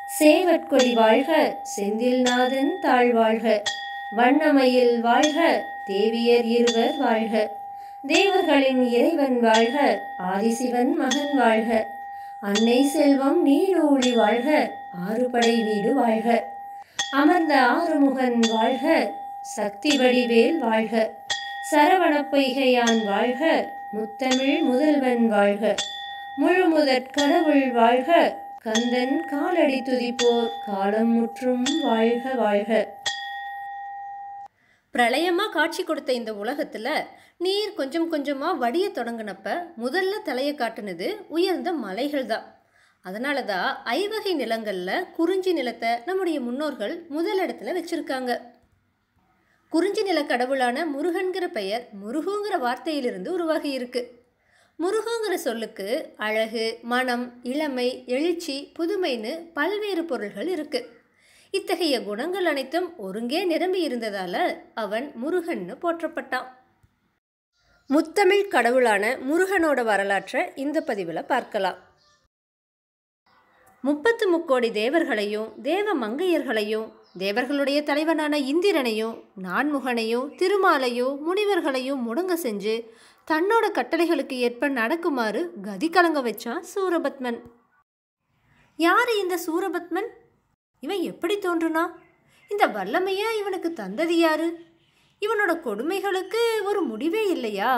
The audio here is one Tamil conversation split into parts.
சேவற்கொடி வாழ்க செந்தில்நாதன் தாழ் வாழ்க வண்ணமயில் வாழ்க தேவியர் இருவர் வாழ்க தேவர்களின் இறைவன் வாழ்க ஆதிசிவன் மகன் வாழ்க அன்னை செல்வம் நீடூழி வாழ்க ஆறுபடை வீடு வாழ்க அமர்ந்த ஆறுமுகன் வாழ்க சக்தி வடிவேல் வாழ்க சரவணப் பொய்கையான் வாழ்க முத்தமிழ் முதல்வன் வாழ்க முழுமுதற் கடவுள் வாழ்க கந்தன் காலடி துதிப்போர் காலம் முற்றும் வாழ்க வாழ்க பிரளயமாக காட்சி கொடுத்த இந்த உலகத்தில் நீர் கொஞ்சம் கொஞ்சமாக வடிய தொடங்கினப்ப முதல்ல தலையை காட்டுனது உயர்ந்த மலைகள் தான் அதனால தான் ஐவகை நிலங்களில் குறிஞ்சி நிலத்தை நம்முடைய முன்னோர்கள் முதலிடத்துல வச்சுருக்காங்க குறிஞ்சி நில கடவுளான முருகன்கிற பெயர் முருகுங்கிற வார்த்தையிலிருந்து உருவாகி இருக்கு முருகுங்கிற சொல்லுக்கு அழகு மனம் இளமை எழுச்சி புதுமைன்னு பல்வேறு பொருள்கள் இருக்கு இத்தகைய குணங்கள் அனைத்தும் ஒருங்கே நிரம்பி இருந்ததால அவன் முருகன்னு போற்றப்பட்டான் முத்தமிழ் கடவுளான முருகனோட வரலாற்றை இந்த பதிவில் பார்க்கலாம் முப்பத்து முக்கோடி தேவர்களையும் தேவ மங்கையர்களையும் தேவர்களுடைய தலைவனான இந்திரனையும் நான்முகனையும் திருமாலையும் முனிவர்களையும் முடங்க செஞ்சு தன்னோட கட்டளைகளுக்கு ஏற்ப நடக்குமாறு கதி கலங்க வச்சான் சூரபத்மன் யாரு இந்த சூரபத்மன் இவன் எப்படி தோன்றுனா இந்த வல்லமையை இவனுக்கு தந்தது யாரு இவனோட கொடுமைகளுக்கு ஒரு முடிவே இல்லையா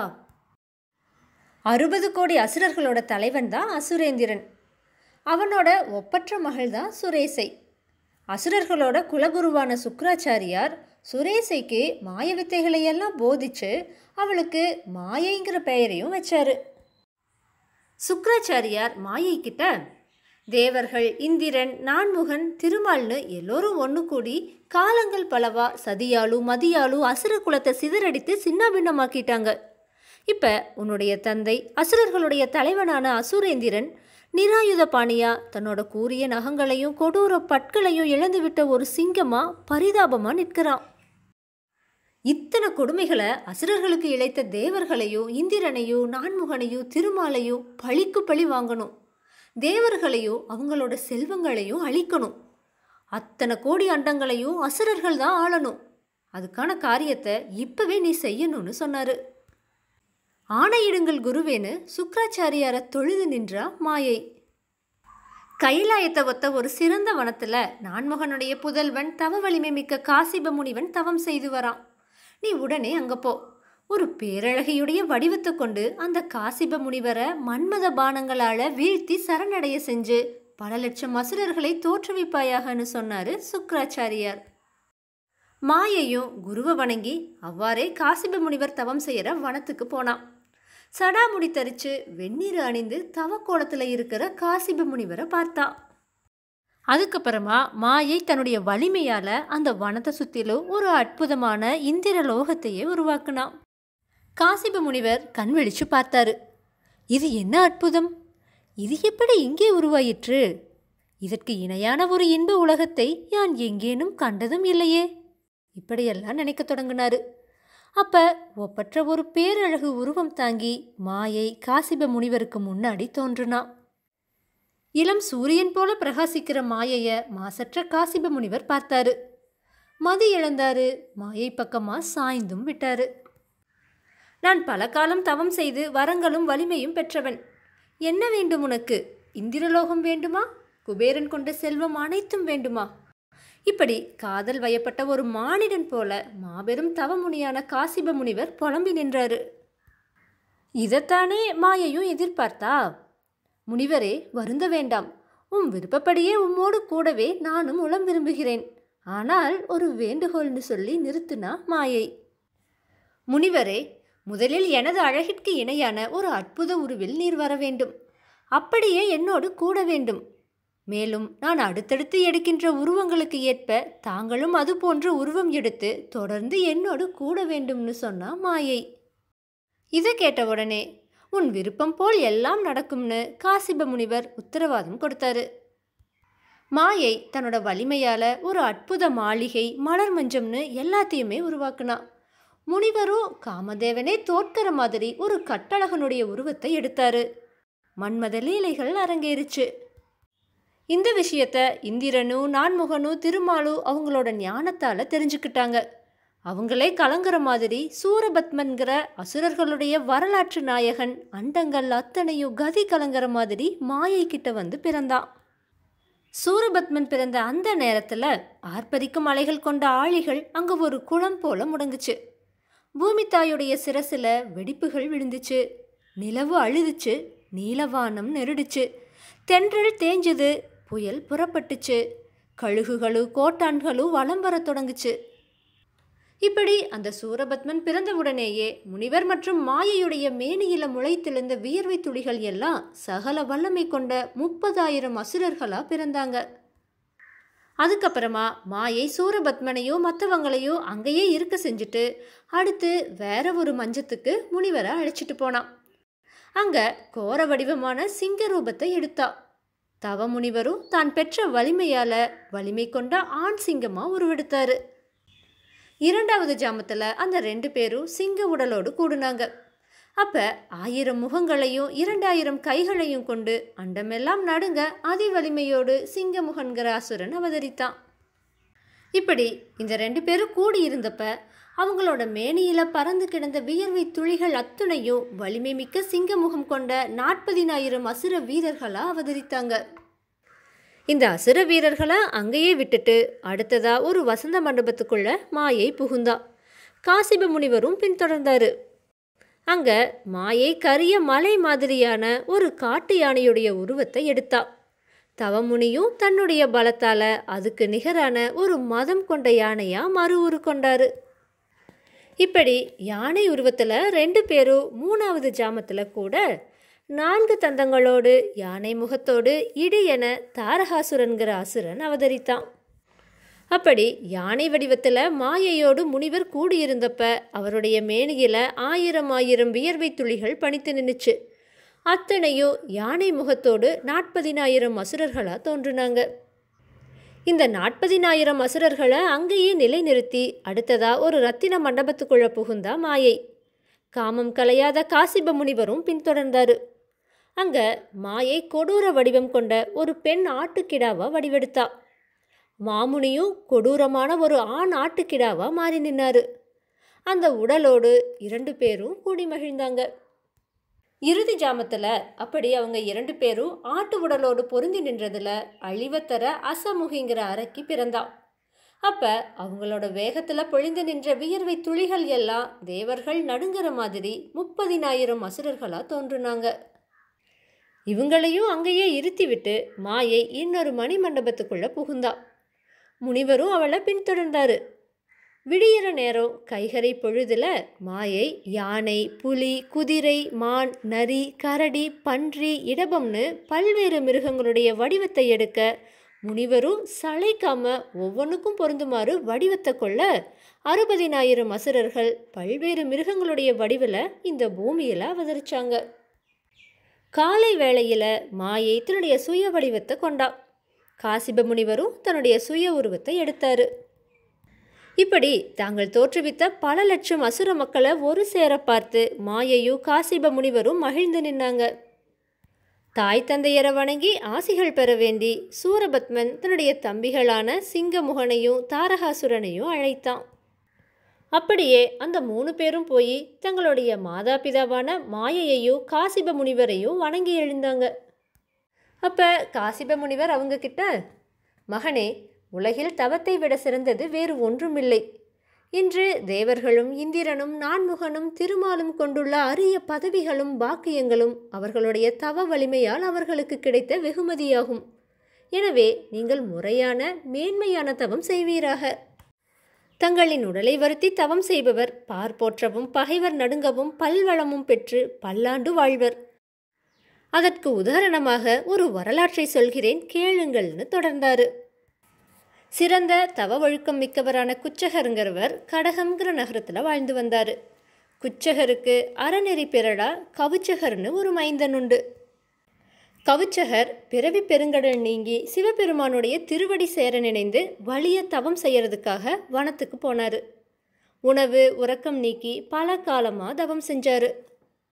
அறுபது கோடி அசுரர்களோட தலைவன் தான் அசுரேந்திரன் அவனோட ஒப்பற்ற மகள் தான் சுரேசை அசுரர்களோட குலகுருவான சுக்ராச்சாரியார் சுரேசைக்கு மாய வித்தைகளையெல்லாம் போதிச்சு அவளுக்கு மாயைங்கிற பெயரையும் வச்சாரு சுக்ராச்சாரியார் மாயை கிட்ட தேவர்கள் இந்திரன் நான்முகன் திருமால்னு எல்லோரும் ஒன்று கூடி காலங்கள் பலவா சதியாலு மதியாலு அசுர குலத்தை சிதறடித்து சின்ன பின்னமாக்கிட்டாங்க இப்போ உன்னுடைய தந்தை அசுரர்களுடைய தலைவனான அசுரேந்திரன் நிராயுத பாணியா தன்னோட கூரிய நகங்களையும் கொடூர பற்களையும் இழந்துவிட்ட ஒரு சிங்கமா பரிதாபமா நிற்கிறான் இத்தனை கொடுமைகளை அசுரர்களுக்கு இழைத்த தேவர்களையும் இந்திரனையும் நான்முகனையும் திருமாலையும் பழிக்கு பழி வாங்கணும் தேவர்களையும் அவங்களோட செல்வங்களையும் அழிக்கணும் அத்தனை கோடி அண்டங்களையும் அசுரர்கள் தான் ஆளணும் அதுக்கான காரியத்தை இப்பவே நீ செய்யணும்னு சொன்னாரு ஆணையிடுங்கள் குருவேன்னு சுக்ராச்சாரியாரை தொழுது நின்றா மாயை கைலாயத்தை ஒத்த ஒரு சிறந்த வனத்துல நான்முகனுடைய புதல்வன் தவ வலிமை மிக்க காசிப முனிவன் தவம் செய்து வரான் நீ உடனே அங்க போ ஒரு பேரழகியுடைய வடிவத்தை கொண்டு அந்த காசிப முனிவரை மன்மத பானங்களால வீழ்த்தி சரணடைய செஞ்சு பல லட்சம் அசுரர்களை தோற்றுவிப்பாயாகன்னு சொன்னாரு சுக்ராச்சாரியார் மாயையும் குருவை வணங்கி அவ்வாறே காசிப முனிவர் தவம் செய்யற வனத்துக்கு போனான் சடாமுடி தரிச்சு வெந்நீர் அணிந்து தவக்கோலத்தில் இருக்கிற காசிப முனிவரை பார்த்தா அதுக்கப்புறமா மாயை தன்னுடைய வலிமையால அந்த வனத்தை சுத்திலும் ஒரு அற்புதமான இந்திர லோகத்தையே உருவாக்குனான் காசிப முனிவர் கண் விழிச்சு பார்த்தாரு இது என்ன அற்புதம் இது எப்படி இங்கே உருவாயிற்று இதற்கு இணையான ஒரு இன்ப உலகத்தை யான் எங்கேனும் கண்டதும் இல்லையே இப்படியெல்லாம் நினைக்க தொடங்கினாரு அப்ப ஒப்பற்ற ஒரு பேரழகு உருவம் தாங்கி மாயை காசிப முனிவருக்கு முன்னாடி தோன்றுனா இளம் சூரியன் போல பிரகாசிக்கிற மாயைய மாசற்ற காசிப முனிவர் பார்த்தாரு மதி இழந்தாரு மாயை பக்கமா சாய்ந்தும் விட்டாரு நான் பல காலம் தவம் செய்து வரங்களும் வலிமையும் பெற்றவன் என்ன வேண்டும் உனக்கு இந்திரலோகம் வேண்டுமா குபேரன் கொண்ட செல்வம் அனைத்தும் வேண்டுமா இப்படி காதல் வயப்பட்ட ஒரு மானிடன் போல மாபெரும் தவமுனியான காசிப முனிவர் புலம்பி நின்றாரு இதைத்தானே மாயையும் எதிர்பார்த்தா முனிவரே வருந்த வேண்டாம் உம் விருப்பப்படியே உம்மோடு கூடவே நானும் உளம் விரும்புகிறேன் ஆனால் ஒரு வேண்டுகோள்னு சொல்லி நிறுத்துனா மாயை முனிவரே முதலில் எனது அழகிற்கு இணையான ஒரு அற்புத உருவில் நீர் வர வேண்டும் அப்படியே என்னோடு கூட வேண்டும் மேலும் நான் அடுத்தடுத்து எடுக்கின்ற உருவங்களுக்கு ஏற்ப தாங்களும் அது போன்ற உருவம் எடுத்து தொடர்ந்து என்னோடு கூட வேண்டும்னு சொன்னா மாயை இதை கேட்ட உடனே உன் விருப்பம் போல் எல்லாம் நடக்கும்னு காசிப முனிவர் உத்தரவாதம் கொடுத்தாரு மாயை தன்னோட வலிமையால ஒரு அற்புத மாளிகை மலர் மஞ்சம்னு எல்லாத்தையுமே உருவாக்குனா முனிவரோ காமதேவனே தோற்கிற மாதிரி ஒரு கட்டழகனுடைய உருவத்தை எடுத்தாரு மன்மத லீலைகள் அரங்கேறுச்சு இந்த விஷயத்த இந்திரனு நான்முகனு திருமாலு அவங்களோட ஞானத்தால் தெரிஞ்சுக்கிட்டாங்க அவங்களே கலங்குற மாதிரி சூரபத்மன்கிற அசுரர்களுடைய வரலாற்று நாயகன் அண்டங்கள் அத்தனையும் கதி கலங்குற மாதிரி மாயை கிட்ட வந்து பிறந்தான் சூரபத்மன் பிறந்த அந்த நேரத்தில் ஆர்ப்பரிக்கும் அலைகள் கொண்ட ஆழிகள் அங்கே ஒரு குளம் போல முடங்குச்சு பூமி தாயுடைய சிரசில் வெடிப்புகள் விழுந்துச்சு நிலவு அழுதுச்சு நீலவானம் நெருடுச்சு தென்றல் தேஞ்சுது புயல் புறப்பட்டுச்சு கழுகுகளும் கோட்டான்களும் வலம் வரத் தொடங்குச்சு இப்படி அந்த சூரபத்மன் பிறந்தவுடனேயே முனிவர் மற்றும் மாயையுடைய மேனியில முளைத்தெழுந்த வியர்வை துளிகள் எல்லாம் சகல வல்லமை கொண்ட முப்பதாயிரம் அசுரர்களா பிறந்தாங்க அதுக்கப்புறமா மாயை சூரபத்மனையோ மற்றவங்களையோ அங்கேயே இருக்க செஞ்சுட்டு அடுத்து வேற ஒரு மஞ்சத்துக்கு முனிவரை அழைச்சிட்டு போனான் அங்க கோர வடிவமான சிங்க ரூபத்தை எடுத்தா தவ முனிவரும் தான் பெற்ற வலிமையால வலிமை கொண்ட ஆண் சிங்கமா உருவெடுத்தாரு இரண்டாவது ஜாமத்தில் அந்த ரெண்டு பேரும் சிங்க உடலோடு கூடுனாங்க அப்போ ஆயிரம் முகங்களையும் இரண்டாயிரம் கைகளையும் கொண்டு அண்டமெல்லாம் நடுங்க அதி வலிமையோடு சிங்கமுகன்கிற அசுரன் அவதரித்தான் இப்படி இந்த ரெண்டு பேரும் கூடி இருந்தப்ப அவங்களோட மேனியில பறந்து கிடந்த வியர்வை துளிகள் அத்துணையும் வலிமை மிக்க சிங்கமுகம் கொண்ட நாற்பதினாயிரம் அசுர வீரர்களா அவதரித்தாங்க இந்த அசுர வீரர்களை அங்கேயே விட்டுட்டு அடுத்ததா ஒரு வசந்த மண்டபத்துக்குள்ள மாயை புகுந்தா காசிப முனிவரும் பின்தொடர்ந்தாரு அங்க மாயை கரிய மலை மாதிரியான ஒரு காட்டு யானையுடைய உருவத்தை எடுத்தா தவமுனியும் தன்னுடைய பலத்தால அதுக்கு நிகரான ஒரு மதம் கொண்ட யானையா மறு உரு கொண்டாரு இப்படி யானை உருவத்தில் ரெண்டு பேரும் மூணாவது ஜாமத்தில் கூட நான்கு தந்தங்களோடு யானை முகத்தோடு இடி என தாரகாசுரன்கிற அசுரன் அவதரித்தான் அப்படி யானை வடிவத்தில் மாயையோடு முனிவர் கூடியிருந்தப்ப அவருடைய மேனியில் ஆயிரம் ஆயிரம் வியர்வை துளிகள் பணித்து நின்றுச்சு அத்தனையும் யானை முகத்தோடு நாற்பதினாயிரம் அசுரர்களாக தோன்றுனாங்க இந்த நாற்பதினாயிரம் அசுரர்களை அங்கேயே நிலைநிறுத்தி அடுத்ததா ஒரு ரத்தின மண்டபத்துக்குள்ள புகுந்தா மாயை காமம் கலையாத காசிப முனிவரும் பின்தொடர்ந்தாரு அங்க மாயை கொடூர வடிவம் கொண்ட ஒரு பெண் ஆட்டுக்கிடாவா வடிவெடுத்தா மாமுனியும் கொடூரமான ஒரு ஆண் ஆட்டுக்கிடாவா மாறி நின்னாரு அந்த உடலோடு இரண்டு பேரும் கூடி மகிழ்ந்தாங்க இறுதி ஜாமத்தில் அப்படி அவங்க இரண்டு பேரும் ஆட்டு உடலோடு பொருந்தி நின்றதுல அழிவத்தர அசமுகிங்கிற அரக்கி பிறந்தான் அப்ப அவங்களோட வேகத்துல பொழிந்து நின்ற வியர்வை துளிகள் எல்லாம் தேவர்கள் நடுங்கிற மாதிரி முப்பதினாயிரம் அசுரர்களா தோன்றுனாங்க இவங்களையும் அங்கேயே இருத்தி விட்டு மாயை இன்னொரு மணி மண்டபத்துக்குள்ள புகுந்தா முனிவரும் அவளை பின்தொடர்ந்தாரு விடியிற நேரம் கைகரை பொழுதுல மாயை யானை புலி குதிரை மான் நரி கரடி பன்றி இடபம்னு பல்வேறு மிருகங்களுடைய வடிவத்தை எடுக்க முனிவரும் சளைக்காம ஒவ்வொன்றுக்கும் பொருந்துமாறு வடிவத்தை கொள்ள அறுபதினாயிரம் அசுரர்கள் பல்வேறு மிருகங்களுடைய வடிவில் இந்த பூமியில் அவதரிச்சாங்க காலை வேளையில் மாயை தன்னுடைய சுய வடிவத்தை கொண்டா காசிப முனிவரும் தன்னுடைய சுய உருவத்தை எடுத்தாரு இப்படி தாங்கள் தோற்றுவித்த பல லட்சம் அசுர மக்களை ஒரு சேர பார்த்து மாயையும் காசிப முனிவரும் மகிழ்ந்து நின்னாங்க தாய் தந்தையரை வணங்கி ஆசிகள் பெற வேண்டி சூரபத்மன் தன்னுடைய தம்பிகளான சிங்கமுகனையும் தாரகாசுரனையும் அழைத்தான் அப்படியே அந்த மூணு பேரும் போய் தங்களுடைய மாதா பிதாவான மாயையையும் காசிப முனிவரையும் வணங்கி எழுந்தாங்க அப்போ காசிப முனிவர் அவங்க கிட்ட மகனே உலகில் தவத்தை விட சிறந்தது வேறு ஒன்றுமில்லை இன்று தேவர்களும் இந்திரனும் நான்முகனும் திருமாலும் கொண்டுள்ள அரிய பதவிகளும் பாக்கியங்களும் அவர்களுடைய தவ வலிமையால் அவர்களுக்கு கிடைத்த வெகுமதியாகும் எனவே நீங்கள் முறையான மேன்மையான தவம் செய்வீராக தங்களின் உடலை வருத்தி தவம் செய்பவர் பார் போற்றவும் பகைவர் நடுங்கவும் பல்வளமும் பெற்று பல்லாண்டு வாழ்வர் அதற்கு உதாரணமாக ஒரு வரலாற்றை சொல்கிறேன் கேளுங்கள்னு தொடர்ந்தாரு சிறந்த தவ ஒழுக்கம் மிக்கவரான குச்சகருங்கிறவர் கடகம்ங்கிற நகரத்தில் வாழ்ந்து வந்தார் குச்சகருக்கு அறநெறி பிறடா கவுச்சகர்னு ஒரு மைந்தன் உண்டு கவுச்சகர் பிறவி பெருங்கடல் நீங்கி சிவபெருமானுடைய திருவடி சேர நினைந்து வலிய தவம் செய்யறதுக்காக வனத்துக்கு போனார் உணவு உறக்கம் நீக்கி பல காலமாக தவம் செஞ்சார்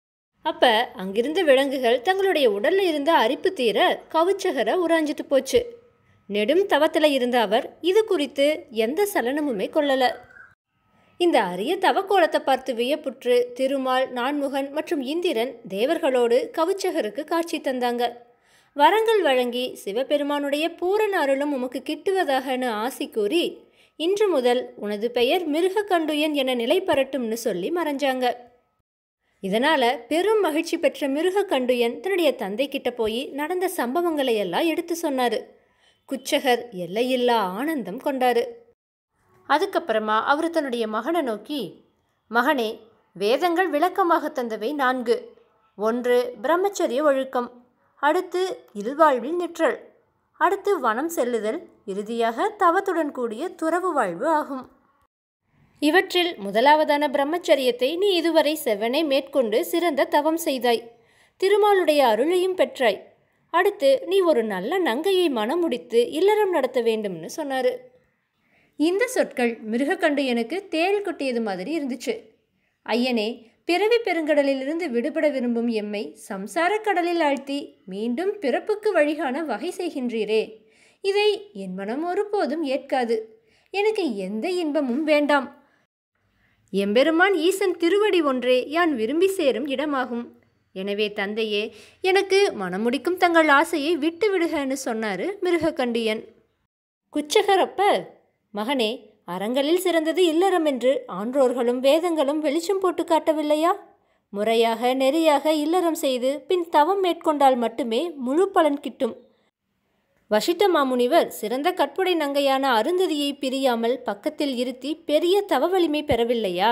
அப்ப அங்கிருந்த விலங்குகள் தங்களுடைய உடல்ல இருந்த அரிப்பு தீர கவுச்சகரை உராஞ்சிட்டு போச்சு நெடும் தவத்தில் இருந்த அவர் இது குறித்து எந்த சலனமுமே கொள்ளல இந்த அரிய தவக்கோலத்தை பார்த்து வியப்புற்று திருமால் நான்முகன் மற்றும் இந்திரன் தேவர்களோடு கவுச்சகருக்கு காட்சி தந்தாங்க வரங்கள் வழங்கி சிவபெருமானுடைய பூரண அருளும் உமக்கு கிட்டுவதாகனு ஆசி கூறி இன்று முதல் உனது பெயர் மிருககண்டுயன் என நிலை பெறட்டும்னு சொல்லி மறைஞ்சாங்க இதனால பெரும் மகிழ்ச்சி பெற்ற மிருககண்டுயன் தன்னுடைய தந்தை கிட்ட போய் நடந்த சம்பவங்களை எல்லாம் எடுத்து சொன்னாரு குச்சகர் எல்லையில்லா ஆனந்தம் கொண்டாரு அதுக்கப்புறமா அவர் தன்னுடைய மகனை நோக்கி மகனே வேதங்கள் விளக்கமாக தந்தவை நான்கு ஒன்று பிரம்மச்சரிய ஒழுக்கம் அடுத்து இல்வாழ்வில் நிற்றல் அடுத்து வனம் செல்லுதல் இறுதியாக தவத்துடன் கூடிய துறவு வாழ்வு ஆகும் இவற்றில் முதலாவதான பிரம்மச்சரியத்தை நீ இதுவரை செவனே மேற்கொண்டு சிறந்த தவம் செய்தாய் திருமாலுடைய அருளையும் பெற்றாய் அடுத்து நீ ஒரு நல்ல நங்கையை மனம் முடித்து இல்லறம் நடத்த வேண்டும்னு சொன்னாரு இந்த சொற்கள் மிருகக்கண்டு எனக்கு தேள் கொட்டியது மாதிரி இருந்துச்சு ஐயனே பிறவி பெருங்கடலிலிருந்து விடுபட விரும்பும் எம்மை சம்சாரக் கடலில் ஆழ்த்தி மீண்டும் பிறப்புக்கு வழிகாண வகை செய்கின்றீரே இதை என் மனம் ஒருபோதும் ஏற்காது எனக்கு எந்த இன்பமும் வேண்டாம் எம்பெருமான் ஈசன் திருவடி ஒன்றே யான் விரும்பி சேரும் இடமாகும் எனவே தந்தையே எனக்கு மனமுடிக்கும் தங்கள் ஆசையை விட்டு விடுகன்னு சொன்னாரு மிருகக்கண்டியன் குச்சகரப்ப மகனே அறங்களில் சிறந்தது இல்லறம் என்று ஆன்றோர்களும் வேதங்களும் வெளிச்சம் போட்டு காட்டவில்லையா முறையாக நெறியாக இல்லறம் செய்து பின் தவம் மேற்கொண்டால் மட்டுமே முழு பலன் கிட்டும் வசிட்ட மாமுனிவர் சிறந்த கற்புடை நங்கையான அருந்ததியை பிரியாமல் பக்கத்தில் இருத்தி பெரிய தவ வலிமை பெறவில்லையா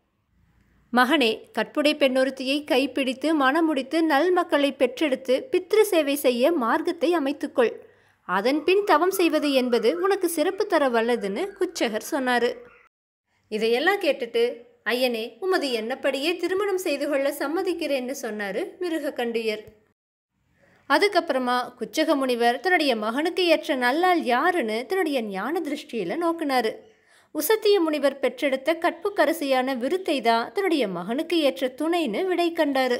மகனே கற்புடை பெண்ணொருத்தியை கைப்பிடித்து மணமுடித்து நல் மக்களை பெற்றெடுத்து பித்ரு சேவை செய்ய மார்க்கத்தை அமைத்துக்கொள் அதன் பின் தவம் செய்வது என்பது உனக்கு சிறப்பு தர வல்லதுன்னு குச்சகர் சொன்னாரு இதையெல்லாம் கேட்டுட்டு ஐயனே உமது எண்ணப்படியே திருமணம் செய்து கொள்ள சம்மதிக்கிறேன்னு சொன்னாரு மிருககண்டியர் அதுக்கப்புறமா குச்சக முனிவர் தன்னுடைய மகனுக்கு ஏற்ற நல்லாள் யாருன்னு தன்னுடைய ஞான திருஷ்டியில நோக்குனாரு உசத்திய முனிவர் பெற்றெடுத்த கற்புக்கரசியான விருத்தை தான் தன்னுடைய மகனுக்கு ஏற்ற துணைன்னு விடை கண்டாரு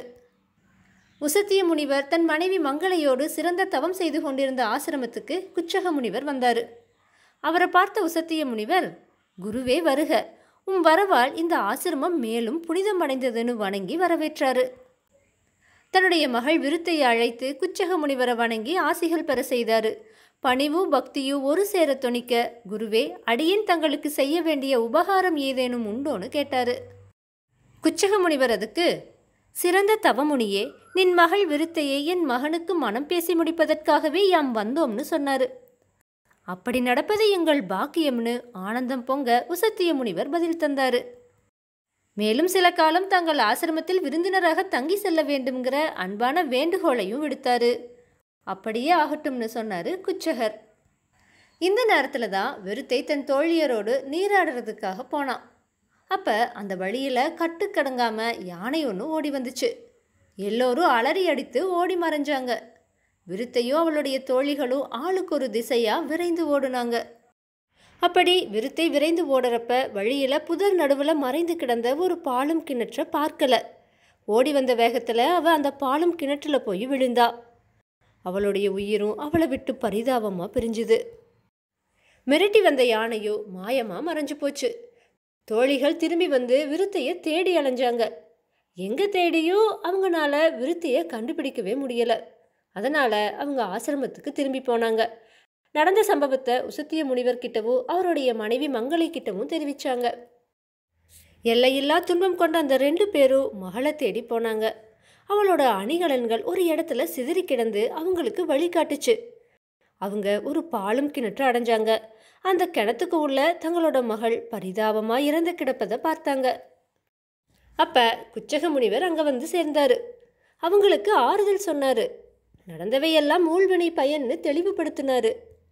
உசத்திய முனிவர் தன் மனைவி மங்களையோடு சிறந்த தவம் செய்து கொண்டிருந்த ஆசிரமத்துக்கு குச்சக முனிவர் வந்தாரு அவரை பார்த்த உசத்திய முனிவர் குருவே வருக உம் வரவால் இந்த ஆசிரமம் மேலும் புனிதமடைந்ததுன்னு வணங்கி வரவேற்றாரு தன்னுடைய மகள் விருத்தையை அழைத்து குச்சக முனிவரை வணங்கி ஆசிகள் பெற செய்தாரு பணிவு பக்தியு ஒரு சேர தொனிக்க குருவே அடியேன் தங்களுக்கு செய்ய வேண்டிய உபகாரம் ஏதேனும் உண்டோன்னு கேட்டாரு குச்சக முனிவர் அதுக்கு சிறந்த தவமுனியே நின் மகள் விருத்தையை என் மகனுக்கு மனம் பேசி முடிப்பதற்காகவே யாம் வந்தோம்னு சொன்னாரு அப்படி நடப்பது எங்கள் பாக்கியம்னு ஆனந்தம் பொங்க உசத்திய முனிவர் பதில் தந்தாரு மேலும் சில காலம் தங்கள் ஆசிரமத்தில் விருந்தினராக தங்கி செல்ல வேண்டும்ங்கிற அன்பான வேண்டுகோளையும் விடுத்தாரு அப்படியே ஆகட்டும்னு சொன்னாரு குச்சகர் இந்த நேரத்துல தான் வெறுத்தை தன் தோழியரோடு நீராடுறதுக்காக போனான் அப்ப அந்த வழியில கட்டுக்கடங்காம யானை ஒன்று ஓடி வந்துச்சு எல்லோரும் அலறி அடித்து ஓடி மறைஞ்சாங்க விருத்தையும் அவளுடைய தோழிகளும் ஆளுக்கு ஒரு திசையா விரைந்து ஓடுனாங்க அப்படி விருத்தை விரைந்து ஓடுறப்ப வழியில புதர் நடுவுல மறைந்து கிடந்த ஒரு பாலும் கிணற்ற பார்க்கல ஓடி வந்த வேகத்துல அவ அந்த பாலும் கிணற்றுல போய் விழுந்தா அவளுடைய உயிரும் அவளை விட்டு பரிதாபமா பிரிஞ்சுது மிரட்டி வந்த யானையோ மாயமா மறைஞ்சு போச்சு தோழிகள் திரும்பி வந்து விருத்தைய தேடி அலைஞ்சாங்க எங்க தேடியோ அவங்கனால விருத்தைய கண்டுபிடிக்கவே முடியல அதனால அவங்க ஆசிரமத்துக்கு திரும்பி போனாங்க நடந்த சம்பவத்தை உசத்திய முனிவர்கிட்டவும் அவருடைய மனைவி மங்களை கிட்டவும் தெரிவிச்சாங்க எல்லையில்லா துன்பம் கொண்ட அந்த ரெண்டு பேரும் மகளை தேடி போனாங்க அவளோட அணிகலன்கள் ஒரு இடத்துல சிதறி கிடந்து அவங்களுக்கு வழிகாட்டுச்சு அவங்க ஒரு பாலும் கிணற்று அடைஞ்சாங்க அந்த கிணத்துக்கு உள்ள தங்களோட மகள் பரிதாபமா இறந்து கிடப்பதை பார்த்தாங்க அப்ப குச்சக முனிவர் அங்க வந்து சேர்ந்தாரு அவங்களுக்கு ஆறுதல் சொன்னாரு நடந்தவையெல்லாம் ஊழ்வினை பயன்னு தெளிவுபடுத்தினாரு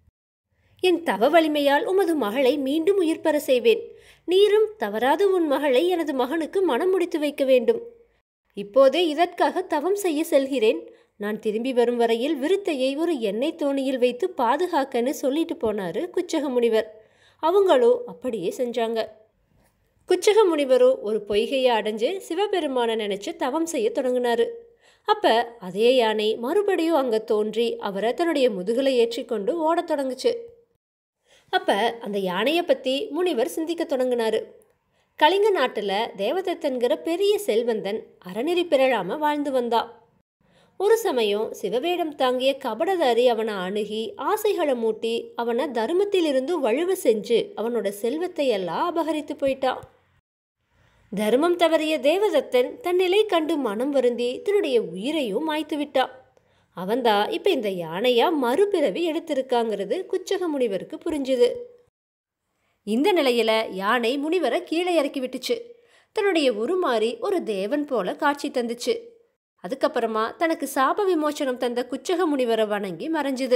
என் தவ வலிமையால் உமது மகளை மீண்டும் உயிர் பெற செய்வேன் நீரும் தவறாது உன் மகளை எனது மகனுக்கு மனம் முடித்து வைக்க வேண்டும் இப்போதே இதற்காக தவம் செய்ய செல்கிறேன் நான் திரும்பி வரும் வரையில் விருத்தையை ஒரு எண்ணெய் தோணியில் வைத்து பாதுகாக்கன்னு சொல்லிட்டு போனாரு குச்சக முனிவர் அவங்களும் அப்படியே செஞ்சாங்க குச்சக முனிவரோ ஒரு பொய்கையை அடைஞ்சு சிவபெருமானை நினைச்சு தவம் செய்ய தொடங்கினாரு அப்ப அதே யானை மறுபடியும் அங்க தோன்றி அவரை தன்னுடைய முதுகலை ஏற்றிக்கொண்டு ஓடத் தொடங்குச்சு அப்ப அந்த யானையை பத்தி முனிவர் சிந்திக்க தொடங்கினாரு கலிங்க நாட்டுல தேவதத்தன்கிற பெரிய செல்வந்தன் அறநெறி பிறழாம வாழ்ந்து வந்தா ஒரு சமயம் சிவவேடம் தாங்கிய கபடதாரி அவனை அணுகி ஆசைகளை மூட்டி அவனை தர்மத்திலிருந்து வழுவ செஞ்சு அவனோட செல்வத்தை எல்லாம் அபகரித்து போயிட்டான் தர்மம் தவறிய தேவதத்தன் தன் நிலை கண்டு மனம் வருந்தி தன்னுடைய உயிரையும் மாய்த்து விட்டான் அவன்தான் இப்போ இந்த யானையா மறுபிறவி எடுத்திருக்காங்கிறது குச்சக முனிவருக்கு புரிஞ்சுது இந்த நிலையில யானை முனிவரை கீழே இறக்கி விட்டுச்சு தன்னுடைய உருமாறி ஒரு தேவன் போல காட்சி தந்துச்சு அதுக்கப்புறமா தனக்கு சாப விமோச்சனம் தந்த குச்சக முனிவரை வணங்கி மறைஞ்சுது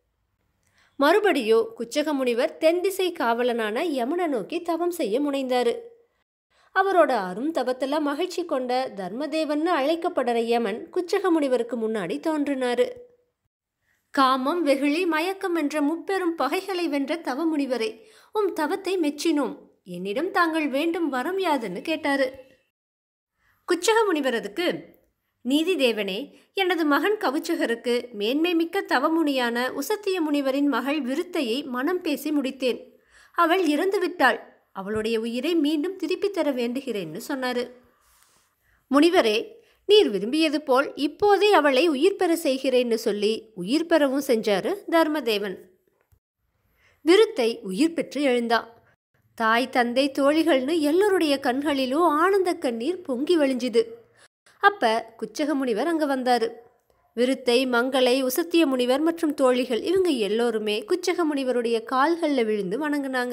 மறுபடியும் குச்சக முனிவர் தென் திசை காவலனான யமனை நோக்கி தவம் செய்ய முனைந்தாரு அவரோட அரும் தவத்துல மகிழ்ச்சி கொண்ட தர்மதேவன்னு அழைக்கப்படுற யமன் குச்சக முனிவருக்கு முன்னாடி தோன்றினாரு காமம் வெகுளி மயக்கம் என்ற முப்பெரும் பகைகளை வென்ற தவ முனிவரே உம் தவத்தை மெச்சினோம் என்னிடம் தாங்கள் வேண்டும் வரம் யாதுன்னு கேட்டாரு குச்சக முனிவரதுக்கு நீதி தேவனே எனது மகன் கவுச்சகருக்கு மேன்மை மிக்க தவமுனியான உசத்திய முனிவரின் மகள் விருத்தையை மனம் பேசி முடித்தேன் அவள் இறந்து விட்டாள் அவளுடைய உயிரை மீண்டும் திருப்பித் தர வேண்டுகிறேன்னு சொன்னாரு முனிவரே நீர் விரும்பியது போல் இப்போதே அவளை உயிர் பெற செய்கிறேன்னு சொல்லி உயிர் பெறவும் செஞ்சாரு தர்மதேவன் விருத்தை உயிர் பெற்று எழுந்தா தாய் தந்தை தோழிகள்னு எல்லோருடைய கண்களிலும் ஆனந்த கண்ணீர் பொங்கி வழிஞ்சுது அப்ப குச்சக முனிவர் அங்க வந்தாரு விருத்தை மங்களை உசத்திய முனிவர் மற்றும் தோழிகள் இவங்க எல்லோருமே குச்சக முனிவருடைய கால்களில் விழுந்து வணங்குனாங்க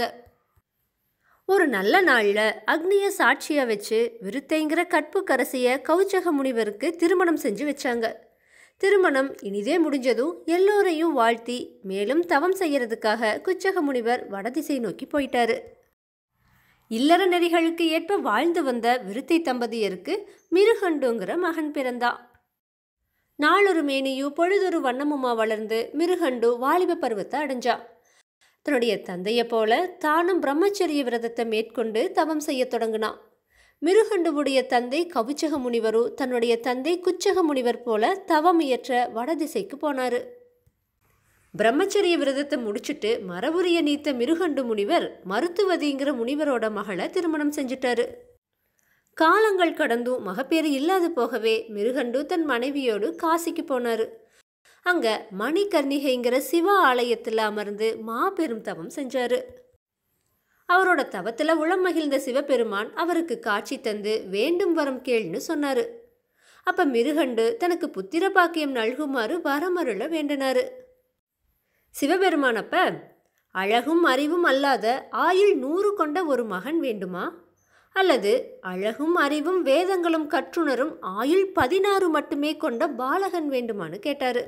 ஒரு நல்ல நாள்ல அக்னிய சாட்சியா வச்சு விருத்தைங்கிற கற்பு கரசிய கௌச்சக முனிவருக்கு திருமணம் செஞ்சு வச்சாங்க திருமணம் இனிதே முடிஞ்சதும் எல்லோரையும் வாழ்த்தி மேலும் தவம் செய்யறதுக்காக குச்சக முனிவர் வடதிசை நோக்கி போயிட்டாரு இல்லற நெறிகளுக்கு ஏற்ப வாழ்ந்து வந்த விருத்தை தம்பதியருக்கு மிருகண்டுங்கிற மகன் பிறந்தா நாளொரு மேனியும் பொழுதொரு வண்ணமுமா வளர்ந்து மிருகண்டு வாலிப பருவத்தை அடைஞ்சா தன்னுடைய தந்தையை போல தானும் பிரம்மச்சரிய விரதத்தை மேற்கொண்டு தவம் செய்ய தொடங்கினான் மிருகண்டுவுடைய தந்தை கவுச்சக முனிவரு தன்னுடைய தந்தை குச்சக முனிவர் போல தவம் இயற்ற வடதிசைக்கு போனாரு பிரம்மச்சரிய விரதத்தை முடிச்சுட்டு மரபுரிய நீத்த மிருகண்டு முனிவர் மருத்துவதிங்கிற முனிவரோட மகளை திருமணம் செஞ்சிட்டாரு காலங்கள் கடந்தும் மகப்பேறு இல்லாது போகவே மிருகண்டு தன் மனைவியோடு காசிக்கு போனாரு அங்க மணிகர்ணிகைங்கிற சிவ ஆலயத்தில் அமர்ந்து மாபெரும் தவம் செஞ்சாரு அவரோட தவத்துல உளம் மகிழ்ந்த சிவபெருமான் அவருக்கு காட்சி தந்து வேண்டும் வரம் கேள்னு சொன்னாரு அப்ப மிருகண்டு தனக்கு புத்திர பாக்கியம் நல்குமாறு வரமருள வேண்டினாரு சிவபெருமான் அப்ப அழகும் அறிவும் அல்லாத ஆயுள் நூறு கொண்ட ஒரு மகன் வேண்டுமா அல்லது அழகும் அறிவும் வேதங்களும் கற்றுணரும் ஆயுள் பதினாறு மட்டுமே கொண்ட பாலகன் வேண்டுமான்னு கேட்டாரு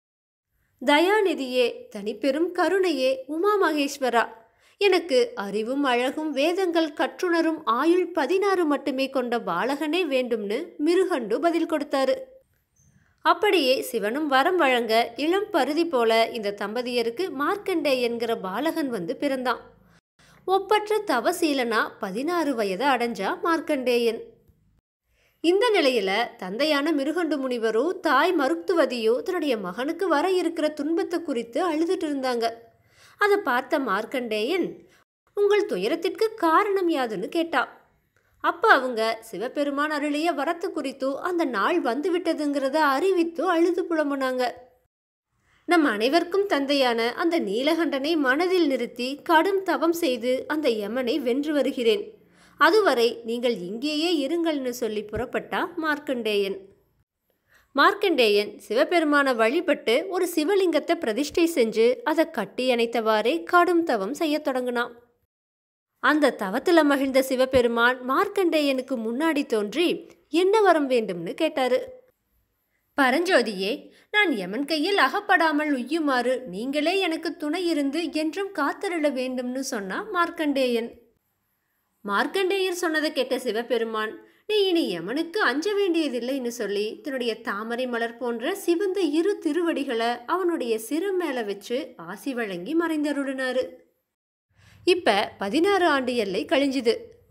தயாநிதியே தனிப்பெரும் கருணையே உமா மகேஸ்வரா எனக்கு அறிவும் அழகும் வேதங்கள் கற்றுணரும் ஆயுள் பதினாறு மட்டுமே கொண்ட பாலகனே வேண்டும்னு மிருகண்டு பதில் கொடுத்தாரு அப்படியே சிவனும் வரம் வழங்க இளம் பருதி போல இந்த தம்பதியருக்கு மார்க்கண்டே என்கிற பாலகன் வந்து பிறந்தான் ஒப்பற்ற தவசீலனா பதினாறு வயது அடைஞ்சா மார்க்கண்டேயன் இந்த நிலையில தந்தையான மிருகண்டு முனிவரோ தாய் மருத்துவதியோ தன்னுடைய மகனுக்கு வர இருக்கிற துன்பத்தை குறித்து அழுதுட்டு இருந்தாங்க அதை பார்த்த மார்க்கண்டேயன் உங்கள் துயரத்திற்கு காரணம் யாதுன்னு கேட்டா அப்ப அவங்க சிவபெருமான் அருளிய வரத்து குறித்தோ அந்த நாள் வந்து விட்டதுங்கிறத அறிவித்தோ அழுது புலம்புனாங்க நம் அனைவருக்கும் தந்தையான அந்த நீலகண்டனை மனதில் நிறுத்தி கடும் தவம் செய்து அந்த யமனை வென்று வருகிறேன் அதுவரை நீங்கள் இங்கேயே இருங்கள்னு சொல்லி புறப்பட்டா மார்க்கண்டேயன் மார்க்கண்டேயன் சிவபெருமான வழிபட்டு ஒரு சிவலிங்கத்தை பிரதிஷ்டை செஞ்சு அதை கட்டி அணைத்தவாறே கடும் தவம் செய்யத் தொடங்கினான் அந்த தவத்துல மகிழ்ந்த சிவபெருமான் மார்க்கண்டேயனுக்கு முன்னாடி தோன்றி என்ன வரம் வேண்டும்னு கேட்டாரு பரஞ்சோதியே நான் யமன் கையில் அகப்படாமல் உய்யுமாறு நீங்களே எனக்கு துணை இருந்து என்றும் காத்தருள வேண்டும்னு சொன்னா மார்க்கண்டேயன் மார்க்கண்டேயர் சொன்னதை கேட்ட சிவபெருமான் நீ இனி யமனுக்கு அஞ்ச வேண்டியதில்லைன்னு சொல்லி தன்னுடைய தாமரை மலர் போன்ற சிவந்த இரு திருவடிகளை அவனுடைய சிரம் மேல வச்சு ஆசி வழங்கி மறைந்தருளினாரு இப்ப பதினாறு ஆண்டு எல்லை கழிஞ்சுது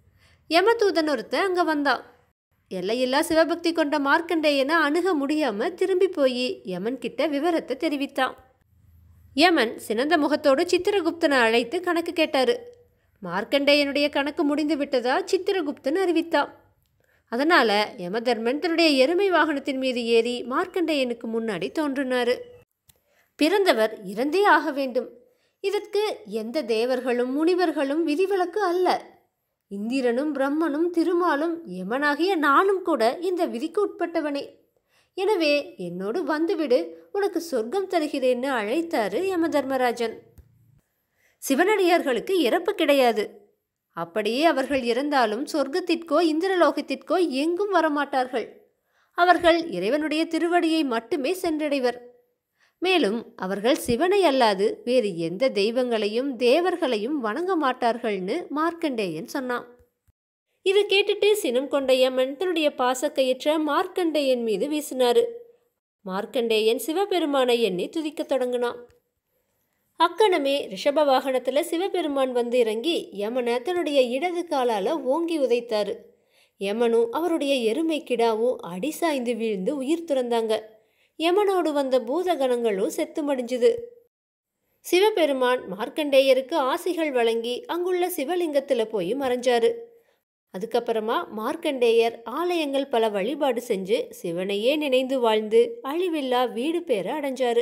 யமதூதன் ஒருத்தன் அங்கே வந்தான் எல்லையில்லா சிவபக்தி கொண்ட மார்க்கண்டேயனை அணுக முடியாம திரும்பி போய் யமன் கிட்ட விவரத்தை தெரிவித்தான் யமன் சினந்த முகத்தோடு சித்திரகுப்தனை அழைத்து கணக்கு கேட்டாரு மார்க்கண்டேயனுடைய கணக்கு முடிந்து விட்டதா சித்திரகுப்தன் அறிவித்தான் அதனால யமதர்மன் தன்னுடைய எருமை வாகனத்தின் மீது ஏறி மார்க்கண்டேயனுக்கு முன்னாடி தோன்றினாரு பிறந்தவர் இறந்தே ஆக வேண்டும் இதற்கு எந்த தேவர்களும் முனிவர்களும் விதிவிலக்கு அல்ல இந்திரனும் பிரம்மனும் திருமாலும் யமனாகிய நானும் கூட இந்த விதிக்கு உட்பட்டவனே எனவே என்னோடு வந்துவிடு உனக்கு சொர்க்கம் தருகிறேன்னு அழைத்தாரு யமதர்மராஜன் சிவனடியார்களுக்கு இறப்பு கிடையாது அப்படியே அவர்கள் இறந்தாலும் சொர்க்கத்திற்கோ இந்திரலோகத்திற்கோ எங்கும் வரமாட்டார்கள் அவர்கள் இறைவனுடைய திருவடியை மட்டுமே சென்றடைவர் மேலும் அவர்கள் சிவனை அல்லாது வேறு எந்த தெய்வங்களையும் தேவர்களையும் வணங்க மாட்டார்கள்னு மார்க்கண்டேயன் சொன்னான் இது கேட்டுட்டு சினம் கொண்ட யமன் தன்னுடைய பாசக்கயிற்ற மார்க்கண்டேயன் மீது வீசினாரு மார்க்கண்டேயன் சிவபெருமானை எண்ணி துதிக்கத் தொடங்கினான் அக்கணமே ரிஷப வாகனத்தில் சிவபெருமான் வந்து இறங்கி யமனை தன்னுடைய இடது காலால் ஓங்கி உதைத்தாரு யமனும் அவருடைய எருமை கிடாவும் அடி சாய்ந்து வீழ்ந்து உயிர் துறந்தாங்க யமனோடு வந்த பூதகணங்களும் செத்து மடிஞ்சுது சிவபெருமான் மார்க்கண்டேயருக்கு ஆசிகள் வழங்கி அங்குள்ள சிவலிங்கத்தில் போய் மறைஞ்சாரு அதுக்கப்புறமா மார்க்கண்டேயர் ஆலயங்கள் பல வழிபாடு செஞ்சு சிவனையே நினைந்து வாழ்ந்து அழிவில்லா வீடு பேர அடைஞ்சாரு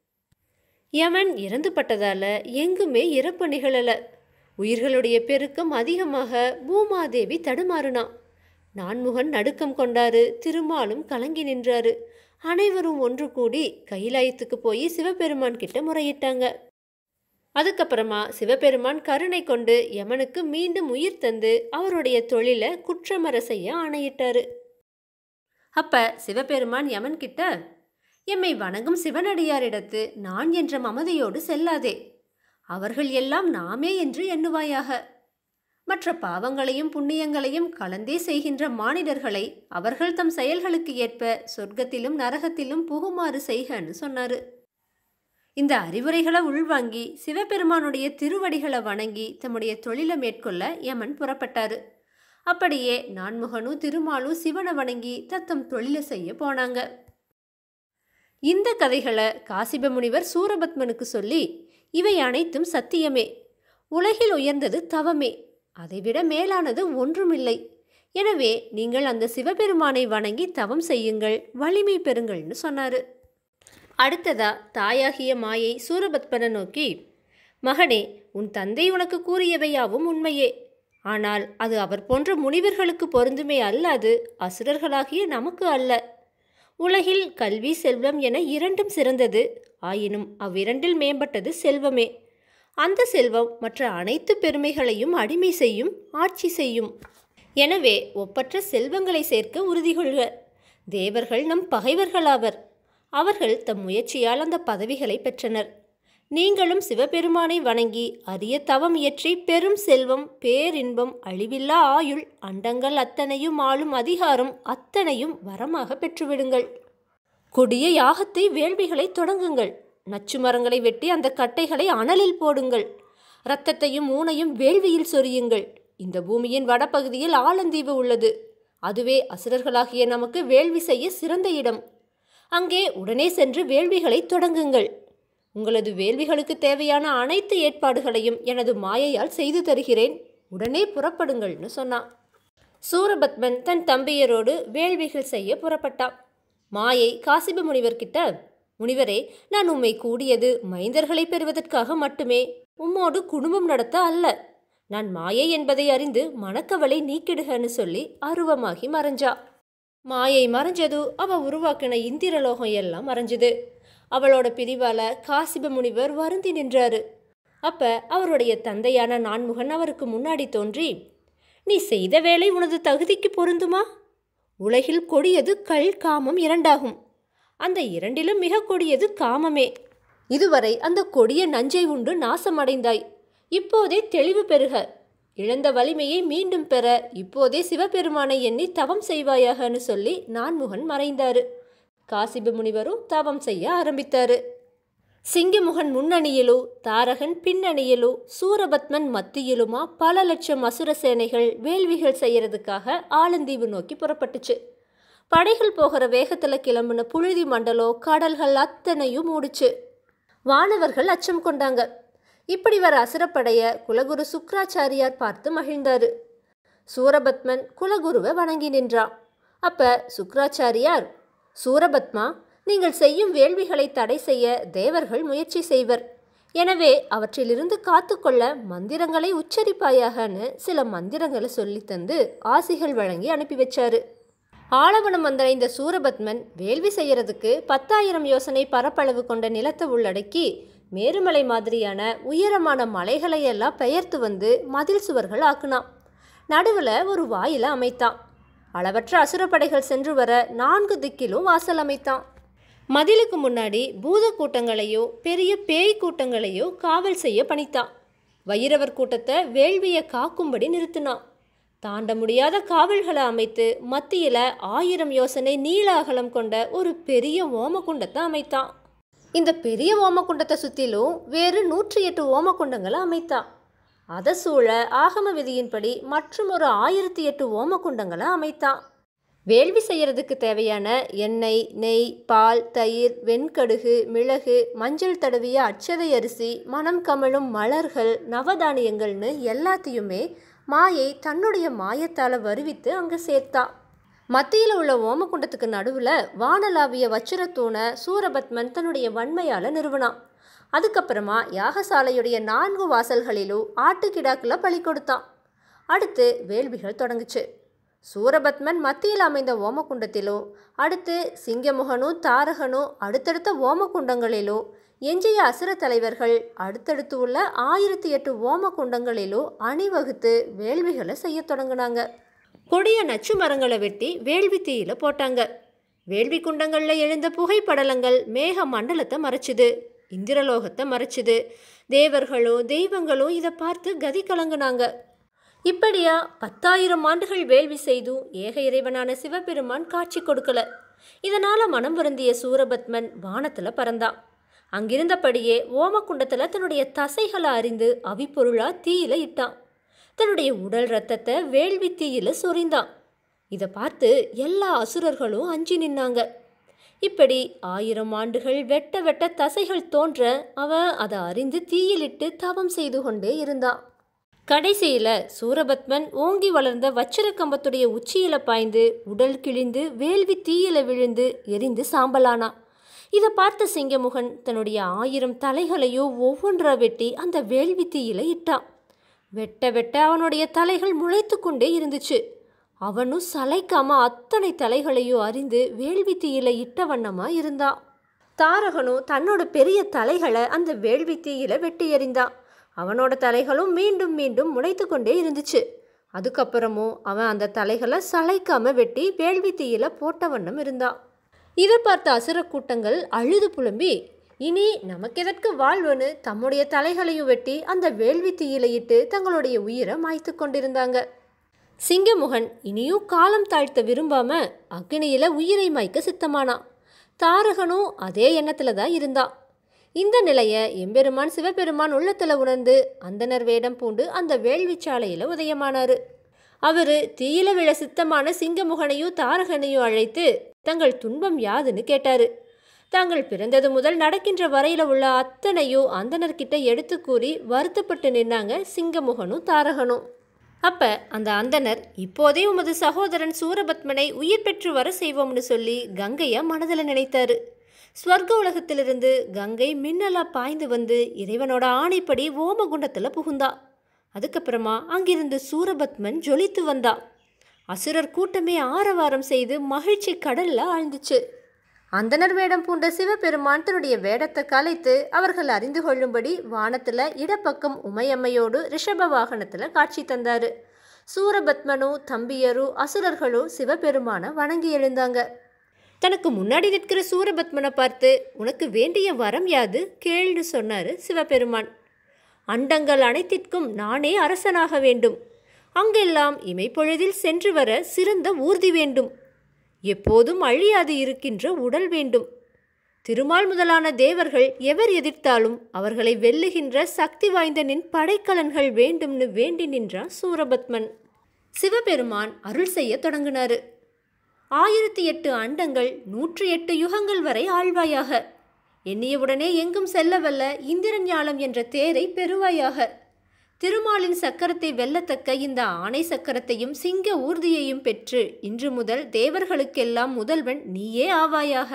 யமன் இறந்துபட்டதால எங்குமே இறப்பு நிகழல உயிர்களுடைய பெருக்கம் அதிகமாக பூமாதேவி தடுமாறுனா நான்முகன் நடுக்கம் கொண்டாரு திருமாலும் கலங்கி நின்றாரு அனைவரும் ஒன்று கூடி கைலாயத்துக்கு போய் சிவபெருமான் கிட்ட முறையிட்டாங்க அதுக்கப்புறமா சிவபெருமான் கருணை கொண்டு யமனுக்கு மீண்டும் உயிர் தந்து அவருடைய தொழிலை குற்றமற செய்ய ஆணையிட்டாரு அப்ப சிவபெருமான் யமன் கிட்ட எம்மை வணங்கும் சிவனடியாரிடத்து நான் என்ற மமதையோடு செல்லாதே அவர்கள் எல்லாம் நாமே என்று எண்ணுவாயாக மற்ற பாவங்களையும் புண்ணியங்களையும் கலந்தே செய்கின்ற மானிடர்களை அவர்கள் தம் செயல்களுக்கு ஏற்ப சொர்க்கத்திலும் நரகத்திலும் புகுமாறு செய்கன்னு சொன்னாரு இந்த அறிவுரைகளை உள்வாங்கி சிவபெருமானுடைய திருவடிகளை வணங்கி தம்முடைய தொழிலை மேற்கொள்ள யமன் புறப்பட்டாரு அப்படியே நான்முகனும் திருமாலும் சிவனை வணங்கி தத்தம் தொழிலை செய்ய போனாங்க இந்த கதைகளை காசிப முனிவர் சூரபத்மனுக்கு சொல்லி இவை அனைத்தும் சத்தியமே உலகில் உயர்ந்தது தவமே அதைவிட மேலானது ஒன்றுமில்லை எனவே நீங்கள் அந்த சிவபெருமானை வணங்கி தவம் செய்யுங்கள் வலிமை பெறுங்கள்னு சொன்னாரு அடுத்ததா தாயாகிய மாயை சூரபத்மனை நோக்கி மகனே உன் தந்தை உனக்கு கூறியவையாவும் உண்மையே ஆனால் அது அவர் போன்ற முனிவர்களுக்கு பொருந்துமே அல்லாது அசுரர்களாகிய நமக்கு அல்ல உலகில் கல்வி செல்வம் என இரண்டும் சிறந்தது ஆயினும் அவ்விரண்டில் மேம்பட்டது செல்வமே அந்த செல்வம் மற்ற அனைத்து பெருமைகளையும் அடிமை செய்யும் ஆட்சி செய்யும் எனவே ஒப்பற்ற செல்வங்களை சேர்க்க உறுதி கொள்க தேவர்கள் நம் பகைவர்களாவர் அவர்கள் தம் முயற்சியால் அந்த பதவிகளை பெற்றனர் நீங்களும் சிவபெருமானை வணங்கி அரிய தவம் இயற்றி பெரும் செல்வம் பேரின்பம் அழிவில்லா ஆயுள் அண்டங்கள் அத்தனையும் ஆளும் அதிகாரம் அத்தனையும் வரமாக பெற்றுவிடுங்கள் கொடிய யாகத்தை வேள்விகளை தொடங்குங்கள் நச்சு மரங்களை வெட்டி அந்த கட்டைகளை அனலில் போடுங்கள் இரத்தத்தையும் ஊனையும் வேள்வியில் சொரியுங்கள் இந்த பூமியின் வடபகுதியில் ஆலந்தீவு உள்ளது அதுவே அசுரர்களாகிய நமக்கு வேள்வி செய்ய சிறந்த இடம் அங்கே உடனே சென்று வேள்விகளை தொடங்குங்கள் உங்களது வேள்விகளுக்கு தேவையான அனைத்து ஏற்பாடுகளையும் எனது மாயையால் செய்து தருகிறேன் உடனே புறப்படுங்கள்னு சொன்னான் சூரபத்மன் தன் தம்பியரோடு வேள்விகள் செய்ய புறப்பட்டான் மாயை காசிப முனிவர்கிட்ட முனிவரே நான் உம்மை கூடியது மைந்தர்களை பெறுவதற்காக மட்டுமே உம்மோடு குடும்பம் நடத்த அல்ல நான் மாயை என்பதை அறிந்து மணக்கவலை நீக்கிடுகன்னு சொல்லி அருவமாகி மறைஞ்சா மாயை மறைஞ்சது அவ உருவாக்கின இந்திரலோகம் எல்லாம் மறைஞ்சது அவளோட பிரிவால காசிப முனிவர் வருந்தி நின்றாரு அப்ப அவருடைய தந்தையான நான்முகன் அவருக்கு முன்னாடி தோன்றி நீ செய்த வேலை உனது தகுதிக்கு பொருந்துமா உலகில் கொடியது கல் காமம் இரண்டாகும் அந்த இரண்டிலும் மிக கொடியது காமமே இதுவரை அந்த கொடிய நஞ்சை உண்டு நாசமடைந்தாய் இப்போதே தெளிவு பெறுக இழந்த வலிமையை மீண்டும் பெற இப்போதே சிவபெருமானை எண்ணி தவம் செய்வாயாகன்னு சொல்லி நான்முகன் மறைந்தாரு காசிப முனிவரும் தவம் செய்ய ஆரம்பித்தாரு சிங்கமுகன் முன்னணியிலோ தாரகன் பின்னணியிலோ சூரபத்மன் மத்தியிலுமா பல லட்சம் அசுர சேனைகள் வேள்விகள் செய்யறதுக்காக ஆலந்தீவு நோக்கி புறப்பட்டுச்சு படைகள் போகிற வேகத்தில் கிளம்புன புழுதி மண்டலோ கடல்கள் அத்தனையும் மூடுச்சு வானவர்கள் அச்சம் கொண்டாங்க இப்படி வர அசுரப்படைய குலகுரு சுக்ராச்சாரியார் பார்த்து மகிழ்ந்தாரு சூரபத்மன் குலகுருவை வணங்கி நின்றான் அப்ப சுக்ராச்சாரியார் சூரபத்மா நீங்கள் செய்யும் வேள்விகளை தடை செய்ய தேவர்கள் முயற்சி செய்வர் எனவே அவற்றிலிருந்து காத்துக்கொள்ள மந்திரங்களை உச்சரிப்பாயாகன்னு சில மந்திரங்களை சொல்லி தந்து ஆசிகள் வழங்கி அனுப்பி வச்சாரு ஆளவனம் வந்தடைந்த சூரபத்மன் வேள்வி செய்யறதுக்கு பத்தாயிரம் யோசனை பரப்பளவு கொண்ட நிலத்தை உள்ளடக்கி மேருமலை மாதிரியான உயரமான மலைகளை எல்லாம் பெயர்த்து வந்து மதில் சுவர்கள் ஆக்குனான் நடுவில் ஒரு வாயில அமைத்தான் அளவற்ற அசுரப்படைகள் சென்று வர நான்கு திக்கிலும் வாசல் அமைத்தான் மதிலுக்கு முன்னாடி பூத கூட்டங்களையோ பெரிய பேய் கூட்டங்களையோ காவல் செய்ய பணித்தான் வைரவர் கூட்டத்தை வேள்வியை காக்கும்படி நிறுத்தினான் தாண்ட முடியாத காவல்களை அமைத்து மத்தியில் ஆயிரம் யோசனை நீள அகலம் கொண்ட ஒரு பெரிய ஓமகுண்டத்தை அமைத்தான் இந்த பெரிய ஓமகுண்டத்தை சுற்றிலும் வேறு நூற்றி எட்டு ஓமகுண்டங்களை அமைத்தான் அதை சூழ ஆகம விதியின்படி மற்றும் ஒரு ஆயிரத்தி எட்டு ஓமகுண்டங்களை அமைத்தான் வேள்வி செய்யறதுக்கு தேவையான எண்ணெய் நெய் பால் தயிர் வெண்கடுகு மிளகு மஞ்சள் தடவிய அச்சதை அரிசி மனம் கமழும் மலர்கள் நவதானியங்கள்னு எல்லாத்தையுமே மாயை தன்னுடைய மாயத்தால் வருவித்து அங்கே சேர்த்தா மத்தியில் உள்ள ஓமகுண்டத்துக்கு நடுவில் வானலாவிய வச்சிரத்தூணை சூரபத்மன் தன்னுடைய வன்மையால் நிறுவனான் அதுக்கப்புறமா யாகசாலையுடைய நான்கு வாசல்களிலும் ஆட்டுக்கிடாக்கில் பலி கொடுத்தான் அடுத்து வேள்விகள் தொடங்குச்சு சூரபத்மன் மத்தியில் அமைந்த ஓமகுண்டத்திலோ அடுத்து சிங்கமுகனும் தாரகனும் அடுத்தடுத்த ஓமகுண்டங்களிலோ எஞ்சிய அசுர தலைவர்கள் அடுத்தடுத்து உள்ள ஆயிரத்தி எட்டு ஓமகுண்டங்களிலோ அணிவகுத்து வேள்விகளை செய்ய தொடங்கினாங்க கொடிய நச்சு மரங்களை வெட்டி வேள்வி தீயில போட்டாங்க வேள்வி குண்டங்களில் எழுந்த புகைப்படலங்கள் மேக மண்டலத்தை மறைச்சுது இந்திரலோகத்தை மறைச்சுது தேவர்களும் தெய்வங்களும் இதை பார்த்து கதி கலங்குனாங்க இப்படியா பத்தாயிரம் ஆண்டுகள் வேள்வி செய்தும் ஏக இறைவனான சிவபெருமான் காட்சி கொடுக்கல இதனால மனம் வருந்திய சூரபத்மன் வானத்துல பறந்தான் அங்கிருந்தபடியே ஓமக்குண்டத்தில் தன்னுடைய தசைகளை அறிந்து அவிப்பொருளா தீயில இட்டான் தன்னுடைய உடல் ரத்தத்தை வேள்வி தீயில சொரிந்தான் இதை பார்த்து எல்லா அசுரர்களும் அஞ்சி நின்னாங்க இப்படி ஆயிரம் ஆண்டுகள் வெட்ட வெட்ட தசைகள் தோன்ற அவன் அதை அறிந்து தீயிலிட்டு தவம் செய்து கொண்டே இருந்தான் கடைசியில் சூரபத்மன் ஓங்கி வளர்ந்த வச்சிர கம்பத்துடைய உச்சியில பாய்ந்து உடல் கிழிந்து வேள்வி தீயில விழுந்து எரிந்து சாம்பலானான் இதை பார்த்த சிங்கமுகன் தன்னுடைய ஆயிரம் தலைகளையோ ஒவ்வொன்றா வெட்டி அந்த வேள்வி தீயில இட்டான் வெட்ட வெட்ட அவனுடைய தலைகள் முளைத்து கொண்டே இருந்துச்சு அவனும் சளைக்காம அத்தனை தலைகளையும் அறிந்து வேள்வி தீயில இட்ட வண்ணமா இருந்தான் தாரகனும் தன்னோட பெரிய தலைகளை அந்த வேள்வி தீயில வெட்டி எறிந்தான் அவனோட தலைகளும் மீண்டும் மீண்டும் முளைத்து கொண்டே இருந்துச்சு அதுக்கப்புறமும் அவன் அந்த தலைகளை சளைக்காம வெட்டி வேள்வி தீயில போட்ட வண்ணம் இருந்தான் இதை பார்த்த அசுர கூட்டங்கள் அழுது புலம்பி இனி நமக்கெதற்கு வாழ்வுன்னு தம்முடைய தலைகளையும் வெட்டி அந்த வேள்வி தீயில இட்டு தங்களுடைய உயிரை மாய்த்து கொண்டிருந்தாங்க சிங்கமுகன் இனியும் காலம் தாழ்த்த விரும்பாம அக்னியில உயிரை மாய்க்க சித்தமானான் தாரகனும் அதே எண்ணத்துல தான் இருந்தான் இந்த நிலையை எம்பெருமான் சிவபெருமான் உள்ளத்துல உணர்ந்து அந்தனர் வேடம் பூண்டு அந்த வேள்விச்சாலையில உதயமானாரு அவரு தீயில விழ சித்தமான சிங்கமுகனையும் தாரகனையும் அழைத்து தங்கள் துன்பம் யாதுன்னு கேட்டாரு தாங்கள் பிறந்தது முதல் நடக்கின்ற வரையில உள்ள அத்தனையும் அந்தனர்கிட்ட எடுத்து கூறி வருத்தப்பட்டு நின்னாங்க சிங்கமுகனும் தாரகனும் அப்ப அந்த அந்தனர் இப்போதே உமது சகோதரன் சூரபத்மனை உயிர் பெற்று வர செய்வோம்னு சொல்லி கங்கைய மனதில் நினைத்தாரு ஸ்வர்க உலகத்திலிருந்து கங்கை மின்னலா பாய்ந்து வந்து இறைவனோட ஆணைப்படி ஓமகுண்டத்தில் புகுந்தா அதுக்கப்புறமா அங்கிருந்து சூரபத்மன் ஜொலித்து வந்தா அசுரர் கூட்டமே ஆரவாரம் செய்து மகிழ்ச்சி கடல்ல ஆழ்ந்துச்சு அந்தனர் வேடம் பூண்ட சிவபெருமான் தன்னுடைய வேடத்தை கலைத்து அவர்கள் அறிந்து கொள்ளும்படி வானத்துல இடப்பக்கம் உமையம்மையோடு ரிஷப வாகனத்துல காட்சி தந்தாரு சூரபத்மனும் தம்பியரும் அசுரர்களும் சிவபெருமானை வணங்கி எழுந்தாங்க தனக்கு முன்னாடி நிற்கிற சூரபத்மனை பார்த்து உனக்கு வேண்டிய வரம் யாது கேள்னு சொன்னாரு சிவபெருமான் அண்டங்கள் அனைத்திற்கும் நானே அரசனாக வேண்டும் அங்கெல்லாம் இமைப்பொழுதில் சென்று வர சிறந்த ஊர்தி வேண்டும் எப்போதும் அழியாது இருக்கின்ற உடல் வேண்டும் திருமால் முதலான தேவர்கள் எவர் எதிர்த்தாலும் அவர்களை வெல்லுகின்ற சக்தி வாய்ந்த நின் படைக்கலன்கள் வேண்டும்னு வேண்டி நின்றான் சூரபத்மன் சிவபெருமான் அருள் செய்ய தொடங்கினாரு ஆயிரத்தி எட்டு அண்டங்கள் நூற்றி எட்டு யுகங்கள் வரை ஆழ்வாயாக எண்ணியவுடனே எங்கும் செல்லவல்ல இந்திரன் ஞாலம் என்ற தேரை பெறுவாயாக திருமாலின் சக்கரத்தை வெல்லத்தக்க இந்த ஆணை சக்கரத்தையும் சிங்க ஊர்தியையும் பெற்று இன்று முதல் தேவர்களுக்கெல்லாம் முதல்வன் நீயே ஆவாயாக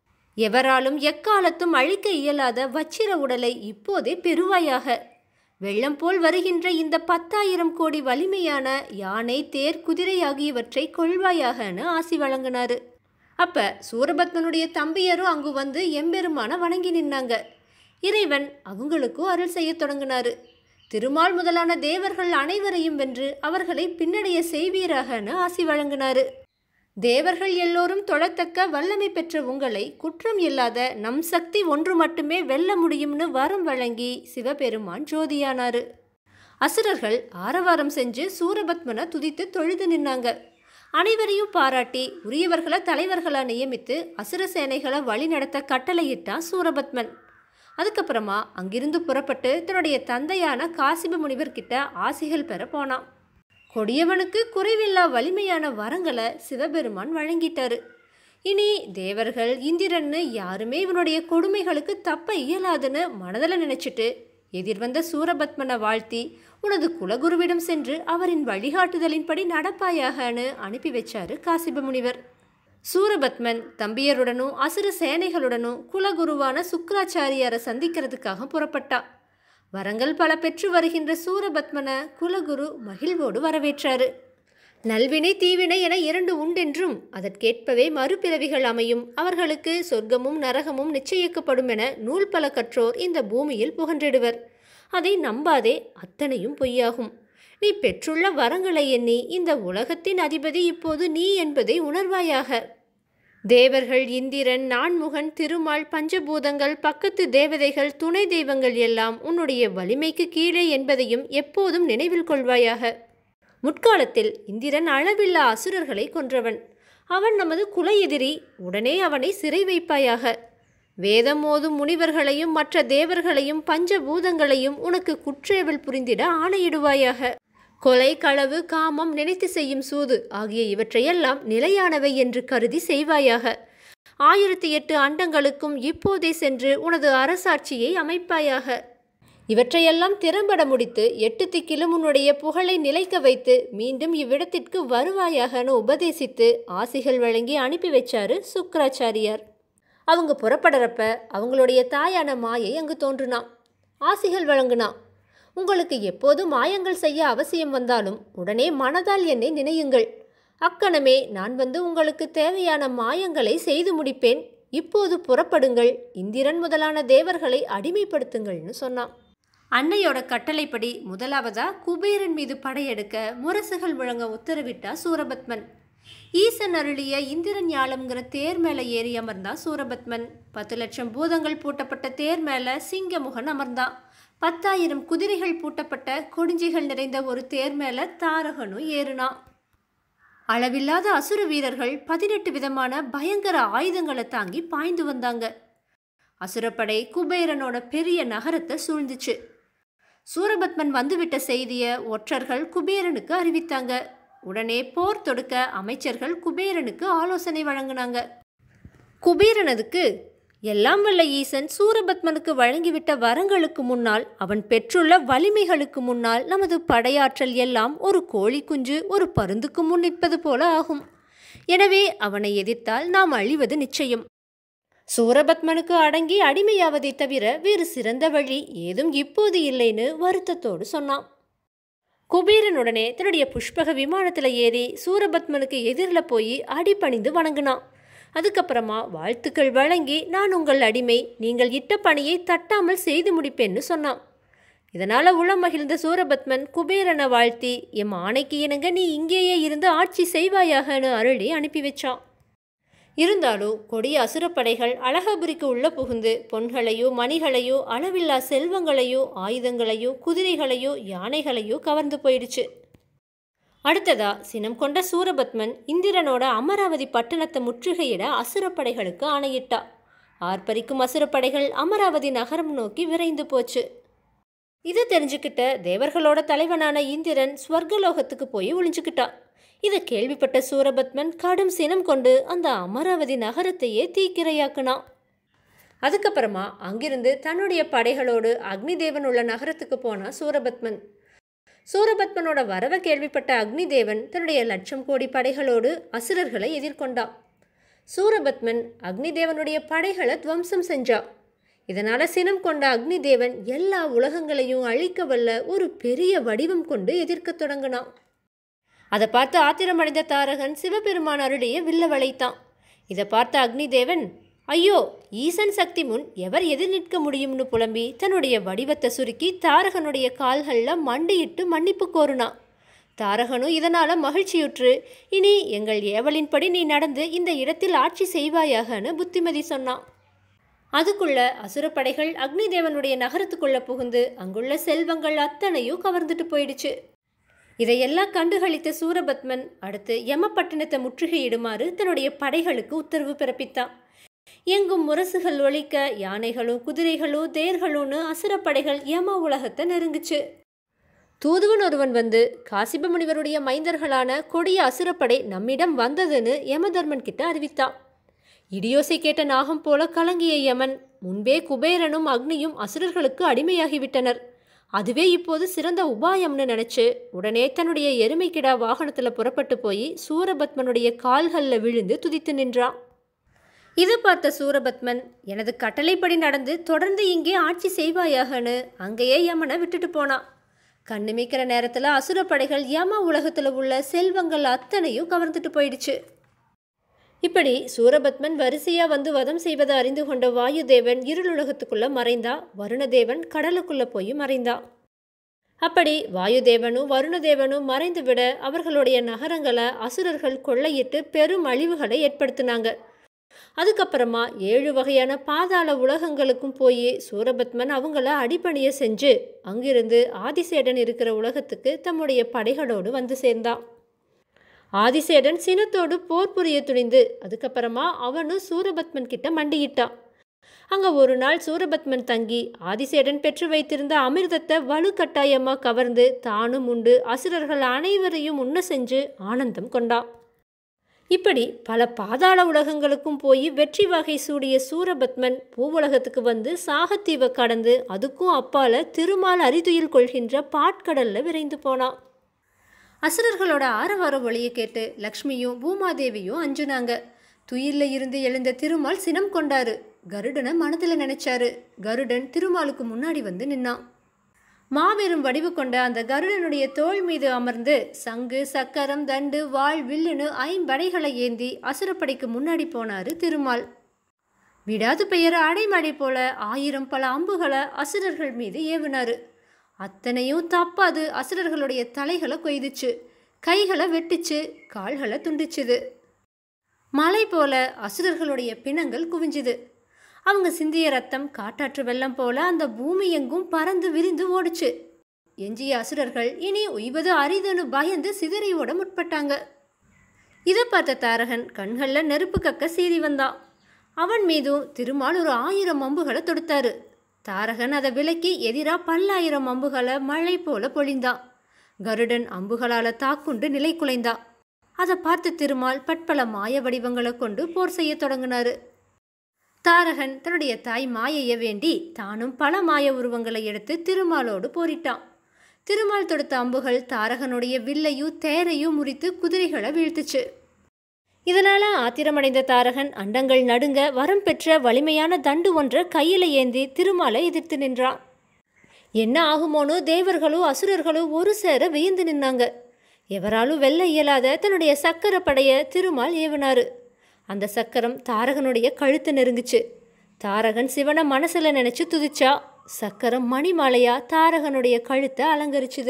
எவராலும் எக்காலத்தும் அழிக்க இயலாத வச்சிர உடலை இப்போதே பெறுவாயாக வெள்ளம் போல் வருகின்ற இந்த பத்தாயிரம் கோடி வலிமையான யானை தேர் குதிரை ஆகியவற்றை கொள்வாயாகன்னு ஆசி வழங்கினாரு அப்ப சூரபத்மனுடைய தம்பியரும் அங்கு வந்து எம்பெருமான வணங்கி நின்னாங்க இறைவன் அவங்களுக்கும் அருள் செய்ய தொடங்கினாரு திருமால் முதலான தேவர்கள் அனைவரையும் வென்று அவர்களை பின்னடைய செய்வீராகன்னு ஆசி வழங்கினாரு தேவர்கள் எல்லோரும் தொழத்தக்க வல்லமை பெற்ற உங்களை குற்றம் இல்லாத நம் சக்தி ஒன்று மட்டுமே வெல்ல முடியும்னு வரம் வழங்கி சிவபெருமான் ஜோதியானாரு அசுரர்கள் ஆரவாரம் செஞ்சு சூரபத்மனை துதித்து தொழுது நின்னாங்க அனைவரையும் பாராட்டி உரியவர்களை தலைவர்களா நியமித்து அசுர சேனைகளை வழிநடத்த கட்டளையிட்டான் சூரபத்மன் அதுக்கப்புறமா அங்கிருந்து புறப்பட்டு தன்னுடைய தந்தையான காசிப முனிவர்கிட்ட ஆசிகள் பெற போனான் கொடியவனுக்கு குறைவில்லா வலிமையான வரங்களை சிவபெருமான் வழங்கிட்டாரு இனி தேவர்கள் இந்திரன்னு யாருமே இவனுடைய கொடுமைகளுக்கு தப்ப இயலாதுன்னு மனதில் நினைச்சிட்டு எதிர்வந்த சூரபத்மனை வாழ்த்தி உனது குலகுருவிடம் சென்று அவரின் வழிகாட்டுதலின்படி நடப்பாயாகன்னு அனுப்பி வச்சாரு காசிப முனிவர் சூரபத்மன் தம்பியருடனும் அசுர சேனைகளுடனும் குலகுருவான சுக்கராச்சாரியாரை சந்திக்கிறதுக்காக புறப்பட்டா வரங்கள் பல பெற்று வருகின்ற சூரபத்மனை குலகுரு மகிழ்வோடு வரவேற்றாரு நல்வினை தீவினை என இரண்டு உண்டென்றும் அதற்கேற்பவே மறுபிறவிகள் அமையும் அவர்களுக்கு சொர்க்கமும் நரகமும் நிச்சயிக்கப்படும் என நூல் பல கற்றோர் இந்த பூமியில் புகன்றிடுவர் அதை நம்பாதே அத்தனையும் பொய்யாகும் நீ பெற்றுள்ள வரங்களை எண்ணி இந்த உலகத்தின் அதிபதி இப்போது நீ என்பதை உணர்வாயாக தேவர்கள் இந்திரன் நான்முகன் திருமால் பஞ்சபூதங்கள் பக்கத்து தேவதைகள் துணை தெய்வங்கள் எல்லாம் உன்னுடைய வலிமைக்கு கீழே என்பதையும் எப்போதும் நினைவில் கொள்வாயாக முற்காலத்தில் இந்திரன் அளவில்லா அசுரர்களை கொன்றவன் அவன் நமது குல எதிரி உடனே அவனை சிறை வைப்பாயாக வேதம் ஓதும் முனிவர்களையும் மற்ற தேவர்களையும் பஞ்சபூதங்களையும் உனக்கு குற்றேவல் புரிந்திட ஆணையிடுவாயாக கொலை களவு காமம் நினைத்து செய்யும் சூது ஆகிய இவற்றையெல்லாம் நிலையானவை என்று கருதி செய்வாயாக ஆயிரத்தி எட்டு அண்டங்களுக்கும் இப்போதே சென்று உனது அரசாட்சியை அமைப்பாயாக இவற்றையெல்லாம் திறம்பட முடித்து எட்டு திக்கிலும் உன்னுடைய புகழை நிலைக்க வைத்து மீண்டும் இவ்விடத்திற்கு வருவாயாகனு உபதேசித்து ஆசிகள் வழங்கி அனுப்பி வச்சாரு சுக்கராச்சாரியார் அவங்க புறப்படுறப்ப அவங்களுடைய தாயான மாயை அங்கு தோன்றுனான் ஆசிகள் வழங்குனான் உங்களுக்கு எப்போது மாயங்கள் செய்ய அவசியம் வந்தாலும் உடனே மனதால் என்னை நினையுங்கள் அக்கணமே நான் வந்து உங்களுக்கு தேவையான மாயங்களை செய்து முடிப்பேன் இப்போது புறப்படுங்கள் இந்திரன் முதலான தேவர்களை அடிமைப்படுத்துங்கள்னு சொன்னான் அன்னையோட கட்டளைப்படி முதலாவதா குபேரன் மீது படையெடுக்க முரசுகள் முழங்க உத்தரவிட்டா சூரபத்மன் ஈசன் அருளிய இந்திரன் ஞாலம்ங்கிற தேர் மேலே ஏறி அமர்ந்தான் சூரபத்மன் பத்து லட்சம் பூதங்கள் பூட்டப்பட்ட தேர் மேலே சிங்கமுகன் அமர்ந்தான் பத்தாயிரம் குதிரைகள் பூட்டப்பட்ட கொடுஞ்சிகள் நிறைந்த ஒரு தேர் மேலே தாரகனும் ஏறுனான் அளவில்லாத அசுர வீரர்கள் பதினெட்டு விதமான பயங்கர ஆயுதங்களை தாங்கி பாய்ந்து வந்தாங்க அசுரப்படை குபேரனோட பெரிய நகரத்தை சூழ்ந்துச்சு சூரபத்மன் வந்துவிட்ட செய்தியை ஒற்றர்கள் குபேரனுக்கு அறிவித்தாங்க உடனே போர் தொடுக்க அமைச்சர்கள் குபேரனுக்கு ஆலோசனை வழங்கினாங்க குபேரனதுக்கு எல்லாம் வல்ல ஈசன் சூரபத்மனுக்கு வழங்கிவிட்ட வரங்களுக்கு முன்னால் அவன் பெற்றுள்ள வலிமைகளுக்கு முன்னால் நமது படையாற்றல் எல்லாம் ஒரு கோழி குஞ்சு ஒரு பருந்துக்கு முன் நிற்பது போல ஆகும் எனவே அவனை எதிர்த்தால் நாம் அழிவது நிச்சயம் சூரபத்மனுக்கு அடங்கி அடிமையாவதை தவிர வேறு சிறந்த வழி ஏதும் இப்போது இல்லைன்னு வருத்தத்தோடு சொன்னான் குபேரனுடனே தன்னுடைய புஷ்பக விமானத்தில் ஏறி சூரபத்மனுக்கு எதிரில் போய் அடிபணிந்து வணங்கினான் அதுக்கப்புறமா வாழ்த்துக்கள் வழங்கி நான் உங்கள் அடிமை நீங்கள் இட்ட பணியை தட்டாமல் செய்து முடிப்பேன்னு சொன்னான் இதனால் உளம் மகிழ்ந்த சூரபத்மன் குபேரனை வாழ்த்தி எம் ஆணைக்கு இணங்க நீ இங்கேயே இருந்து ஆட்சி செய்வாயாகனு அருளி அனுப்பி வச்சான் இருந்தாலும் கொடிய அசுரப்படைகள் அழகபுரிக்கு உள்ள புகுந்து பொன்களையோ மணிகளையோ அளவில்லா செல்வங்களையோ ஆயுதங்களையோ குதிரைகளையோ யானைகளையோ கவர்ந்து போயிடுச்சு அடுத்ததா சினம் கொண்ட சூரபத்மன் இந்திரனோட அமராவதி பட்டணத்தை முற்றுகையிட அசுரப்படைகளுக்கு ஆணையிட்டா ஆர்ப்பரிக்கும் அசுரப்படைகள் அமராவதி நகரம் நோக்கி விரைந்து போச்சு இதை தெரிஞ்சுக்கிட்ட தேவர்களோட தலைவனான இந்திரன் ஸ்வர்கலோகத்துக்கு போய் ஒளிஞ்சுக்கிட்டான் இதை கேள்விப்பட்ட சூரபத்மன் கடும் சினம் கொண்டு அந்த அமராவதி நகரத்தையே தீக்கிரையாக்குனான் அதுக்கப்புறமா அங்கிருந்து தன்னுடைய படைகளோடு அக்னி தேவன் உள்ள நகரத்துக்கு போனான் சூரபத்மன் சூரபத்மனோட வரவை கேள்விப்பட்ட அக்னி தேவன் தன்னுடைய லட்சம் கோடி படைகளோடு அசுரர்களை எதிர்கொண்டான் சூரபத்மன் அக்னி தேவனுடைய படைகளை துவம்சம் செஞ்சா இதனால சினம் கொண்ட அக்னி தேவன் எல்லா உலகங்களையும் அழிக்க வல்ல ஒரு பெரிய வடிவம் கொண்டு எதிர்க்கத் தொடங்கினான் அதை பார்த்து ஆத்திரமடைந்த தாரகன் சிவபெருமான் அருடைய வில்ல வளைத்தான் இதை பார்த்த அக்னி தேவன் ஐயோ ஈசன் சக்தி முன் எவர் எதிர் நிற்க முடியும்னு புலம்பி தன்னுடைய வடிவத்தை சுருக்கி தாரகனுடைய கால்களில் மண்டியிட்டு மன்னிப்பு கோருனான் தாரகனும் இதனால மகிழ்ச்சியுற்று இனி எங்கள் ஏவலின்படி நீ நடந்து இந்த இடத்தில் ஆட்சி செய்வாயாகன்னு புத்திமதி சொன்னான் அதுக்குள்ள அசுரப்படைகள் அக்னி தேவனுடைய நகரத்துக்குள்ள புகுந்து அங்குள்ள செல்வங்கள் அத்தனையும் கவர்ந்துட்டு போயிடுச்சு இதையெல்லாம் கண்டுகளித்த சூரபத்மன் அடுத்து யமப்பட்டினத்தை முற்றுகையிடுமாறு தன்னுடைய படைகளுக்கு உத்தரவு பிறப்பித்தான் எங்கும் முரசுகள் ஒழிக்க யானைகளும் குதிரைகளும் தேர்களும்னு அசுரப்படைகள் யம உலகத்தை நெருங்குச்சு தூதுவன் ஒருவன் வந்து காசிப முனிவருடைய மைந்தர்களான கொடிய அசுரப்படை நம்மிடம் வந்ததுன்னு யமதர்மன் கிட்ட அறிவித்தான் இடியோசை கேட்ட நாகம் போல கலங்கிய யமன் முன்பே குபேரனும் அக்னியும் அசுரர்களுக்கு அடிமையாகிவிட்டனர் அதுவே இப்போது சிறந்த உபாயம்னு நினைச்சு உடனே தன்னுடைய எருமைக்கிடா வாகனத்தில் புறப்பட்டு போய் சூரபத்மனுடைய கால்களில் விழுந்து துதித்து நின்றான் இதை பார்த்த சூரபத்மன் எனது கட்டளைப்படி நடந்து தொடர்ந்து இங்கே ஆட்சி செய்வாயாகன்னு அங்கேயே யமனை விட்டுட்டு போனான் கண்ணுமிக்கிற நேரத்தில் அசுரப்படைகள் யம உலகத்தில் உள்ள செல்வங்கள் அத்தனையும் கவர்ந்துட்டு போயிடுச்சு இப்படி சூரபத்மன் வரிசையா வந்து வதம் செய்வதை அறிந்து கொண்ட வாயுதேவன் இருளுலகத்துக்குள்ள மறைந்தா வருணதேவன் கடலுக்குள்ள போய் மறைந்தா அப்படி வாயுதேவனும் வருணதேவனும் மறைந்து விட அவர்களுடைய நகரங்களை அசுரர்கள் கொள்ளையிட்டு பெரும் அழிவுகளை ஏற்படுத்தினாங்க அதுக்கப்புறமா ஏழு வகையான பாதாள உலகங்களுக்கும் போய் சூரபத்மன் அவங்கள அடிப்பணிய செஞ்சு அங்கிருந்து ஆதிசேடன் இருக்கிற உலகத்துக்கு தம்முடைய படைகளோடு வந்து சேர்ந்தான் ஆதிசேடன் சினத்தோடு போர் புரிய துணிந்து அதுக்கப்புறமா அவனும் சூரபத்மன் கிட்ட மண்டியிட்டான் அங்கே ஒரு நாள் சூரபத்மன் தங்கி ஆதிசேடன் பெற்று வைத்திருந்த அமிர்தத்தை வலுக்கட்டாயமாக கவர்ந்து தானும் உண்டு அசுரர்கள் அனைவரையும் உண்ண செஞ்சு ஆனந்தம் கொண்டான் இப்படி பல பாதாள உலகங்களுக்கும் போய் வெற்றி வகை சூடிய சூரபத்மன் பூவுலகத்துக்கு வந்து சாகத்தீவை கடந்து அதுக்கும் அப்பால திருமால் அரிதுயில் கொள்கின்ற பாட்கடல்ல விரைந்து போனான் அசுரர்களோட ஆரவார ஒளியை கேட்டு லக்ஷ்மியும் பூமாதேவியும் அஞ்சுனாங்க துயில்ல இருந்து எழுந்த திருமால் சினம் கொண்டாரு கருடனை மனதில் நினைச்சாரு கருடன் திருமாலுக்கு முன்னாடி வந்து நின்னான் மாபெரும் வடிவு கொண்ட அந்த கருடனுடைய தோள் மீது அமர்ந்து சங்கு சக்கரம் தண்டு வாள் வில்லுன்னு ஐம்படைகளை ஏந்தி அசுரப்படைக்கு முன்னாடி போனாரு திருமால் விடாது பெயர அடைமடை போல ஆயிரம் பல அம்புகளை அசுரர்கள் மீது ஏவினாரு அத்தனையும் தப்பாது அசுரர்களுடைய தலைகளை கொய்துச்சு கைகளை வெட்டுச்சு கால்களை துண்டிச்சுது மலை போல அசுரர்களுடைய பிணங்கள் குவிஞ்சுது அவங்க சிந்திய ரத்தம் காட்டாற்று வெள்ளம் போல அந்த பூமி எங்கும் பறந்து விரிந்து ஓடுச்சு எஞ்சிய அசுரர்கள் இனி உய்வது அரிதுன்னு பயந்து சிதறி ஓட முற்பட்டாங்க இதை பார்த்த தாரகன் கண்களில் நெருப்பு கக்க சீறி வந்தான் அவன் மீதும் திருமால் ஒரு ஆயிரம் அம்புகளை தொடுத்தாரு தாரகன் அதை விலக்கி எதிராக பல்லாயிரம் அம்புகளை மழை போல பொழிந்தான் கருடன் அம்புகளால் தாக்குண்டு நிலை குலைந்தான் அதை பார்த்து திருமால் பட்பல மாய வடிவங்களை கொண்டு போர் செய்ய தொடங்கினாரு தாரகன் தன்னுடைய தாய் மாயைய வேண்டி தானும் பல மாய உருவங்களை எடுத்து திருமாலோடு போரிட்டான் திருமால் தொடுத்த அம்புகள் தாரகனுடைய வில்லையும் தேரையும் முறித்து குதிரைகளை வீழ்த்துச்சு இதனால ஆத்திரமடைந்த தாரகன் அண்டங்கள் நடுங்க வரம் பெற்ற வலிமையான தண்டு ஒன்றை கையில ஏந்தி திருமாலை எதிர்த்து நின்றான் என்ன ஆகுமோனோ தேவர்களும் அசுரர்களும் ஒரு சேர வியந்து நின்னாங்க எவராலும் வெல்ல இயலாத தன்னுடைய சக்கர படைய திருமால் ஏவினாரு அந்த சக்கரம் தாரகனுடைய கழுத்து நெருங்குச்சு தாரகன் சிவனை மனசுல நினைச்சு துதிச்சா சக்கரம் மணிமாலையா தாரகனுடைய கழுத்தை அலங்கரிச்சுது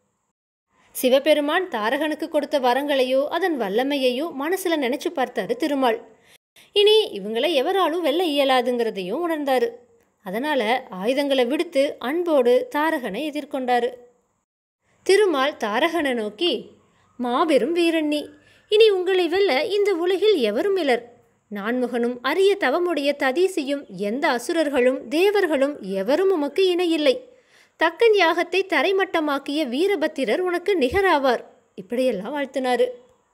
சிவபெருமான் தாரகனுக்கு கொடுத்த வரங்களையோ அதன் வல்லமையையோ மனசுல நினைச்சு பார்த்தாரு திருமால் இனி இவங்களை எவராலும் வெல்ல இயலாதுங்கிறதையும் உணர்ந்தாரு அதனால ஆயுதங்களை விடுத்து அன்போடு தாரகனை எதிர்கொண்டாரு திருமால் தாரகனை நோக்கி மாபெரும் வீரண்ணி இனி உங்களை வெல்ல இந்த உலகில் எவரும் இலர் நான்முகனும் அரிய தவமுடைய ததீசியும் எந்த அசுரர்களும் தேவர்களும் எவரும் உமக்கு இணையில்லை தக்கன் யாகத்தை தரைமட்டமாக்கிய வீரபத்திரர் உனக்கு நிகராவார் இப்படியெல்லாம் வாழ்த்தினாரு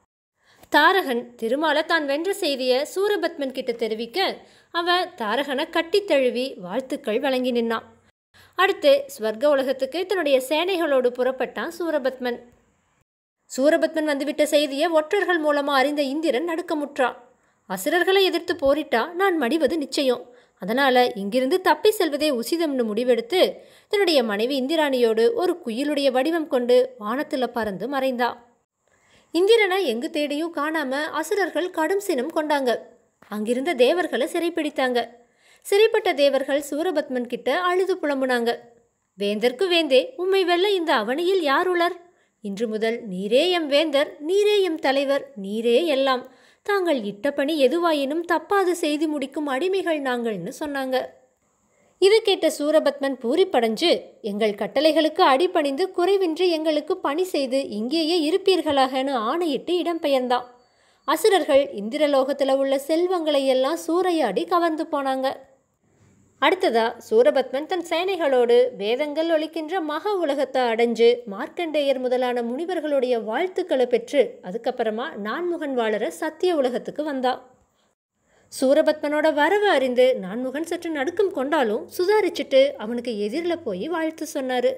தாரகன் திருமாலை தான் வென்ற செய்திய சூரபத்மன் கிட்ட தெரிவிக்க அவன் தாரகனை கட்டித் தழுவி வாழ்த்துக்கள் வழங்கி நின்னான் அடுத்து ஸ்வர்க்க உலகத்துக்கு தன்னுடைய சேனைகளோடு புறப்பட்டான் சூரபத்மன் சூரபத்மன் வந்துவிட்ட செய்தியை ஒற்றர்கள் மூலமா அறிந்த இந்திரன் நடுக்கமுற்றான் அசுரர்களை எதிர்த்து போரிட்டா நான் மடிவது நிச்சயம் அதனால இங்கிருந்து தப்பி செல்வதே உசிதம்னு முடிவெடுத்து தன்னுடைய மனைவி இந்திராணியோடு ஒரு குயிலுடைய வடிவம் கொண்டு வானத்துல பறந்து மறைந்தா இந்திரனை எங்கு தேடியும் காணாம அசுரர்கள் கடும் சினம் கொண்டாங்க அங்கிருந்த தேவர்களை சிறைப்பிடித்தாங்க சிறைப்பட்ட தேவர்கள் சூரபத்மன் கிட்ட அழுது புலம்புனாங்க வேந்தர்க்கு வேந்தே உம்மை வெல்ல இந்த அவனியில் யார் உளர் இன்று முதல் நீரே எம் வேந்தர் நீரே எம் தலைவர் நீரே எல்லாம் தாங்கள் இட்ட பணி எதுவாயினும் தப்பாது செய்து முடிக்கும் அடிமைகள் நாங்கள்னு சொன்னாங்க இது கேட்ட சூரபத்மன் பூரிப்படைஞ்சு எங்கள் கட்டளைகளுக்கு அடிபணிந்து குறைவின்றி எங்களுக்கு பணி செய்து இங்கேயே இருப்பீர்களாகன்னு ஆணையிட்டு இடம்பெயர்ந்தான் அசுரர்கள் இந்திரலோகத்தில் உள்ள செல்வங்களை எல்லாம் சூறையாடி கவர்ந்து போனாங்க அடுத்ததா சூரபத்மன் தன் சேனைகளோடு வேதங்கள் ஒலிக்கின்ற மகா உலகத்தை அடைஞ்சு மார்க்கண்டேயர் முதலான முனிவர்களுடைய வாழ்த்துக்களை பெற்று அதுக்கப்புறமா நான்முகன் வாழற சத்திய உலகத்துக்கு வந்தா சூரபத்மனோட வரவு அறிந்து நான்முகன் சற்று நடுக்கம் கொண்டாலும் சுதாரிச்சுட்டு அவனுக்கு எதிரில் போய் வாழ்த்து சொன்னாரு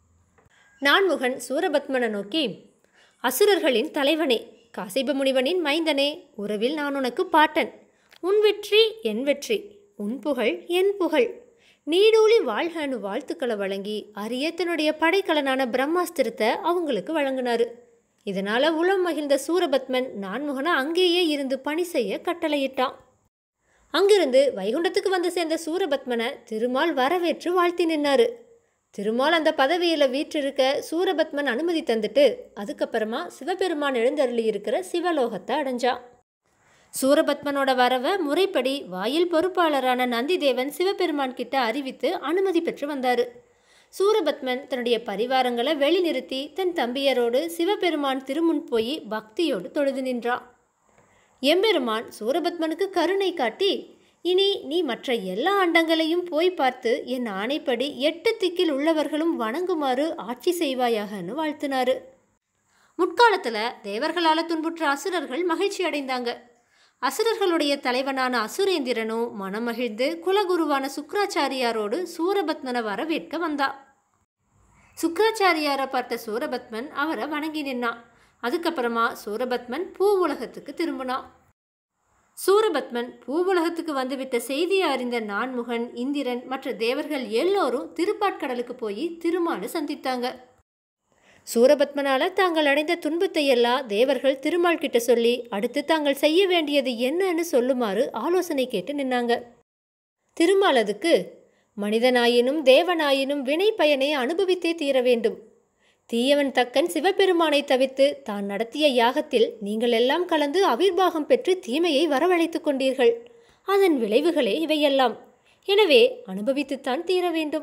நான்முகன் சூரபத்மனை நோக்கி அசுரர்களின் தலைவனே காசிப முனிவனின் மைந்தனே உறவில் நான் உனக்கு பாட்டன் உன் வெற்றி என் வெற்றி உன் புகழ் என் புகழ் நீடூழி வாழ்கனு வாழ்த்துக்களை வழங்கி அரிய தன்னுடைய படைக்கலனான பிரம்மாஸ்திரத்தை அவங்களுக்கு வழங்கினாரு இதனால உளம் மகிழ்ந்த சூரபத்மன் நான்முகனை அங்கேயே இருந்து பணி செய்ய கட்டளையிட்டான் அங்கிருந்து வைகுண்டத்துக்கு வந்து சேர்ந்த சூரபத்மனை திருமால் வரவேற்று வாழ்த்தி நின்னாரு திருமால் அந்த பதவியில் வீற்றிருக்க சூரபத்மன் அனுமதி தந்துட்டு அதுக்கப்புறமா சிவபெருமான் எழுந்தருளி இருக்கிற சிவலோகத்தை அடைஞ்சான் சூரபத்மனோட வரவை முறைப்படி வாயில் பொறுப்பாளரான நந்திதேவன் சிவபெருமான் கிட்ட அறிவித்து அனுமதி பெற்று வந்தாரு சூரபத்மன் தன்னுடைய பரிவாரங்களை வெளி நிறுத்தி தன் தம்பியரோடு சிவபெருமான் திருமுன் போய் பக்தியோடு தொழுது நின்றான் எம்பெருமான் சூரபத்மனுக்கு கருணை காட்டி இனி நீ மற்ற எல்லா அண்டங்களையும் போய் பார்த்து என் ஆணைப்படி எட்டு திக்கில் உள்ளவர்களும் வணங்குமாறு ஆட்சி செய்வாயாகன்னு வாழ்த்தினாரு முற்காலத்தில் தேவர்களால் துன்புற்ற அசுரர்கள் மகிழ்ச்சி அடைந்தாங்க அசுரர்களுடைய தலைவனான அசுரேந்திரனும் மனமகிழ்ந்து குலகுருவான சுக்ராச்சாரியாரோடு சூரபத்மனை வரவேற்க வந்தா சுக்ராச்சாரியாரை பார்த்த சூரபத்மன் அவரை வணங்கி நின்னான் அதுக்கப்புறமா சூரபத்மன் பூ உலகத்துக்கு திரும்பினான் சூரபத்மன் பூவுலகத்துக்கு வந்துவிட்ட செய்தியை அறிந்த நான்முகன் இந்திரன் மற்ற தேவர்கள் எல்லோரும் திருப்பாட்கடலுக்கு போய் திருமாலை சந்தித்தாங்க சூரபத்மனால தாங்கள் அடைந்த துன்பத்தை எல்லாம் தேவர்கள் திருமால் கிட்ட சொல்லி அடுத்து தாங்கள் செய்ய வேண்டியது என்னன்னு சொல்லுமாறு ஆலோசனை கேட்டு நின்னாங்க திருமால் அதுக்கு மனிதனாயினும் தேவனாயினும் வினை பயனை அனுபவித்தே தீர வேண்டும் தீயவன் தக்கன் சிவபெருமானை தவிர்த்து தான் நடத்திய யாகத்தில் நீங்கள் எல்லாம் கலந்து அவிர்வாகம் பெற்று தீமையை வரவழைத்துக் கொண்டீர்கள் அதன் விளைவுகளே இவையெல்லாம் எனவே அனுபவித்துத்தான் தீர வேண்டும்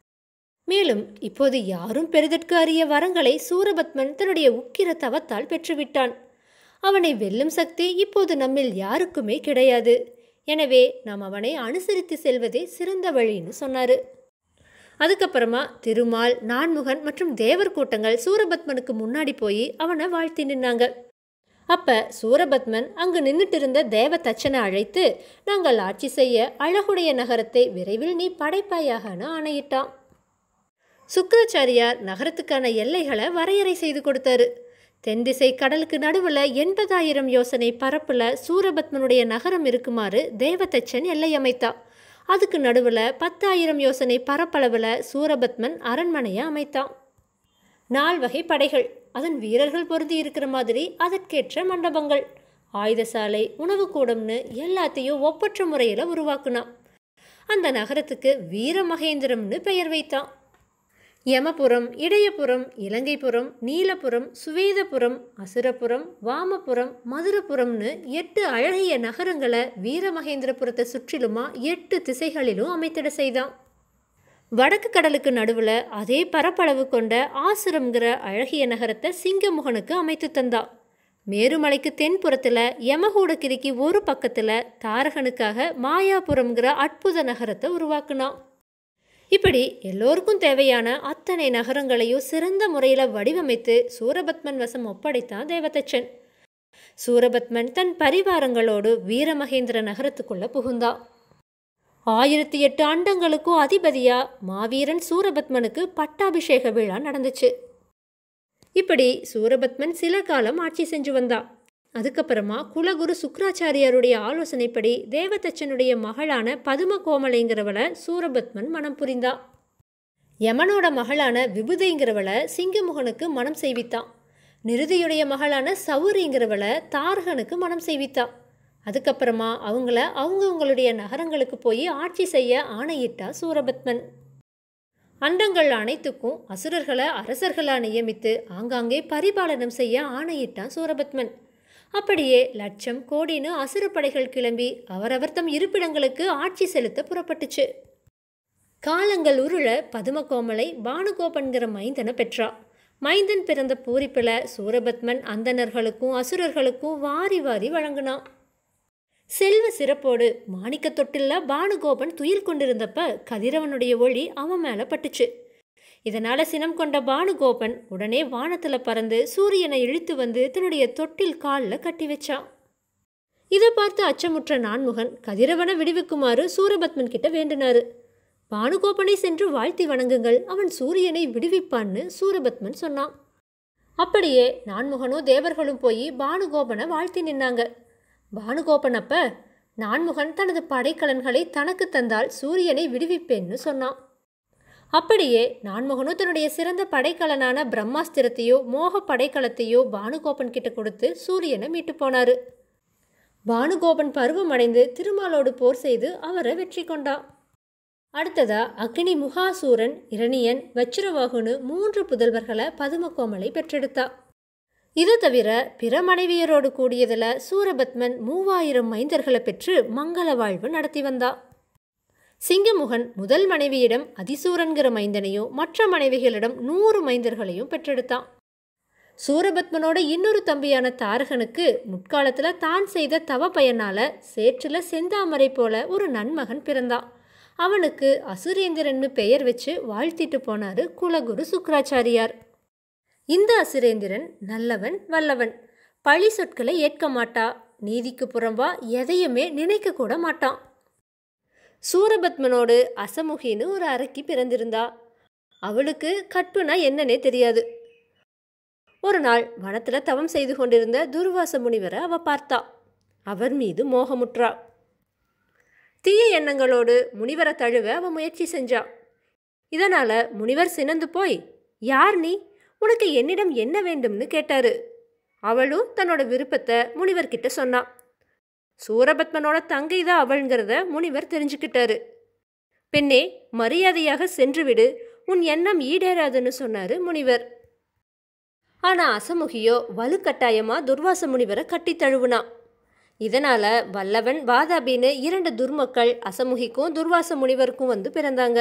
மேலும் இப்போது யாரும் பெறுதற்கு அறிய வரங்களை சூரபத்மன் தன்னுடைய உக்கிர தவத்தால் பெற்றுவிட்டான் அவனை வெல்லும் சக்தி இப்போது நம்மில் யாருக்குமே கிடையாது எனவே நாம் அவனை அனுசரித்து செல்வதே சிறந்த வழின்னு சொன்னாரு அதுக்கப்புறமா திருமால் நான்முகன் மற்றும் தேவர் கூட்டங்கள் சூரபத்மனுக்கு முன்னாடி போய் அவனை வாழ்த்தி நின்னாங்க அப்ப சூரபத்மன் அங்கு நின்றுட்டு இருந்த தேவ தச்சனை அழைத்து நாங்கள் ஆட்சி செய்ய அழகுடைய நகரத்தை விரைவில் நீ படைப்பாயாகனு ஆணையிட்டான் சுக்கராச்சாரியார் நகரத்துக்கான எல்லைகளை வரையறை செய்து கொடுத்தாரு தென் திசை கடலுக்கு நடுவில் எண்பதாயிரம் யோசனை பரப்புல சூரபத்மனுடைய நகரம் இருக்குமாறு தேவதச்சன் எல்லை அமைத்தா அதுக்கு நடுவில் பத்தாயிரம் யோசனை பரப்பளவில் சூரபத்மன் அரண்மனையை அமைத்தான் நால் வகை படைகள் அதன் வீரர்கள் பொருந்தி இருக்கிற மாதிரி அதற்கேற்ற மண்டபங்கள் ஆயுதசாலை உணவு கூடம்னு எல்லாத்தையும் ஒப்பற்ற முறையில் உருவாக்குனான் அந்த நகரத்துக்கு வீரமகேந்திரம்னு பெயர் வைத்தான் யமபுரம் இடையபுரம் இலங்கைபுரம் நீலபுரம் சுவேதபுரம் அசுரபுரம் வாமபுரம் மதுரபுரம்னு எட்டு அழகிய நகரங்களை வீரமகேந்திரபுரத்தை சுற்றிலுமா எட்டு திசைகளிலும் அமைத்திட செய்தான் வடக்கு கடலுக்கு நடுவில் அதே பரப்பளவு கொண்ட ஆசுரம்ங்கிற அழகிய நகரத்தை சிங்கமுகனுக்கு அமைத்து தந்தா மேருமலைக்கு தென்புறத்தில் யமகூடகிரிக்கு ஒரு பக்கத்தில் தாரகனுக்காக மாயாபுரம்ங்கிற அற்புத நகரத்தை உருவாக்குனான் இப்படி எல்லோருக்கும் தேவையான அத்தனை நகரங்களையும் சிறந்த முறையில் வடிவமைத்து சூரபத்மன் வசம் ஒப்படைத்தான் தேவதச்சன் சூரபத்மன் தன் பரிவாரங்களோடு வீரமகேந்திர நகரத்துக்குள்ள புகுந்தான் ஆயிரத்தி எட்டு அண்டங்களுக்கும் அதிபதியா மாவீரன் சூரபத்மனுக்கு பட்டாபிஷேக விழா நடந்துச்சு இப்படி சூரபத்மன் சில காலம் ஆட்சி செஞ்சு வந்தான் அதுக்கப்புறமா குலகுரு சுக்ராச்சாரியாருடைய ஆலோசனைப்படி தேவதச்சனுடைய மகளான பதும கோமலைங்கிறவளை சூரபத்மன் மனம் புரிந்தான் யமனோட மகளான விபுதைங்கிறவளை சிங்கமுகனுக்கு மனம் செய்வித்தான் நிருதியுடைய மகளான சௌரிங்கிறவளை தாரகனுக்கு மனம் செய்வித்தான் அதுக்கப்புறமா அவங்கள அவங்கவுங்களுடைய நகரங்களுக்கு போய் ஆட்சி செய்ய ஆணையிட்டா சூரபத்மன் அண்டங்கள் அனைத்துக்கும் அசுரர்களை அரசர்களா நியமித்து ஆங்காங்கே பரிபாலனம் செய்ய ஆணையிட்டான் சூரபத்மன் அப்படியே லட்சம் கோடின்னு அசுரப்படைகள் கிளம்பி அவரவர் தம் இருப்பிடங்களுக்கு ஆட்சி செலுத்த புறப்பட்டுச்சு காலங்கள் உருள பதுமகோமலை பானுகோபன்கிற மைந்தனை பெற்றா மைந்தன் பிறந்த பூரிப்பில் சூரபத்மன் அந்தணர்களுக்கும் அசுரர்களுக்கும் வாரி வாரி வழங்கினான் செல்வ சிறப்போடு மாணிக்க தொட்டில்ல பானுகோபன் துயில் கொண்டிருந்தப்ப கதிரவனுடைய ஒளி அவன் மேலே பட்டுச்சு இதனால சினம் கொண்ட பானுகோபன் உடனே வானத்துல பறந்து சூரியனை இழுத்து வந்து தன்னுடைய தொட்டில் காலில் கட்டி வச்சான் இதை பார்த்து அச்சமுற்ற நான்முகன் கதிரவனை விடுவிக்குமாறு சூரபத்மன் கிட்ட வேண்டினாரு பானுகோபனை சென்று வாழ்த்தி வணங்குங்கள் அவன் சூரியனை விடுவிப்பான்னு சூரபத்மன் சொன்னான் அப்படியே நான்முகனோ தேவர்களும் போய் பானுகோபனை வாழ்த்தி நின்னாங்க பானுகோபன் அப்ப நான்முகன் தனது படைக்கலன்களை தனக்கு தந்தால் சூரியனை விடுவிப்பேன்னு சொன்னான் அப்படியே நான்முகனும் தன்னுடைய சிறந்த படைக்கலனான பிரம்மாஸ்திரத்தையோ மோக படைக்கலத்தையோ பானுகோபன் கிட்ட கொடுத்து சூரியனை மீட்டு போனாரு பானுகோபன் பருவமடைந்து திருமாலோடு போர் செய்து அவரை வெற்றி கொண்டான் அடுத்ததா அக்னி முகாசூரன் இரணியன் வச்சிரவாகுனு மூன்று புதல்வர்களை பதுமக்கோமலை பெற்றெடுத்தா இது தவிர பிற மனைவியரோடு கூடியதில் சூரபத்மன் மூவாயிரம் மைந்தர்களை பெற்று மங்கள வாழ்வு நடத்தி வந்தா சிங்கமுகன் முதல் மனைவியிடம் அதிசூரன்கிற மைந்தனையும் மற்ற மனைவிகளிடம் நூறு மைந்தர்களையும் பெற்றெடுத்தான் சூரபத்மனோட இன்னொரு தம்பியான தாரகனுக்கு முற்காலத்தில் தான் செய்த தவ பயனால சேற்றில் செந்தாமரை போல ஒரு நன்மகன் பிறந்தான் அவனுக்கு அசுரேந்திரன்னு பெயர் வச்சு வாழ்த்திட்டு போனாரு குலகுரு சுக்ராச்சாரியார் இந்த அசுரேந்திரன் நல்லவன் வல்லவன் பழி சொற்களை ஏற்க மாட்டா நீதிக்கு புறம்பா எதையுமே நினைக்க கூட மாட்டான் சூரபத்மனோடு அசமுகின்னு ஒரு அரக்கி பிறந்திருந்தா அவளுக்கு கற்புனா என்னன்னே தெரியாது ஒரு நாள் வனத்தில் தவம் செய்து கொண்டிருந்த துர்வாச முனிவரை அவ பார்த்தா அவர் மீது மோகமுற்றா தீய எண்ணங்களோடு முனிவரை தழுவ அவ முயற்சி செஞ்சா இதனால முனிவர் சினந்து போய் யார் நீ உனக்கு என்னிடம் என்ன வேண்டும்னு கேட்டாரு அவளும் தன்னோட விருப்பத்தை முனிவர்கிட்ட சொன்னான் சூரபத்மனோட தங்கை தான் அவள்ங்கிறத முனிவர் தெரிஞ்சுக்கிட்டாரு பெண்ணே மரியாதையாக சென்றுவிடு உன் எண்ணம் ஈடேறாதுன்னு சொன்னாரு முனிவர் ஆனா அசமுகியோ வலுக்கட்டாயமா துர்வாச முனிவரை கட்டி தழுவுனான் இதனால வல்லவன் வாதாபின்னு இரண்டு துர்மக்கள் அசமுகிக்கும் துர்வாச முனிவருக்கும் வந்து பிறந்தாங்க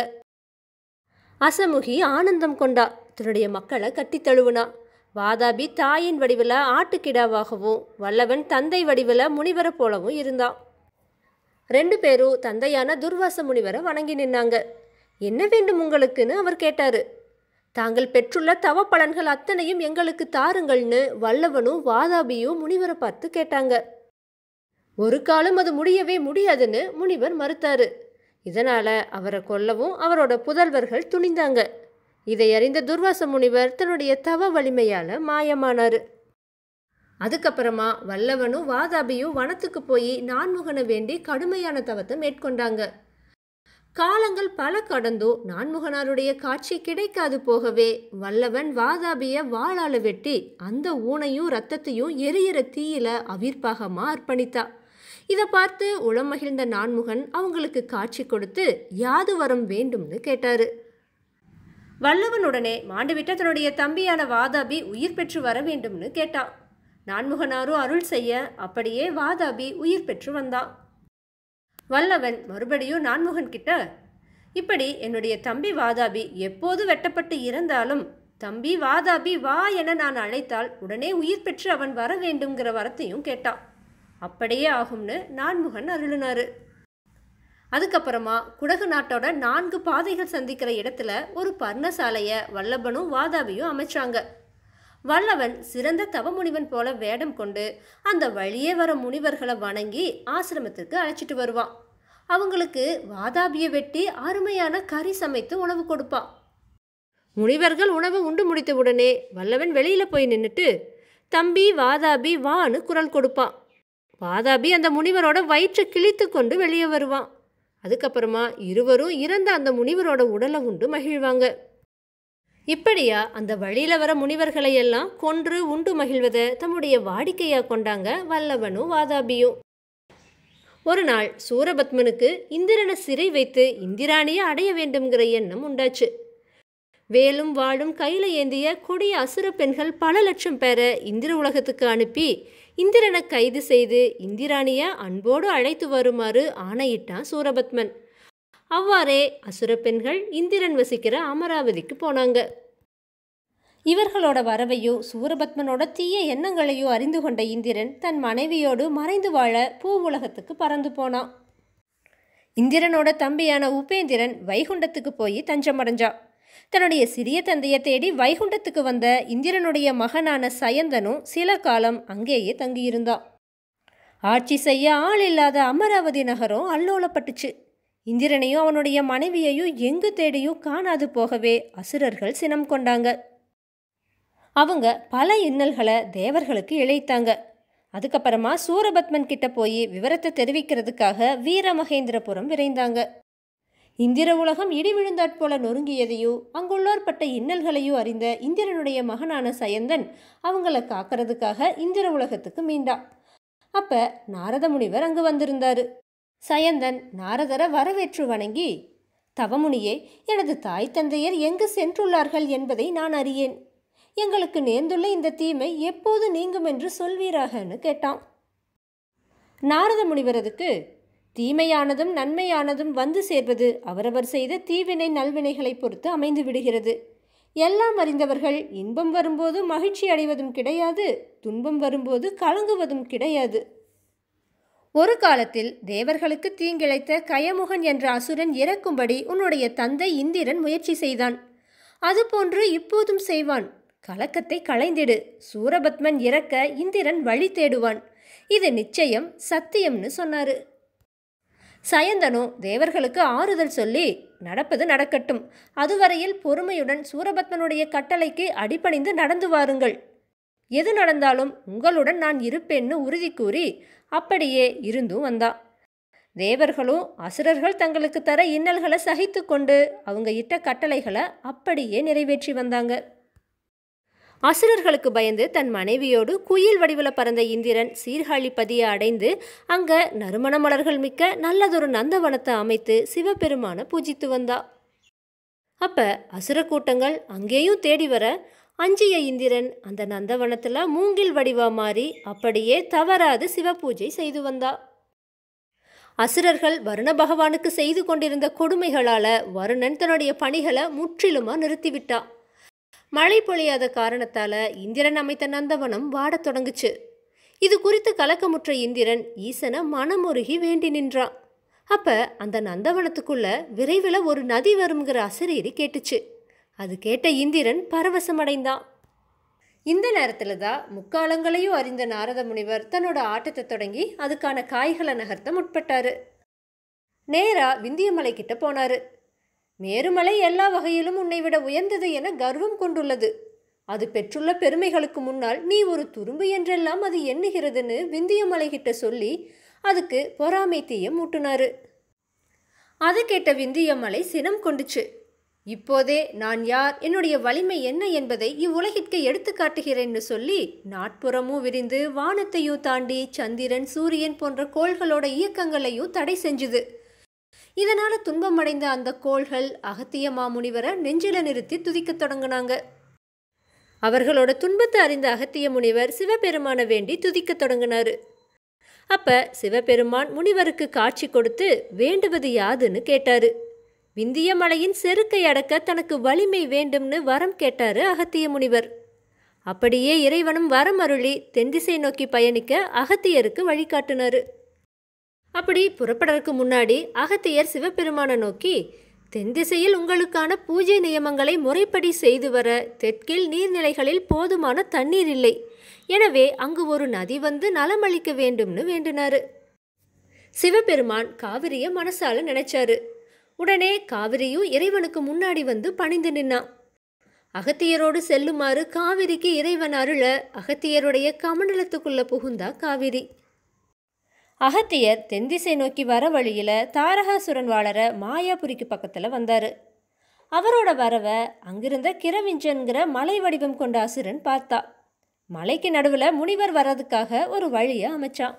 அசமுகி ஆனந்தம் கொண்டா தன்னுடைய மக்களை கட்டி தழுவுனா வாதாபி தாயின் வடிவில் ஆட்டுக்கிடாவாகவும் வல்லவன் தந்தை வடிவில் முனிவரை போலவும் இருந்தான் ரெண்டு பேரும் தந்தையான துர்வாச முனிவரை வணங்கி நின்னாங்க என்ன வேண்டும் உங்களுக்குன்னு அவர் கேட்டாரு தாங்கள் பெற்றுள்ள தவ பலன்கள் அத்தனையும் எங்களுக்கு தாருங்கள்னு வல்லவனும் வாதாபியும் முனிவரை பார்த்து கேட்டாங்க ஒரு காலம் அது முடியவே முடியாதுன்னு முனிவர் மறுத்தாரு இதனால அவரை கொல்லவும் அவரோட புதல்வர்கள் துணிந்தாங்க இதை அறிந்த துர்வாச முனிவர் தன்னுடைய தவ வலிமையால மாயமானாரு அதுக்கப்புறமா வல்லவனும் வாதாபியும் வனத்துக்கு போய் நான்முகனை வேண்டி கடுமையான தவத்தை மேற்கொண்டாங்க காலங்கள் பல கடந்தும் நான்முகனாருடைய காட்சி கிடைக்காது போகவே வல்லவன் வாதாபிய வாளால வெட்டி அந்த ஊனையும் ரத்தத்தையும் எரியிற தீயில அவிர்ப்பாகமா அர்ப்பணித்தா இதை பார்த்து உளம் மகிழ்ந்த நான்முகன் அவங்களுக்கு காட்சி கொடுத்து யாது வரம் வேண்டும்னு கேட்டாரு வல்லவனுடனே மாண்டுவிட்ட தன்னுடைய தம்பியான வாதாபி உயிர் பெற்று வர வேண்டும்னு கேட்டான் நான்முகனாரும் அருள் செய்ய அப்படியே வாதாபி உயிர் பெற்று வந்தான் வல்லவன் மறுபடியும் நான்முகன் கிட்ட இப்படி என்னுடைய தம்பி வாதாபி எப்போது வெட்டப்பட்டு இறந்தாலும் தம்பி வாதாபி வா என நான் அழைத்தால் உடனே உயிர் பெற்று அவன் வர வேண்டுங்கிற வரத்தையும் கேட்டான் அப்படியே ஆகும்னு நான்முகன் அருளினாரு அதுக்கப்புறமா குடகு நாட்டோட நான்கு பாதைகள் சந்திக்கிற இடத்துல ஒரு பர்ணசாலையை வல்லபனும் வாதாபியும் அமைச்சாங்க வல்லவன் சிறந்த தவமுனிவன் போல வேடம் கொண்டு அந்த வழியே வர முனிவர்களை வணங்கி ஆசிரமத்திற்கு அழைச்சிட்டு வருவான் அவங்களுக்கு வாதாபியை வெட்டி அருமையான கறி சமைத்து உணவு கொடுப்பான் முனிவர்கள் உணவு உண்டு முடித்த உடனே வல்லவன் வெளியில போய் நின்றுட்டு தம்பி வாதாபி வான்னு குரல் கொடுப்பான் வாதாபி அந்த முனிவரோட வயிற்றை கிழித்து கொண்டு வெளியே வருவான் அதுக்கப்புறமா இருவரும் இறந்த அந்த முனிவரோட உடலை உண்டு மகிழ்வாங்க இப்படியா அந்த வழியில வர முனிவர்களை எல்லாம் கொன்று உண்டு மகிழ்வதை தம்முடைய வாடிக்கையா கொண்டாங்க வல்லவனும் வாதாபியும் ஒரு நாள் சூரபத்மனுக்கு இந்திரனை சிறை வைத்து இந்திராணியை அடைய வேண்டும்ங்கிற எண்ணம் உண்டாச்சு வேலும் வாளும் கையில் ஏந்திய கொடிய அசுர பெண்கள் பல லட்சம் பேரை இந்திர உலகத்துக்கு அனுப்பி இந்திரனை கைது செய்து இந்திராணியை அன்போடு அழைத்து வருமாறு ஆணையிட்டான் சூரபத்மன் அவ்வாறே அசுர பெண்கள் இந்திரன் வசிக்கிற அமராவதிக்கு போனாங்க இவர்களோட வரவையும் சூரபத்மனோட தீய எண்ணங்களையும் அறிந்து கொண்ட இந்திரன் தன் மனைவியோடு மறைந்து வாழ பூ உலகத்துக்கு பறந்து போனான் இந்திரனோட தம்பியான உபேந்திரன் வைகுண்டத்துக்கு போய் தஞ்சமடைஞ்சான் தன்னுடைய சிறிய தந்தையை தேடி வைகுண்டத்துக்கு வந்த இந்திரனுடைய மகனான சயந்தனும் சில காலம் அங்கேயே தங்கியிருந்தான் ஆட்சி செய்ய ஆள் இல்லாத அமராவதி நகரம் அல்லோலப்பட்டுச்சு இந்திரனையும் அவனுடைய மனைவியையும் எங்கு தேடியும் காணாது போகவே அசுரர்கள் சினம் கொண்டாங்க அவங்க பல இன்னல்களை தேவர்களுக்கு இழைத்தாங்க அதுக்கப்புறமா சூரபத்மன் கிட்ட போய் விவரத்தை தெரிவிக்கிறதுக்காக வீரமகேந்திரபுரம் விரைந்தாங்க இந்திர உலகம் இடி விழுந்தாற் போல நொறுங்கியதையும் அங்குள்ளோர் பட்ட இன்னல்களையும் அறிந்த இந்திரனுடைய மகனான சயந்தன் அவங்கள காக்கிறதுக்காக இந்திர உலகத்துக்கு மீண்டான் அப்ப நாரத முனிவர் அங்கு வந்திருந்தாரு சயந்தன் நாரதரை வரவேற்று வணங்கி தவமுனியே எனது தாய் தந்தையர் எங்கு சென்றுள்ளார்கள் என்பதை நான் அறியேன் எங்களுக்கு நேர்ந்துள்ள இந்த தீமை எப்போது நீங்கும் என்று சொல்வீராகன்னு கேட்டான் நாரத முனிவரதுக்கு தீமையானதும் நன்மையானதும் வந்து சேர்வது அவரவர் செய்த தீவினை நல்வினைகளை பொறுத்து அமைந்து விடுகிறது எல்லாம் அறிந்தவர்கள் இன்பம் வரும்போது மகிழ்ச்சி அடைவதும் கிடையாது துன்பம் வரும்போது கலங்குவதும் கிடையாது ஒரு காலத்தில் தேவர்களுக்கு தீங்கிழைத்த கயமுகன் என்ற அசுரன் இறக்கும்படி உன்னுடைய தந்தை இந்திரன் முயற்சி செய்தான் அதுபோன்று இப்போதும் செய்வான் கலக்கத்தை களைந்திடு சூரபத்மன் இறக்க இந்திரன் வழி தேடுவான் இது நிச்சயம் சத்தியம்னு சொன்னாரு சயந்தனோ தேவர்களுக்கு ஆறுதல் சொல்லி நடப்பது நடக்கட்டும் அதுவரையில் பொறுமையுடன் சூரபத்மனுடைய கட்டளைக்கு அடிபணிந்து நடந்து வாருங்கள் எது நடந்தாலும் உங்களுடன் நான் இருப்பேன்னு உறுதி கூறி அப்படியே இருந்தும் வந்தா தேவர்களும் அசுரர்கள் தங்களுக்கு தர இன்னல்களை சகித்து கொண்டு அவங்க இட்ட கட்டளைகளை அப்படியே நிறைவேற்றி வந்தாங்க அசுரர்களுக்கு பயந்து தன் மனைவியோடு குயில் வடிவில் பறந்த இந்திரன் சீர்காழிப்பதியை அடைந்து அங்க நறுமண மலர்கள் மிக்க நல்லதொரு நந்தவனத்தை அமைத்து சிவபெருமான பூஜித்து வந்தா அப்ப அசுர கூட்டங்கள் அங்கேயும் தேடி வர அஞ்சிய இந்திரன் அந்த நந்தவனத்துல மூங்கில் வடிவா மாறி அப்படியே தவறாது சிவபூஜை செய்து வந்தா அசுரர்கள் வருண பகவானுக்கு செய்து கொண்டிருந்த கொடுமைகளால வருணன் தன்னுடைய பணிகளை முற்றிலுமா நிறுத்திவிட்டா மழை பொழியாத காரணத்தால இந்திரன் அமைத்த நந்தவனம் வாடத் தொடங்குச்சு இது குறித்து கலக்கமுற்ற இந்திரன் ஈசனை மனமுருகி வேண்டி நின்றான் அப்ப அந்த நந்தவனத்துக்குள்ள விரைவில் ஒரு நதி வருங்கிற அசரீரி கேட்டுச்சு அது கேட்ட இந்திரன் பரவசமடைந்தான் இந்த நேரத்துல தான் முக்காலங்களையும் அறிந்த நாரத முனிவர் தன்னோட ஆட்டத்தை தொடங்கி அதுக்கான காய்களை நகர்த்த முற்பட்டாரு நேரா விந்தியமலை கிட்ட போனாரு மேருமலை எல்லா வகையிலும் உன்னை விட உயர்ந்தது என கர்வம் கொண்டுள்ளது அது பெற்றுள்ள பெருமைகளுக்கு முன்னால் நீ ஒரு துரும்பு என்றெல்லாம் அது எண்ணுகிறதுன்னு விந்தியமலை கிட்ட சொல்லி அதுக்கு பொறாமை தீய மூட்டினாரு அதை கேட்ட விந்தியமலை சினம் கொண்டுச்சு இப்போதே நான் யார் என்னுடைய வலிமை என்ன என்பதை இவ்வுலகிற்கு எடுத்து காட்டுகிறேன்னு சொல்லி நாட்புறமும் விரிந்து வானத்தையும் தாண்டி சந்திரன் சூரியன் போன்ற கோள்களோட இயக்கங்களையும் தடை செஞ்சுது இதனால துன்பமடைந்த அந்த கோள்கள் அகத்திய மாமுனிவரை நெஞ்சில நிறுத்தி துதிக்கத் தொடங்கினாங்க அவர்களோட துன்பத்தை அறிந்த அகத்திய முனிவர் சிவபெருமான வேண்டி துதிக்கத் தொடங்கினாரு அப்ப சிவபெருமான் முனிவருக்கு காட்சி கொடுத்து வேண்டுவது யாதுன்னு கேட்டாரு விந்திய மலையின் செருக்கை அடக்க தனக்கு வலிமை வேண்டும்னு வரம் கேட்டாரு அகத்திய முனிவர் அப்படியே இறைவனும் வரம் அருளி தென்திசை நோக்கி பயணிக்க அகத்தியருக்கு வழிகாட்டினாரு அப்படி புறப்படுறதுக்கு முன்னாடி அகத்தியர் சிவபெருமானை நோக்கி தென்திசையில் உங்களுக்கான பூஜை நியமங்களை முறைப்படி செய்து வர தெற்கில் நீர்நிலைகளில் போதுமான தண்ணீர் இல்லை எனவே அங்கு ஒரு நதி வந்து நலமளிக்க வேண்டும்னு வேண்டினாரு சிவபெருமான் காவிரிய மனசால நினைச்சாரு உடனே காவிரியும் இறைவனுக்கு முன்னாடி வந்து பணிந்து நின்னான் அகத்தியரோடு செல்லுமாறு காவிரிக்கு இறைவன் அருள அகத்தியருடைய கமண்டலத்துக்குள்ள புகுந்தா காவிரி அகத்தியர் தென்திசை நோக்கி வர வழியில் தாரகாசுரன் வாழற மாயாபுரிக்கு பக்கத்தில் வந்தார் அவரோட வரவை அங்கிருந்த கிரவிஞ்சன்கிற மலை வடிவம் கொண்ட அசுரன் பார்த்தா மலைக்கு நடுவில் முனிவர் வர்றதுக்காக ஒரு வழியை அமைச்சான்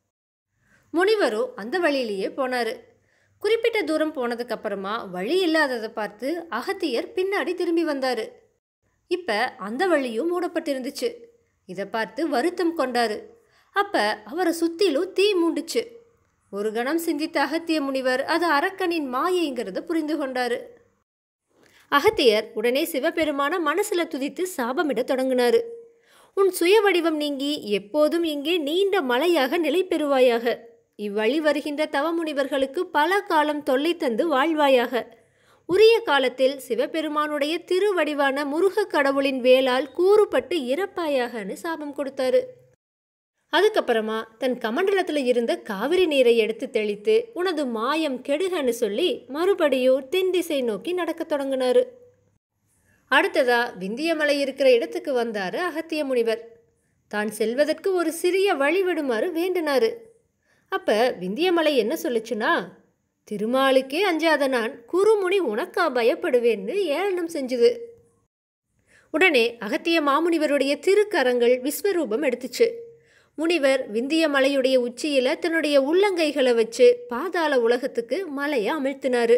முனிவரும் அந்த வழியிலேயே போனார் குறிப்பிட்ட தூரம் போனதுக்கு அப்புறமா வழி இல்லாததை பார்த்து அகத்தியர் பின்னாடி திரும்பி வந்தார் இப்போ அந்த வழியும் மூடப்பட்டிருந்துச்சு இதை பார்த்து வருத்தம் கொண்டாரு அப்ப அவரை சுத்திலும் தீ மூண்டுச்சு ஒரு கணம் சிந்தித்த அகத்திய முனிவர் அது அரக்கனின் மாயைங்கிறத புரிந்து கொண்டாரு அகத்தியர் உடனே சிவபெருமான மனசுல துதித்து சாபமிட தொடங்கினாரு உன் சுய வடிவம் நீங்கி எப்போதும் இங்கே நீண்ட மலையாக நிலை பெறுவாயாக இவ்வழி வருகின்ற தவமுனிவர்களுக்கு பல காலம் தொல்லை தந்து வாழ்வாயாக உரிய காலத்தில் சிவபெருமானுடைய திருவடிவான முருகக் கடவுளின் வேலால் கூறுபட்டு இறப்பாயாகன்னு சாபம் கொடுத்தாரு அதுக்கப்புறமா தன் கமண்டலத்தில் இருந்த காவிரி நீரை எடுத்து தெளித்து உனது மாயம் கெடுகன்னு சொல்லி மறுபடியும் தென் திசை நோக்கி நடக்கத் தொடங்கினாரு அடுத்ததா விந்தியமலை இருக்கிற இடத்துக்கு வந்தாரு அகத்திய முனிவர் தான் செல்வதற்கு ஒரு சிறிய வழி விடுமாறு வேண்டினாரு அப்ப விந்தியமலை என்ன சொல்லுச்சுன்னா திருமாலுக்கே அஞ்சாத நான் குறுமுனி உனக்கா பயப்படுவேன்னு ஏளனம் செஞ்சுது உடனே அகத்திய மாமுனிவருடைய திருக்கரங்கள் விஸ்வரூபம் எடுத்துச்சு முனிவர் விந்திய மலையுடைய உச்சியில தன்னுடைய உள்ளங்கைகளை வச்சு பாதாள உலகத்துக்கு மலையை அமிழ்த்தினாரு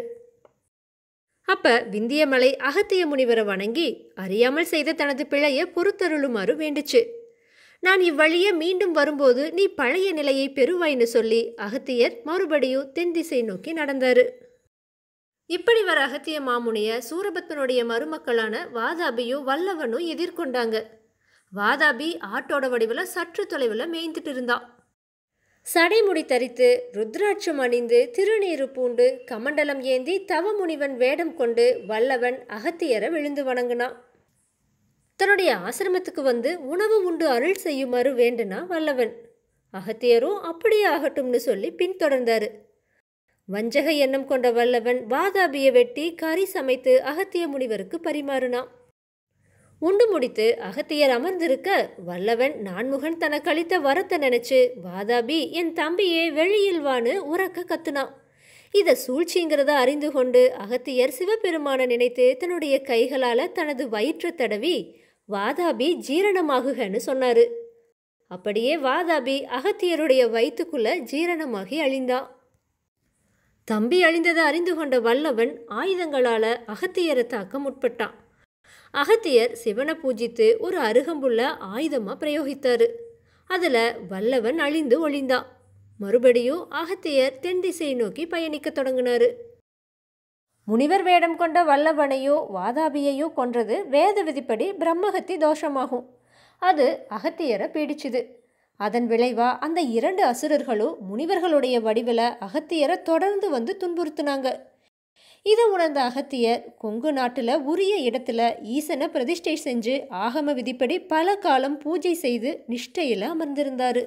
அப்ப விந்திய மலை அகத்திய முனிவரை வணங்கி அறியாமல் செய்த தனது பிழையை பொறுத்தருளுமாறு வேண்டுச்சு நான் இவ்வழியே மீண்டும் வரும்போது நீ பழைய நிலையை பெறுவாய்னு சொல்லி அகத்தியர் மறுபடியும் தென் திசை நோக்கி நடந்தாரு இப்படி வர அகத்திய மாமுனிய சூரபத்மனுடைய மருமக்களான வாதாபியும் வல்லவனும் எதிர்கொண்டாங்க வாதாபி ஆட்டோட வடிவில் சற்று தொலைவில் மேய்ந்துட்டு இருந்தான் சடைமுடி தரித்து ருத்ராட்சம் அணிந்து திருநீறு பூண்டு கமண்டலம் ஏந்தி தவமுனிவன் வேடம் கொண்டு வல்லவன் அகத்தியரை விழுந்து வணங்கினான் தன்னுடைய ஆசிரமத்துக்கு வந்து உணவு உண்டு அருள் செய்யுமாறு வேண்டுனா வல்லவன் அகத்தியரும் அப்படியே ஆகட்டும்னு சொல்லி பின்தொடர்ந்தாரு வஞ்சக எண்ணம் கொண்ட வல்லவன் வாதாபியை வெட்டி கறி சமைத்து அகத்திய முனிவருக்கு பரிமாறினான் உண்டு முடித்து அகத்தியர் அமர்ந்திருக்க வல்லவன் நான்முகன் தனக்கு அளித்த வரத்தை நினைச்சு வாதாபி என் தம்பியே வெளியில் வான்னு உறக்க கத்துனான் இதை சூழ்ச்சிங்கிறத அறிந்து கொண்டு அகத்தியர் சிவபெருமான நினைத்து தன்னுடைய கைகளால தனது வயிற்று தடவி வாதாபி ஜீரணமாகுகன்னு சொன்னாரு அப்படியே வாதாபி அகத்தியருடைய வயிற்றுக்குள்ள ஜீரணமாகி அழிந்தான் தம்பி அழிந்ததை அறிந்து கொண்ட வல்லவன் ஆயுதங்களால அகத்தியரை தாக்க முற்பட்டான் அகத்தியர் சிவனை பூஜித்து ஒரு அருகம்புள்ள ஆயுதமாக பிரயோகித்தாரு அதில் வல்லவன் அழிந்து ஒளிந்தான் மறுபடியும் அகத்தியர் தென் திசையை நோக்கி பயணிக்க தொடங்கினாரு முனிவர் வேடம் கொண்ட வல்லவனையோ வாதாபியையோ கொன்றது வேத விதிப்படி பிரம்மஹத்தி தோஷமாகும் அது அகத்தியரை பீடிச்சுது அதன் விளைவா அந்த இரண்டு அசுரர்களும் முனிவர்களுடைய வடிவில் அகத்தியரை தொடர்ந்து வந்து துன்புறுத்துனாங்க இதை உணர்ந்த அகத்தியர் கொங்கு நாட்டில் உரிய இடத்துல ஈசனை பிரதிஷ்டை செஞ்சு ஆகம விதிப்படி பல காலம் பூஜை செய்து நிஷ்டையில் அமர்ந்திருந்தாரு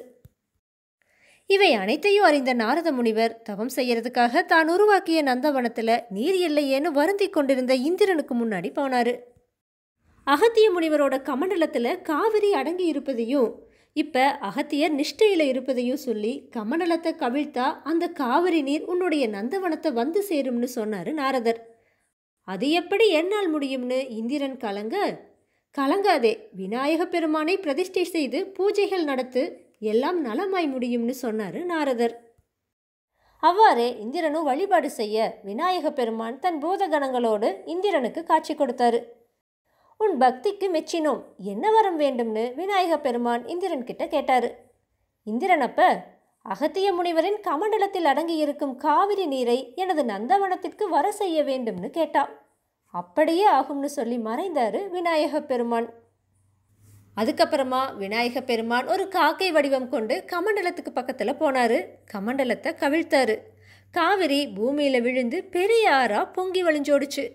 இவை அனைத்தையும் அறிந்த நாரத முனிவர் தவம் செய்யறதுக்காக தான் உருவாக்கிய நந்தவனத்தில் நீர் இல்லையேன்னு வருந்தி கொண்டிருந்த இந்திரனுக்கு முன்னாடி போனாரு அகத்திய முனிவரோட கமண்டலத்தில் காவிரி அடங்கி இருப்பதையும் இப்போ அகத்தியர் நிஷ்டையில் இருப்பதையும் சொல்லி கமண்டலத்தை கவிழ்த்தா அந்த காவிரி நீர் உன்னுடைய நந்தவனத்தை வந்து சேரும்னு சொன்னார் நாரதர் அது எப்படி என்னால் முடியும்னு இந்திரன் கலங்க கலங்காதே விநாயக பெருமானை பிரதிஷ்டை செய்து பூஜைகள் நடத்து எல்லாம் நலமாய் முடியும்னு சொன்னார் நாரதர் அவ்வாறே இந்திரனும் வழிபாடு செய்ய விநாயக பெருமான் தன் பூதகணங்களோடு இந்திரனுக்கு காட்சி கொடுத்தாரு உன் பக்திக்கு மெச்சினோம் என்ன வரம் வேண்டும்னு விநாயக பெருமான் இந்திரன் கிட்ட கேட்டாரு இந்திரன் அப்ப அகத்திய முனிவரின் கமண்டலத்தில் அடங்கியிருக்கும் காவிரி நீரை எனது நந்தவனத்திற்கு வர செய்ய வேண்டும்னு கேட்டா அப்படியே ஆகும்னு சொல்லி மறைந்தாரு விநாயக பெருமான் அதுக்கப்புறமா விநாயக பெருமான் ஒரு காக்கை வடிவம் கொண்டு கமண்டலத்துக்கு பக்கத்தில் போனாரு கமண்டலத்தை கவிழ்த்தாரு காவிரி பூமியில் விழுந்து பெரிய ஆறா பொங்கி வழிஞ்சோடுச்சு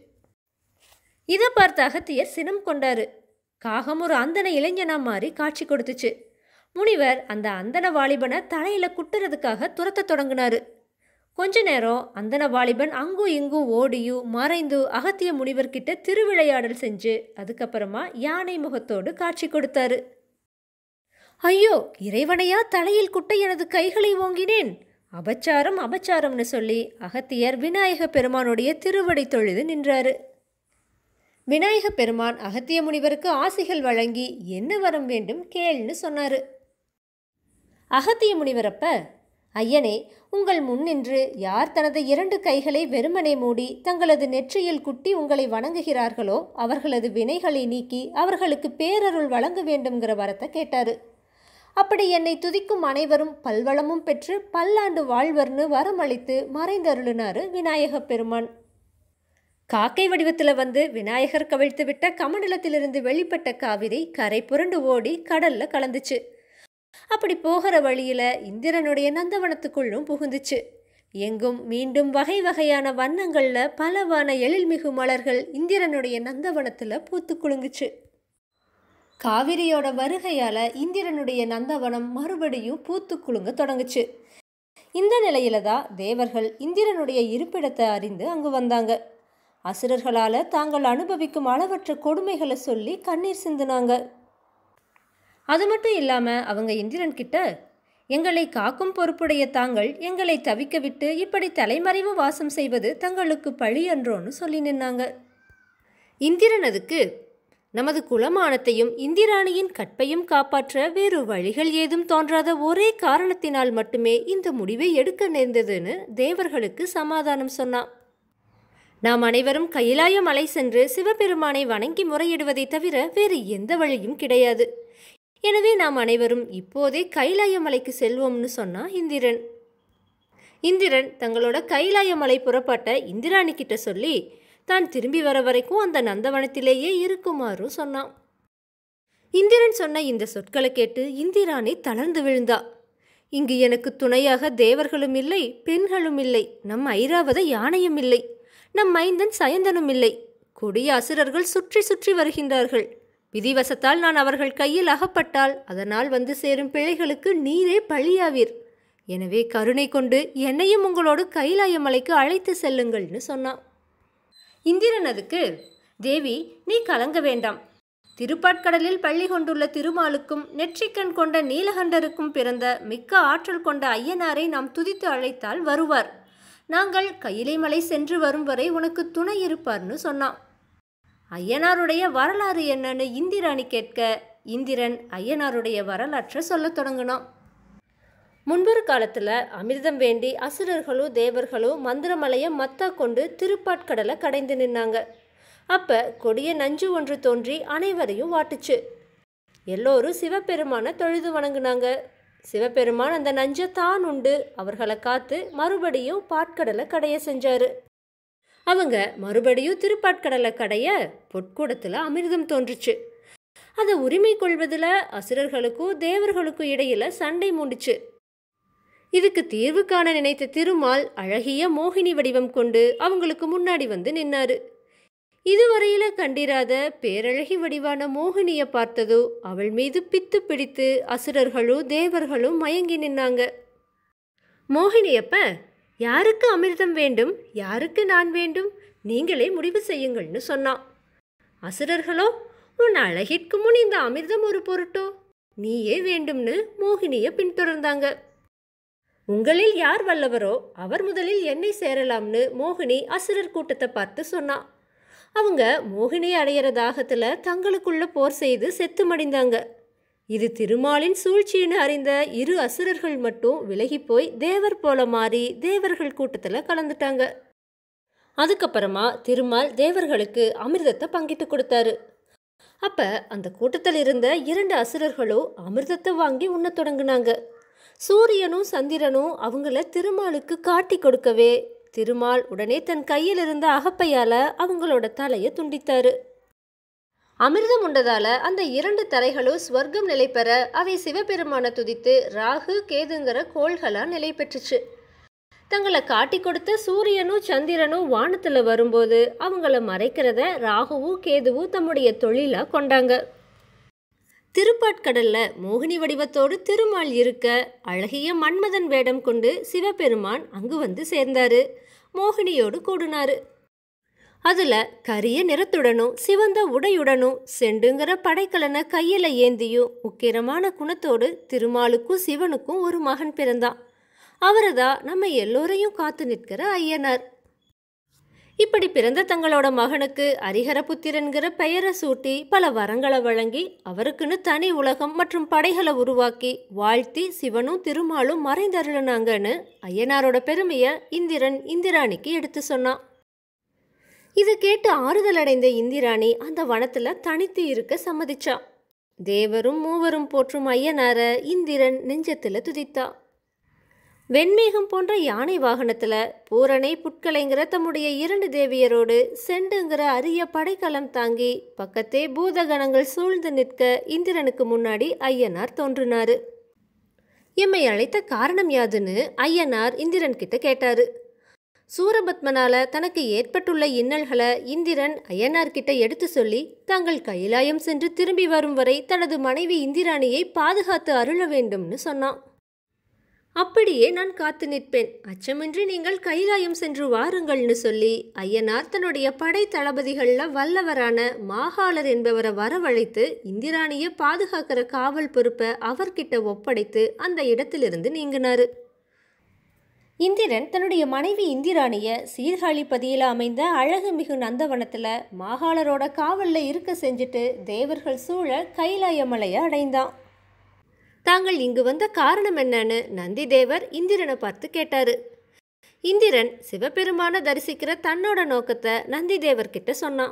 இதை பார்த்த அகத்தியர் சினம் கொண்டாரு காகம் ஒரு அந்தன இளைஞனா மாறி காட்சி கொடுத்துச்சு முனிவர் அந்த அந்தன வாலிபனை தலையில குட்டுறதுக்காக துரத்த தொடங்கினாரு கொஞ்ச நேரம் அந்தன வாலிபன் அங்கும் இங்கும் ஓடியும் மறைந்து அகத்திய முனிவர்கிட்ட திருவிளையாடல் செஞ்சு அதுக்கப்புறமா யானை முகத்தோடு காட்சி கொடுத்தாரு ஐயோ இறைவனையா தலையில் குட்ட எனது கைகளை ஓங்கினேன் அபச்சாரம் அபச்சாரம்னு சொல்லி அகத்தியர் விநாயக பெருமானுடைய திருவடி தொழுது நின்றாரு விநாயக பெருமான் அகத்திய முனிவருக்கு ஆசிகள் வழங்கி என்ன வரம் வேண்டும் கேள்னு சொன்னாரு அகத்திய முனிவரப்ப ஐயனே உங்கள் முன்னின்று யார் தனது இரண்டு கைகளை வெறுமனே மூடி தங்களது நெற்றியில் குட்டி உங்களை வணங்குகிறார்களோ அவர்களது வினைகளை நீக்கி அவர்களுக்கு பேரருள் வழங்க வேண்டும்ங்கிற வரத்தை கேட்டாரு அப்படி என்னை துதிக்கும் அனைவரும் பல்வளமும் பெற்று பல்லாண்டு வாழ்வர்னு வரமளித்து மறைந்தருளினாரு விநாயக பெருமான் காக்கை வடிவத்தில் வந்து விநாயகர் கவிழ்த்து விட்ட கமண்டலத்திலிருந்து வெளிப்பட்ட காவிரி கரை புரண்டு ஓடி கடல்ல கலந்துச்சு அப்படி போகிற வழியில இந்திரனுடைய நந்தவனத்துக்குள்ளும் புகுந்துச்சு எங்கும் மீண்டும் வகை வகையான வண்ணங்கள்ல பலவான எழில்மிகு மலர்கள் இந்திரனுடைய நந்தவனத்துல பூத்து குலுங்குச்சு காவிரியோட வருகையால இந்திரனுடைய நந்தவனம் மறுபடியும் பூத்து குலுங்க தொடங்குச்சு இந்த நிலையில தான் தேவர்கள் இந்திரனுடைய இருப்பிடத்தை அறிந்து அங்கு வந்தாங்க அசுரர்களால தாங்கள் அனுபவிக்கும் அளவற்ற கொடுமைகளை சொல்லி கண்ணீர் சிந்தினாங்க அது மட்டும் இல்லாம அவங்க இந்திரன் கிட்ட எங்களை காக்கும் பொறுப்புடைய தாங்கள் எங்களை தவிக்க விட்டு இப்படி தலைமறைவு வாசம் செய்வது தங்களுக்கு பழி அன்றோன்னு சொல்லி நின்னாங்க இந்திரன் அதுக்கு நமது குலமானத்தையும் இந்திராணியின் கற்பையும் காப்பாற்ற வேறு வழிகள் ஏதும் தோன்றாத ஒரே காரணத்தினால் மட்டுமே இந்த முடிவை எடுக்க நேர்ந்ததுன்னு தேவர்களுக்கு சமாதானம் சொன்னான் நாம் அனைவரும் கைலாய மலை சென்று சிவபெருமானை வணங்கி முறையிடுவதை தவிர வேறு எந்த வழியும் கிடையாது எனவே நாம் அனைவரும் இப்போதே கைலாய மலைக்கு செல்வோம்னு சொன்னா இந்திரன் இந்திரன் தங்களோட கைலாய மலை புறப்பட்ட இந்திராணி கிட்ட சொல்லி தான் திரும்பி வர வரைக்கும் அந்த நந்தவனத்திலேயே இருக்குமாறும் சொன்னான் இந்திரன் சொன்ன இந்த சொற்களை கேட்டு இந்திராணி தளர்ந்து விழுந்தா இங்கு எனக்கு துணையாக தேவர்களும் இல்லை பெண்களும் இல்லை நம் ஐராவத யானையும் இல்லை நம் மைந்தன் சயந்தனும் இல்லை கொடிய அசுரர்கள் சுற்றி சுற்றி வருகின்றார்கள் விதிவசத்தால் நான் அவர்கள் கையில் அகப்பட்டால் அதனால் வந்து சேரும் பிழைகளுக்கு நீரே பழியாவீர் எனவே கருணை கொண்டு என்னையும் உங்களோடு கைலாய மலைக்கு அழைத்து செல்லுங்கள்னு சொன்னான் இந்திரன் அதுக்கு தேவி நீ கலங்க வேண்டாம் திருப்பாட்கடலில் பள்ளி கொண்டுள்ள திருமாலுக்கும் நெற்றிக்கண் கொண்ட நீலகண்டருக்கும் பிறந்த மிக்க ஆற்றல் கொண்ட ஐயனாரை நாம் துதித்து அழைத்தால் வருவார் நாங்கள் கையிலை மலை சென்று வரும் வரை உனக்கு துணை இருப்பார்னு சொன்னான் ஐயனாருடைய வரலாறு என்னன்னு இந்திராணி கேட்க இந்திரன் ஐயனாருடைய வரலாற்றை சொல்லத் தொடங்கினான் முன்பொரு காலத்தில் அமிர்தம் வேண்டி அசுரர்களும் தேவர்களும் மந்திரமலையை மத்தா கொண்டு திருப்பாட்கடலை கடைந்து நின்னாங்க அப்போ கொடிய நஞ்சு ஒன்று தோன்றி அனைவரையும் வாட்டுச்சு எல்லோரும் சிவபெருமானை தொழுது வணங்குனாங்க சிவபெருமான் அந்த நஞ்சை தான் உண்டு அவர்களை காத்து மறுபடியும் பாட்கடலை கடைய செஞ்சாரு அவங்க மறுபடியும் திருப்பாட்கடலை கடைய பொற்கூடத்தில் அமிர்தம் தோன்றுச்சு அதை உரிமை கொள்வதில் அசுரர்களுக்கும் தேவர்களுக்கும் இடையில சண்டை மூண்டுச்சு இதுக்கு தீர்வு காண நினைத்த திருமால் அழகிய மோகினி வடிவம் கொண்டு அவங்களுக்கு முன்னாடி வந்து நின்னாரு இதுவரையில கண்டிராத பேரழகி வடிவான மோகினிய பார்த்ததோ அவள் மீது பித்து பிடித்து அசுரர்களும் தேவர்களும் மயங்கி நின்னாங்க மோகினியப்ப யாருக்கு அமிர்தம் வேண்டும் யாருக்கு நான் வேண்டும் நீங்களே முடிவு செய்யுங்கள்னு சொன்னான் அசுரர்களோ உன் அழகிற்கு முன் இந்த அமிர்தம் ஒரு பொருட்டோ நீயே வேண்டும்னு மோகினிய பின்தொடர்ந்தாங்க உங்களில் யார் வல்லவரோ அவர் முதலில் என்னை சேரலாம்னு மோகினி அசுரர் கூட்டத்தை பார்த்து சொன்னான் அவங்க மோகினி அடையிற தாகத்துல தங்களுக்குள்ள போர் செய்து செத்து மடிந்தாங்க இது திருமாலின் சூழ்ச்சின்னு அறிந்த இரு அசுரர்கள் மட்டும் விலகி போய் தேவர் போல மாறி தேவர்கள் கூட்டத்தில் கலந்துட்டாங்க அதுக்கப்புறமா திருமால் தேவர்களுக்கு அமிர்தத்தை பங்கிட்டு கொடுத்தாரு அப்ப அந்த கூட்டத்தில் இருந்த இரண்டு அசுரர்களும் அமிர்தத்தை வாங்கி உண்ணத் தொடங்குனாங்க சூரியனும் சந்திரனும் அவங்கள திருமாலுக்கு காட்டி கொடுக்கவே திருமால் உடனே தன் கையில் இருந்த அகப்பையால அவங்களோட தலையை துண்டித்தாரு அமிர்தம் உண்டதால அந்த இரண்டு தலைகளும் ஸ்வர்க்கம் நிலை பெற அவை சிவபெருமான துதித்து ராகு கேதுங்கிற கோள்களா நிலை பெற்றுச்சு தங்களை காட்டி கொடுத்த சூரியனும் சந்திரனும் வானத்துல வரும்போது அவங்கள மறைக்கிறத ராகுவும் கேதுவும் தம்முடைய தொழிலா கொண்டாங்க திருப்பாட்கடல்ல மோகினி வடிவத்தோடு திருமால் இருக்க அழகிய மன்மதன் வேடம் கொண்டு சிவபெருமான் அங்கு வந்து சேர்ந்தாரு மோகினியோடு கூடினாரு அதுல கரிய நிறத்துடனும் சிவந்த உடையுடனும் செண்டுங்கிற படைக்கலனை கையில ஏந்தியும் உக்கிரமான குணத்தோடு திருமாலுக்கும் சிவனுக்கும் ஒரு மகன் பிறந்தான் அவரதான் நம்ம எல்லோரையும் காத்து நிற்கிற ஐயனார் இப்படி பிறந்த தங்களோட மகனுக்கு அரிஹரபுத்திரன்கிற பெயரை சூட்டி பல வரங்களை வழங்கி அவருக்குன்னு தனி உலகம் மற்றும் படைகளை உருவாக்கி வாழ்த்தி சிவனும் திருமாலும் மறைந்தருளினாங்கன்னு ஐயனாரோட பெருமையை இந்திரன் இந்திராணிக்கு எடுத்து சொன்னான் இது கேட்டு ஆறுதல் அடைந்த இந்திராணி அந்த வனத்துல தனித்து இருக்க சம்மதிச்சா தேவரும் மூவரும் போற்றும் ஐயனார இந்திரன் நெஞ்சத்துல துதித்தா வெண்மேகம் போன்ற யானை வாகனத்துல பூரணை புட்கலைங்கிற தம்முடைய இரண்டு தேவியரோடு செண்டுங்கிற அரிய படைக்கலம் தாங்கி பக்கத்தே பூதகணங்கள் சூழ்ந்து நிற்க இந்திரனுக்கு முன்னாடி ஐயனார் தோன்றினாரு எம்மை அழைத்த காரணம் யாதுன்னு ஐயனார் இந்திரன் கிட்ட கேட்டாரு சூரபத்மனால தனக்கு ஏற்பட்டுள்ள இன்னல்களை இந்திரன் ஐயனார்கிட்ட எடுத்து சொல்லி தாங்கள் கைலாயம் சென்று திரும்பி வரும் வரை தனது மனைவி இந்திராணியை பாதுகாத்து அருள வேண்டும்னு சொன்னான் அப்படியே நான் காத்து நிற்பேன் அச்சமின்றி நீங்கள் கைலாயம் சென்று வாருங்கள்னு சொல்லி ஐயனார் தன்னுடைய படை தளபதிகளில் வல்லவரான மாகாளர் என்பவரை வரவழைத்து இந்திராணியை பாதுகாக்கிற காவல் பொறுப்பை அவர்கிட்ட ஒப்படைத்து அந்த இடத்திலிருந்து நீங்கினாரு இந்திரன் தன்னுடைய மனைவி இந்திராணிய சீர்காழிப்பதியில் அமைந்த அழகுமிகு நந்தவனத்தில் மாகாளரோட காவலில் இருக்க செஞ்சுட்டு தேவர்கள் சூழ கைலாய மலையை அடைந்தான் தாங்கள் இங்கு வந்த காரணம் என்னன்னு நந்தி தேவர் இந்திரனை பார்த்து கேட்டாரு இந்திரன் சிவபெருமான தரிசிக்கிற தன்னோட நோக்கத்தை நந்தி தேவர்கிட்ட சொன்னான்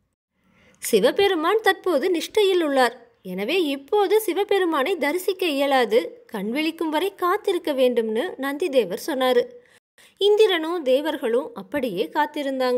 சிவபெருமான் தற்போது நிஷ்டையில் உள்ளார் எனவே இப்போது சிவபெருமானை தரிசிக்க இயலாது கண் விழிக்கும் வரை காத்திருக்க வேண்டும்னு நந்தி தேவர் சொன்னாரு இந்திரனும் தேவர்களும் அப்படியே காத்திருந்தாங்க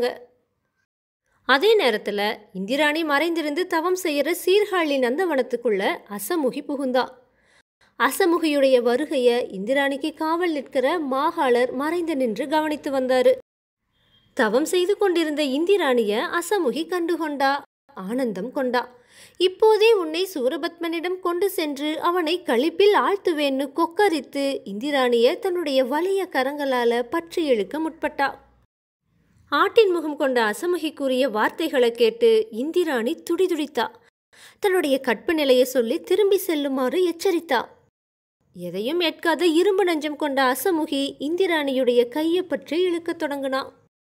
அதே நேரத்தில் இந்திராணி மறைந்திருந்து தவம் செய்யற சீர்காழி நந்தவனத்துக்குள்ள அசமுகி புகுந்தா அசமுகியுடைய வருகைய இந்திராணிக்கு காவல் நிற்கிற மாகாளர் மறைந்து நின்று கவனித்து வந்தாரு தவம் செய்து கொண்டிருந்த இந்திராணிய அசமுகி கண்டுகொண்டா ஆனந்தம் கொண்டா இப்போதே உன்னை சூரபத்மனிடம் கொண்டு சென்று அவனை களிப்பில் ஆழ்த்துவேன்னு கொக்கரித்து இந்திராணிய தன்னுடைய வலிய கரங்களால பற்றி இழுக்க முற்பட்டா ஆட்டின் முகம் கொண்ட அசமுகி கூறிய வார்த்தைகளை கேட்டு இந்திராணி துடிதுடித்தா தன்னுடைய கற்பு நிலையை சொல்லி திரும்பி செல்லுமாறு எச்சரித்தா எதையும் ஏற்காத இரும்பு நஞ்சம் கொண்ட அசமுகி இந்திராணியுடைய கையை பற்றி இழுக்கத் தொடங்கினா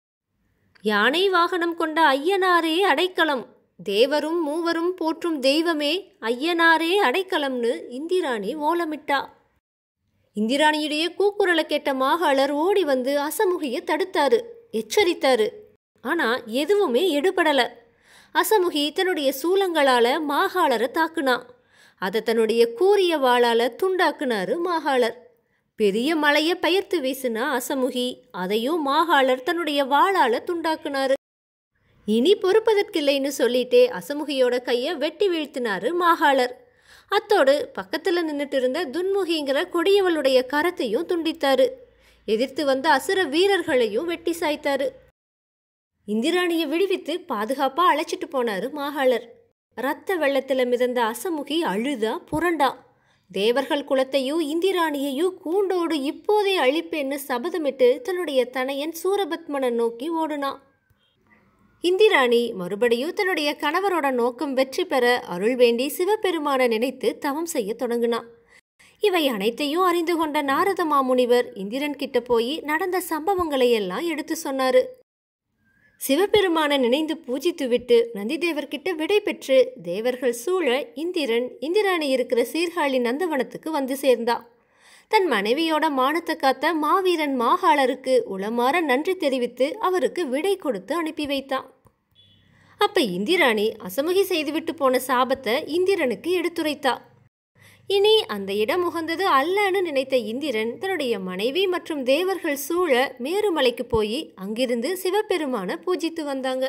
யானை வாகனம் கொண்ட ஐயனாரே அடைக்கலம் தேவரும் மூவரும் போற்றும் தெய்வமே ஐயனாரே அடைக்கலம்னு இந்திராணி ஓலமிட்டா இந்திராணியுடைய கூக்குரலை கேட்ட மாகாளர் ஓடி வந்து அசமுகியை தடுத்தாரு எச்சரித்தாரு ஆனா எதுவுமே எடுபடல அசமுகி தன்னுடைய சூலங்களால மாகாளரை தாக்குனா அதை தன்னுடைய கூரிய வாளால துண்டாக்குனாரு மாகாளர் பெரிய மலையை பெயர்த்து வீசினா அசமுகி அதையும் மாகாளர் தன்னுடைய வாளால துண்டாக்குனாரு இனி பொறுப்பதற்கில்லைன்னு சொல்லிட்டே அசமுகியோட கையை வெட்டி வீழ்த்தினாரு மாகாளர் அத்தோடு பக்கத்தில் நின்றுட்டு இருந்த துன்முகிங்கிற கொடியவளுடைய கரத்தையும் துண்டித்தாரு எதிர்த்து வந்த அசுர வீரர்களையும் வெட்டி சாய்த்தாரு இந்திராணியை விடுவித்து பாதுகாப்பா அழைச்சிட்டு போனாரு மாகாளர் ரத்த வெள்ளத்துல மிதந்த அசமுகி அழுதா புரண்டா தேவர்கள் குலத்தையும் இந்திராணியையும் கூண்டோடு இப்போதே அழிப்பேன்னு சபதமிட்டு தன்னுடைய தனையன் சூரபத்மனை நோக்கி ஓடுனான் இந்திராணி மறுபடியும் தன்னுடைய கணவரோட நோக்கம் வெற்றி பெற அருள் வேண்டி சிவபெருமானை நினைத்து தவம் செய்ய தொடங்கினான் இவை அனைத்தையும் அறிந்து கொண்ட நாரத மாமுனிவர் இந்திரன் கிட்ட போய் நடந்த சம்பவங்களை எல்லாம் எடுத்து சொன்னாரு சிவபெருமானை நினைந்து பூஜித்துவிட்டு நந்திதேவர்கிட்ட விடை பெற்று தேவர்கள் சூழ இந்திரன் இந்திராணி இருக்கிற சீர்காழி நந்தவனத்துக்கு வந்து சேர்ந்தா தன் மனைவியோட மானத்தை காத்த மாவீரன் மாகாளருக்கு உளமாற நன்றி தெரிவித்து அவருக்கு விடை கொடுத்து அனுப்பி வைத்தான் அப்ப இந்திராணி அசமுகி செய்துவிட்டு போன சாபத்தை இந்திரனுக்கு எடுத்துரைத்தா இனி அந்த இடம் உகந்தது அல்லன்னு நினைத்த இந்திரன் தன்னுடைய மனைவி மற்றும் தேவர்கள் சூழ மேருமலைக்கு போய் அங்கிருந்து சிவபெருமான பூஜித்து வந்தாங்க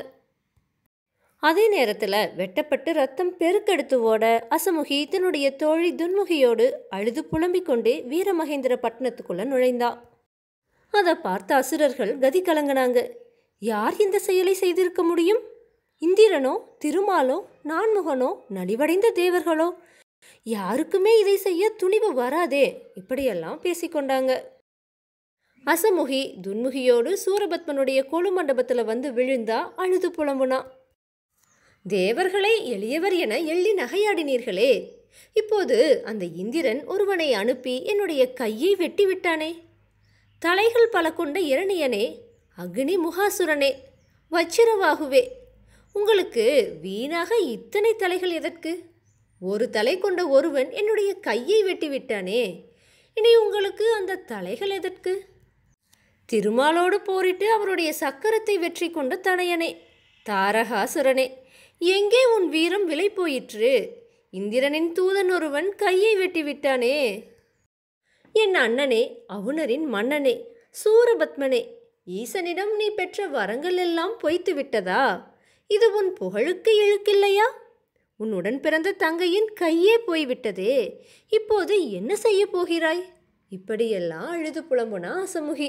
அதே நேரத்தில் வெட்டப்பட்டு ரத்தம் பெருக்கெடுத்து ஓட அசமுகி தன்னுடைய தோழி துன்முகியோடு அழுது புலம்பிக் கொண்டே வீரமகேந்திர பட்டணத்துக்குள்ள நுழைந்தா அதை பார்த்த அசுரர்கள் கதி கலங்கினாங்க யார் இந்த செயலை செய்திருக்க முடியும் இந்திரனோ திருமாலோ நான்முகனோ நலிவடைந்த தேவர்களோ யாருக்குமே இதை செய்ய துணிவு வராதே இப்படியெல்லாம் பேசிக்கொண்டாங்க அசமுகி துன்முகியோடு சூரபத்மனுடைய கொழு மண்டபத்தில் வந்து விழுந்தா அழுது புலம்புனா தேவர்களை எளியவர் என எள்ளி நகையாடினீர்களே இப்போது அந்த இந்திரன் ஒருவனை அனுப்பி என்னுடைய கையை வெட்டி விட்டானே தலைகள் பல கொண்ட இரணியனே அக்னி முகாசுரனே வச்சிரவாகுவே உங்களுக்கு வீணாக இத்தனை தலைகள் எதற்கு ஒரு தலை கொண்ட ஒருவன் என்னுடைய கையை வெட்டி விட்டானே இனி உங்களுக்கு அந்த தலைகள் எதற்கு திருமாலோடு போரிட்டு அவருடைய சக்கரத்தை வெற்றி கொண்ட தனையனே தாரகாசுரனே எங்கே உன் வீரம் விலை போயிற்று இந்திரனின் தூதன் ஒருவன் கையை வெட்டி விட்டானே என் அண்ணனே அவுணரின் மன்னனே சூரபத்மனே ஈசனிடம் நீ பெற்ற வரங்கள் எல்லாம் பொய்த்து விட்டதா இது உன் புகழுக்கு இழுக்கில்லையா உன்னுடன் பிறந்த தங்கையின் கையே போய்விட்டதே இப்போது என்ன செய்ய போகிறாய் இப்படியெல்லாம் அழுது புலம்புனா அசமுகி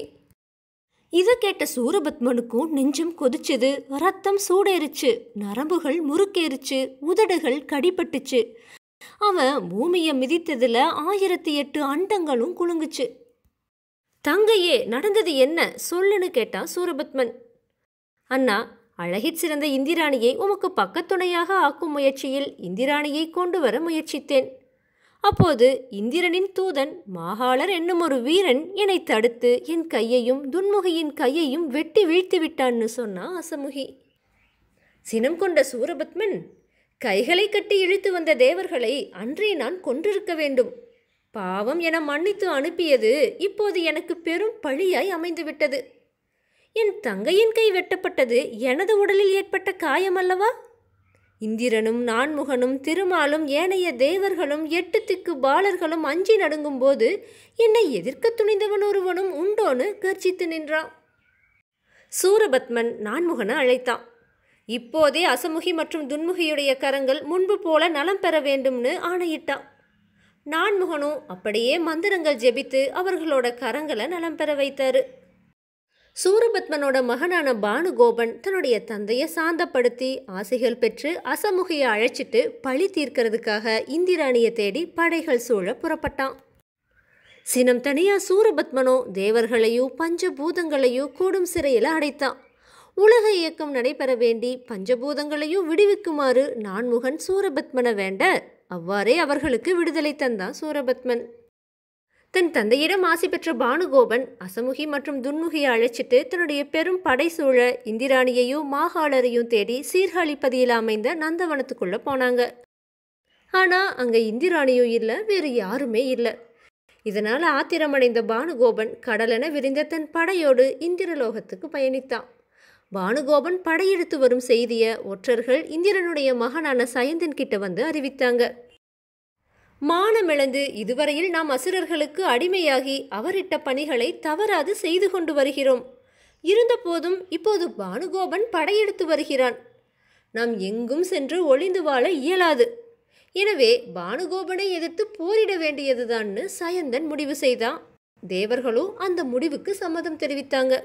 இதை கேட்ட சூரபத்மனுக்கும் நெஞ்சம் கொதிச்சுது ரத்தம் சூடேறுச்சு நரம்புகள் முறுக்கேறுச்சு உதடுகள் கடிபட்டுச்சு அவன் பூமியை மிதித்ததுல ஆயிரத்தி எட்டு அண்டங்களும் குலுங்குச்சு தங்கையே நடந்தது என்ன சொல்லுன்னு கேட்டான் சூரபத்மன் அண்ணா அழகிற் சிறந்த இந்திராணியை உமக்கு பக்கத்துணையாக ஆக்கும் முயற்சியில் இந்திராணியை கொண்டு வர முயற்சித்தேன் அப்போது இந்திரனின் தூதன் மாகாளர் என்னும் ஒரு வீரன் என்னை தடுத்து என் கையையும் துன்முகியின் கையையும் வெட்டி வீழ்த்தி விட்டான்னு சொன்னா அசமுகி சினம் கொண்ட சூரபத்மன் கைகளை கட்டி இழுத்து வந்த தேவர்களை அன்றே நான் கொன்றிருக்க வேண்டும் பாவம் என மன்னித்து அனுப்பியது இப்போது எனக்கு பெரும் பழியாய் அமைந்துவிட்டது என் தங்கையின் கை வெட்டப்பட்டது எனது உடலில் ஏற்பட்ட காயம் அல்லவா இந்திரனும் நான்முகனும் திருமாலும் ஏனைய தேவர்களும் எட்டு திக்கு பாலர்களும் அஞ்சி நடுங்கும்போது என்னை எதிர்க்க துணிந்தவன் ஒருவனும் உண்டோன்னு கர்ஜித்து நின்றான் சூரபத்மன் நான்முகனை அழைத்தான் இப்போதே அசமுகி மற்றும் துன்முகியுடைய கரங்கள் முன்பு போல நலம் பெற வேண்டும்னு ஆணையிட்டான் நான்முகனும் அப்படியே மந்திரங்கள் ஜெபித்து அவர்களோட கரங்களை நலம் பெற வைத்தாரு சூரபத்மனோட மகனான பானுகோபன் தன்னுடைய தந்தையை சாந்தப்படுத்தி ஆசைகள் பெற்று அசமுகியை அழைச்சிட்டு பழி தீர்க்கிறதுக்காக இந்திராணியை தேடி படைகள் சூழ புறப்பட்டான் சினம் தனியா சூரபத்மனோ தேவர்களையும் பஞ்சபூதங்களையும் கூடும் சிறையில் அடைத்தான் உலக இயக்கம் நடைபெற வேண்டி பஞ்சபூதங்களையும் விடுவிக்குமாறு நான்முகன் சூரபத்மனை வேண்ட அவ்வாறே அவர்களுக்கு விடுதலை தந்தான் சூரபத்மன் தன் தந்தையிடம் ஆசி பெற்ற பானுகோபன் அசமுகி மற்றும் துன்முகியை அழைச்சிட்டு தன்னுடைய பெரும் படை சூழ இந்திராணியையும் மாகாளரையும் தேடி சீர்காழிப்பதியில் அமைந்த நந்தவனத்துக்குள்ள போனாங்க ஆனா அங்க இந்திராணியும் இல்லை வேறு யாருமே இல்லை இதனால ஆத்திரமடைந்த பானுகோபன் கடலென விரிந்த தன் படையோடு இந்திரலோகத்துக்கு பயணித்தான் பானுகோபன் படையெடுத்து வரும் செய்திய ஒற்றர்கள் இந்திரனுடைய மகனான சயந்தன் கிட்ட வந்து அறிவித்தாங்க மானமிழந்து இதுவரையில் நாம் அசுரர்களுக்கு அடிமையாகி அவரிட்ட பணிகளை தவறாது செய்து கொண்டு வருகிறோம் இருந்தபோதும் இப்போது பானுகோபன் படையெடுத்து வருகிறான் நாம் எங்கும் சென்று ஒளிந்து வாழ இயலாது எனவே பானுகோபனை எதிர்த்து போரிட வேண்டியதுதான்னு சயந்தன் முடிவு செய்தான் தேவர்களும் அந்த முடிவுக்கு சம்மதம் தெரிவித்தாங்க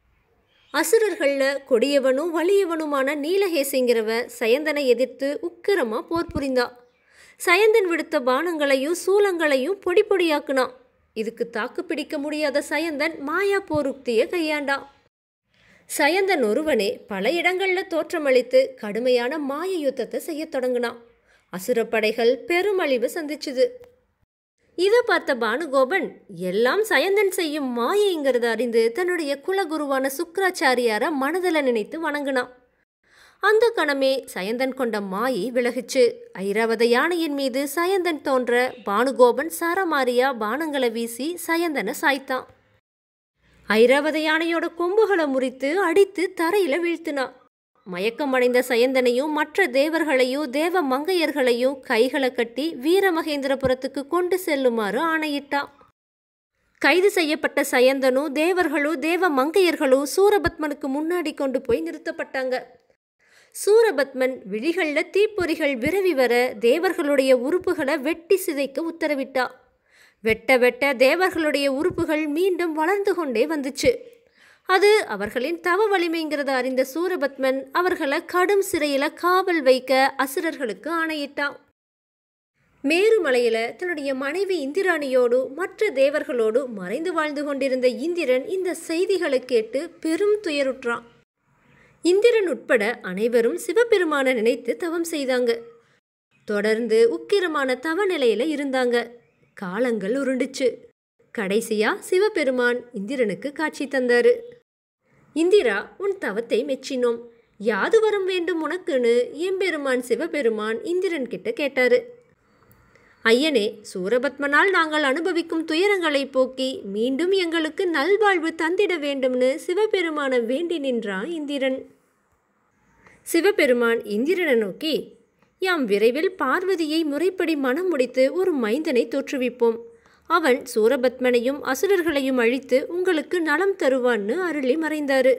அசுரர்களில் கொடியவனும் வலியவனுமான நீலகேசிங்கிறவன் சயந்தனை எதிர்த்து உக்கிரமாக போர் புரிந்தான் சயந்தன் விடுத்த பானங்களையும் சூலங்களையும் பொடி பொடியாக்குனான் இதுக்கு தாக்கு பிடிக்க முடியாத சயந்தன் மாயா போருக்தியை கையாண்டான் சயந்தன் ஒருவனே பல இடங்களில் தோற்றமளித்து கடுமையான மாய யுத்தத்தை செய்யத் தொடங்கினான் அசுரப்படைகள் பெருமழிவு சந்திச்சுது இதை பார்த்த பானுகோபன் எல்லாம் சயந்தன் செய்யும் மாயைங்கிறத அறிந்து தன்னுடைய குலகுருவான சுக்கராச்சாரியார மனதில் நினைத்து வணங்கினான் அந்த கணமே சயந்தன் கொண்ட மாயை விலகுச்சு ஐராவத யானையின் மீது சயந்தன் தோன்ற பானுகோபன் சரமாரியா பானங்களை வீசி சயந்தனை சாய்த்தான் ஐராவத யானையோட கொம்புகளை முறித்து அடித்து தரையில வீழ்த்தினான் மயக்கமடைந்த சயந்தனையும் மற்ற தேவர்களையும் தேவ மங்கையர்களையும் கைகளை கட்டி வீரமகேந்திரபுரத்துக்கு கொண்டு செல்லுமாறு ஆணையிட்டான் கைது செய்யப்பட்ட சயந்தனும் தேவர்களும் தேவ மங்கையர்களும் சூரபத்மனுக்கு முன்னாடி கொண்டு போய் நிறுத்தப்பட்டாங்க சூரபத்மன் விழிகளில் தீப்பொறிகள் விரவி வர தேவர்களுடைய உறுப்புகளை வெட்டி சிதைக்க உத்தரவிட்டா வெட்ட வெட்ட தேவர்களுடைய உறுப்புகள் மீண்டும் வளர்ந்து கொண்டே வந்துச்சு அது அவர்களின் தவ வலிமைங்கிறத அறிந்த சூரபத்மன் அவர்களை கடும் சிறையில் காவல் வைக்க அசுரர்களுக்கு ஆணையிட்டான் மேருமலையில தன்னுடைய மனைவி இந்திராணியோடு மற்ற தேவர்களோடு மறைந்து வாழ்ந்து கொண்டிருந்த இந்திரன் இந்த செய்திகளை கேட்டு பெரும் துயருற்றான் இந்திரன் உட்பட அனைவரும் சிவபெருமான நினைத்து தவம் செய்தாங்க தொடர்ந்து உக்கிரமான தவ நிலையில இருந்தாங்க காலங்கள் உருண்டுச்சு கடைசியா சிவபெருமான் இந்திரனுக்கு காட்சி தந்தாரு இந்திரா உன் தவத்தை மெச்சினோம் யாது வரம் வேண்டும் உனக்குன்னு எம்பெருமான் சிவபெருமான் இந்திரன் கிட்ட கேட்டாரு ஐயனே சூரபத்மனால் நாங்கள் அனுபவிக்கும் துயரங்களை போக்கி மீண்டும் எங்களுக்கு நல்வாழ்வு தந்திட வேண்டும்னு சிவபெருமான வேண்டி நின்றான் இந்திரன் சிவபெருமான் இந்திரனை நோக்கி யாம் விரைவில் பார்வதியை முறைப்படி மனம் முடித்து ஒரு மைந்தனை தோற்றுவிப்போம் அவன் சூரபத்மனையும் அசுரர்களையும் அழித்து உங்களுக்கு நலம் தருவான்னு அருளி மறைந்தாரு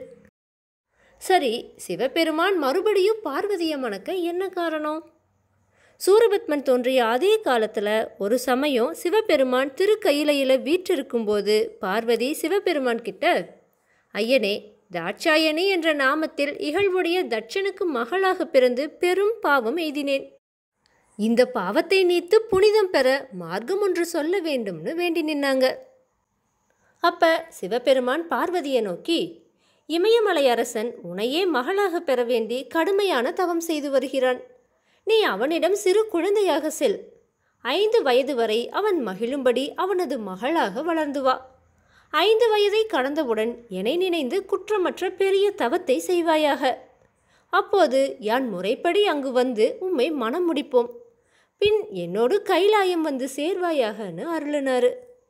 சரி சிவபெருமான் மறுபடியும் பார்வதியை மணக்க என்ன காரணம் சூரபத்மன் தோன்றிய அதே காலத்தில் ஒரு சமயம் சிவபெருமான் திருக்கையிலையில் வீற்றிருக்கும்போது பார்வதி சிவபெருமான் கிட்ட ஐயனே தாட்சாயணி என்ற நாமத்தில் இகழ்வுடைய தட்சனுக்கு மகளாக பிறந்து பெரும் பாவம் எய்தினேன் இந்த பாவத்தை நீத்து புனிதம் பெற மார்க்கம் ஒன்று சொல்ல வேண்டும்னு வேண்டி நின்னாங்க அப்ப சிவபெருமான் பார்வதியை நோக்கி இமயமலை அரசன் உன்னையே மகளாக பெற வேண்டி கடுமையான தவம் செய்து வருகிறான் நீ அவனிடம் சிறு குழந்தையாக செல் ஐந்து வயது வரை அவன் மகிழும்படி அவனது மகளாக வளர்ந்து வா ஐந்து வயதை கடந்தவுடன் என்னை நினைந்து குற்றமற்ற பெரிய தவத்தை செய்வாயாக அப்போது யான் முறைப்படி அங்கு வந்து உம்மை மனம் முடிப்போம் பின் என்னோடு கைலாயம் வந்து சேர்வாயாகன்னு அருளினாரு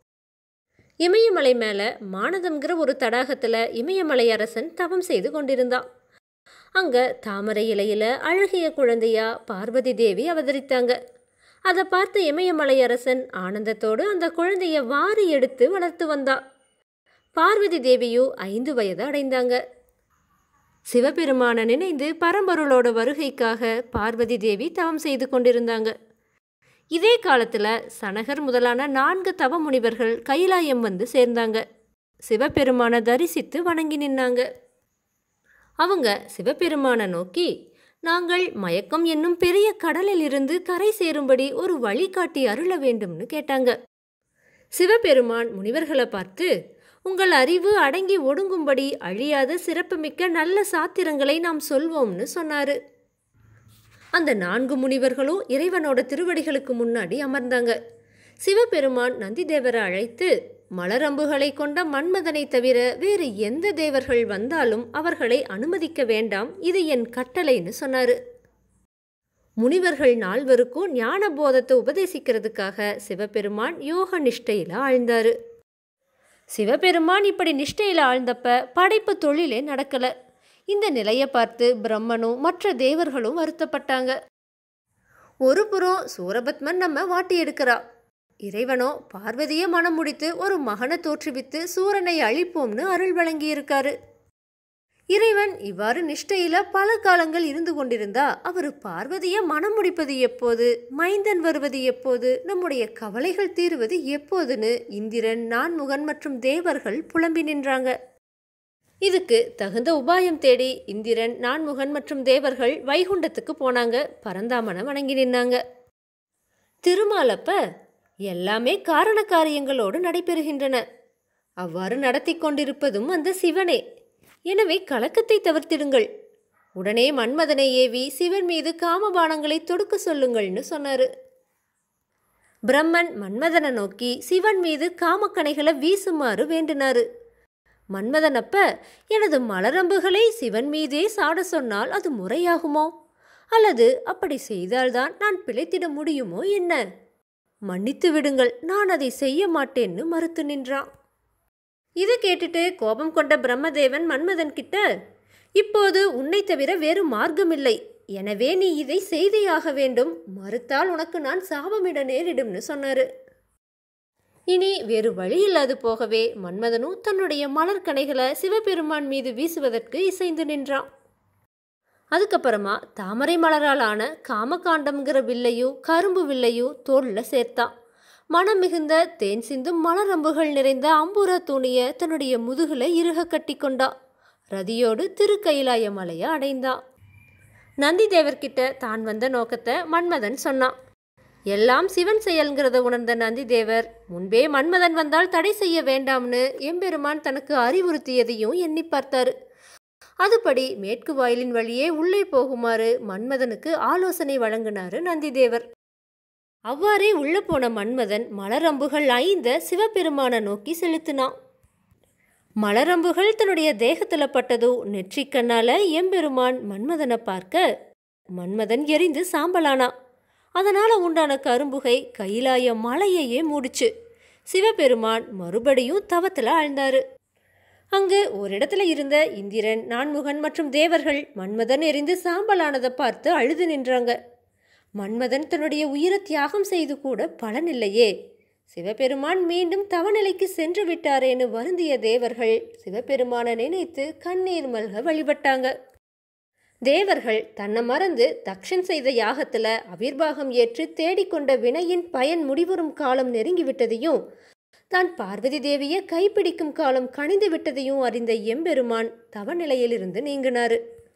இமயமலை மேலே மானதம்ங்கிற ஒரு தடாகத்தில் இமயமலை அரசன் தவம் செய்து கொண்டிருந்தான் அங்கே தாமரை இலையில் அழகிய குழந்தையா பார்வதி தேவி அவதரித்தாங்க அதை பார்த்த இமயமலை அரசன் ஆனந்தத்தோடு அந்த குழந்தைய வாரி எடுத்து வளர்த்து வந்தா பார்வதி தேவியோ ஐந்து வயது அடைந்தாங்க சிவபெருமான நினைந்து பரம்பொருளோட வருகைக்காக பார்வதி தேவி தவம் செய்து கொண்டிருந்தாங்க இதே காலத்தில் சனகர் முதலான நான்கு தவ முனிவர்கள் கைலாயம் வந்து சேர்ந்தாங்க சிவபெருமானை தரிசித்து வணங்கி நின்னாங்க அவங்க சிவபெருமானை நோக்கி நாங்கள் மயக்கம் என்னும் பெரிய கடலில் இருந்து கரை சேரும்படி ஒரு வழிகாட்டி அருள வேண்டும்னு கேட்டாங்க சிவபெருமான் முனிவர்களை பார்த்து உங்கள் அறிவு அடங்கி ஒடுங்கும்படி அழியாத சிறப்புமிக்க நல்ல சாத்திரங்களை நாம் சொல்வோம்னு சொன்னாரு அந்த நான்கு முனிவர்களும் இறைவனோட திருவடிகளுக்கு முன்னாடி அமர்ந்தாங்க சிவபெருமான் நந்திதேவரை அழைத்து மலரம்புகளை கொண்ட மன்மதனை தவிர வேறு எந்த தேவர்கள் வந்தாலும் அவர்களை அனுமதிக்க வேண்டாம் இது என் கட்டளைன்னு சொன்னாரு முனிவர்கள் நால்வருக்கும் ஞான போதத்தை உபதேசிக்கிறதுக்காக சிவபெருமான் யோக நிஷ்டையில் ஆழ்ந்தாரு சிவபெருமான் இப்படி நிஷ்டையில் ஆழ்ந்தப்ப படைப்பு தொழிலே நடக்கல இந்த நிலையை பார்த்து பிரம்மனும் மற்ற தேவர்களும் வருத்தப்பட்டாங்க ஒரு புறம் சூரபத்மன் நம்ம வாட்டி எடுக்கிறா இறைவனோ பார்வதியை மனம் முடித்து ஒரு மகனை தோற்றுவித்து சூரனை அழிப்போம்னு அருள் வழங்கியிருக்காரு இறைவன் இவ்வாறு நிஷ்டையில பல காலங்கள் இருந்து கொண்டிருந்தா அவர் பார்வதியை மனம் முடிப்பது எப்போது மைந்தன் வருவது எப்போது நம்முடைய கவலைகள் தீருவது எப்போதுன்னு இந்திரன் நான்முகன் மற்றும் தேவர்கள் புலம்பி நின்றாங்க இதுக்கு தகுந்த உபாயம் தேடி இந்திரன் நான்முகன் மற்றும் தேவர்கள் வைகுண்டத்துக்கு போனாங்க பரந்தாமனை வணங்கி நின்னாங்க திருமாலப்ப எல்லாமே காரண காரியங்களோடு நடைபெறுகின்றன அவ்வாறு நடத்தி கொண்டிருப்பதும் அந்த சிவனே எனவே கலக்கத்தை தவிர்த்திடுங்கள் உடனே மன்மதனை ஏவி சிவன் மீது காமபானங்களை தொடுக்க சொல்லுங்கள்னு சொன்னாரு பிரம்மன் மன்மதனை நோக்கி சிவன் மீது காமக்கணைகளை வீசுமாறு வேண்டினாரு மன்மதன் அப்ப எனது மலரம்புகளை சிவன் மீதே சாட சொன்னால் அது முறையாகுமோ அல்லது அப்படி செய்தால்தான் நான் பிழைத்திட முடியுமோ என்ன மன்னித்து விடுங்கள் நான் அதை செய்ய மாட்டேன்னு மறுத்து நின்றான் இதை கேட்டுட்டு கோபம் கொண்ட பிரம்மதேவன் மன்மதன் கிட்ட இப்போது உன்னை தவிர வேறு மார்க்கமில்லை எனவே நீ இதை செய்தேயாக வேண்டும் மறுத்தால் உனக்கு நான் சாபமிட நேரிடும்னு சொன்னாரு இனி வேறு வழி இல்லாது போகவே மன்மதனும் தன்னுடைய மலர்கணைகளை சிவபெருமான் மீது வீசுவதற்கு இசைந்து நின்றான் அதுக்கப்புறமா தாமரை மலரால் ஆன காமகாண்டம்ங்கிற வில்லையும் கரும்பு வில்லையும் தோளில் சேர்த்தான் மனம் மிகுந்த தேன் சிந்தும் மலரம்புகள் நிறைந்த அம்புரா தூணியை தன்னுடைய முதுகுல இறுக கட்டி கொண்டான் ரதியோடு திருக்கயிலாய மலையை அடைந்தான் நந்தி தேவர்கிட்ட தான் வந்த நோக்கத்தை மன்மதன் சொன்னான் எல்லாம் சிவன் செயல்கிறத உணர்ந்த நந்தி தேவர் முன்பே மன்மதன் வந்தால் தடை செய்ய வேண்டாம்னு எம்பெருமான் தனக்கு அறிவுறுத்தியதையும் எண்ணி பார்த்தாரு அதுபடி மேற்கு வாயிலின் வழியே உள்ளே போகுமாறு மன்மதனுக்கு ஆலோசனை வழங்கினாரு நந்திதேவர் அவ்வாறே உள்ள போன மன்மதன் மலரம்புகள் ஐந்த சிவபெருமான நோக்கி செலுத்தினான் மலரம்புகள் தன்னுடைய தேகத்துல பட்டதும் நெற்றிக்கண்ணால எம்பெருமான் மன்மதனை பார்க்க மன்மதன் எரிந்து சாம்பலானான் அதனால உண்டான கரும்புகை கைலாய மலையையே மூடிச்சு சிவபெருமான் மறுபடியும் தவத்துல ஆழ்ந்தாரு அங்கு ஒரு இடத்துல இருந்த இந்திரன் நான்முகன் மற்றும் தேவர்கள் மன்மதன் எரிந்து சாம்பலானதை பார்த்து அழுது நின்றாங்க மன்மதன் தன்னுடைய உயிரை தியாகம் செய்து கூட பலனில்லையே சிவபெருமான் மீண்டும் தவநிலைக்கு சென்று விட்டாரேன்னு வருந்திய தேவர்கள் சிவபெருமானை நினைத்து கண்ணீர் மல்க வழிபட்டாங்க தேவர்கள் தன்னை மறந்து தக்ஷன் செய்த யாகத்துல அவிர்வாகம் ஏற்று தேடிக்கொண்ட வினையின் பயன் முடிவுறும் காலம் நெருங்கிவிட்டதையும் தான் பார்வதி தேவியை கைப்பிடிக்கும் காலம் கணிந்து விட்டதையும் அறிந்த எம்பெருமான் தவநிலையிலிருந்து நீங்கினாரு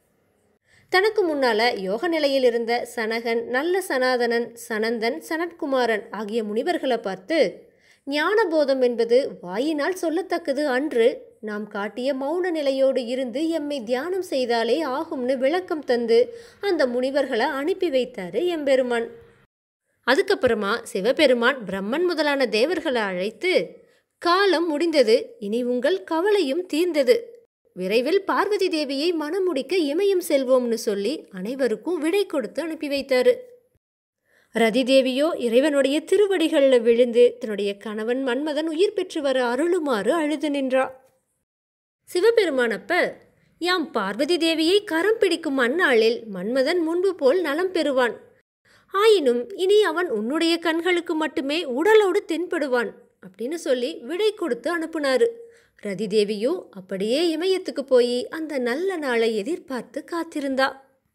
தனக்கு முன்னால யோக நிலையில் இருந்த சனகன் நல்ல சனாதனன் சனந்தன் சனத்குமாரன் ஆகிய முனிவர்களை பார்த்து ஞானபோதம் என்பது வாயினால் சொல்லத்தக்கது அன்று நாம் காட்டிய மௌன நிலையோடு இருந்து எம்மை தியானம் செய்தாலே ஆகும்னு விளக்கம் தந்து அந்த முனிவர்களை அனுப்பி வைத்தாரு எம்பெருமான் அதுக்கப்புறமா சிவபெருமான் பிரம்மன் முதலான தேவர்களை அழைத்து காலம் முடிந்தது இனி உங்கள் கவலையும் தீர்ந்தது விரைவில் பார்வதி தேவியை மனம் முடிக்க இமயம் செல்வோம்னு சொல்லி அனைவருக்கும் விடை கொடுத்து அனுப்பி வைத்தாரு ரதி தேவியோ இறைவனுடைய திருவடிகளில் விழுந்து தன்னுடைய கணவன் மன்மதன் உயிர் பெற்று வர அருளுமாறு அழுது நின்றா சிவபெருமானப்ப யாம் பார்வதி தேவியை கரம் பிடிக்கும் அந்நாளில் மன்மதன் முன்பு போல் நலம் பெறுவான் ஆயினும் இனி அவன் உன்னுடைய கண்களுக்கு மட்டுமே உடலோடு தென்படுவான் அப்படின்னு சொல்லி விடை கொடுத்து அனுப்புனாரு ரதி தேவியோ அப்படியே இமயத்துக்கு போய் அந்த நல்ல நாளை எதிர்பார்த்து காத்திருந்தா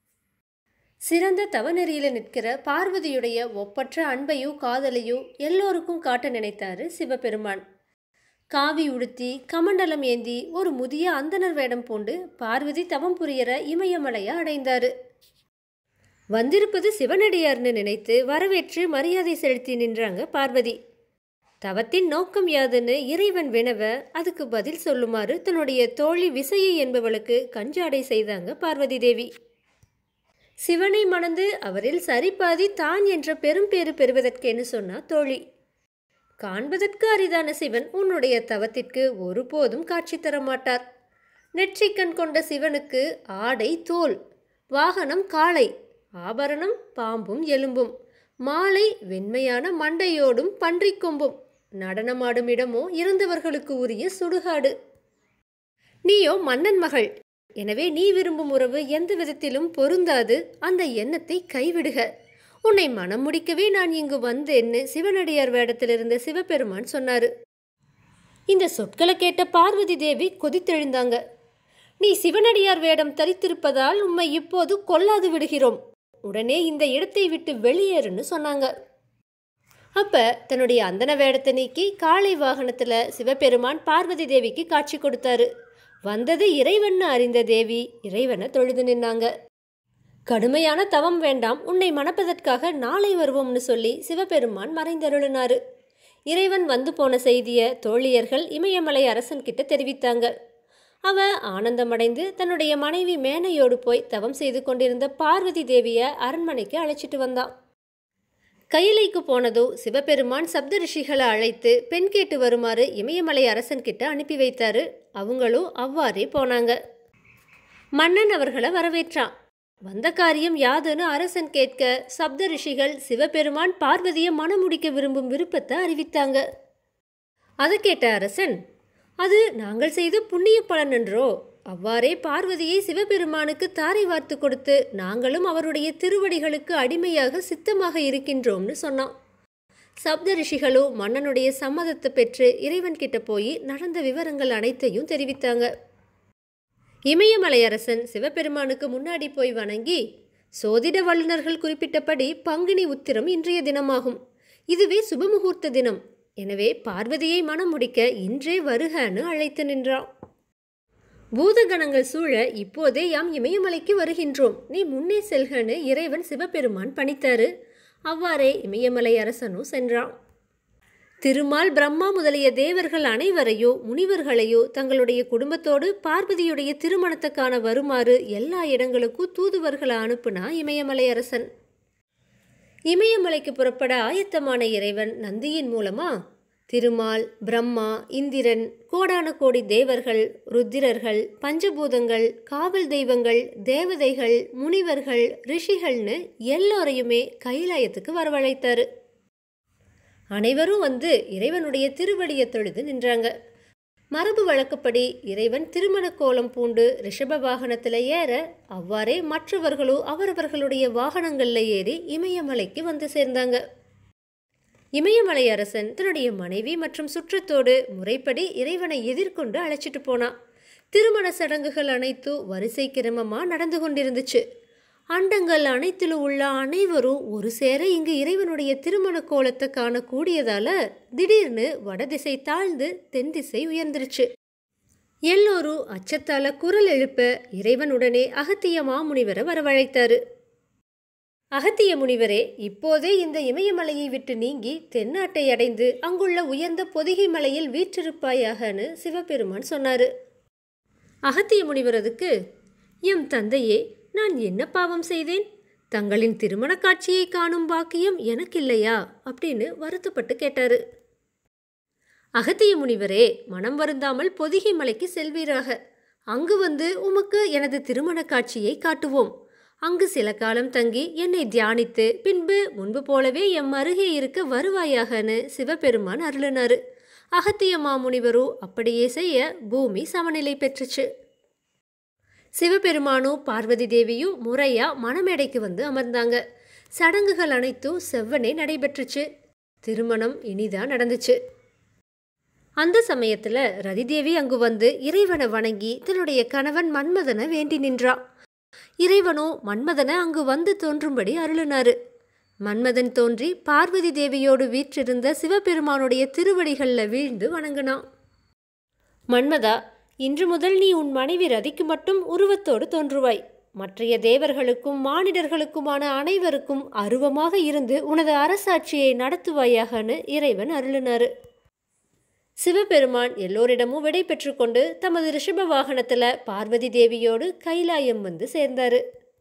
சிறந்த தவநெறியில நிற்கிற பார்வதியுடைய ஒப்பற்ற அன்பையோ காதலையோ எல்லோருக்கும் காட்ட நினைத்தாரு சிவபெருமான் காவி உடுத்தி கமண்டலம் ஏந்தி ஒரு முதிய அந்தனர் வேடம் பூண்டு பார்வதி தவம் புரியற இமயமலையை அடைந்தாரு வந்திருப்பது சிவனடியார்னு நினைத்து வரவேற்று மரியாதை செலுத்தி நின்றாங்க பார்வதி தவத்தின் நோக்கம் யாதுன்னு இறைவன் வினவ அதுக்கு பதில் சொல்லுமாறு தன்னுடைய தோழி விசையை என்பவளுக்கு கஞ்சாடை செய்தாங்க பார்வதி தேவி சிவனை மணந்து அவரில் சரிபாதி தான் என்ற பெரும்பேறு பெறுவதற்கேன்னு சொன்னா தோழி காண்பதற்கு அரிதான சிவன் உன்னுடைய தவத்திற்கு ஒருபோதும் காட்சி தர மாட்டார் நெற்றிக்கண் கொண்ட சிவனுக்கு ஆடை தோல் வாகனம் காளை ஆபரணம் பாம்பும் எலும்பும் மாலை வெண்மையான மண்டையோடும் பன்றிக் கொம்பும் நடனமாடும் இடமோ இறந்தவர்களுக்கு உரிய சுடுகாடு நீயோ மன்னன் மகள் எனவே நீ விரும்பும் உறவு எந்த விதத்திலும் பொருந்தாது அந்த எண்ணத்தை கைவிடுக உன்னை மனம் முடிக்கவே நான் இங்கு வந்தேன்னு சிவனடியார் வேடத்தில் இருந்த சிவபெருமான் சொன்னாரு இந்த சொற்களை கேட்ட பார்வதி தேவி கொதித்தெழுந்தாங்க நீ சிவனடியார் வேடம் தரித்திருப்பதால் உம்மை இப்போது கொல்லாது விடுகிறோம் உடனே இந்த இடத்தை விட்டு வெளியேறுன்னு சொன்னாங்க அப்ப தன்னுடைய அந்தன வேடத்தை நீக்கி காளை வாகனத்துல சிவபெருமான் பார்வதி தேவிக்கு காட்சி கொடுத்தாரு வந்தது இறைவன்னு அறிந்த தேவி இறைவனை தொழுது நின்னாங்க கடுமையான தவம் வேண்டாம் உன்னை மணப்பதற்காக நாளை வருவோம்னு சொல்லி சிவபெருமான் மறைந்தருளினாரு இறைவன் வந்து போன செய்திய தோழியர்கள் இமயமலை அரசன் கிட்ட தெரிவித்தாங்க அவ ஆனந்தமடைந்து தன்னுடைய மனைவி மேனையோடு போய் தவம் செய்து கொண்டிருந்த பார்வதி தேவிய அரண்மனைக்கு அழைச்சிட்டு வந்தான் கையிலைக்கு போனதோ சிவபெருமான் சப்த ரிஷிகளை அழைத்து பெண் கேட்டு வருமாறு இமயமலை அரசன் கிட்ட அனுப்பி வைத்தாரு அவங்களும் அவ்வாறே போனாங்க மன்னன் அவர்களை வரவேற்றான் வந்த காரியம் யாதுன்னு அரசன் கேட்க சப்த ரிஷிகள் சிவபெருமான் பார்வதியை மணமுடிக்க விரும்பும் விருப்பத்தை அறிவித்தாங்க அதை கேட்ட அரசன் அது நாங்கள் செய்த புண்ணிய பலன் என்றோ அவ்வாறே பார்வதியை சிவபெருமானுக்கு தாரை வார்த்து கொடுத்து நாங்களும் அவருடைய திருவடிகளுக்கு அடிமையாக சித்தமாக இருக்கின்றோம்னு சொன்னான் சப்த ரிஷிகளோ மன்னனுடைய சம்மதத்தை பெற்று இறைவன் கிட்ட போய் நடந்த விவரங்கள் அனைத்தையும் தெரிவித்தாங்க இமயமலை அரசன் சிவபெருமானுக்கு முன்னாடி போய் வணங்கி சோதிட வல்லுநர்கள் குறிப்பிட்டபடி பங்குனி உத்திரம் இன்றைய தினமாகும் இதுவே சுபமுகூர்த்த தினம் எனவே பார்வதியை மனம் முடிக்க இன்றே வருகன்னு அழைத்து நின்றான் பூதகணங்கள் சூழ இப்போதே யாம் இமயமலைக்கு வருகின்றோம் நீ முன்னே செல்கன்னு இறைவன் சிவபெருமான் பணித்தாரு அவ்வாறே இமயமலை அரசனும் சென்றான் திருமால் பிரம்மா முதலிய தேவர்கள் அனைவரையோ முனிவர்களையோ தங்களுடைய குடும்பத்தோடு பார்வதியுடைய திருமணத்துக்கான வருமாறு எல்லா இடங்களுக்கும் தூதுவர்களை அனுப்புனா இமயமலை அரசன் இமயமலைக்கு புறப்பட ஆயத்தமான இறைவன் நந்தியின் மூலமா திருமால் பிரம்மா இந்திரன் கோடான கோடி தேவர்கள் ருத்திரர்கள் பஞ்சபூதங்கள் காவல் தெய்வங்கள் தேவதைகள் முனிவர்கள் ரிஷிகள்னு எல்லோரையுமே கைலாயத்துக்கு வரவழைத்தாரு அனைவரும் வந்து இறைவனுடைய திருவடியை தொழுது நின்றாங்க மரபு வழக்கப்படி இறைவன் திருமண கோலம் பூண்டு ரிஷப வாகனத்தில் ஏற அவ்வாறே மற்றவர்களோ அவரவர்களுடைய வாகனங்களில் ஏறி இமயமலைக்கு வந்து சேர்ந்தாங்க இமயமலை அரசன் தன்னுடைய மனைவி மற்றும் சுற்றத்தோடு முறைப்படி இறைவனை எதிர்கொண்டு அழைச்சிட்டு போனான் திருமண சடங்குகள் அனைத்தும் வரிசை கிரமமாக நடந்து கொண்டிருந்துச்சு அண்டங்கள் அனைத்திலும் உள்ள அனைவரும் ஒரு சேர இங்கு இறைவனுடைய திருமண கோலத்தை காணக்கூடியதால திடீர்னு வடதிசை தாழ்ந்து தென் திசை உயர்ந்துருச்சு எல்லோரும் அச்சத்தால குரல் எழுப்ப இறைவனுடனே அகத்திய மாமுனிவரை வரவழைத்தாரு அகத்திய முனிவரே இப்போதே இந்த இமயமலையை விட்டு நீங்கி தென்னாட்டை அடைந்து அங்குள்ள உயர்ந்த பொதிகை மலையில் வீற்றிருப்பாயாகன்னு சிவபெருமான் சொன்னாரு அகத்திய முனிவரதுக்கு எம் தந்தையே நான் என்ன பாவம் செய்தேன் தங்களின் திருமண காட்சியை காணும் பாக்கியம் எனக்கில்லையா அப்படின்னு வருத்தப்பட்டு கேட்டாரு அகத்திய முனிவரே மனம் வருந்தாமல் பொதிகை மலைக்கு செல்வீராக அங்கு வந்து உமக்கு எனது திருமண காட்சியை காட்டுவோம் அங்கு சில காலம் தங்கி என்னை தியானித்து பின்பு முன்பு போலவே எம் அருகே இருக்க வருவாயாகன்னு சிவபெருமான் அருளினாரு அகத்திய மாமுனிவரோ அப்படியே செய்ய பூமி சமநிலை பெற்றுச்சு சிவபெருமானும் பார்வதி தேவியும் முறையா மணமேடைக்கு வந்து அமர்ந்தாங்க சடங்குகள் அனைத்தும் செவ்வனே நடைபெற்றுச்சு திருமணம் இனிதா நடந்துச்சு அந்த சமயத்துல ரதிதேவி அங்கு வந்து இறைவனை வணங்கி தன்னுடைய கணவன் மன்மதனை வேண்டி நின்றா இறைவனோ மன்மதனை அங்கு வந்து தோன்றும்படி அருளினாரு மன்மதன் தோன்றி பார்வதி தேவியோடு வீற்றிருந்த சிவபெருமானுடைய திருவடிகளில் வீழ்ந்து வணங்கினான் மன்மதா இன்று முதல் நீ உன் மனைவி ரதிக்கு மட்டும் உருவத்தோடு தோன்றுவாய் மற்றைய தேவர்களுக்கும் மானிடர்களுக்குமான அனைவருக்கும் அருவமாக இருந்து உனது அரசாட்சியை நடத்துவாயாகன்னு இறைவன் அருளினாரு சிவபெருமான் எல்லோரிடமும் விடை பெற்றுக்கொண்டு தமது ரிஷப வாகனத்துல பார்வதி தேவியோடு கைலாயம் வந்து சேர்ந்தாரு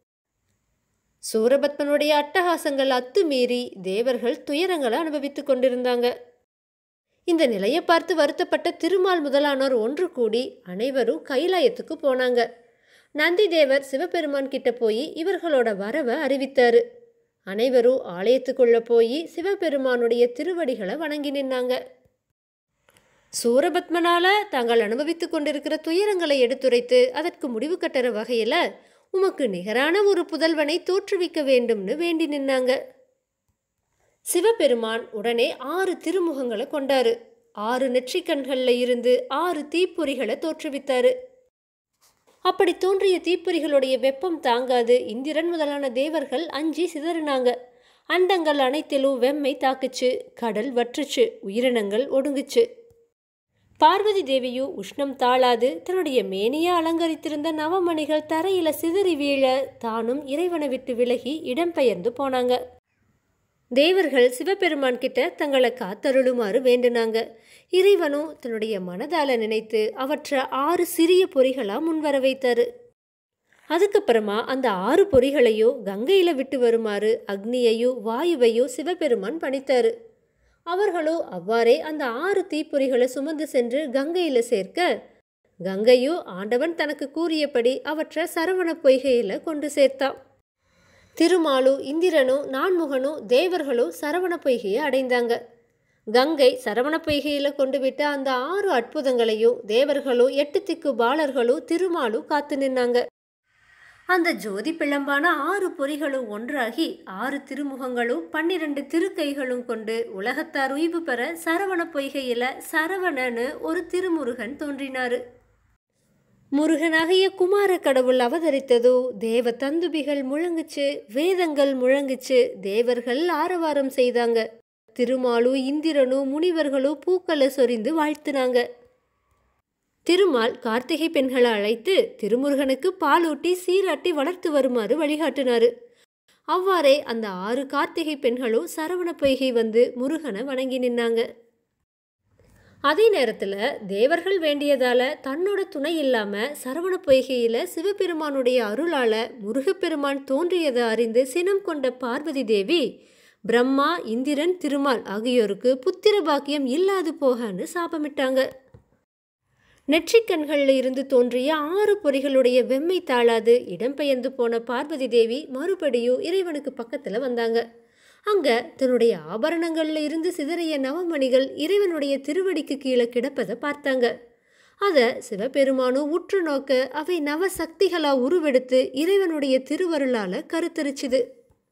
சூரபத்மனுடைய அட்டகாசங்கள் அத்துமீறி தேவர்கள் துயரங்களை அனுபவித்துக் கொண்டிருந்தாங்க இந்த நிலையை பார்த்து வருத்தப்பட்ட திருமால் முதலானோர் ஒன்று கூடி அனைவரும் கைலாயத்துக்கு போனாங்க நந்தி தேவர் சிவபெருமான் கிட்ட போய் இவர்களோட வரவை அறிவித்தாரு அனைவரும் ஆலயத்துக்குள்ள போய் சிவபெருமானுடைய திருவடிகளை வணங்கி நின்னாங்க சூரபத்மனால தாங்கள் அனுபவித்துக் கொண்டிருக்கிற துயரங்களை எடுத்துரைத்து அதற்கு முடிவு கட்டுற வகையில உமக்கு நிகரான ஒரு புதல்வனை தோற்றுவிக்க வேண்டும்னு வேண்டி நின்னாங்க சிவபெருமான் உடனே ஆறு திருமுகங்களை கொண்டாரு ஆறு நெற்றிக்கண்கள்ல இருந்து ஆறு தீப்பொறிகளை தோற்றுவித்தாரு அப்படி தோன்றிய தீப்பொறிகளுடைய வெப்பம் தாங்காது இந்திரன் முதலான தேவர்கள் அஞ்சி சிதறினாங்க அண்டங்கள் அனைத்திலும் வெம்மை தாக்குச்சு கடல் வற்றுச்சு உயிரினங்கள் ஒடுங்குச்சு பார்வதி தேவியோ உஷ்ணம் தாழாது தன்னுடைய மேனியா அலங்கரித்திருந்த நவமணிகள் தரையில சிதறி வீழ தானும் இறைவனை விட்டு விலகி இடம்பெயர்ந்து போனாங்க தேவர்கள் சிவபெருமான் கிட்ட தங்களை காத்தருளுமாறு வேண்டுனாங்க இறைவனும் தன்னுடைய மனதால நினைத்து அவற்றை ஆறு சிறிய பொறிகளா முன்வர வைத்தாரு அதுக்கப்புறமா அந்த ஆறு பொறிகளையோ கங்கையில விட்டு வருமாறு அக்னியையோ வாயுவையோ சிவபெருமான் பணித்தாரு அவர்களோ அவ்வாறே அந்த ஆறு தீப்பொறிகளை சுமந்து சென்று கங்கையில சேர்க்க கங்கையோ ஆண்டவன் தனக்கு கூறியபடி அவற்றை சரவண பொய்கையில கொண்டு சேர்த்தான் திருமாலு இந்திரனோ நான்முகனோ தேவர்களோ சரவண பொய்கையை அடைந்தாங்க கங்கை சரவண பொய்கையில் கொண்டு விட்ட அந்த ஆறு அற்புதங்களையும் தேவர்களும் எட்டு திக்கு பாலர்களும் திருமாலும் காத்து நின்னாங்க அந்த ஜோதி பிளம்பான ஆறு பொறிகளும் ஒன்றாகி ஆறு திருமுகங்களும் பன்னிரண்டு திருக்கைகளும் கொண்டு உலகத்தார் உய்வு பெற சரவண பொய்கையில சரவணன்னு ஒரு திருமுருகன் தோன்றினாரு முருகனாகிய குமார கடவுள் அவதரித்ததோ தேவ தந்துபிகள் முழங்குச்சு வேதங்கள் முழங்குச்சு தேவர்கள் ஆரவாரம் செய்தாங்க திருமாலும் இந்திரனும் முனிவர்களும் பூக்களை சொரிந்து வாழ்த்துனாங்க திருமால் கார்த்திகை பெண்களை அழைத்து திருமுருகனுக்கு பாலூட்டி சீராட்டி வளர்த்து வருமாறு வழிகாட்டினாரு அவ்வாறே அந்த ஆறு கார்த்திகை பெண்களும் சரவண பொய்கை வந்து முருகனை வணங்கி நின்னாங்க அதே நேரத்தில் தேவர்கள் வேண்டியதால தன்னோட துணை இல்லாம சரவண பொய்கையில சிவபெருமானுடைய அருளால முருகப்பெருமான் தோன்றியதை அறிந்து சினம் கொண்ட பார்வதி தேவி பிரம்மா இந்திரன் திருமால் ஆகியோருக்கு புத்திர பாக்கியம் இல்லாது போகன்னு சாபமிட்டாங்க நெற்றிக்கண்களில் இருந்து தோன்றிய ஆறு பொறிகளுடைய வெம்மை தாளாது இடம்பெயர்ந்து போன பார்வதி தேவி மறுபடியும் இறைவனுக்கு பக்கத்தில் வந்தாங்க அங்கே தன்னுடைய ஆபரணங்களில் இருந்து சிதறிய நவமணிகள் இறைவனுடைய திருவடிக்கு கீழே கிடப்பதை பார்த்தாங்க அதை சிவபெருமானும் உற்று நோக்க அவை நவசக்திகளா உருவெடுத்து இறைவனுடைய திருவருளால கருத்தரிச்சுது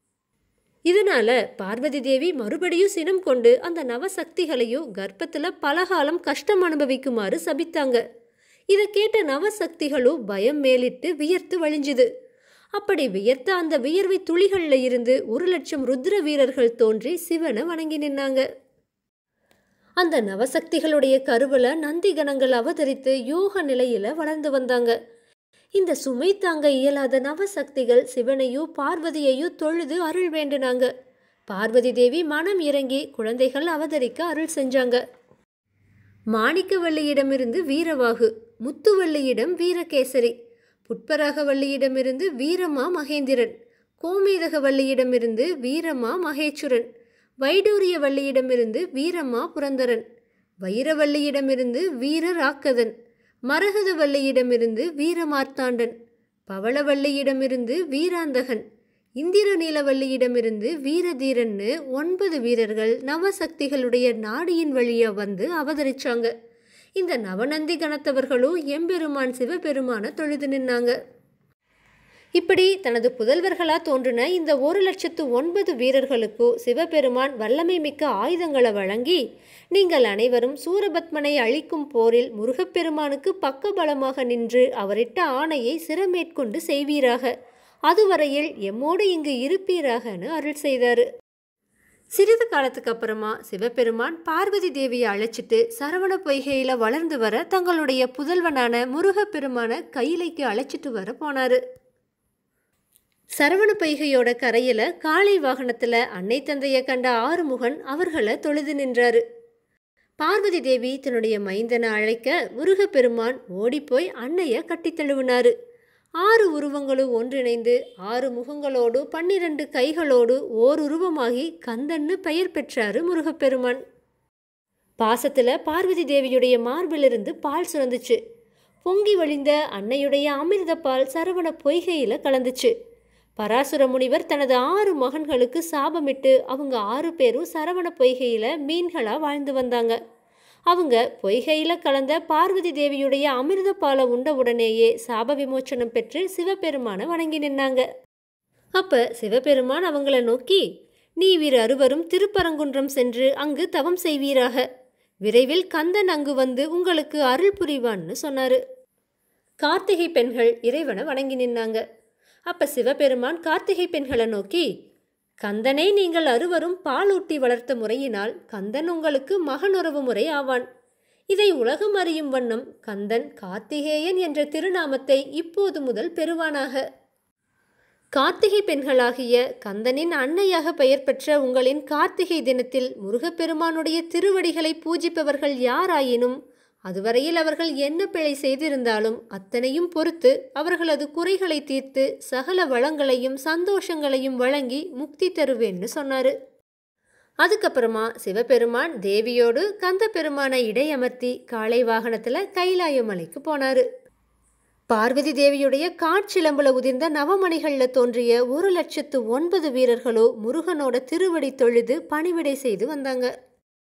இதனால பார்வதி தேவி மறுபடியும் சினம் கொண்டு அந்த நவசக்திகளையும் கர்ப்பத்தில் பலகாலம் கஷ்டம் அனுபவிக்குமாறு சபித்தாங்க இதை கேட்ட நவசக்திகளும் பயம் மேலிட்டு வியர்த்து வழிஞ்சுது அப்படி வியர்த்த அந்த வியர்வை துளிகளில் இருந்து ஒரு லட்சம் ருத்ர வீரர்கள் தோன்றி சிவனை வணங்கி நின்னாங்க அந்த நவசக்திகளுடைய கருவில் நந்தி கணங்கள் அவதரித்து யோக நிலையில வளர்ந்து வந்தாங்க இந்த சுமை தாங்க இயலாத நவசக்திகள் சிவனையும் பார்வதியையும் தொழுது அருள் வேண்டினாங்க பார்வதி தேவி மனம் இறங்கி குழந்தைகள் அவதரிக்க அருள் செஞ்சாங்க மாணிக்கவல்லியிடமிருந்து வீரவாகு முத்துவல்லியிடம் வீரகேசரி புட்பராகவல்லியிடமிருந்து வீரமா மகேந்திரன் கோமேதகவல்லியிடமிருந்து வீரமா மகேச்சுரன் வைடூரியவல்லியிடமிருந்து வீரமா புரந்தரன் வைரவல்லியிடமிருந்து வீரராக்கதன் மரகதவல்லியிடமிருந்து வீரமார்த்தாண்டன் பவளவல்லியிடமிருந்து வீராந்தகன் இந்திரநீலவல்லியிடமிருந்து வீரதீரன்னு ஒன்பது வீரர்கள் நவசக்திகளுடைய நாடியின் வழியா வந்து அவதரிச்சாங்க இந்த நவநந்தி கணத்தவர்களும் எம்பெருமான் சிவபெருமான தொழுது நின்னாங்க இப்படி தனது புதல்வர்களா தோன்றின இந்த ஒரு லட்சத்து ஒன்பது வீரர்களுக்கும் சிவபெருமான் வல்லமை மிக்க ஆயுதங்களை வழங்கி நீங்கள் அனைவரும் சூரபத்மனை அழிக்கும் போரில் முருகப்பெருமானுக்கு பக்கபலமாக நின்று அவரிட்ட ஆணையை சிரமேற்கொண்டு செய்வீராக அதுவரையில் எம்மோடு இங்கு இருப்பீராகன்னு அருள் செய்தாரு சிறிது காலத்துக்கு அப்புறமா சிவபெருமான் பார்வதி தேவியை அழைச்சிட்டு சரவண பொய்கையில வளர்ந்து வர தங்களுடைய புதல்வனான முருகப்பெருமான கையிலைக்கு அழைச்சிட்டு வர போனாரு சரவண பொய்கையோட கரையில காளை வாகனத்துல அன்னை தந்தையை கண்ட ஆறுமுகன் அவர்களை தொழுது நின்றாரு பார்வதி தேவி தன்னுடைய மைந்தனை அழைக்க முருகப்பெருமான் ஓடிப்போய் அன்னைய கட்டித் தழுவினாரு ஆறு உருவங்களும் ஒன்றிணைந்து ஆறு முகங்களோடு பன்னிரண்டு கைகளோடு ஓர் உருவமாகி கந்தன்னு பெயர் பெற்றாரு முருகப்பெருமான் பாசத்துல பார்வதி தேவியுடைய மார்பிலிருந்து பால் சுரந்துச்சு பொங்கி வழிந்த அன்னையுடைய அமிர்த பால் சரவண பொய்கையில கலந்துச்சு பராசுர முனிவர் தனது ஆறு மகன்களுக்கு சாபமிட்டு அவங்க ஆறு பேரும் சரவண பொய்கையில மீன்களா வாழ்ந்து வந்தாங்க அவங்க பொய்கையில கலந்த பார்வதி தேவியுடைய அமிர்த பாலை உண்ட உடனேயே சாப விமோச்சனம் பெற்று சிவபெருமானை வணங்கி நின்னாங்க அப்ப சிவபெருமான் அவங்கள நோக்கி நீ வீர் அறுவரும் திருப்பரங்குன்றம் சென்று அங்கு தவம் செய்வீராக விரைவில் கந்தன் அங்கு வந்து உங்களுக்கு அருள் புரிவான்னு சொன்னாரு கார்த்திகை பெண்கள் இறைவனை வணங்கி நின்னாங்க அப்ப சிவபெருமான் கார்த்திகை பெண்களை நோக்கி கந்தனை நீங்கள் அறுவரும் பாலூட்டி வளர்த்த முறையினால் கந்தன் உங்களுக்கு மகனுறவு முறை ஆவான் இதை உலகம் அறியும் வண்ணம் கந்தன் கார்த்திகேயன் என்ற திருநாமத்தை இப்போது முதல் பெறுவானாக கார்த்திகை பெண்களாகிய கந்தனின் அன்னையாக பெயர் பெற்ற உங்களின் கார்த்திகை தினத்தில் முருகப்பெருமானுடைய திருவடிகளை பூஜிப்பவர்கள் யாராயினும் அதுவரையில் அவர்கள் என்ன பிழை செய்திருந்தாலும் அத்தனையும் பொறுத்து அவர்களது குறைகளை தீர்த்து சகல வளங்களையும் சந்தோஷங்களையும் வழங்கி முக்தி தருவேன்னு சொன்னாரு அதுக்கப்புறமா சிவபெருமான் தேவியோடு கந்த பெருமானை இடையமர்த்தி காளை வாகனத்துல கைலாய மலைக்கு போனாரு பார்வதி தேவியுடைய காட்சிலம்புல உதிர்ந்த நவமணிகள்ல தோன்றிய ஒரு லட்சத்து ஒன்பது வீரர்களோ முருகனோட திருவடி தொழுது பணிவிடை செய்து வந்தாங்க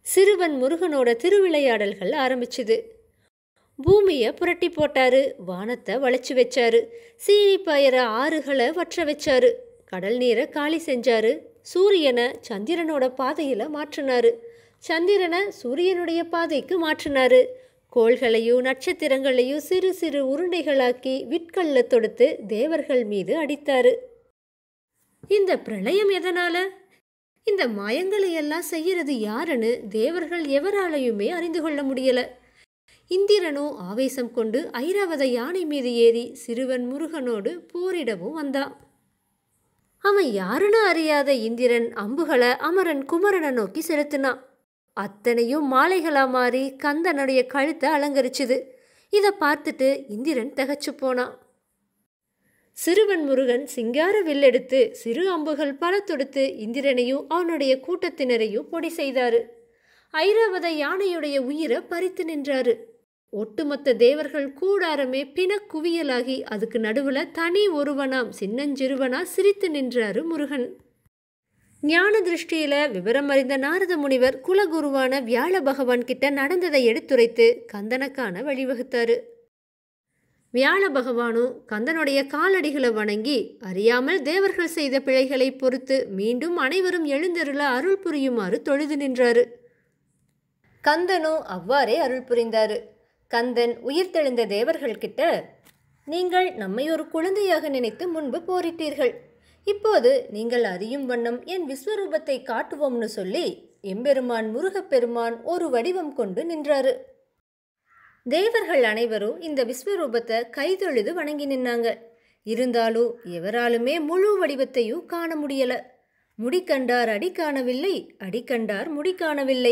சிறுவன் முருகனோட திருவிளையாடல்கள் ஆரம்பிச்சுது பூமியை புரட்டி போட்டாரு வானத்தை வளைச்சு வச்சாரு சீறி பாயிற ஆறுகளை வற்ற வச்சாரு கடல் நீரை காலி செஞ்சாரு சூரியனை சந்திரனோட பாதையில் மாற்றினாரு சந்திரனை சூரியனுடைய பாதைக்கு மாற்றினாரு கோள்களையும் நட்சத்திரங்களையும் சிறு சிறு உருண்டைகளாக்கி விட்கல்ல தொடுத்து தேவர்கள் மீது அடித்தாரு இந்த பிரளயம் எதனால இந்த மாயங்களை எல்லாம் செய்யறது யாருன்னு தேவர்கள் எவராலையுமே அறிந்து கொள்ள முடியல இந்திரனோ ஆவேசம் கொண்டு ஐராவத யானை மீது ஏறி சிறுவன் முருகனோடு போரிடவும் வந்தான் அவன் யாருன்னு அறியாத இந்திரன் அம்புகளை அமரன் குமரனை நோக்கி செலுத்தினான் அத்தனையும் மாலைகளா மாறி கந்தனுடைய கழுத்தை அலங்கரிச்சுது இதை பார்த்துட்டு இந்திரன் திகச்சு போனான் சிறுவன் முருகன் சிங்கார வில்லெடுத்து சிறு அம்புகள் பல தொடுத்து இந்திரனையும் அவனுடைய கூட்டத்தினரையும் பொடி செய்தாரு ஐராவத யானையுடைய உயிரை பறித்து நின்றாரு ஒட்டுமொத்த தேவர்கள் கூடாரமே பிணக்குவியலாகி அதுக்கு நடுவுல தனி ஒருவனாம் சின்னஞ்சிறுவனா சிரித்து நின்றாரு முருகன் ஞான திருஷ்டியில விவரம் அறிந்த நாரத முனிவர் குலகுருவான வியாழ பகவான் கிட்ட நடந்ததை எடுத்துரைத்து கந்தனுக்கான வழிவகுத்தாரு வியாழ பகவானும் கந்தனுடைய காலடிகளை வணங்கி அறியாமல் தேவர்கள் செய்த பிழைகளை பொறுத்து மீண்டும் அனைவரும் எழுந்தருள அருள் புரியுமாறு தொழுது நின்றாரு கந்தனும் அவ்வாறே அருள் புரிந்தாரு கந்தன் உயிர்த்தெழுந்த தேவர்கள் கிட்ட நீங்கள் நம்மை ஒரு குழந்தையாக நினைத்து முன்பு போரிட்டீர்கள் இப்போது நீங்கள் அறியும் வண்ணம் என் விஸ்வரூபத்தை காட்டுவோம்னு சொல்லி எம்பெருமான் முருகப்பெருமான் ஒரு வடிவம் கொண்டு நின்றாரு தேவர்கள் அனைவரும் இந்த விஸ்வரூபத்தை கைதொழுது வணங்கி நின்னாங்க இருந்தாலும் எவராலுமே முழு வடிவத்தையும் காண முடியல முடி கண்டார் அடி காணவில்லை அடி கண்டார் முடி காணவில்லை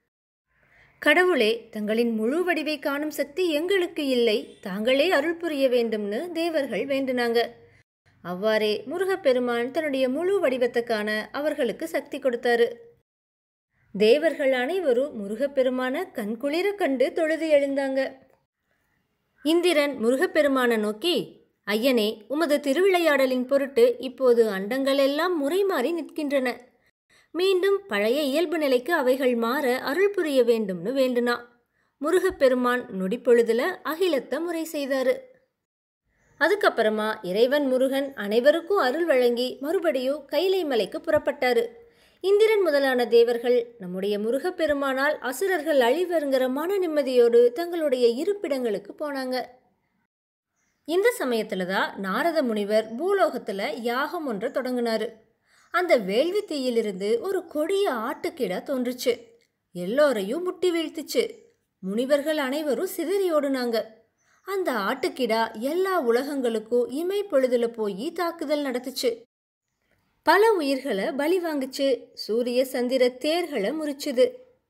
கடவுளே தங்களின் முழு வடிவை காணும் சக்தி எங்களுக்கு இல்லை தாங்களே அருள் புரிய வேண்டும்னு தேவர்கள் வேண்டினாங்க அவ்வாறே முருகப்பெருமான் தன்னுடைய முழு வடிவத்தை காண அவர்களுக்கு சக்தி கொடுத்தாரு தேவர்கள் அனைவரும் முருகப்பெருமான கண்குளிர கண்டு தொழுது எழுந்தாங்க இந்திரன் முருகப்பெருமானை நோக்கி ஐயனே உமது திருவிளையாடலின் பொருட்டு இப்போது அண்டங்கள் எல்லாம் முறை மாறி நிற்கின்றன மீண்டும் பழைய இயல்பு நிலைக்கு அவைகள் மாற அருள் புரிய வேண்டும்னு வேண்டுனா முருகப்பெருமான் நொடிப்பொழுதுல அகிலத்தை முறை செய்தாரு அதுக்கப்புறமா இறைவன் முருகன் அனைவருக்கும் அருள் வழங்கி மறுபடியும் கைலை மலைக்கு புறப்பட்டாரு இந்திரன் முதலான தேவர்கள் நம்முடைய முருகப்பெருமானால் அசுரர்கள் அழிவருங்கிற மன நிம்மதியோடு தங்களுடைய இருப்பிடங்களுக்கு போனாங்க இந்த சமயத்துல தான் நாரத முனிவர் பூலோகத்துல யாகம் ஒன்றை தொடங்கினாரு அந்த வேள்வி தீயிலிருந்து ஒரு கொடிய ஆட்டுக்கிடா தோன்றுச்சு எல்லோரையும் முட்டி வீழ்த்துச்சு முனிவர்கள் அனைவரும் சிதறி ஓடுனாங்க அந்த ஆட்டுக்கிடா எல்லா உலகங்களுக்கும் இமை பொழுதுல போய் தாக்குதல் நடத்துச்சு பல உயிர்களை பலி வாங்குச்சு சூரிய சந்திர தேர்களை முறிச்சுது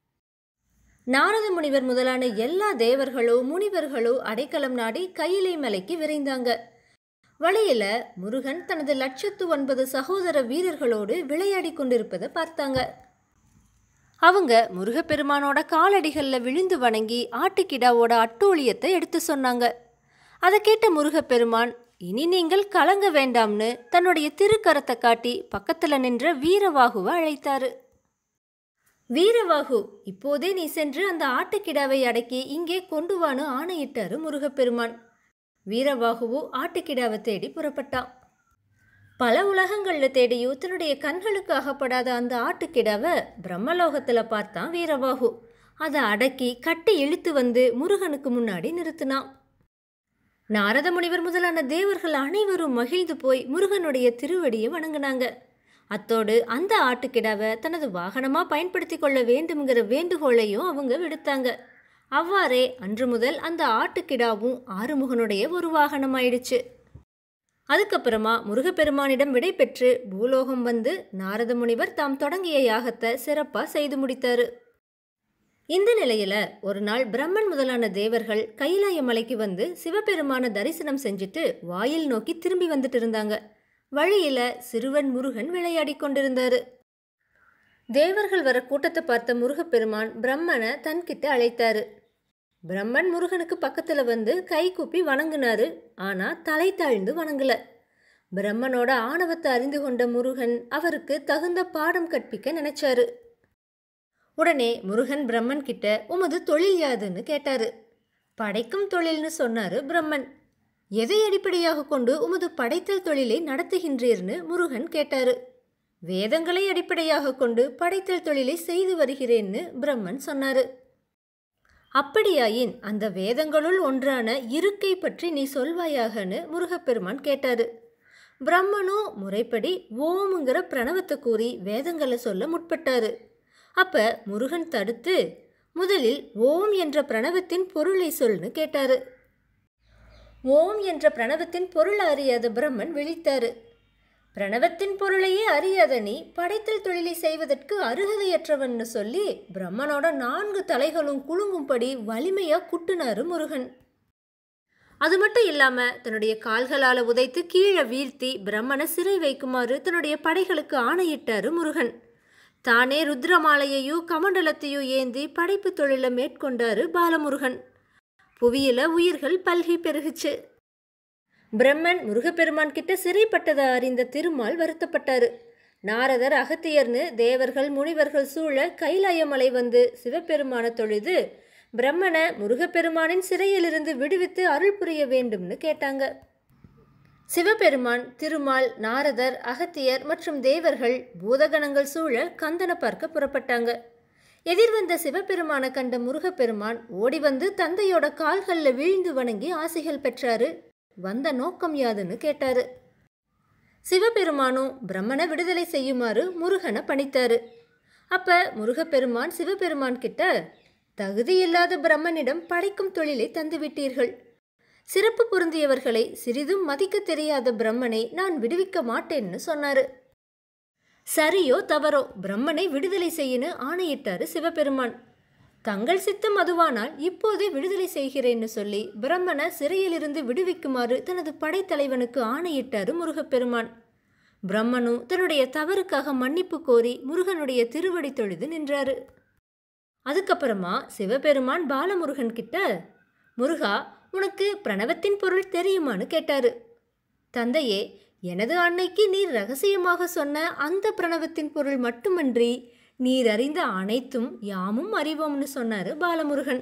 நாரத முனிவர் முதலான எல்லா தேவர்களோ முனிவர்களோ அடைக்கலம் நாடி கையிலை மலைக்கு விரைந்தாங்க வழியில முருகன் தனது லட்சத்து ஒன்பது சகோதர வீரர்களோடு விளையாடி கொண்டிருப்பதை பார்த்தாங்க அவங்க முருகப்பெருமானோட காலடிகளில் விழுந்து வணங்கி ஆட்டுக்கிடாவோட அட்டூழியத்தை எடுத்து சொன்னாங்க அதை கேட்ட முருகப்பெருமான் இனி நீங்கள் கலங்க வேண்டாம்னு தன்னுடைய திருக்கரத்தை காட்டி பக்கத்தில் நின்ற வீரவாகுவை அழைத்தாரு வீரவாகு இப்போதே நீ சென்று அந்த ஆட்டுக்கிடாவை அடக்கி இங்கே கொண்டு வான்னு ஆணையிட்டாரு முருகப்பெருமான் வீரவாகுவு ஆட்டுக்கிடாவை தேடி புறப்பட்டான் பல உலகங்களில் தேடியும் தன்னுடைய கண்களுக்கு அகப்படாத அந்த ஆட்டுக்கிடாவை பிரம்மலோகத்தில் பார்த்தான் வீரபாகு அதை அடக்கி கட்டி இழுத்து வந்து முருகனுக்கு முன்னாடி நிறுத்தினான் நாரத முனிவர் முதலான தேவர்கள் அனைவரும் மகிழ்ந்து போய் முருகனுடைய திருவடியை வணங்கினாங்க அத்தோடு அந்த ஆட்டுக்கிடாவை தனது வாகனமாக பயன்படுத்தி கொள்ள வேண்டும்ங்கிற வேண்டுகோளையும் அவங்க விடுத்தாங்க அவ்வாறே அன்று முதல் அந்த ஆட்டுக்கிடாவும் ஆறுமுகனுடைய ஒரு வாகனம் ஆயிடுச்சு அதுக்கப்புறமா முருகப்பெருமானிடம் விடை பெற்று பூலோகம் வந்து நாரத முனிவர் தாம் தொடங்கிய யாகத்தை சிறப்பா செய்து முடித்தாரு இந்த நிலையில ஒரு நாள் பிரம்மன் முதலான தேவர்கள் கைலாய மலைக்கு வந்து சிவபெருமான தரிசனம் செஞ்சுட்டு வாயில் நோக்கி திரும்பி வந்துட்டு இருந்தாங்க வழியில சிறுவன் முருகன் விளையாடி கொண்டிருந்தாரு தேவர்கள் வர கூட்டத்தை பார்த்த முருகப்பெருமான் பிரம்மனை தன்கிட்ட அழைத்தாரு பிரம்மன் முருகனுக்கு பக்கத்துல வந்து கை கூப்பி வணங்குனாரு ஆனா தலை தாழ்ந்து வணங்கல பிரம்மனோட ஆணவத்தை அறிந்து கொண்ட முருகன் அவருக்கு தகுந்த பாடம் கற்பிக்க நினைச்சாரு உடனே முருகன் பிரம்மன் கிட்ட உமது தொழில் யாதுன்னு கேட்டாரு படைக்கும் தொழில்னு சொன்னாரு பிரம்மன் எதை அடிப்படையாக கொண்டு உமது படைத்தல் தொழிலை நடத்துகின்றீர்னு முருகன் கேட்டாரு வேதங்களை அடிப்படையாக கொண்டு படைத்தல் தொழிலை செய்து வருகிறேன்னு பிரம்மன் சொன்னாரு அப்படியாயின் அந்த வேதங்களுள் ஒன்றான இருக்கை பற்றி நீ சொல்வாயாகன்னு முருகப்பெருமான் கேட்டாரு பிரம்மனும் முறைப்படி ஓமுங்கிற பிரணவத்தை கூறி வேதங்களை சொல்ல முற்பட்டாரு அப்ப முருகன் தடுத்து முதலில் ஓம் என்ற பிரணவத்தின் பொருளை சொல்னு கேட்டாரு ஓம் என்ற பிரணவத்தின் பொருள் அறியாத பிரம்மன் விழித்தாரு பிரணவத்தின் பொருளையே அறியாத நீ படைத்தல் தொழிலை செய்வதற்கு அருகதையற்றவன்னு சொல்லி பிரம்மனோட நான்கு தலைகளும் குலுங்கும்படி வலிமையா குட்டுனாரு முருகன் அது மட்டும் இல்லாம தன்னுடைய கால்களால உதைத்து கீழே வீழ்த்தி பிரம்மனை சிறை வைக்குமாறு தன்னுடைய படைகளுக்கு ஆணையிட்டாரு முருகன் தானே ருத்ரமாலையையும் கமண்டலத்தையும் ஏந்தி படைப்பு தொழிலை மேற்கொண்டாரு பாலமுருகன் புவியில உயிர்கள் பல்கி பெருகுச்சு பிரம்மன் முருகப்பெருமான் கிட்ட சிறைப்பட்டதை அறிந்த திருமால் வருத்தப்பட்டாரு நாரதர் அகத்தியர்னு தேவர்கள் முனிவர்கள் சூழ கைலாயமலை வந்து சிவபெருமான தொழுது பிரம்மனை முருகப்பெருமானின் சிறையிலிருந்து விடுவித்து அருள் புரிய வேண்டும்னு கேட்டாங்க சிவபெருமான் திருமால் நாரதர் அகத்தியர் மற்றும் தேவர்கள் பூதகணங்கள் சூழ கந்தனை பார்க்க புறப்பட்டாங்க எதிர்வந்த சிவபெருமானை கண்ட முருகப்பெருமான் ஓடி வந்து தந்தையோட கால்களில் வீழ்ந்து வணங்கி ஆசைகள் பெற்றாரு வந்த நோக்கம் யாதுன்னு கேட்டாரு சிவபெருமானும் பிரம்மனை விடுதலை செய்யுமாறு முருகனை பணித்தாரு அப்ப முருகப்பெருமான் சிவபெருமான் கிட்ட தகுதியில்லாத பிரம்மனிடம் படைக்கும் தொழிலை தந்துவிட்டீர்கள் சிறப்பு பொருந்தியவர்களை சிறிதும் மதிக்க தெரியாத பிரம்மனை நான் விடுவிக்க மாட்டேன்னு சொன்னாரு சரியோ தவறோ பிரம்மனை விடுதலை செய்யன்னு ஆணையிட்டாரு சிவபெருமான் தங்கள் சித்தம் அதுவானால் இப்போதே விடுதலை செய்கிறேன்னு சொல்லி பிரம்மனை சிறையிலிருந்து விடுவிக்குமாறு தனது படைத்தலைவனுக்கு ஆணையிட்டாரு முருகப்பெருமான் பிரம்மனும் தன்னுடைய தவறுக்காக மன்னிப்பு கோரி முருகனுடைய திருவடி தொழுது நின்றாரு அதுக்கப்புறமா சிவபெருமான் பாலமுருகன் கிட்ட முருகா உனக்கு பிரணவத்தின் பொருள் தெரியுமான்னு கேட்டாரு தந்தையே எனது அன்னைக்கு நீர் ரகசியமாக சொன்ன அந்த பிரணவத்தின் பொருள் மட்டுமன்றி நீர் அறிந்த அனைத்தும் யாமும் அறிவோம்னு சொன்னாரு பாலமுருகன்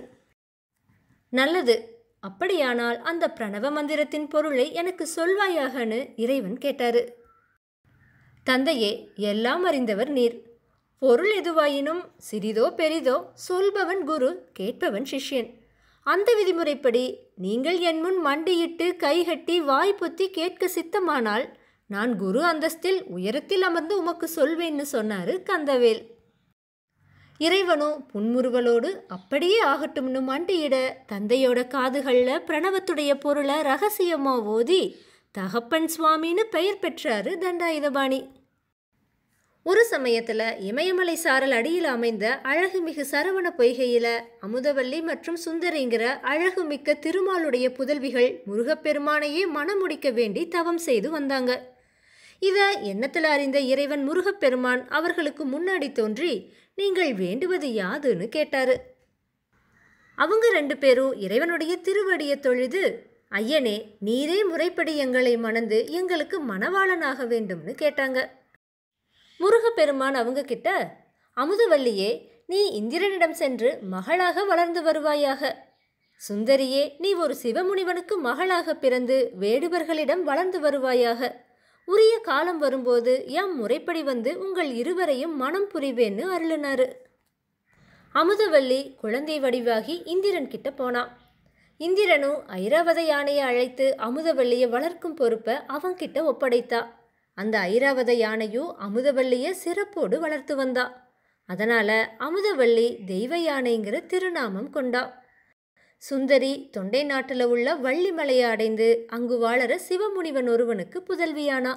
நல்லது அப்படியானால் அந்த பிரணவ மந்திரத்தின் பொருளை எனக்கு சொல்வாயாகன்னு இறைவன் கேட்டாரு தந்தையே எல்லாம் அறிந்தவர் நீர் பொருள் எதுவாயினும் சிறிதோ பெரிதோ சொல்பவன் குரு கேட்பவன் சிஷ்யன் அந்த விதிமுறைப்படி நீங்கள் என் முன் மண்டியிட்டு கைகட்டி வாய் பொத்தி கேட்க சித்தமானால் நான் குரு அந்தஸ்தில் உயரத்தில் அமர்ந்து உமக்கு சொல்வேன்னு சொன்னாரு கந்தவேல் இறைவனும் புன்முறுவலோடு அப்படியே ஆகட்டும்னு மண்டியிட தந்தையோட காதுகளில் பிரணவத்துடைய பொருளை ரகசியமா ஓதி தகப்பன் சுவாமின்னு பெயர் பெற்றாரு தண்டாயுதபாணி ஒரு சமயத்துல இமயமலை சாரல் அடியில் அமைந்த அழகுமிகு சரவண பொய்கையில அமுதவல்லி மற்றும் சுந்தரிங்கிற அழகுமிக்க திருமாலுடைய புதல்விகள் முருகப்பெருமானையே மணமுடிக்க வேண்டி தவம் செய்து வந்தாங்க இத எண்ணத்துல அறிந்த இறைவன் முருகப்பெருமான் அவர்களுக்கு முன்னாடி தோன்றி நீங்கள் வேண்டுவது யாதுன்னு கேட்டாரு அவங்க ரெண்டு பேரும் இறைவனுடைய திருவடியை தொழுது ஐயனே நீரே முறைப்படி எங்களை மணந்து எங்களுக்கு மணவாளனாக வேண்டும்னு கேட்டாங்க முருகப்பெருமான் அவங்க கிட்ட அமுதவல்லியே நீ இந்திரனிடம் சென்று மகளாக வளர்ந்து வருவாயாக சுந்தரியே நீ ஒரு சிவமுனிவனுக்கு மகளாக பிறந்து வேடுவர்களிடம் வளர்ந்து வருவாயாக உரிய காலம் வரும்போது எம் முறைப்படி வந்து உங்கள் இருவரையும் மனம் புரிவேன்னு அருளினாரு அமுதவல்லி குழந்தை வடிவாகி இந்திரன் கிட்ட போனான் இந்திரனும் ஐராவத யானையை அழைத்து அமுதவல்லியை வளர்க்கும் பொறுப்பை அவன்கிட்ட ஒப்படைத்தா அந்த ஐராவத யானையும் அமுதவல்லியை சிறப்போடு வளர்த்து வந்தா அதனால அமுதவல்லி தெய்வ யானைங்கிற திருநாமம் கொண்டா சுந்தரி தொண்டை நாட்டில் உள்ள வள்ளிமலையை அடைந்து அங்கு வாழற சிவமுனிவன் ஒருவனுக்கு புதல்வியானா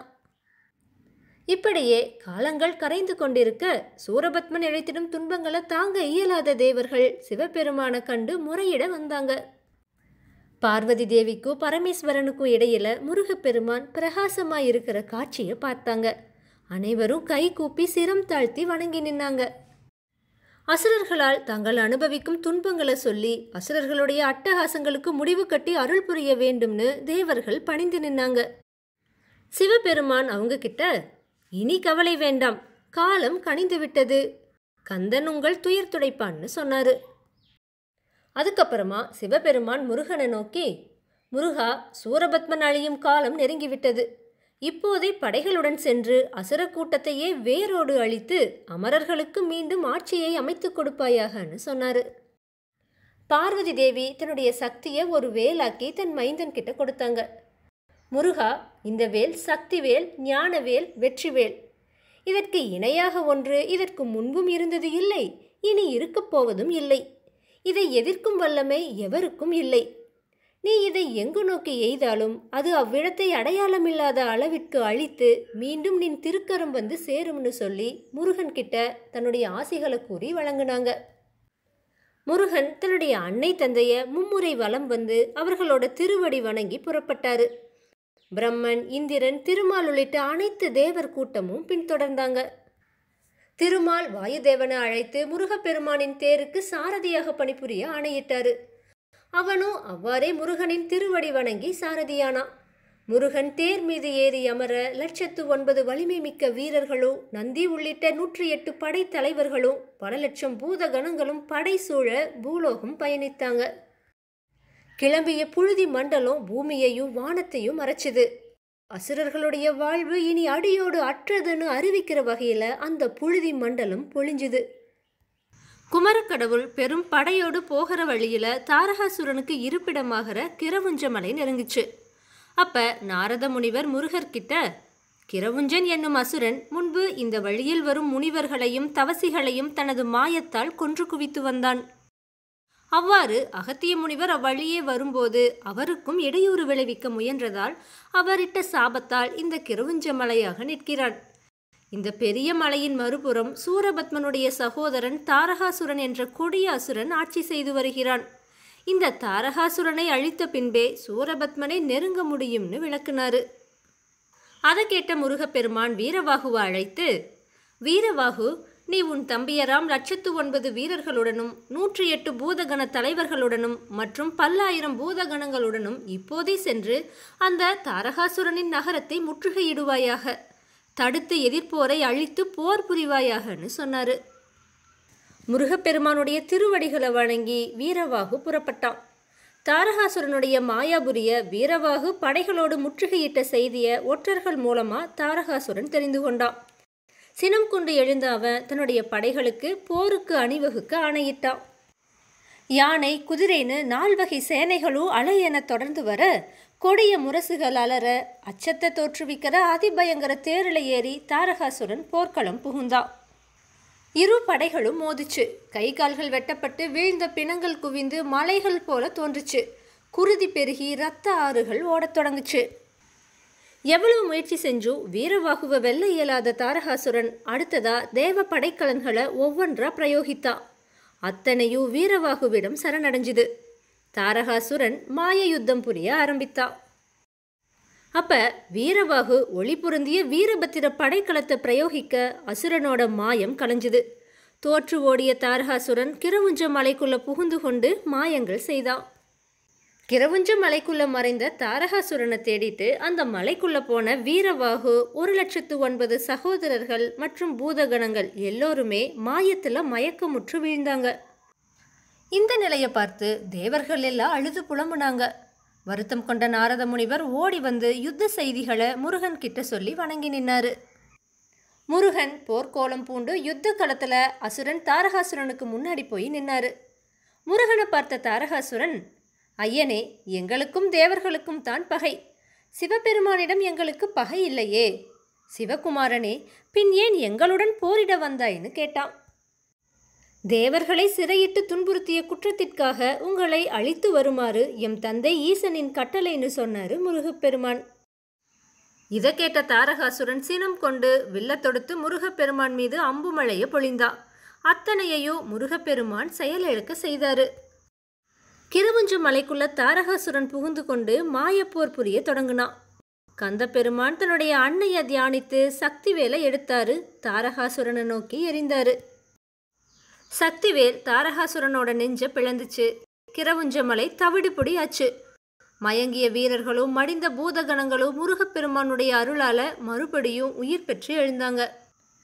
இப்படியே காலங்கள் கரைந்து கொண்டிருக்க சூரபத்மன் இழைத்திடும் துன்பங்களை தாங்க இயலாத தேவர்கள் சிவபெருமான கண்டு முறையிட வந்தாங்க பார்வதி தேவிக்கும் பரமேஸ்வரனுக்கும் இடையில முருகப்பெருமான் பிரகாசமாய் இருக்கிற காட்சியை பார்த்தாங்க அனைவரும் கை கூப்பி சிரம் தாழ்த்தி வணங்கி நின்னாங்க அசுரர்களால் தாங்கள் அனுபவிக்கும் துன்பங்களை சொல்லி அசுரர்களுடைய அட்டகாசங்களுக்கு முடிவு கட்டி அருள் புரிய வேண்டும்னு தேவர்கள் பணிந்து நின்னாங்க சிவபெருமான் அவங்க கிட்ட இனி கவலை வேண்டாம் காலம் கனிந்து விட்டது கந்தன் உங்கள் துயர் துடைப்பான்னு சொன்னாரு அதுக்கப்புறமா சிவபெருமான் முருகனை நோக்கி முருகா சூரபத்மன் அழியும் காலம் நெருங்கிவிட்டது இப்போதே படைகளுடன் சென்று அசுர கூட்டத்தையே வேரோடு அழித்து அமரர்களுக்கு மீண்டும் ஆட்சியை அமைத்துக் கொடுப்பாயாகன்னு சொன்னாரு பார்வதி தேவி தன்னுடைய சக்தியை ஒரு வேலாக்கி தன் மைந்தன் கிட்ட கொடுத்தாங்க முருகா இந்த வேல் சக்தி வேல் ஞான வேல் வெற்றி வேல் இதற்கு இணையாக ஒன்று இதற்கு முன்பும் இருந்தது இல்லை இனி இருக்கப் போவதும் இல்லை இதை எதிர்க்கும் வல்லமை எவருக்கும் இல்லை நீ இதை எங்கு நோக்கி எய்தாலும் அது அவ்விடத்தை அடையாளமில்லாத அளவிற்கு அழித்து மீண்டும் நின் திருக்கரம் வந்து சேரும்னு சொல்லி முருகன் கிட்ட தன்னுடைய ஆசைகளை கூறி வழங்கினாங்க முருகன் தன்னுடைய அன்னை தந்தைய மும்முறை வலம் வந்து அவர்களோட திருவடி வணங்கி புறப்பட்டாரு பிரம்மன் இந்திரன் திருமால் உள்ளிட்ட அனைத்து தேவர் கூட்டமும் பின்தொடர்ந்தாங்க திருமால் வாயுதேவனை அழைத்து முருகப்பெருமானின் தேருக்கு சாரதியாக பணிபுரிய ஆணையிட்டாரு அவனும் அவ்வாறே முருகனின் திருவடி வணங்கி சாரதியானான் முருகன் தேர் மீது ஏறி அமர லட்சத்து ஒன்பது வலிமை மிக்க வீரர்களும் நந்தி உள்ளிட்ட நூற்றி எட்டு படை தலைவர்களும் பல லட்சம் பூத கணங்களும் படை சூழ பூலோகம் பயணித்தாங்க கிளம்பிய புழுதி மண்டலம் பூமியையும் வானத்தையும் மறைச்சுது அசுரர்களுடைய வாழ்வு இனி அடியோடு அற்றதுன்னு அறிவிக்கிற வகையில அந்த புழுதி மண்டலம் பொழிஞ்சுது குமரக்கடவுள் பெரும் படையோடு போகிற வழியில தாரகாசுரனுக்கு இருப்பிடமாகிற கிரவுஞ்சமலை நெருங்குச்சு அப்ப நாரத முனிவர் முருகர்கிட்ட கிரவுஞ்சன் என்னும் அசுரன் முன்பு இந்த வழியில் வரும் முனிவர்களையும் தவசிகளையும் தனது மாயத்தால் கொன்று குவித்து வந்தான் அவ்வாறு அகத்திய முனிவர் அவ்வழியே வரும்போது அவருக்கும் இடையூறு விளைவிக்க முயன்றதால் அவரிட்ட சாபத்தால் இந்த கிரவுஞ்ச மலையாக நிற்கிறான் இந்த பெரிய மலையின் மறுபுறம் சூரபத்மனுடைய சகோதரன் தாரகாசுரன் என்ற கொடிய அசுரன் ஆட்சி செய்து வருகிறான் இந்த தாரகாசுரனை அழித்த பின்பே சூரபத்மனை நெருங்க முடியும்னு விளக்குனாரு அதை கேட்ட முருகப்பெருமான் வீரவாகுவை அழைத்து வீரவாகு நீ உன் தம்பியராம் லட்சத்து ஒன்பது வீரர்களுடனும் நூற்றி எட்டு பூதகண தலைவர்களுடனும் மற்றும் பல்லாயிரம் பூதகணங்களுடனும் இப்போதே சென்று அந்த தாரகாசுரனின் நகரத்தை முற்றுகையிடுவாயாக தடுத்து எதிர்ப்போரை அழித்து போர் புரிவாயாகன்னு சொன்னாரு முருகப்பெருமானுடைய திருவடிகளை வணங்கி வீரவாகு புறப்பட்டான் தாரகாசுரனுடைய மாயாபுரிய வீரவாகு படைகளோடு முற்றுகையிட்ட செய்தியை ஒற்றர்கள் மூலமா தாரகாசுரன் தெரிந்து கொண்டான் சினம் கொண்டு எழுந்த அவன் தன்னுடைய படைகளுக்கு போருக்கு அணிவகுக்க ஆணையிட்டான் யானை குதிரைன்னு நால்வகை சேனைகளும் அலை என தொடர்ந்து வர கொடிய முரசுகள் அலற அச்சத்தை தோற்றுவிக்கிற அதிபயங்கர தேரில் ஏறி தாரகாசுரன் போர்க்களம் புகுந்தான் இரு படைகளும் மோதிச்சு கை கால்கள் வெட்டப்பட்டு வீழ்ந்த பிணங்கள் குவிந்து மலைகள் போல தோன்றுச்சு குருதி பெருகி இரத்த ஆறுகள் ஓடத் தொடங்குச்சு எவ்வளவு முயற்சி செஞ்சும் வீரவாகுவ வெல்ல இயலாத தாரகாசுரன் அடுத்ததா தேவ படைக்கலன்களை ஒவ்வொன்றா பிரயோகித்தா அத்தனையும் வீரவாகுவிடம் சரணடைஞ்சுது தாரகாசுரன் மாய யுத்தம் புரிய ஆரம்பித்தா அப்ப வீரவாகு ஒளி பொருந்திய வீரபத்திர படைக்கலத்தை பிரயோகிக்க அசுரனோட மாயம் கலைஞ்சுது தோற்று ஓடிய தாரகாசுரன் கிரவுஞ்ச மலைக்குள்ள புகுந்து கொண்டு மாயங்கள் செய்தான் கிரவுஞ்ச மலைக்குள்ள மறைந்த தாரகாசுரனை தேடிட்டு அந்த மலைக்குள்ள போன வீரவாகு ஒரு லட்சத்து ஒன்பது சகோதரர்கள் மற்றும் பூதகணங்கள் எல்லோருமே மாயத்துல மயக்கமுற்று வீழ்ந்தாங்க இந்த நிலையை பார்த்து தேவர்கள் எல்லாம் அழுது புலம்புனாங்க வருத்தம் கொண்ட நாரத முனிவர் ஓடி வந்து யுத்த செய்திகளை முருகன் கிட்ட சொல்லி வணங்கி நின்னாரு முருகன் போர்க்கோலம் பூண்டு யுத்த களத்துல அசுரன் தாரகாசுரனுக்கு முன்னாடி போய் நின்னாரு முருகனை பார்த்த தாரகாசுரன் ஐயனே எங்களுக்கும் தேவர்களுக்கும் தான் பகை சிவபெருமானிடம் எங்களுக்கு பகை இல்லையே சிவகுமாரனே பின் ஏன் எங்களுடன் போரிட வந்தாய்ன்னு கேட்டான் தேவர்களை சிறையிட்டு துன்புறுத்திய குற்றத்திற்காக உங்களை அழித்து வருமாறு எம் தந்தை ஈசனின் கட்டளைன்னு சொன்னாரு முருகப்பெருமான் இதை கேட்ட தாரகாசுரன் சினம் கொண்டு வில்ல தொடுத்து முருகப்பெருமான் மீது அம்பு மழைய பொழிந்தா அத்தனையையும் முருகப்பெருமான் செயலிழக்க செய்தாரு கிருவுஞ்சு மலைக்குள்ள தாரகாசுரன் புகுந்து கொண்டு மாயப்போர் புரிய தொடங்கினான் கந்தப்பெருமான் தன்னுடைய அன்னைய தியானித்து சக்திவேலை எடுத்தாரு தாரகாசுரனை நோக்கி எரிந்தாரு சக்திவேல் தாரகாசுரனோட நெஞ்ச பிளந்துச்சு கிரவுஞ்ச மலை தவிடுபொடி ஆச்சு மயங்கிய வீரர்களும் மடிந்த பூதகணங்களும் முருகப்பெருமானுடைய அருளால மறுபடியும் உயிர் பெற்று எழுந்தாங்க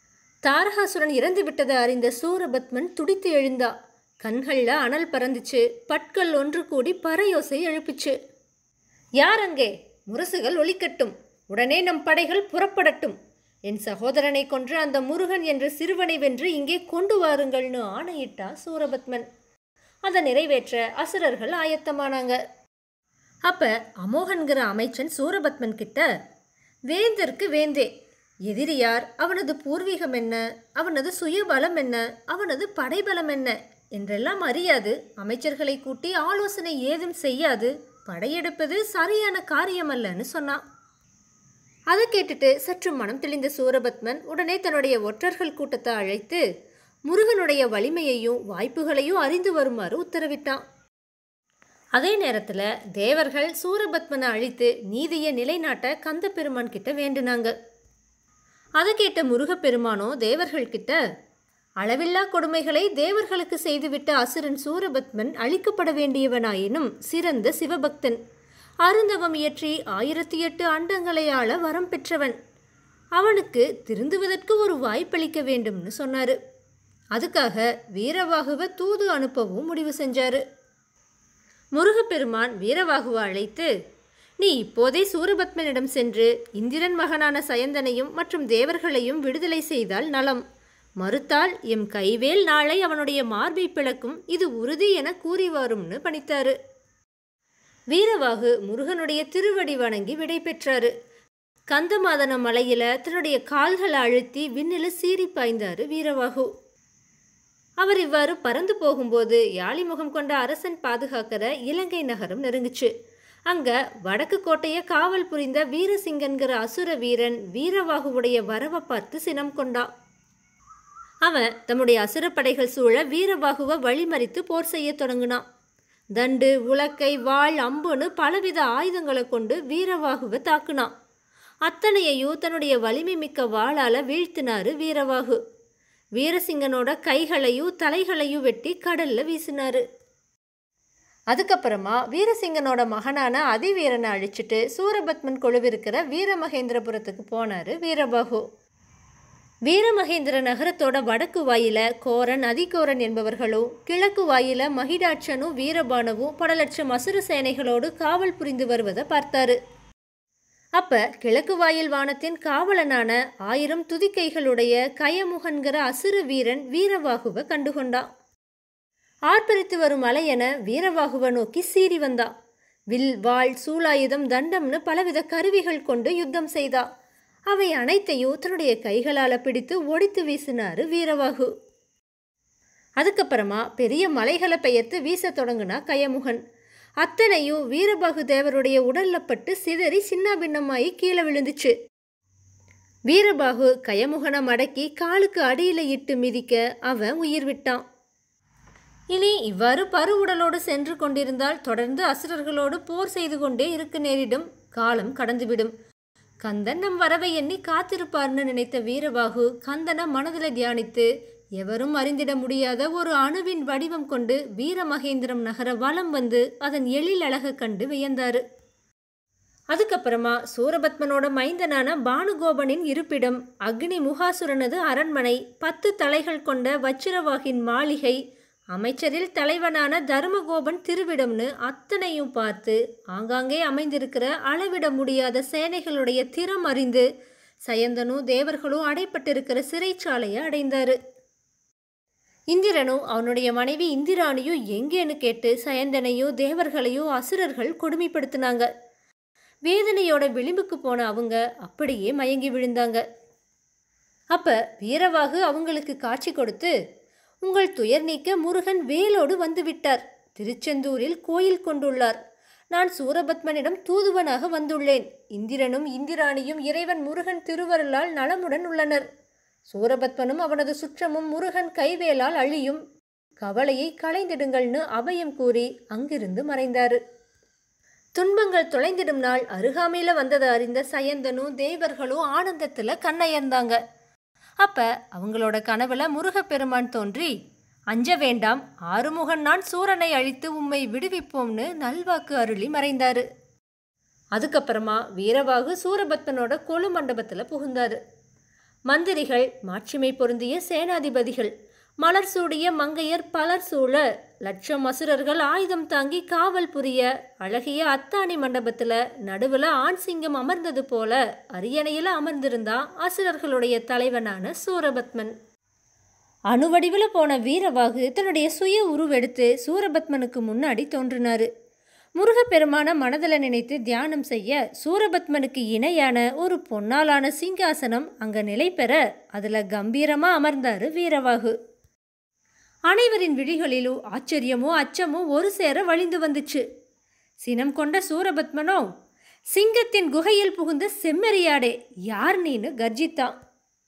தாரகாசுரன் இறந்து விட்டதை அறிந்த சூரபத்மன் துடித்து எழுந்தா கண்கள்ல அனல் பறந்துச்சு பட்கள் ஒன்று கூடி பறையோசை எழுப்புச்சு யார் அங்கே முரசுகள் ஒலிக்கட்டும் உடனே நம் படைகள் புறப்படட்டும் என் சகோதரனை கொன்று அந்த முருகன் என்ற சிறுவனை வென்று இங்கே கொண்டு வாருங்கள்னு ஆணையிட்டா சூரபத்மன் அதை நிறைவேற்ற அசுரர்கள் ஆயத்தமானாங்க அப்ப அமோகன்கிற அமைச்சன் சூரபத்மன் கிட்ட வேந்தருக்கு வேந்தே எதிரி யார் அவனது பூர்வீகம் என்ன அவனது சுயபலம் என்ன அவனது படைபலம் என்ன என்றெல்லாம் அறியாது அமைச்சர்களை கூட்டி ஆலோசனை ஏதும் செய்யாது படையெடுப்பது சரியான காரியமல்லன்னு சொன்னான் அதை கேட்டுட்டு சற்று மனம் தெளிந்த சூரபத்மன் உடனே தன்னுடைய ஒற்றர்கள் கூட்டத்தை அழைத்து முருகனுடைய வலிமையையும் வாய்ப்புகளையும் அறிந்து வருமாறு உத்தரவிட்டான் அதே நேரத்தில் தேவர்கள் சூரபத்மனை அழித்து நீதியை நிலைநாட்ட கந்த பெருமான் கிட்ட வேண்டுனாங்க அதை கேட்ட முருகப்பெருமானோ தேவர்கள் கிட்ட அளவில்லா கொடுமைகளை தேவர்களுக்கு செய்துவிட்ட அசுரன் சூரபத்மன் அழிக்கப்பட வேண்டியவனாயினும் சிறந்த சிவபக்தன் அருந்தவம் இயற்றி ஆயிரத்தி எட்டு அண்டங்களை ஆள வரம் பெற்றவன் அவனுக்கு திருந்துவதற்கு ஒரு வாய்ப்பளிக்க வேண்டும்னு சொன்னாரு அதுக்காக வீரவாகுவ தூது அனுப்பவும் முடிவு செஞ்சாரு முருகப்பெருமான் வீரவாகுவை அழைத்து நீ இப்போதே சூரபத்மனிடம் சென்று இந்திரன் மகனான சயந்தனையும் மற்றும் தேவர்களையும் விடுதலை செய்தால் நலம் மறுத்தால் எம் கைவேல் நாளை அவனுடைய மார்பை பிளக்கும் இது உறுதி என கூறி வரும்னு பணித்தாரு வீரவாகு முருகனுடைய திருவடி வணங்கி விடை பெற்றாரு கந்தமாதன மலையில தன்னுடைய கால்களை அழுத்தி விண்ணில சீறி பாய்ந்தாரு வீரவாகு அவர் இவ்வாறு பறந்து போகும்போது யாழிமுகம் கொண்ட அரசன் பாதுகாக்கிற இலங்கை நகரம் நெருங்குச்சு அங்க வடக்கு கோட்டைய காவல் புரிந்த வீரசிங்கன்கிற அசுர வீரன் வீரவாகுவுடைய வரவை பார்த்து சினம் கொண்டான் அவன் தம்முடைய அசுரப்படைகள் சூழ வீரவாகுவை வழிமறித்து போர் செய்ய தொடங்கினான் தண்டு உலக்கை வாள் அம்புன்னு பலவித ஆயுதங்களை கொண்டு வீரவாகுவை தாக்குனான் அத்தனையையும் தன்னுடைய வலிமை மிக்க வாளால வீழ்த்தினாரு வீரவாகு வீரசிங்கனோட கைகளையும் தலைகளையும் வெட்டி கடல்ல வீசினாரு அதுக்கப்புறமா வீரசிங்கனோட மகனான அதிவீரனை அழிச்சிட்டு சூரபத்மன் கொழுவிருக்கிற வீரமகேந்திரபுரத்துக்கு போனாரு வீரபாகு வீரமகேந்திர நகரத்தோட வடக்கு வாயில கோரன் அதிகோரன் என்பவர்களும் கிழக்கு வாயில மகிடாட்சனும் வீரபானவும் பல லட்சம் அசுர சேனைகளோடு காவல் புரிந்து வருவதை பார்த்தாரு அப்ப கிழக்கு வாயில் வானத்தின் காவலனான ஆயிரம் துதிக்கைகளுடைய கயமுகன்கிற அசுர வீரன் வீரவாகுவை கண்டுகொண்டான் ஆர்ப்பரித்து வரும் மலையென வீரவாகுவை நோக்கி சீறி வந்தான் வில் வாள் சூலாயுதம் தண்டம்னு பலவித கருவிகள் கொண்டு யுத்தம் செய்தா அவை அனைத்தையும் தன்னுடைய கைகளால் பிடித்து ஒடித்து வீசினாரு வீரவாகு அதுக்கப்புறமா பெரிய மலைகளை பெயர்த்து வீசத் தொடங்கினா கயமுகன் அத்தனையும் வீரபாகு தேவருடைய உடல்ல பட்டு சிதறி சின்ன பின்னமாயி கீழே விழுந்துச்சு வீரபாகு கயமுகனை மடக்கி காலுக்கு அடியில இட்டு மிதிக்க அவன் உயிர் விட்டான் இனி இவ்வாறு பருவுடலோடு சென்று கொண்டிருந்தால் தொடர்ந்து அசுரர்களோடு போர் செய்து கொண்டே இருக்க நேரிடும் காலம் கடந்துவிடும் கந்தன் நம் வரவை எண்ணி காத்திருப்பார்னு நினைத்த வீரபாகு கந்தனை மனதில் தியானித்து எவரும் அறிந்திட முடியாத ஒரு அணுவின் வடிவம் கொண்டு வீரமகேந்திரம் நகர வலம் வந்து அதன் எழில் அழக கண்டு வியந்தாரு அதுக்கப்புறமா சூரபத்மனோட மைந்தனான பானுகோபனின் இருப்பிடம் அக்னி முகாசுரனது அரண்மனை பத்து தலைகள் கொண்ட வச்சிரவாகின் மாளிகை அமைச்சரில் தலைவனான தருமகோபன் திருவிடம்னு அத்தனையும் பார்த்து ஆங்காங்கே அமைந்திருக்கிற அளவிட முடியாத சேனைகளுடைய திறம் அறிந்து சயந்தனும் தேவர்களும் அடைப்பட்டிருக்கிற சிறைச்சாலையை அடைந்தாரு இந்திரனும் அவனுடைய மனைவி இந்திராணியும் எங்கேன்னு கேட்டு சயந்தனையும் தேவர்களையும் அசுரர்கள் கொடுமைப்படுத்தினாங்க வேதனையோட விளிம்புக்கு போன அவங்க அப்படியே மயங்கி விழுந்தாங்க அப்ப வீரவாகு அவங்களுக்கு காட்சி கொடுத்து உங்கள் துயர் நீக்க முருகன் வேலோடு வந்துவிட்டார் திருச்செந்தூரில் கோயில் கொண்டுள்ளார் நான் சூரபத்மனிடம் தூதுவனாக வந்துள்ளேன் இந்திரனும் இந்திராணியும் இறைவன் முருகன் திருவருளால் நலமுடன் உள்ளனர் சூரபத்மனும் அவனது சுற்றமும் முருகன் கைவேலால் அழியும் கவலையை களைந்திடுங்கள்னு அபயம் கூறி அங்கிருந்து மறைந்தாரு துன்பங்கள் தொலைந்திடும் நாள் அருகாமையில வந்ததை அறிந்த சயந்தனும் தேவர்களும் ஆனந்தத்துல கண்ணயர்ந்தாங்க அப்ப அவங்களோட கனவுல முருகப்பெருமான் தோன்றி அஞ்ச வேண்டாம் ஆறுமுகன் நான் சூரனை அழித்து உம்மை விடுவிப்போம்னு நல்வாக்கு அருளி மறைந்தாரு அதுக்கப்புறமா வீரவாகு சூரபத்மனோட கொலு மண்டபத்துல புகுந்தாரு மந்திரிகள் மாட்சிமை பொருந்திய சேனாதிபதிகள் மலர் சூடிய மங்கையர் பலர் சூழ லட்சம் அசுரர்கள் ஆயுதம் தாங்கி காவல் புரிய அழகிய அத்தாணி மண்டபத்துல நடுவுல ஆண் சிங்கம் அமர்ந்தது போல அரியணையில அமர்ந்திருந்தா அசுரர்களுடைய தலைவனான சூரபத்மன் அணுவடிவில் போன வீரவாகு தன்னுடைய சுய உருவெடுத்து சூரபத்மனுக்கு முன்னாடி தோன்றினாரு முருகப்பெருமான மனதில் நினைத்து தியானம் செய்ய சூரபத்மனுக்கு இணையான ஒரு பொன்னாலான சிங்காசனம் அங்க நிலை பெற அதுல கம்பீரமா அமர்ந்தாரு வீரவாகு அனைவரின் விழிகளிலோ ஆச்சரியமோ அச்சமோ ஒரு சேர வழிந்து வந்துச்சு சினம் கொண்ட சூரபத்மனோ சிங்கத்தின் குகையில் புகுந்த செம்மறியாடே யார் நீன்னு கர்ஜித்தான்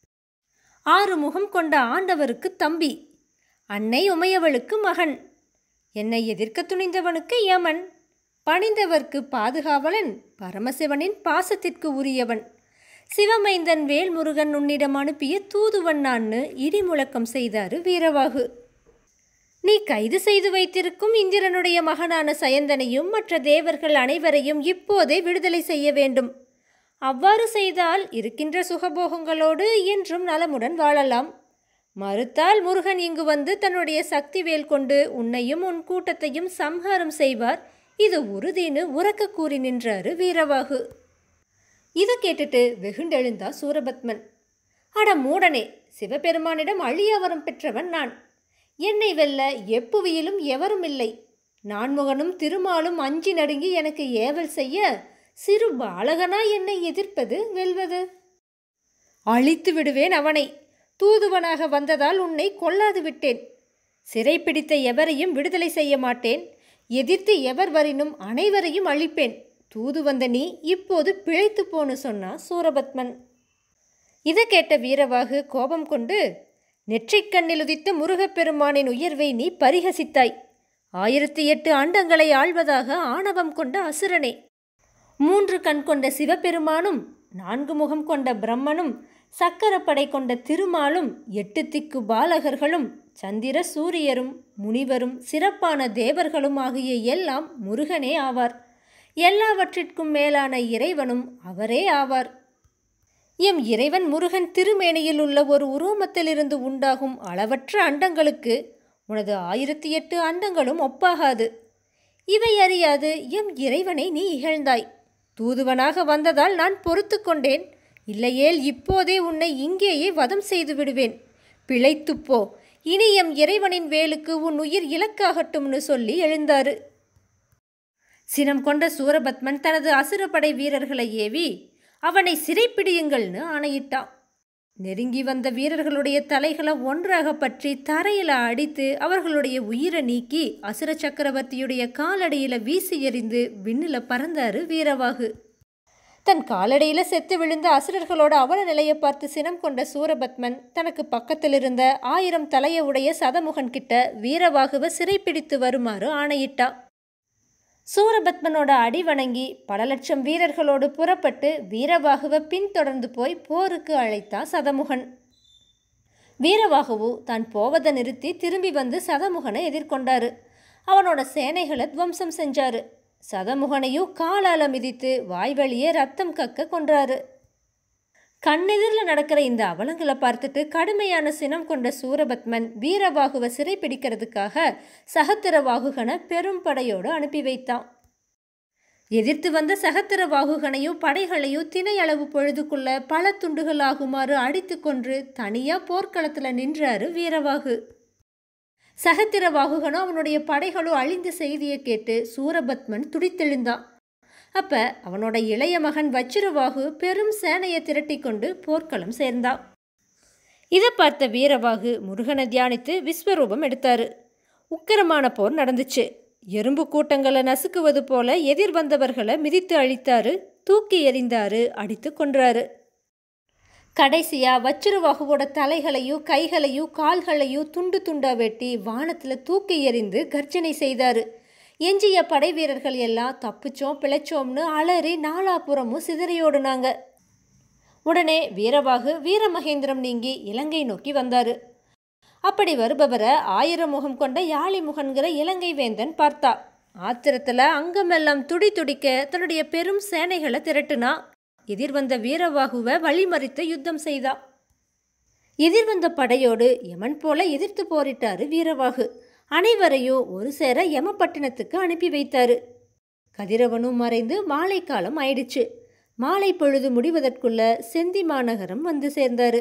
ஆறு முகம் கொண்ட ஆண்டவருக்கு தம்பி அன்னை உமையவளுக்கு மகன் என்னை எதிர்க்க துணிந்தவனுக்கு யமன் பணிந்தவர்க்கு பாதுகாவலன் பரமசிவனின் பாசத்திற்கு உரியவன் சிவமைந்தன் வேல்முருகன் உன்னிடம் அனுப்பிய தூதுவன் நான்னு இடி முழக்கம் செய்தாரு வீரவாகு நீ கைது செய்து வைத்திருக்கும் இந்திரனுடைய மகனான சயந்தனையும் மற்ற தேவர்கள் அனைவரையும் இப்போதே விடுதலை செய்ய வேண்டும் அவ்வாறு செய்தால் இருக்கின்ற சுகபோகங்களோடு என்றும் நலமுடன் வாழலாம் மறுத்தால் முருகன் இங்கு வந்து தன்னுடைய சக்தி வேல் கொண்டு உன்னையும் உன் கூட்டத்தையும் சம்ஹாரம் செய்வார் இது உறுதின்னு உறக்க கூறி நின்றாரு வீரவாகு இதை கேட்டுட்டு வெகுண்டெழுந்தா சூரபத்மன் அட மூடனே சிவபெருமானிடம் அழிய வரம் பெற்றவன் நான் என்னை வெல்ல எப்புவியிலும் எவரும் இல்லை நான்முகனும் திருமாலும் அஞ்சி நடுங்கி எனக்கு ஏவல் செய்ய சிறு பாலகனா என்னை எதிர்ப்பது வெல்வது அழித்து விடுவேன் அவனை தூதுவனாக வந்ததால் உன்னை கொல்லாது விட்டேன் சிறைப்பிடித்த எவரையும் விடுதலை செய்ய மாட்டேன் எதிர்த்து எவர் வரினும் அனைவரையும் அழிப்பேன் தூது வந்த நீ இப்போது பிழைத்து போன்னு சொன்னா சூரபத்மன் இதை கேட்ட வீரவாகு கோபம் கொண்டு நெற்றிக்கண்ணில் உதித்த முருகப்பெருமானின் உயர்வை நீ பரிகசித்தாய் ஆயிரத்தி எட்டு அண்டங்களை ஆள்வதாக ஆணவம் கொண்ட அசுரனே மூன்று கண் கொண்ட சிவபெருமானும் நான்கு முகம் கொண்ட பிரம்மனும் சக்கரப்படை கொண்ட திருமாலும் எட்டு திக்கு பாலகர்களும் சந்திர சூரியரும் முனிவரும் சிறப்பான தேவர்களும் ஆகிய எல்லாம் முருகனே ஆவார் எல்லாவற்றிற்கும் மேலான இறைவனும் அவரே ஆவார் எம் இறைவன் முருகன் திருமேனியில் உள்ள ஒரு உரோமத்திலிருந்து உண்டாகும் அளவற்ற அண்டங்களுக்கு உனது ஆயிரத்தி எட்டு அண்டங்களும் ஒப்பாகாது இவை அறியாது எம் இறைவனை நீ இகழ்ந்தாய் தூதுவனாக வந்ததால் நான் பொறுத்து கொண்டேன் இல்லையேல் இப்போதே உன்னை இங்கேயே வதம் செய்து விடுவேன் பிழைத்துப்போ இனி எம் இறைவனின் வேலுக்கு உன் உயிர் இலக்காகட்டும்னு சொல்லி எழுந்தாரு சினம் கொண்ட சூரபத்மன் தனது அசுரப்படை வீரர்களை ஏவி அவனை சிறைப்பிடியுங்கள்னு ஆணையிட்டான் நெருங்கி வந்த வீரர்களுடைய தலைகளை ஒன்றாக பற்றி தரையில அடித்து அவர்களுடைய உயிரை நீக்கி அசுர சக்கரவர்த்தியுடைய காலடியில வீசி எறிந்து விண்ணில பறந்தாரு வீரவாகு தன் காலடியில செத்து விழுந்த அசுரர்களோட அவல நிலையை பார்த்து சினம் கொண்ட சூரபத்மன் தனக்கு பக்கத்தில் இருந்த ஆயிரம் தலைய உடைய சதமுகன் கிட்ட வீரவாகுவை சிறைப்பிடித்து வருமாறு ஆணையிட்டான் சூரபத்மனோட அடி வணங்கி பல லட்சம் வீரர்களோடு புறப்பட்டு வீரவாகுவை பின்தொடர்ந்து போய் போருக்கு அழைத்தான் சதமுகன் வீரவாகுவு தான் போவதை நிறுத்தி திரும்பி வந்து சதமுகனை எதிர்கொண்டாரு அவனோட சேனைகளை துவம்சம் செஞ்சாரு சதமுகனையும் காலால மிதித்து வாய்வழியே ரத்தம் கக்க கொன்றாரு கண்ணெதிரில் நடக்கிற இந்த அவலங்களை பார்த்துட்டு கடுமையான சினம் கொண்ட சூரபத்மன் வீரவாகுவை சிறைப்பிடிக்கிறதுக்காக சகத்திரவாகுகனை பெரும் படையோடு அனுப்பி வைத்தான் எதிர்த்து வந்த சகத்திரவாகுகனையும் படைகளையும் தினை அளவு பொழுதுக்குள்ள பல துண்டுகளாகுமாறு அடித்து கொன்று தனியா போர்க்களத்தில் நின்றாரு வீரவாகு சகத்திரவாகுகனும் அவனுடைய படைகளும் அழிந்த செய்தியை கேட்டு சூரபத்மன் துடித்தெழுந்தான் அப்ப அவனோட இளைய மகன் வச்சிரவாகு பெரும் சேனையை திரட்டி கொண்டு போர்க்களம் சேர்ந்தான் இதை பார்த்த வீரவாகு முருகனை தியானித்து விஸ்வரூபம் எடுத்தாரு உக்கிரமான போர் நடந்துச்சு எறும்பு கூட்டங்களை நசுக்குவது போல எதிர் வந்தவர்களை மிதித்து அழித்தாரு தூக்கி எறிந்தாரு அடித்து கொன்றாரு கடைசியா வச்சிரவாகுவோட தலைகளையும் கைகளையும் கால்களையும் துண்டு துண்டா வெட்டி வானத்துல தூக்கி எறிந்து கர்ஜனை செய்தாரு எஞ்சிய படை வீரர்கள் எல்லாம் தப்பிச்சோம் பிழைச்சோம்னு அலறி நாலாபுறமும் சிதறியோடுனாங்க உடனே வீரவாகு வீரமகேந்திரம் நீங்கி இலங்கை நோக்கி வந்தாரு அப்படி வருபவரை ஆயிரம் முகம் கொண்ட யாழி முகன்கிற இலங்கை வேந்தன் பார்த்தா ஆத்திரத்துல அங்கமெல்லாம் துடி துடிக்க தன்னுடைய பெரும் சேனைகளை திரட்டுனா எதிர் வந்த வீரவாகுவை வழிமறித்து யுத்தம் செய்தா எதிர்வந்த படையோடு யமன் போல எதிர்த்து போரிட்டாரு வீரவாகு அனைவரையும் ஒரு சேர யமப்பட்டினத்துக்கு அனுப்பி வைத்தாரு கதிரவனும் மறைந்து மாலை காலம் ஆயிடுச்சு மாலை பொழுது முடிவதற்குள்ள செந்தி மாநகரம் வந்து சேர்ந்தாரு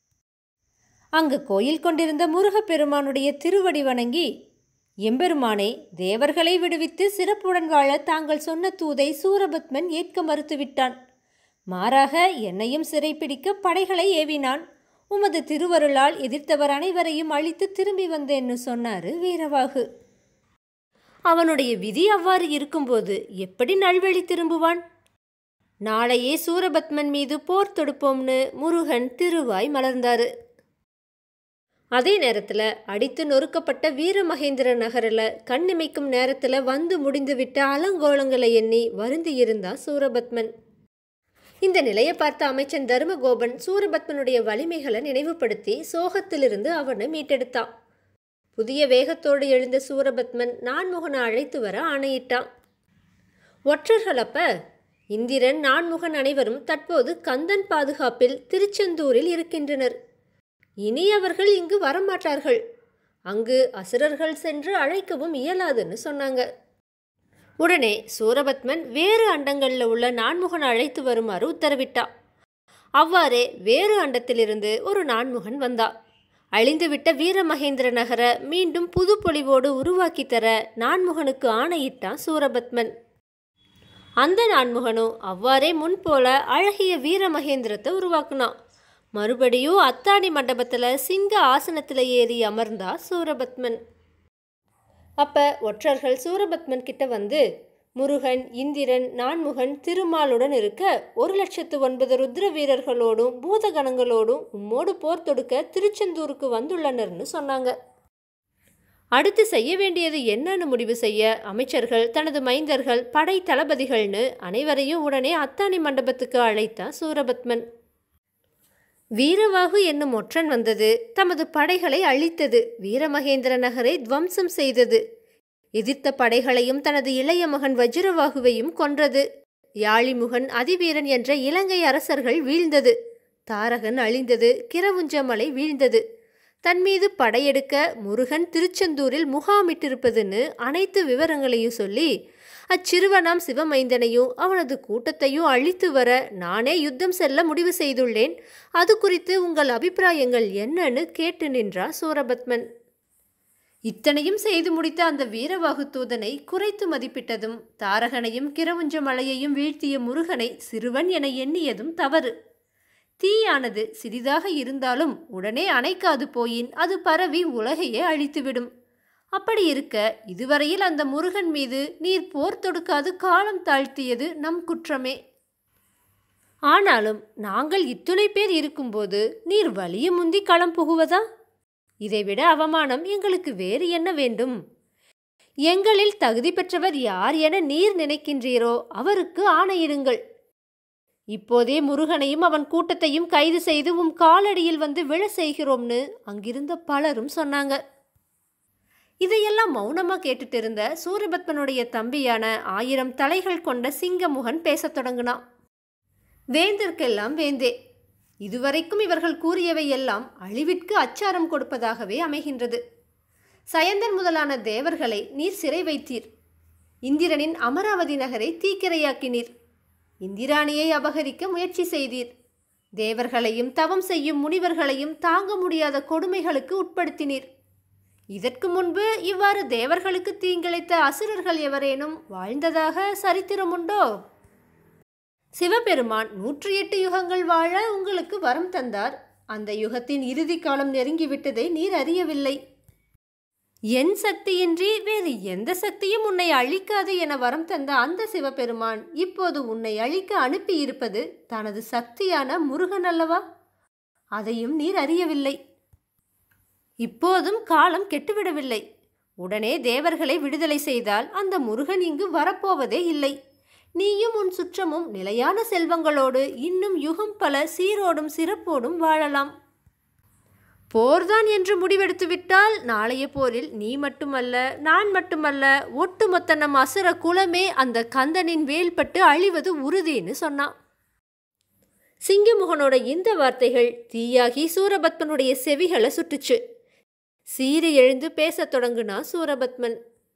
அங்கு கோயில் கொண்டிருந்த முருகப்பெருமானுடைய திருவடி வணங்கி எம்பெருமானே தேவர்களை விடுவித்து சிறப்புடன் வாழ தாங்கள் சொன்ன தூதை சூரபத்மன் ஏற்க மறுத்துவிட்டான் மாறாக என்னையும் சிறைப்பிடிக்க படைகளை ஏவினான் உமது திருவருளால் எதிர்த்தவர் அனைவரையும் அழித்து திரும்பி வந்தேன்னு சொன்னாரு வீரவாகு அவனுடைய விதி அவ்வாறு இருக்கும்போது எப்படி நல்வழி திரும்புவான் நாளையே சூரபத்மன் மீது போர் தொடுப்போம்னு முருகன் திருவாய் மலர்ந்தாரு அதே நேரத்தில் அடித்து நொறுக்கப்பட்ட வீரமகேந்திர நகரில் கண்ணிமைக்கும் நேரத்தில் வந்து முடிந்துவிட்ட அலங்கோலங்களை எண்ணி வருந்தி இருந்தா சூரபத்மன் இந்த நிலையை பார்த்த அமைச்சன் தருமகோபன் சூரபத்மனுடைய வலிமைகளை நினைவுபடுத்தி சோகத்திலிருந்து அவனை மீட்டெடுத்தான் புதிய வேகத்தோடு எழுந்த சூரபத்மன் நான்முகனை அழைத்து வர ஆணையிட்டான் ஒற்றர்கள் அப்ப இந்திரன் நான்முகன் அனைவரும் தற்போது கந்தன் பாதுகாப்பில் திருச்செந்தூரில் இருக்கின்றனர் இனி அவர்கள் இங்கு வரமாட்டார்கள் அங்கு அசுரர்கள் சென்று அழைக்கவும் இயலாதுன்னு சொன்னாங்க உடனே சூரபத்மன் வேறு அண்டங்களில் உள்ள நான்முகன் அழைத்து வருமாறு உத்தரவிட்டான் அவ்வாறே வேறு அண்டத்திலிருந்து ஒரு நான்முகன் வந்தா அழிந்துவிட்ட வீரமகேந்திர நகர மீண்டும் புது பொலிவோடு உருவாக்கி தர நான்முகனுக்கு ஆணையிட்டான் சூரபத்மன் அந்த நான்முகனும் அவ்வாறே முன்போல அழகிய வீரமகேந்திரத்தை உருவாக்குனான் மறுபடியும் அத்தாணி மண்டபத்தில் சிங்க ஆசனத்தில் ஏறி அமர்ந்தா சூரபத்மன் அப்ப ஒற்றர்கள் சூரபத்மன் கிட்ட வந்து முருகன் இந்திரன் நான்முகன் திருமாலுடன் இருக்க ஒரு லட்சத்து ஒன்பது ருத்ர வீரர்களோடும் பூதகணங்களோடும் உம்மோடு போர் தொடுக்க திருச்செந்தூருக்கு வந்துள்ளனர்னு சொன்னாங்க அடுத்து செய்ய வேண்டியது என்னன்னு முடிவு செய்ய அமைச்சர்கள் தனது மைந்தர்கள் படை தளபதிகள்னு அனைவரையும் உடனே அத்தானி மண்டபத்துக்கு அழைத்தான் சூரபத்மன் வீரவாகு என்னும் ஒற்றன் வந்தது தமது படைகளை அழித்தது வீரமகேந்திர நகரை துவம்சம் செய்தது எதிர்த்த படைகளையும் தனது இளைய மகன் வஜ்ரவாகுவையும் கொன்றது யாழிமுகன் அதிவீரன் என்ற இலங்கை அரசர்கள் வீழ்ந்தது தாரகன் அழிந்தது கிரவுஞ்சமலை வீழ்ந்தது தன் மீது படையெடுக்க முருகன் திருச்செந்தூரில் முகாமிட்டிருப்பதுன்னு அனைத்து விவரங்களையும் சொல்லி அச்சிறுவனாம் சிவமைந்தனையும் அவனது கூட்டத்தையும் அழித்து வர நானே யுத்தம் செல்ல முடிவு செய்துள்ளேன் அது குறித்து உங்கள் அபிப்பிராயங்கள் என்னன்னு கேட்டு நின்றார் சூரபத்மன் இத்தனையும் செய்து முடித்த அந்த வீரவாகு தூதனை குறைத்து மதிப்பிட்டதும் தாரகனையும் கிரவுஞ்ச மலையையும் வீழ்த்திய முருகனை சிறுவன் என எண்ணியதும் தவறு தீயானது சிறிதாக இருந்தாலும் உடனே அணைக்காது போயின் அது பரவி உலகையே அழித்துவிடும் அப்படி இருக்க இதுவரையில் அந்த முருகன் மீது நீர் போர் தொடுக்காது காலம் தாழ்த்தியது நம் குற்றமே ஆனாலும் நாங்கள் இத்துணை பேர் இருக்கும்போது நீர் வலிய முந்தி களம் புகுவதா இதைவிட அவமானம் எங்களுக்கு வேறு என்ன வேண்டும் எங்களில் தகுதி பெற்றவர் யார் என நீர் நினைக்கின்றீரோ அவருக்கு ஆணையிடுங்கள் இப்போதே முருகனையும் அவன் கூட்டத்தையும் கைது செய்து உம் காலடியில் வந்து விழ செய்கிறோம்னு அங்கிருந்த பலரும் சொன்னாங்க இதையெல்லாம் மௌனமா கேட்டுட்டு இருந்த சூரபத்மனுடைய தம்பியான ஆயிரம் தலைகள் கொண்ட சிங்கமுகன் பேசத் தொடங்கினான் வேந்திற்கெல்லாம் வேந்தே இதுவரைக்கும் இவர்கள் கூறியவை எல்லாம் அழிவிற்கு அச்சாரம் கொடுப்பதாகவே அமைகின்றது சயந்தன் முதலான தேவர்களை நீர் சிறை வைத்தீர் இந்திரனின் அமராவதி நகரை தீக்கிரையாக்கினீர் இந்திராணியை அபகரிக்க முயற்சி செய்தீர் தேவர்களையும் தவம் செய்யும் முனிவர்களையும் தாங்க முடியாத கொடுமைகளுக்கு உட்படுத்தினீர் இதற்கு முன்பு இவ்வாறு தேவர்களுக்கு தீங்கிழைத்த அசுரர்கள் எவரேனும் வாழ்ந்ததாக சரித்திரமுண்டோ சிவபெருமான் நூற்றி எட்டு யுகங்கள் வாழ உங்களுக்கு வரம் தந்தார் அந்த யுகத்தின் இறுதி காலம் நெருங்கிவிட்டதை நீர் அறியவில்லை என் சக்தியின்றி வேறு எந்த சக்தியும் உன்னை அழிக்காது என வரம் தந்த அந்த சிவபெருமான் இப்போது உன்னை அழிக்க அனுப்பியிருப்பது தனது சக்தியான முருகன் அல்லவா அதையும் நீர் அறியவில்லை இப்போதும் காலம் கெட்டுவிடவில்லை உடனே தேவர்களை விடுதலை செய்தால் அந்த முருகன் இங்கு வரப்போவதே இல்லை நீயும் உன் சுற்றமும் நிலையான செல்வங்களோடு இன்னும் யுகம் பல சீரோடும் சிறப்போடும் வாழலாம் போர்தான் என்று முடிவெடுத்து விட்டால் நாளைய போரில் நீ மட்டுமல்ல நான் மட்டுமல்ல ஒட்டுமொத்த நம் அசுர குலமே அந்த கந்தனின் வேல்பட்டு அழிவது உறுதின்னு சொன்னான் சிங்கமுகனோட இந்த வார்த்தைகள் தீயாகி சூரபத்மனுடைய செவிகளை சுட்டுச்சு சீறி எழுந்து பேசத் தொடங்குனா சூரபத்மன்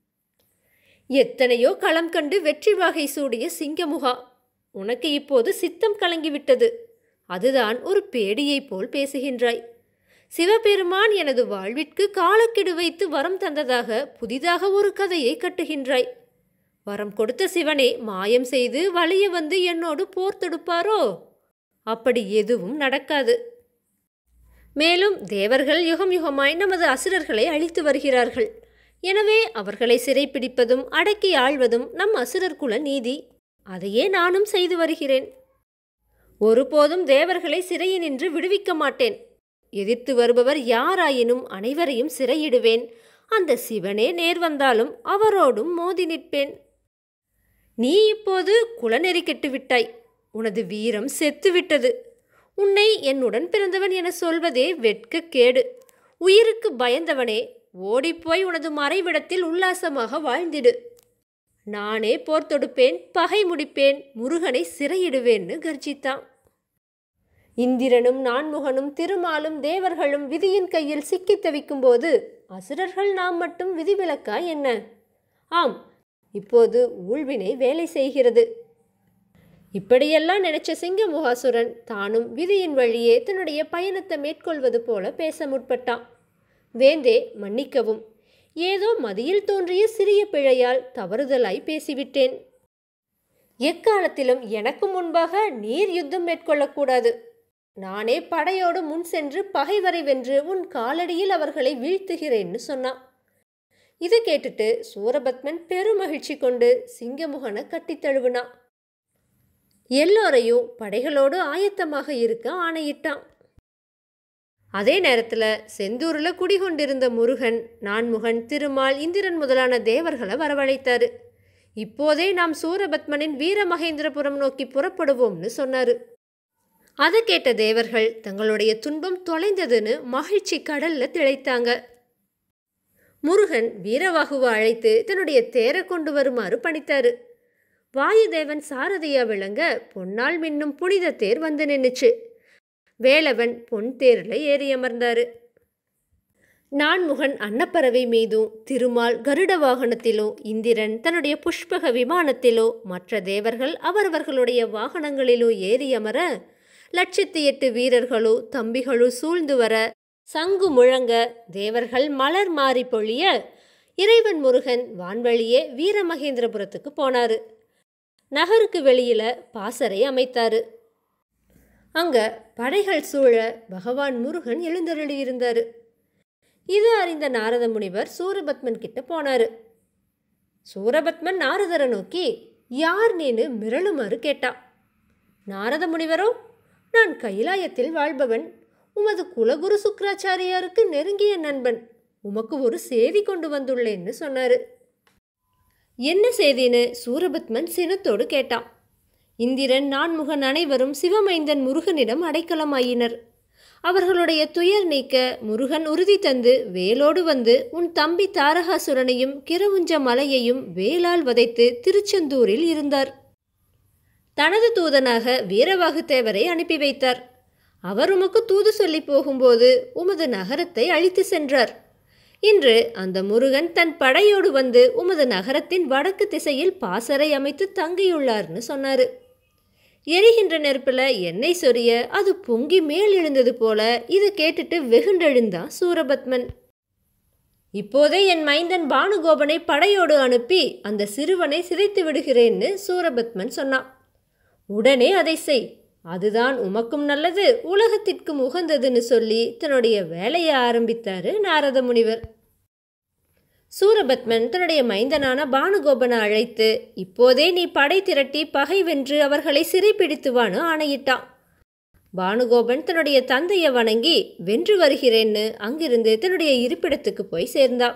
எத்தனையோ களம் கண்டு வெற்றி வாகை சூடிய சிங்கமுகா உனக்கு இப்போது சித்தம் கலங்கிவிட்டது அதுதான் ஒரு பேடியைப் போல் பேசுகின்றாய் சிவபெருமான் எனது வாழ்விற்கு காலக்கெடு வைத்து வரம் தந்ததாக புதிதாக ஒரு கதையை கட்டுகின்றாய் வரம் கொடுத்த சிவனே மாயம் செய்து வலிய வந்து என்னோடு போர் தொடுப்பாரோ அப்படி எதுவும் நடக்காது மேலும் தேவர்கள் யுகம் யுகமாய் நமது அசுரர்களை அழித்து வருகிறார்கள் எனவே அவர்களை சிறைப்பிடிப்பதும் அடக்கி ஆள்வதும் நம் அசுரர் குல நீதி அதையே நானும் செய்து வருகிறேன் ஒருபோதும் தேவர்களை சிறையினின்று விடுவிக்க மாட்டேன் எதிர்த்து வருபவர் யாராயினும் அனைவரையும் சிறையிடுவேன் அந்த சிவனே நேர் வந்தாலும் அவரோடும் மோதி நிற்பேன் நீ இப்போது குலநெறி கெட்டு விட்டாய் உனது வீரம் செத்துவிட்டது உன்னை என்னுடன் பிறந்தவன் என சொல்வதே வெட்கக்கேடு உயிருக்கு பயந்தவனே ஓடிப்போய் உனது மறைவிடத்தில் உல்லாசமாக வாழ்ந்திடு நானே போர் தொடுப்பேன் பகை முடிப்பேன் முருகனை சிறையிடுவேன்னு கர்ஜித்தான் இந்திரனும் நான்முகனும் திருமாலும் தேவர்களும் விதியின் கையில் சிக்கித் தவிக்கும்போது அசுரர்கள் நாம் மட்டும் விதிவிலக்கா என்ன ஆம் இப்போது ஊழ்வினை வேலை செய்கிறது இப்படியெல்லாம் நினைச்ச சிங்கமுகாசுரன் தானும் விதியின் வழியே தன்னுடைய பயணத்தை மேற்கொள்வது போல பேச முற்பட்டான் வேந்தே மன்னிக்கவும் ஏதோ மதியில் தோன்றிய சிறிய பிழையால் தவறுதலாய் பேசிவிட்டேன் எக்காலத்திலும் எனக்கு முன்பாக நீர் யுத்தம் மேற்கொள்ளக்கூடாது நானே படையோடு முன் சென்று பகைவரை வென்று உன் காலடியில் அவர்களை வீழ்த்துகிறேன்னு சொன்னான் இது கேட்டுட்டு சூரபத்மன் பெருமகிழ்ச்சி கொண்டு சிங்கமுகனை கட்டித் தழுவினான் எல்லோரையும் படைகளோடு ஆயத்தமாக இருக்க ஆணையிட்டான் அதே நேரத்தில் செந்தூரில் குடிகொண்டிருந்த முருகன் நான்முகன் திருமால் இந்திரன் முதலான தேவர்களை வரவழைத்தாரு இப்போதே நாம் சூரபத்மனின் வீரமகேந்திரபுரம் நோக்கி புறப்படுவோம்னு சொன்னாரு அதை கேட்ட தேவர்கள் தங்களுடைய துன்பம் தொலைந்ததுன்னு மகிழ்ச்சி கடல்ல திளைத்தாங்க முருகன் வீரவாகுவை அழைத்து தன்னுடைய தேரை கொண்டு வருமாறு பணித்தாரு வாயுதேவன் சாரதியா விளங்க பொன்னால் மின்னும் புனித தேர் வந்து நின்னுச்சு வேலவன் பொன் தேரில் ஏறி அமர்ந்தாரு நான்முகன் அன்னப்பறவை மீதும் திருமால் கருட வாகனத்திலோ இந்திரன் தன்னுடைய புஷ்பக விமானத்திலோ மற்ற தேவர்கள் அவரவர்களுடைய வாகனங்களிலோ ஏறி அமர லட்சத்தி எட்டு வீரர்களோ தம்பிகளோ சூழ்ந்து வர சங்கு முழங்க தேவர்கள் மலர் மாறி பொழிய இறைவன் முருகன் வான்வழியே வீரமகேந்திரபுரத்துக்கு போனாரு நகருக்கு வெளியில பாசறை அமைத்தாரு அங்க படைகள் சூழ பகவான் முருகன் எழுந்தருளியிருந்தாரு இது அறிந்த நாரத முனிவர் சூரபத்மன் கிட்ட போனாரு சூரபத்மன் நாரதரை நோக்கி யார் நீனு மிரளுமாறு கேட்டான் நாரத முனிவரோ நான் கைலாயத்தில் வாழ்பவன் உமது குலகுரு சுக்கராச்சாரியாருக்கு நெருங்கிய நண்பன் உமக்கு ஒரு செய்தி கொண்டு வந்துள்ளேன்னு சொன்னாரு என்ன செய்தின்னு சூரபத்மன் சினத்தோடு கேட்டான் இந்திரன் நான்முகன் அனைவரும் சிவமைந்தன் முருகனிடம் அடைக்கலமாயினர் அவர்களுடைய துயர் நீக்க முருகன் உறுதி தந்து வேலோடு வந்து உன் தம்பி தாரகாசுரனையும் கிரவுஞ்ச மலையையும் வேலால் வதைத்து திருச்செந்தூரில் இருந்தார் தனது தூதனாக வீரவாகு தேவரை அனுப்பி வைத்தார் அவர் உமக்கு தூது சொல்லி போகும்போது உமது நகரத்தை அழித்து சென்றார் இன்று அந்த முருகன் தன் படையோடு வந்து உமது நகரத்தின் வடக்கு திசையில் பாசறை அமைத்து தங்கியுள்ளார்னு சொன்னாரு எரிகின்ற நெருப்பில் எண்ணெய் சொரிய அது பொங்கி மேல் எழுந்தது போல இது கேட்டுட்டு வெகுண்டெழுந்தான் சூரபத்மன் இப்போதே என் மைந்தன் பானுகோபனை படையோடு அனுப்பி அந்த சிறுவனை சிதைத்து விடுகிறேன்னு சூரபத்மன் சொன்னான் உடனே அதை செய் அதுதான் உமக்கும் நல்லது உலகத்திற்கும் உகந்ததுன்னு சொல்லி தன்னுடைய வேலையை ஆரம்பித்தாரு நாரத முனிவர் சூரபத்மன் தன்னுடைய மைந்தனான பானுகோபனை அழைத்து இப்போதே நீ படை திரட்டி பகை வென்று அவர்களை சிறைப்பிடித்துவான்னு ஆணையிட்டான் பானுகோபன் தன்னுடைய தந்தையை வணங்கி வென்று வருகிறேன்னு அங்கிருந்து தன்னுடைய இருப்பிடத்துக்கு போய் சேர்ந்தான்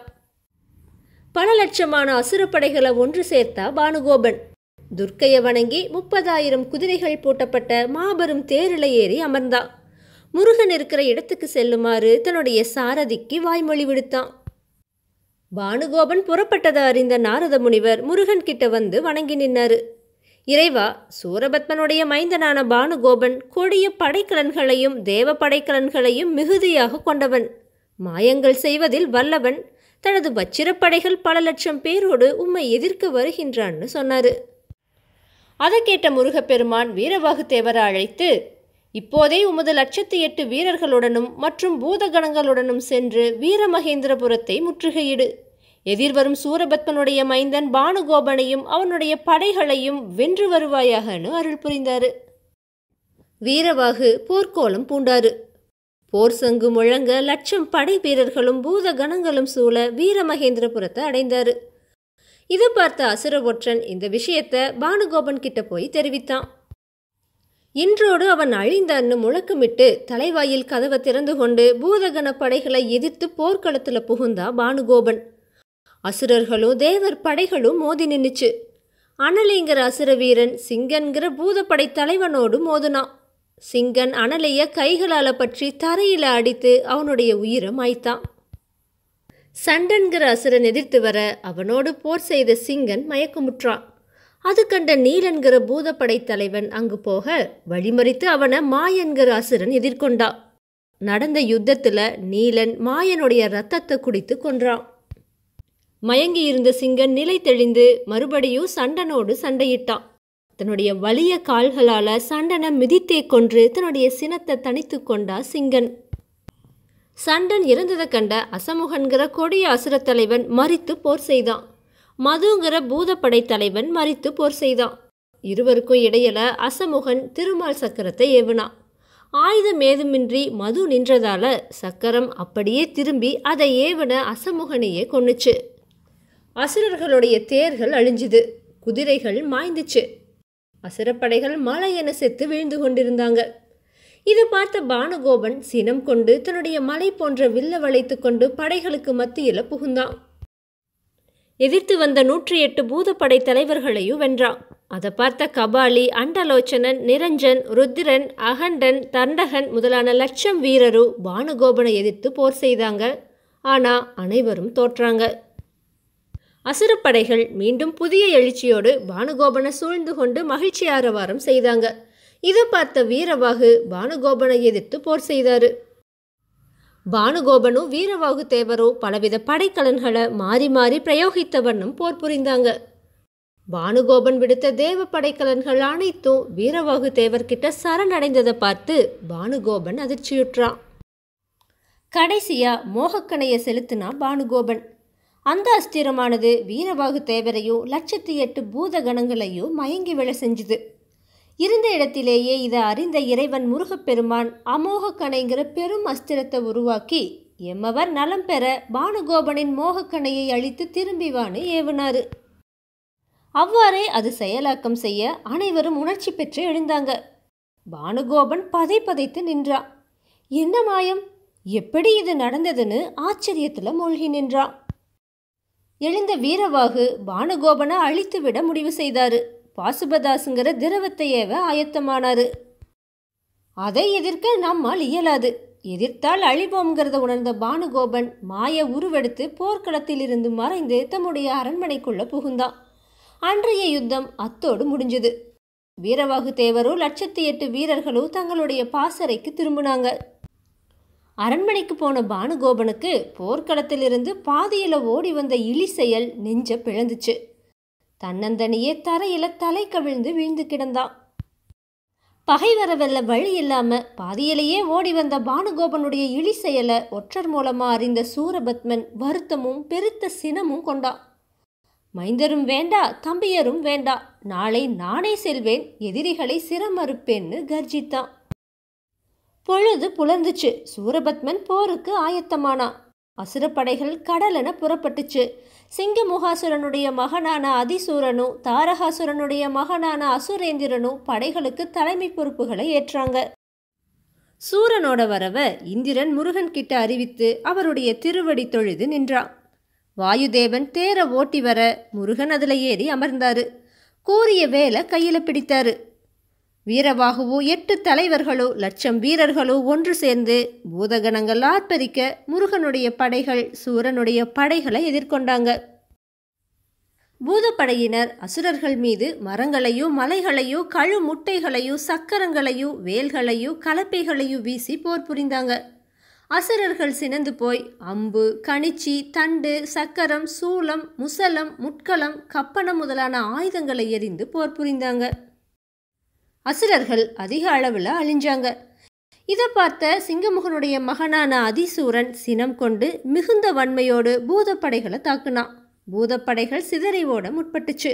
பல லட்சமான அசுரப்படைகளை ஒன்று சேர்த்தா பானுகோபன் துர்க்கையை வணங்கி முப்பதாயிரம் குதிரைகள் பூட்டப்பட்ட மாபெரும் தேரில ஏறி அமர்ந்தான் முருகன் இருக்கிற இடத்துக்கு செல்லுமாறு தன்னுடைய சாரதிக்கு வாய்மொழி விடுத்தான் பானுகோபன் புறப்பட்டதை அறிந்த நாரத முனிவர் முருகன் கிட்ட வந்து வணங்கி நின்னாரு இறைவா சூரபத்மனுடைய மைந்தனான பானுகோபன் கொடிய படைக்கலன்களையும் தேவ படைக்கலன்களையும் மிகுதியாக கொண்டவன் மாயங்கள் செய்வதில் வல்லவன் தனது வச்சிரப்படைகள் பல லட்சம் பேரோடு உம்மை எதிர்க்க வருகின்றான்னு சொன்னாரு அதை கேட்ட முருகப்பெருமான் வீரவாகு தேவரை அழைத்து இப்போதே உமது லட்சத்து எட்டு வீரர்களுடனும் மற்றும் பூதகணங்களுடனும் சென்று வீரமகேந்திரபுரத்தை முற்றுகையிடு எதிர்வரும் சூரபத்மனுடைய மைந்தன் பானுகோபனையும் அவனுடைய படைகளையும் வென்று வருவாயாகனு அருள் புரிந்தாரு வீரவாகு போர்க்கோலம் பூண்டாரு போர் சங்கு முழங்க லட்சம் படை வீரர்களும் பூத கணங்களும் சூழ வீரமகேந்திரபுரத்தை அடைந்தாரு இது பார்த்த அசுர ஒற்றன் இந்த விஷயத்த பானுகோபன் கிட்ட போய் தெரிவித்தான் இன்றோடு அவன் அழிந்தான்னு முழக்கமிட்டு தலைவாயில் கதவை திறந்து கொண்டு பூதகண படைகளை எதிர்த்து போர்க்களத்துல புகுந்தா பானுகோபன் அசுரர்களும் தேவர் படைகளும் மோதி நின்னுச்சு அனலிங்கிற அசுர வீரன் சிங்கன்கிற பூதப்படை தலைவனோடு மோதுனான் சிங்கன் அனலைய கைகளால பற்றி தரையில அடித்து அவனுடைய உயிரை மாய்த்தான் சண்டன்கிற அசுரன் எதிர்த்து வர அவனோடு போர் செய்த சிங்கன் மயக்கமுற்றான் அது கண்ட நீலன்கிற பூதப்படை தலைவன் அங்கு போக வழிமறித்து அவனை மாயன்கிற அசுரன் எதிர்கொண்டா நடந்த யுத்தத்துல நீலன் மாயனுடைய ரத்தத்தை குடித்து கொன்றான் மயங்கி இருந்த சிங்கன் நிலை தெளிந்து மறுபடியும் சண்டனோடு சண்டையிட்டான் தன்னுடைய வலிய கால்களால சண்டனை மிதித்தே கொன்று தன்னுடைய சினத்தை தனித்து கொண்டா சிங்கன் சண்டன் இறந்ததை கண்ட அசமுகன்கிற கொடிய அசுரத் தலைவன் மறித்து போர் செய்தான் மதுங்கிற பூதப்படை தலைவன் மறித்து போர் செய்தான் இருவருக்கும் இடையில அசமுகன் திருமால் சக்கரத்தை ஏவுனான் ஆயுதம் ஏதுமின்றி மது நின்றதால சக்கரம் அப்படியே திரும்பி அதை ஏவன அசமுகனையே கொன்னுச்சு அசுரர்களுடைய தேர்கள் அழிஞ்சுது குதிரைகள் மாய்ந்துச்சு அசுரப்படைகள் மலை என செத்து விழுந்து கொண்டிருந்தாங்க இதை பார்த்த பானுகோபன் சினம் கொண்டு தன்னுடைய மலை போன்ற வில்ல வளைத்து கொண்டு படைகளுக்கு மத்தியில் புகுந்தான் எதிர்த்து வந்த நூற்றி எட்டு பூதப்படை தலைவர்களையும் வென்றான் அதை பார்த்த கபாலி அண்டலோச்சனன் நிரஞ்சன் ருத்திரன் அகண்டன் தண்டகன் முதலான லட்சம் வீரரும் பானுகோபனை எதிர்த்து போர் செய்தாங்க ஆனா அனைவரும் தோற்றாங்க அசுரப்படைகள் மீண்டும் புதிய எழுச்சியோடு பானுகோபனை சூழ்ந்து கொண்டு மகிழ்ச்சி ஆரவாரம் செய்தாங்க இதை பார்த்த வீரவாகு பானுகோபனை எதிர்த்து போர் செய்தாரு பானுகோபனும் வீரவாகு தேவரும் பலவித படைக்கலன்களை மாறி மாறி பிரயோகித்த வண்ணம் போர் புரிந்தாங்க பானுகோபன் விடுத்த தேவ படைக்கலன்கள் அனைத்தும் வீரவாகு தேவர்கிட்ட சரணடைந்ததை பார்த்து பானுகோபன் அதிர்ச்சியுற்றான் கடைசியா மோகக்கணையை செலுத்தினா பானுகோபன் அந்த அஸ்திரமானது வீரவாகு தேவரையும் லட்சத்தி எட்டு பூத கணங்களையும் மயங்கி விழ செஞ்சுது இருந்த இடத்திலேயே இதை அறிந்த இறைவன் முருகப்பெருமான் அமோக கணைங்கிற பெரும் அஸ்திரத்தை உருவாக்கி எம்மவர் நலம் பெற பானுகோபனின் மோகக்கணையை அழித்து திரும்பி வான்னு ஏவினாரு அவ்வாறே அது செயலாக்கம் செய்ய அனைவரும் உணர்ச்சி பெற்று எழுந்தாங்க பானுகோபன் பதை பதைத்து நின்றான் என்ன மாயம் எப்படி இது நடந்ததுன்னு ஆச்சரியத்துல மூழ்கி நின்றான் எழுந்த வீரவாகு பானுகோபனை அழித்து விட முடிவு செய்தாரு பாசுபதாசுங்கிற திரவத்தை ஏவ ஆயத்தமானாரு அதை எதிர்க்க நம்மால் இயலாது எதிர்த்தால் அழிவோம்ங்கிறத உணர்ந்த பானுகோபன் மாய உருவெடுத்து போர்க்களத்திலிருந்து மறைந்து தம்முடைய அரண்மனைக்குள்ள புகுந்தான் அன்றைய யுத்தம் அத்தோடு முடிஞ்சது வீரவாகு தேவரும் லட்சத்தி எட்டு வீரர்களும் தங்களுடைய பாசறைக்கு திரும்பினாங்க அரண்மனைக்கு போன பானுகோபனுக்கு போர்க்களத்திலிருந்து பாதியில ஓடி வந்த இழி செயல் நெஞ்ச பிளந்துச்சு தன்னந்தனியே தரையில தலை கவிழ்ந்து வீழ்ந்து கிடந்தான் பகை வரவல்ல வழி இல்லாம பாதியிலேயே ஓடி வந்த பானுகோபனுடைய இழி செயலை ஒற்றர் மூலமா அறிந்த சூரபத்மன் வருத்தமும் பெருத்த சினமும் கொண்டான் மைந்தரும் வேண்டா தம்பியரும் வேண்டா நாளை நானே செல்வேன் எதிரிகளை சிரமறுப்பேன்னு கர்ஜித்தான் பொழுது புலர்ந்துச்சு சூரபத்மன் போருக்கு ஆயத்தமானான் அசுரப்படைகள் கடலென புறப்பட்டுச்சு சிங்கமுகாசுரனுடைய மகனான அதிசூரனும் தாரகாசுரனுடைய மகனான அசுரேந்திரனும் படைகளுக்கு தலைமை பொறுப்புகளை ஏற்றாங்க சூரனோட வரவ இந்திரன் முருகன் கிட்ட அறிவித்து அவருடைய திருவடி தொழுது நின்றான் வாயுதேவன் தேர ஓட்டி வர முருகன் அதுல ஏறி அமர்ந்தாரு கூறிய வேலை கையில பிடித்தாரு வீரவாகுவோ எட்டு தலைவர்களோ லட்சம் வீரர்களோ ஒன்று சேர்ந்து பூதகணங்கள் ஆர்ப்பரிக்க முருகனுடைய படைகள் சூரனுடைய படைகளை எதிர்கொண்டாங்க பூதப்படையினர் அசுரர்கள் மீது மரங்களையோ மலைகளையோ கழு முட்டைகளையோ சக்கரங்களையோ வேல்களையோ கலப்பைகளையோ வீசி போர் புரிந்தாங்க அசுரர்கள் சினந்து போய் அம்பு கணிச்சி தண்டு சக்கரம் சூலம் முசலம் முட்களம் கப்பனம் முதலான ஆயுதங்களை எறிந்து போர் புரிந்தாங்க அசுரர்கள் அதிக அளவில் அழிஞ்சாங்க இதை பார்த்த சிங்கமுகனுடைய மகனான அதிசூரன் சினம் கொண்டு மிகுந்த வன்மையோடு பூதப்படைகளை தாக்குனான் பூதப்படைகள் சிதறி ஓட முற்பட்டுச்சு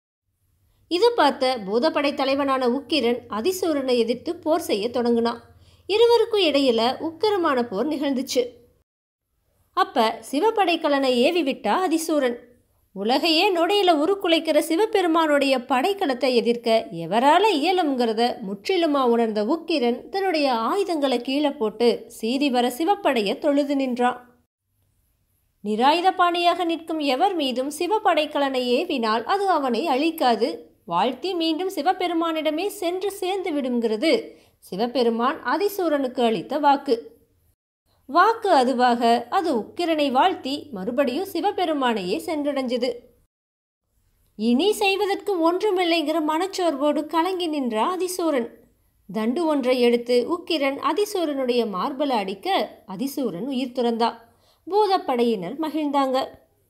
இது பார்த்த பூதப்படை தலைவனான உக்கிரன் அதிசூரனை எதிர்த்து போர் செய்ய தொடங்கினான் இருவருக்கும் இடையில உக்கிரமான போர் நிகழ்ந்துச்சு அப்ப சிவப்படைக்கலனை ஏவி விட்டா அதிசூரன் உலகையே நொடியில உருக்குலைக்கிற சிவபெருமானுடைய படைக்கலத்தை எதிர்க்க எவரால இயலுங்கிறத முற்றிலுமா உணர்ந்த உக்கிரன் தன்னுடைய ஆயுதங்களை கீழே போட்டு சீறி வர சிவப்படைய தொழுது நின்றான் நிராயுதபாணியாக நிற்கும் எவர் மீதும் சிவப்படைக்கலனை ஏவினால் அது அவனை அழிக்காது வாழ்த்தி மீண்டும் சிவபெருமானிடமே சென்று சேர்ந்து விடுங்கிறது சிவபெருமான் அதிசூரனுக்கு அளித்த வாக்கு வாக்கு அதுவாக அது உக்கிரனை வாழ்த்தி மறுபடியும் சிவபெருமானையே சென்றடைஞ்சது இனி செய்வதற்கு ஒன்றுமில்லைங்கிற மனச்சோர்வோடு கலங்கி நின்ற அதிசூரன் தண்டு ஒன்றை எடுத்து உக்கிரன் அதிசூரனுடைய மார்பல அடிக்க அதிசூரன் உயிர் துறந்தா பூதப்படையினர் மகிழ்ந்தாங்க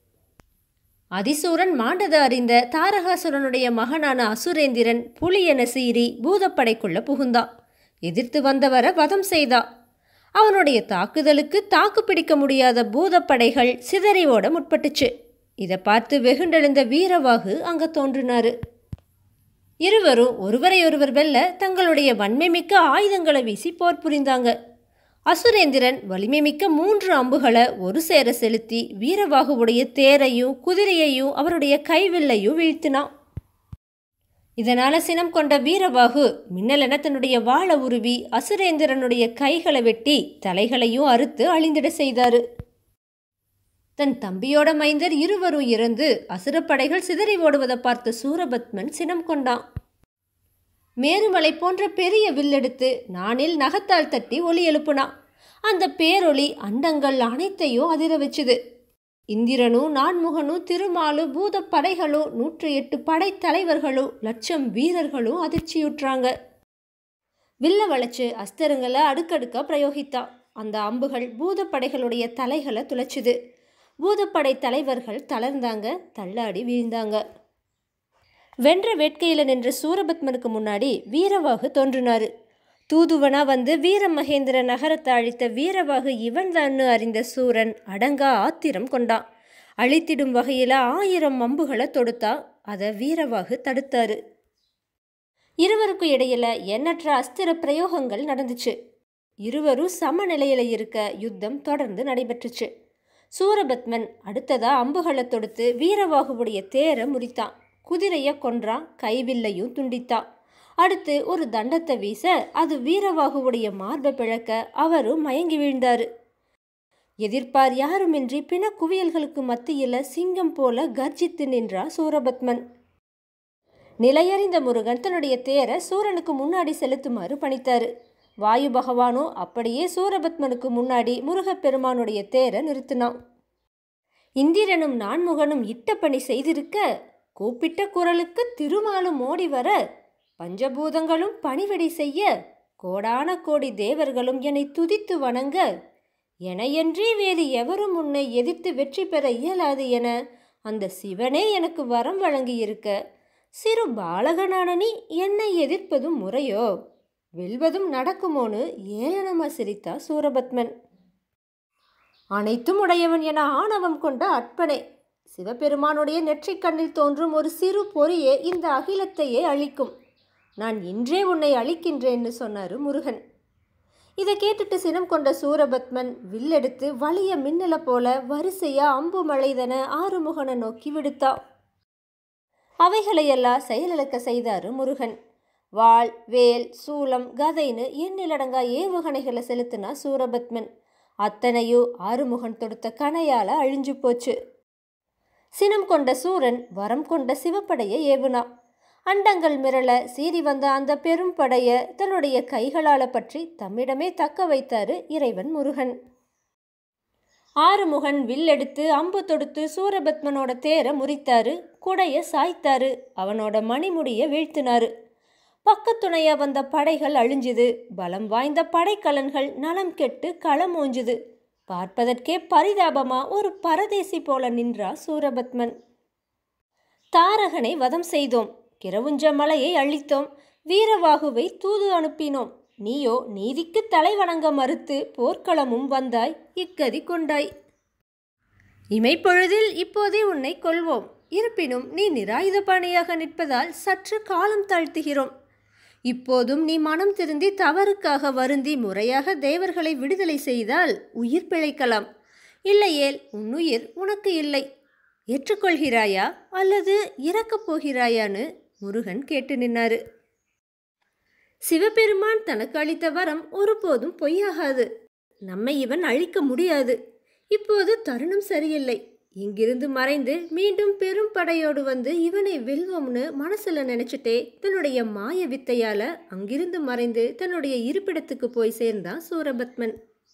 அதிசூரன் மாண்டது அறிந்த தாரகாசுரனுடைய மகனான அசுரேந்திரன் புலி என சீறி பூதப்படைக்குள்ள புகுந்தா எதிர்த்து வந்தவரை வதம் செய்தா அவனுடைய தாக்குதலுக்கு தாக்கு பிடிக்க முடியாத பூதப்படைகள் சிதறி ஓட முற்பட்டுச்சு இதை பார்த்து வெகுண்டெழுந்த வீரவாகு அங்க தோன்றினாரு இருவரும் ஒருவரையொருவர் வெல்ல தங்களுடைய வன்மை மிக்க ஆயுதங்களை வீசி போர் புரிந்தாங்க அசுரேந்திரன் வலிமை மிக்க மூன்று அம்புகளை ஒரு சேர செலுத்தி வீரவாகுவுடைய தேரையும் குதிரையையும் அவருடைய கைவில்லையும் வீழ்த்தினான் இதனால சினம் கொண்ட வீரவாகு மின்னலென தன்னுடைய வாள உருவி அசுரேந்திரனுடைய கைகளை வெட்டி தலைகளையும் அறுத்து அழிந்திட செய்தாரு தன் தம்பியோட மைந்தர் இருவரும் இறந்து அசுரப்படைகள் சிதறி ஓடுவதை பார்த்த சூரபத்மன் சினம் கொண்டான் மேருமலை போன்ற பெரிய வில்லெடுத்து நானில் நகத்தால் தட்டி ஒலி எழுப்புனான் அந்த பேரொளி அண்டங்கள் அனைத்தையும் அதிர வச்சுது இந்திரனும் நான்முகனும் திருமாலு பூத படைகளும் நூற்றி எட்டு படைத்தலைவர்களும் லட்சம் வீரர்களும் அதிர்ச்சியுற்றாங்க வில்ல வளைச்சு அஸ்திரங்களை அடுக்கடுக்கா பிரயோகித்தான் அந்த அம்புகள் பூதப்படைகளுடைய தலைகளை துளைச்சுது பூதப்படை தலைவர்கள் தளர்ந்தாங்க தள்ளாடி வீழ்ந்தாங்க வென்ற வேட்கையில் நின்ற சூரபத்மனுக்கு முன்னாடி வீரவாகு தோன்றினாரு தூதுவனா வந்து வீர மகேந்திர நகரத்தை அழித்த வீரவாகு இவன்தான்னு அறிந்த சூரன் அடங்கா ஆத்திரம் கொண்டான் அழித்திடும் வகையில் ஆயிரம் அம்புகளை தொடுத்தா அதை வீரவாகு தடுத்தாரு இருவருக்கும் இடையில எண்ணற்ற அஸ்திர பிரயோகங்கள் நடந்துச்சு இருவரும் சமநிலையில இருக்க யுத்தம் தொடர்ந்து நடைபெற்றுச்சு சூரபத்மன் அடுத்ததா அம்புகளை தொடுத்து வீரவாகுவுடைய தேரை முறித்தான் குதிரையை கொன்றான் கைவில்லையும் துண்டித்தான் அடுத்து ஒரு தண்டத்தை வீச அது வீரவாகுவுடைய மார்பை பிழக்க அவரும் மயங்கி வீழ்ந்தாரு எதிர்ப்பார் யாருமின்றி பிண குவியல்களுக்கு மத்தியில் சிங்கம் போல கர்ஜித்து நின்றார் சூரபத்மன் நிலையறிந்த முருகன் தன்னுடைய தேரை சூரனுக்கு முன்னாடி செலுத்துமாறு பணித்தாரு வாயு பகவானும் அப்படியே சூரபத்மனுக்கு முன்னாடி முருகப்பெருமானுடைய தேரை நிறுத்தினான் இந்திரனும் நான்முகனும் இட்ட பணி செய்திருக்க கூப்பிட்ட குரலுக்கு திருமாலும் ஓடி வர பஞ்சபூதங்களும் பணிவிடை செய்ய கோடான கோடி தேவர்களும் என்னை துதித்து வணங்க எனையன்றி வேறு எவரும் உன்னை எதிர்த்து வெற்றி பெற இயலாது என அந்த சிவனே எனக்கு வரம் வழங்கியிருக்க சிறு பாலகனான நீ என்னை எதிர்ப்பதும் முறையோ வெல்வதும் நடக்குமோன்னு ஏளனமா சிரித்தா சூரபத்மன் அனைத்தும் உடையவன் என ஆணவம் கொண்ட அற்பனே சிவபெருமானுடைய நெற்றிக் கண்ணில் தோன்றும் ஒரு சிறு பொறியே இந்த அகிலத்தையே அழிக்கும் நான் இன்றே உன்னை அழிக்கின்றேன்னு சொன்னாரு முருகன் இதை கேட்டுட்டு சினம் கொண்ட சூரபத்மன் வில்லெடுத்து வலிய மின்னல போல வரிசையா அம்பு மழைதன ஆறுமுகனை நோக்கி விடுத்தா அவைகளையெல்லாம் செயலிழக்க செய்தாரு முருகன் வாள் வேல் சூலம் கதைன்னு எண்ணிலடங்கா ஏவுகணைகளை செலுத்தினா சூரபத்மன் அத்தனையோ ஆறுமுகன் தொடுத்த கணையால அழிஞ்சு போச்சு சினம் கொண்ட சூரன் வரம் கொண்ட சிவப்படையை ஏவுனா அண்டங்கள் மிரள சீறி வந்த அந்த பெரும் படைய தன்னுடைய கைகளால பற்றி தம்மிடமே தக்க வைத்தாரு இறைவன் முருகன் ஆறுமுகன் வில்லெடுத்து அம்பு தொடுத்து சூரபத்மனோட தேரை முறித்தாரு குடைய சாய்த்தாரு அவனோட மணிமுடிய வீழ்த்தினாரு பக்கத்துணையா வந்த படைகள் அழிஞ்சுது பலம் வாய்ந்த படைக்கலன்கள் நலம் கெட்டு களம் ஓஞ்சுது பார்ப்பதற்கே பரிதாபமா ஒரு பரதேசி போல நின்றா சூரபத்மன் தாரகனை வதம் செய்தோம் கிரவுஞ்ச மலையை அழித்தோம் வீரவாகுவை தூது அனுப்பினோம் நீயோ நீதிக்கு தலை வணங்க மறுத்து போர்க்களமும் வந்தாய் இக்கதி கொண்டாய் இமைப்பொழுதில் இப்போதே உன்னை கொல்வோம் இருப்பினும் நீ நிராயுத பாணியாக நிற்பதால் சற்று காலம் தாழ்த்துகிறோம் இப்போதும் நீ மனம் திருந்தி தவறுக்காக வருந்தி முறையாக தேவர்களை விடுதலை செய்தால் உயிர் பிழைக்கலாம் இல்லையேல் உன்னுயிர் உனக்கு இல்லை ஏற்றுக்கொள்கிறாயா அல்லது இறக்கப் போகிறாயான்னு முருகன் கேட்டு நின்னாரு சிவபெருமான் தனக்கு அளித்த வரம் ஒருபோதும் பொய்யாகாது நம்மை இவன் அழிக்க முடியாது இப்போது தருணம் சரியில்லை இங்கிருந்து மறைந்து மீண்டும் பெரும் படையோடு வந்து இவனை வெல்வோம்னு மனசுல நினைச்சிட்டே தன்னுடைய மாய வித்தையால அங்கிருந்து மறைந்து தன்னுடைய இருப்பிடத்துக்கு போய் சேர்ந்தான் சூரபத்மன்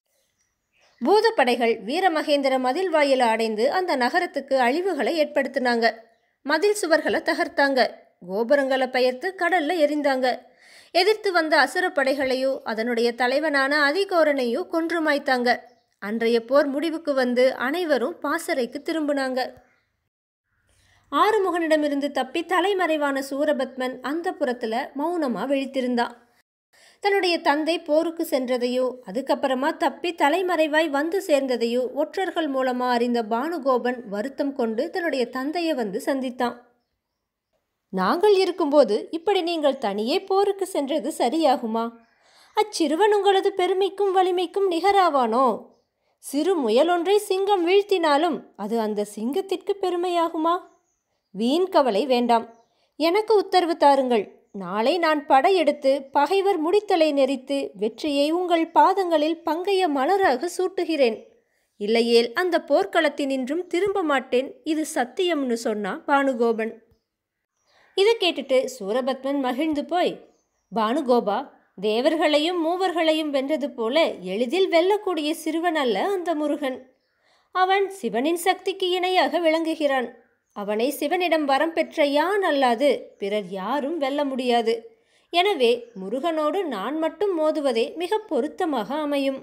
பூதப்படைகள் வீரமகேந்திர மதில் வாயில அடைந்து அந்த நகரத்துக்கு அழிவுகளை ஏற்படுத்தினாங்க மதில் சுவர்களை தகர்த்தாங்க கோபுரங்களை பெயர்த்து கடல்ல எரிந்தாங்க எதிர்த்து வந்த அசுர படைகளையோ அதனுடைய தலைவனான அதிகோரனையோ கொன்று மாய்த்தாங்க அன்றைய போர் முடிவுக்கு வந்து அனைவரும் பாசறைக்கு திரும்பினாங்க ஆறுமுகனிடமிருந்து தப்பி தலைமறைவான சூரபத்மன் அந்த புறத்துல மௌனமா விழித்திருந்தான் தன்னுடைய தந்தை போருக்கு சென்றதையோ அதுக்கப்புறமா தப்பி தலைமறைவாய் வந்து சேர்ந்ததையோ ஒற்றர்கள் மூலமா அறிந்த பானுகோபன் வருத்தம் கொண்டு தன்னுடைய தந்தையை வந்து சந்தித்தான் நாங்கள் இருக்கும்போது இப்படி நீங்கள் தனியே போருக்கு சென்றது சரியாகுமா அச்சிறுவன் உங்களது பெருமைக்கும் வலிமைக்கும் நிகராவானோ சிறு முயலொன்றை சிங்கம் வீழ்த்தினாலும் அது அந்த சிங்கத்திற்கு பெருமையாகுமா வீண் கவலை வேண்டாம் எனக்கு உத்தரவு தாருங்கள் நாளை நான் படையெடுத்து பகைவர் முடித்தலை நெறித்து வெற்றியை உங்கள் பாதங்களில் பங்கைய மலராக சூட்டுகிறேன் இல்லையேல் அந்த போர்க்களத்தினின்றும் திரும்ப மாட்டேன் இது சத்தியம்னு சொன்னா பானுகோபன் இதை கேட்டுட்டு சூரபத்மன் மகிழ்ந்து போய் பானுகோபா தேவர்களையும் மூவர்களையும் வென்றது போல எளிதில் வெல்லக்கூடிய சிறுவன் அல்ல அந்த முருகன் அவன் சிவனின் சக்திக்கு இணையாக விளங்குகிறான் அவனை சிவனிடம் வரம் பெற்ற யான் அல்லாது பிறர் யாரும் வெல்ல முடியாது எனவே முருகனோடு நான் மட்டும் மோதுவதே மிக பொருத்தமாக அமையும்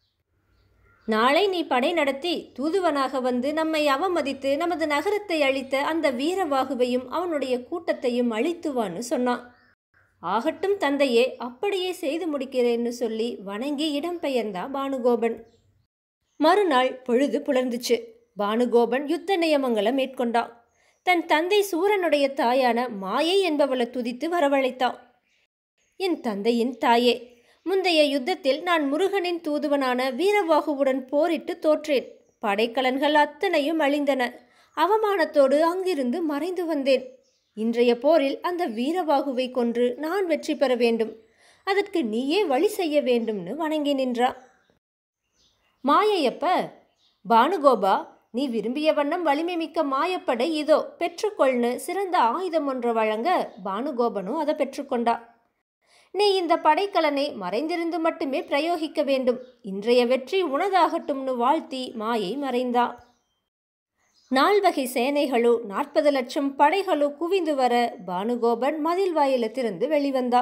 நாளை நீ படை நடத்தி தூதுவனாக வந்து நம்மை அவமதித்து நமது நகரத்தை அழித்த அந்த வீரவாகுவையும் அவனுடைய கூட்டத்தையும் அழித்துவான்னு சொன்னான் ஆகட்டும் தந்தையே அப்படியே செய்து முடிக்கிறேன்னு சொல்லி வணங்கி இடம்பெயர்ந்தா பானுகோபன் மறுநாள் பொழுது புலர்ந்துச்சு பானுகோபன் யுத்த நியமங்களை மேற்கொண்டான் தன் தந்தை சூரனுடைய தாயான மாயை என்பவளை துதித்து வரவழைத்தான் என் தந்தையின் தாயே முந்தைய யுத்தத்தில் நான் முருகனின் தூதுவனான வீரவாகுவுடன் போரிட்டு தோற்றேன் படைக்கலன்கள் அத்தனையும் அழிந்தன அவமானத்தோடு அங்கிருந்து மறைந்து வந்தேன் இன்றைய போரில் அந்த வீரவாகுவை கொன்று நான் வெற்றி பெற வேண்டும் அதற்கு நீயே வழி செய்ய வேண்டும்னு வணங்கி நின்றா மாயையப்ப பானுகோபா நீ விரும்பிய வண்ணம் வலிமை மிக்க மாயப்படை இதோ பெற்றுக்கொள்னு சிறந்த ஆயுதம் ஒன்று வழங்க பானுகோபனும் அதை பெற்றுக்கொண்டா நீ இந்த படைக்கலனை மறைந்திருந்து மட்டுமே பிரயோகிக்க வேண்டும் இன்றைய வெற்றி உனதாகட்டும்னு வாழ்த்தி மாயை மறைந்தா நால்வகை சேனைகளோ நாற்பது லட்சம் படைகளோ குவிந்து வர பானுகோபன் மதில் வாயில திறந்து வெளிவந்தா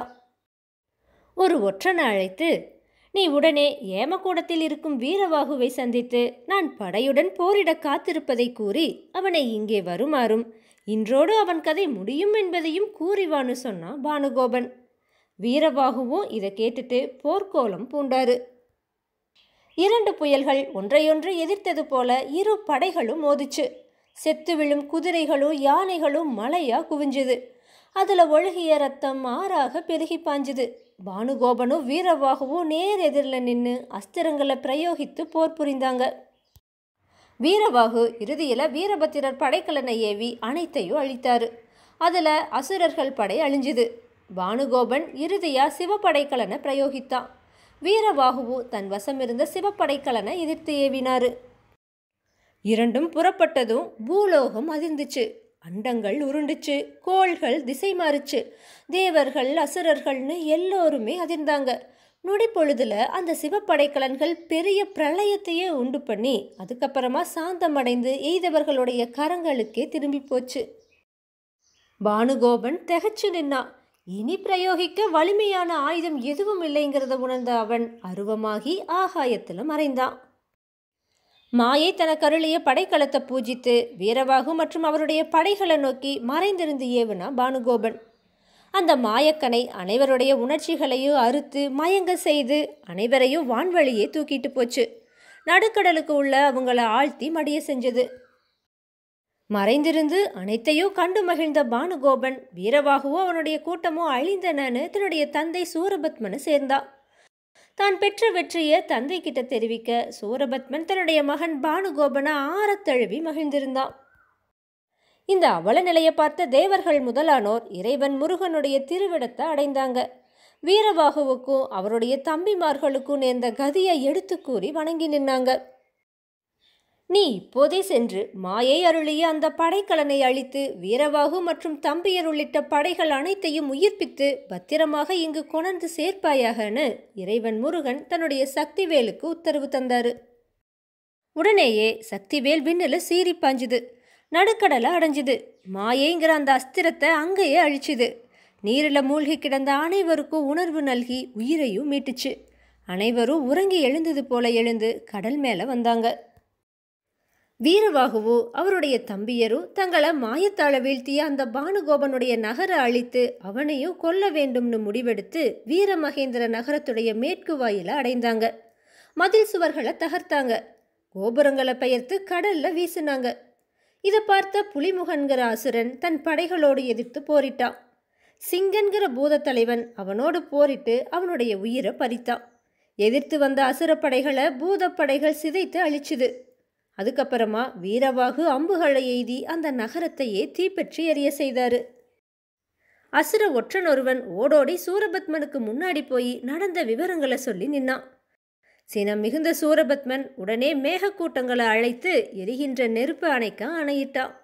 ஒரு ஒற்றனை அழைத்து நீ உடனே ஏமக்கூடத்தில் இருக்கும் வீரவாகுவை சந்தித்து நான் படையுடன் போரிட காத்திருப்பதை கூறி அவனை இங்கே வருமாறும் இன்றோடு அவன் கதை முடியும் என்பதையும் கூறிவான்னு சொன்னான் பானுகோபன் வீரபாகுவும் இதை கேட்டுட்டு போர்க்கோலம் பூண்டாரு இரண்டு புயல்கள் ஒன்றையொன்று எதிர்த்தது போல இரு படைகளும் மோதிச்சு செத்து விழும் குதிரைகளும் யானைகளும் மலையா குவிஞ்சுது அதுல ஒழுகிய ரத்தம் ஆறாக பெருகி பாஞ்சுது பானுகோபனும் வீரவாகுவும் நேர் எதிரில் நின்று அஸ்திரங்களை பிரயோகித்து போர் புரிந்தாங்க வீரவாகு இறுதியில் வீரபத்திரர் படைக்கலனை ஏவி அனைத்தையும் அழித்தாரு அதில் அசுரர்கள் படை அழிஞ்சுது பானுகோபன் இறுதியா சிவப்படைக்கலனை பிரயோகித்தான் வீரவாகுவு தன் வசம் இருந்த சிவப்படைக்கலனை எதிர்த்து ஏவினாரு இரண்டும் புறப்பட்டதும் பூலோகம் அதிர்ந்துச்சு அண்டங்கள் உருண்டுச்சு கோள்கள் திசை மாறுச்சு தேவர்கள் அசுரர்கள்னு எல்லோருமே அதிர்ந்தாங்க நொடி பொழுதுல அந்த சிவப்படைக்கலன்கள் பெரிய பிரளயத்தையே உண்டு பண்ணி அதுக்கப்புறமா சாந்தமடைந்து எய்தவர்களுடைய கரங்களுக்கே திரும்பி போச்சு பானுகோபன் திகச்சு நின்னான் இனி பிரயோகிக்க வலிமையான ஆயுதம் எதுவும் இல்லைங்கிறத உணர்ந்த அவன் அருவமாகி ஆகாயத்தில் மறைந்தான் மாயை தனக்கு அருளிய படைக்கலத்தை பூஜித்து வீரவாகு மற்றும் அவருடைய படைகளை நோக்கி மறைந்திருந்து ஏவுனா பானுகோபன் அந்த மாயக்கனை அனைவருடைய உணர்ச்சிகளையும் அறுத்து மயங்க செய்து அனைவரையும் வான்வழியே தூக்கிட்டு போச்சு நடுக்கடலுக்கு உள்ள அவங்கள ஆழ்த்தி மடிய செஞ்சது மறைந்திருந்து அனைத்தையும் கண்டு மகிழ்ந்த பானுகோபன் வீரவாகுவோ அவனுடைய கூட்டமோ அழிந்தனன்னு தன்னுடைய தந்தை சூரபத்மனு சேர்ந்தான் தான் பெற்ற வெற்றியை தந்தை கிட்ட தெரிவிக்க சூரபத்மன் தன்னுடைய மகன் பானுகோபனை ஆறத் தழுவி மகிழ்ந்திருந்தான் இந்த அவல நிலையை பார்த்த தேவர்கள் முதலானோர் இறைவன் முருகனுடைய திருவிடத்தை அடைந்தாங்க வீரவாகுவுக்கும் அவருடைய தம்பிமார்களுக்கும் நேர்ந்த கதியை எடுத்து கூறி வணங்கி நின்னாங்க நீ இப்போதே சென்று மாயை அருளிய அந்த படைக்கலனை அழித்து வீரவாகு மற்றும் தம்பியர் உள்ளிட்ட படைகள் அனைத்தையும் உயிர்ப்பித்து பத்திரமாக இங்கு கொணர்ந்து சேர்ப்பாயாகன்னு இறைவன் முருகன் தன்னுடைய சக்திவேலுக்கு உத்தரவு தந்தாரு உடனேயே சக்திவேல் விண்ணில் சீறி பாஞ்சுது நடுக்கடலை அடைஞ்சுது மாயைங்கிற அந்த அஸ்திரத்தை அங்கேயே அழிச்சுது நீரில் மூழ்கி கிடந்த அனைவருக்கும் உணர்வு நல்கி உயிரையும் மீட்டுச்சு அனைவரும் உறங்கி எழுந்தது போல எழுந்து கடல் மேலே வந்தாங்க வீரவாகுவு அவருடைய தம்பியரும் தங்களை மாயத்தாள வீழ்த்திய அந்த பானுகோபனுடைய நகரை அழித்து அவனையும் கொல்ல வேண்டும்னு முடிவெடுத்து வீரமகேந்திர நகரத்துடைய மேற்கு வாயில அடைந்தாங்க மதில் சுவர்களை தகர்த்தாங்க கோபுரங்களை பெயர்த்து கடல்ல வீசினாங்க இதை பார்த்த புலிமுகன்கிற அசுரன் தன் படைகளோடு எதிர்த்து போரிட்டான் சிங்கன்கிற பூதத் தலைவன் அவனோடு போரிட்டு அவனுடைய உயிரை பறித்தான் எதிர்த்து வந்த அசுரப்படைகளை பூதப்படைகள் சிதைத்து அழிச்சுது அதுக்கப்புறமா வீரவாகு அம்புகளை எய்தி அந்த நகரத்தையே தீப்பற்றி எரிய செய்தாரு அசுர ஒற்றன் ஒருவன் ஓடோடி சூரபத்மனுக்கு முன்னாடி போய் நடந்த விவரங்களை சொல்லி நின்னான் சினம் மிகுந்த சூரபத்மன் உடனே மேகக்கூட்டங்களை அழைத்து எரிகின்ற நெருப்பு அணைக்க அணையிட்டான்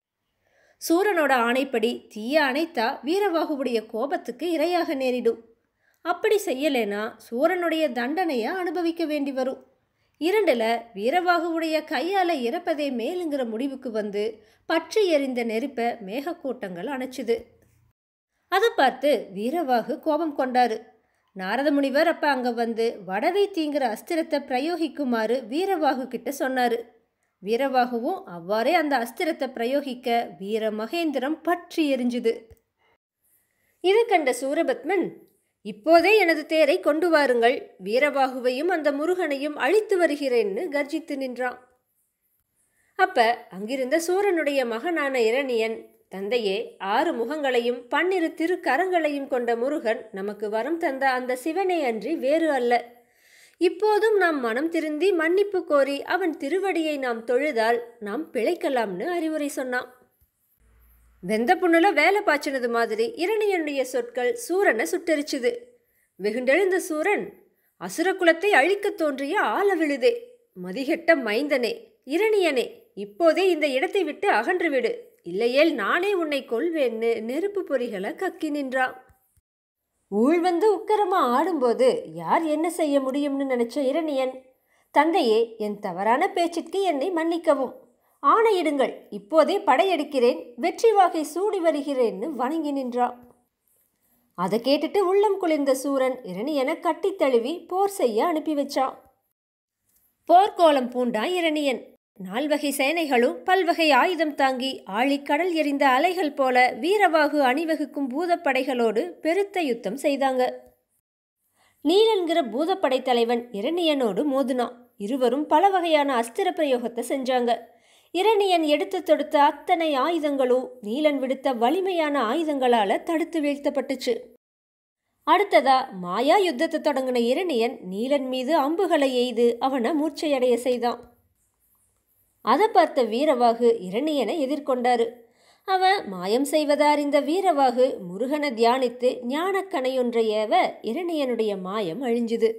சூரனோட ஆணைப்படி தீய அணைத்தா வீரவாகுவுடைய கோபத்துக்கு இரையாக நேரிடும் அப்படி செய்யலைனா சூரனுடைய தண்டனையை அனுபவிக்க வேண்டி வரும் இரண்டுல வீரவாகுவுடைய கையால இறப்பதே மேலுங்கிற முடிவுக்கு வந்து பற்றி எறிந்த நெருப்பை மேகக்கூட்டங்கள் அணைச்சுது அதை பார்த்து வீரவாகு கோபம் கொண்டாரு நாரத முனிவர் அப்ப அங்க வந்து வடவை தீங்கிற அஸ்திரத்தை பிரயோகிக்குமாறு வீரவாகு கிட்ட சொன்னாரு வீரவாகுவும் அவ்வாறே அந்த அஸ்திரத்தை பிரயோகிக்க வீர மகேந்திரம் பற்றி எரிஞ்சுது இது கண்ட சூரபத்மன் இப்போதே எனது தேரை கொண்டு வாருங்கள் வீரவாகுவையும் அந்த முருகனையும் அழித்து வருகிறேன்னு கர்ஜித்து நின்றான் அப்ப அங்கிருந்த சூரனுடைய மகனான இரணியன் தந்தையே ஆறு முகங்களையும் பன்னிரு திருக்கரங்களையும் கொண்ட முருகன் நமக்கு வரம் தந்த அந்த சிவனை அன்றி வேறு அல்ல இப்போதும் நாம் மனம் திருந்தி மன்னிப்பு கோரி அவன் திருவடியை நாம் தொழுதால் நாம் பிழைக்கலாம்னு அறிவுரை சொன்னான் வெந்த புண்ணுல வேலை பாய்ச்சினது மாதிரி இரணியனுடைய சொற்கள் சூரனை சுட்டெரிச்சுது வெகுண்டெழுந்த சூரன் அசுரகுலத்தை அழிக்கத் தோன்றிய ஆல விழுதே மதிகெட்ட மைந்தனே இரணியனே இப்போதே இந்த இடத்தை விட்டு அகன்று விடு இல்லையேல் நானே உன்னை கொல்வேன்னு நெருப்பு பொறிகளை கக்கி நின்றான் ஊழ் வந்து உக்கரமா ஆடும்போது யார் என்ன செய்ய முடியும்னு நினைச்ச இரணியன் தந்தையே என் தவறான பேச்சிற்கு என்னை மன்னிக்கவும் ஆணையிடுங்கள் இப்போதே படையெடுக்கிறேன் வெற்றி வாகை சூடி வருகிறேன்னு வணங்கி நின்றான் அதை கேட்டுட்டு உள்ளம் குளிர்ந்த சூரன் இரணியனை கட்டித் தழுவி போர் செய்ய அனுப்பி வச்சான் போர்க்கோலம் பூண்டான் இரணியன் நால்வகை சேனைகளும் பல்வகை ஆயுதம் தாங்கி ஆழிக்கடல் எறிந்த அலைகள் போல வீரவாகு அணிவகுக்கும் பூதப்படைகளோடு பெருத்த யுத்தம் செய்தாங்க நீலன்கிற பூதப்படை தலைவன் இரணியனோடு மோதினான் இருவரும் பல வகையான அஸ்திர பிரயோகத்தை செஞ்சாங்க இரணியன் எடுத்து தொடுத்த அத்தனை ஆயுதங்களும் நீலன் விடுத்த வலிமையான ஆயுதங்களால தடுத்து வீழ்த்தப்பட்டுச்சு அடுத்ததா மாயா யுத்தத்தை தொடங்கின இரணியன் நீலன் மீது அம்புகளை எய்து அவனை மூர்ச்சையடைய செய்தான் அதை பார்த்த வீரவாகு இரணியனை எதிர்கொண்டாரு அவன் மாயம் செய்வதை அறிந்த வீரவாகு முருகனை தியானித்து ஞானக்கணையொன்றை ஏவ இரணியனுடைய மாயம் அழிஞ்சுது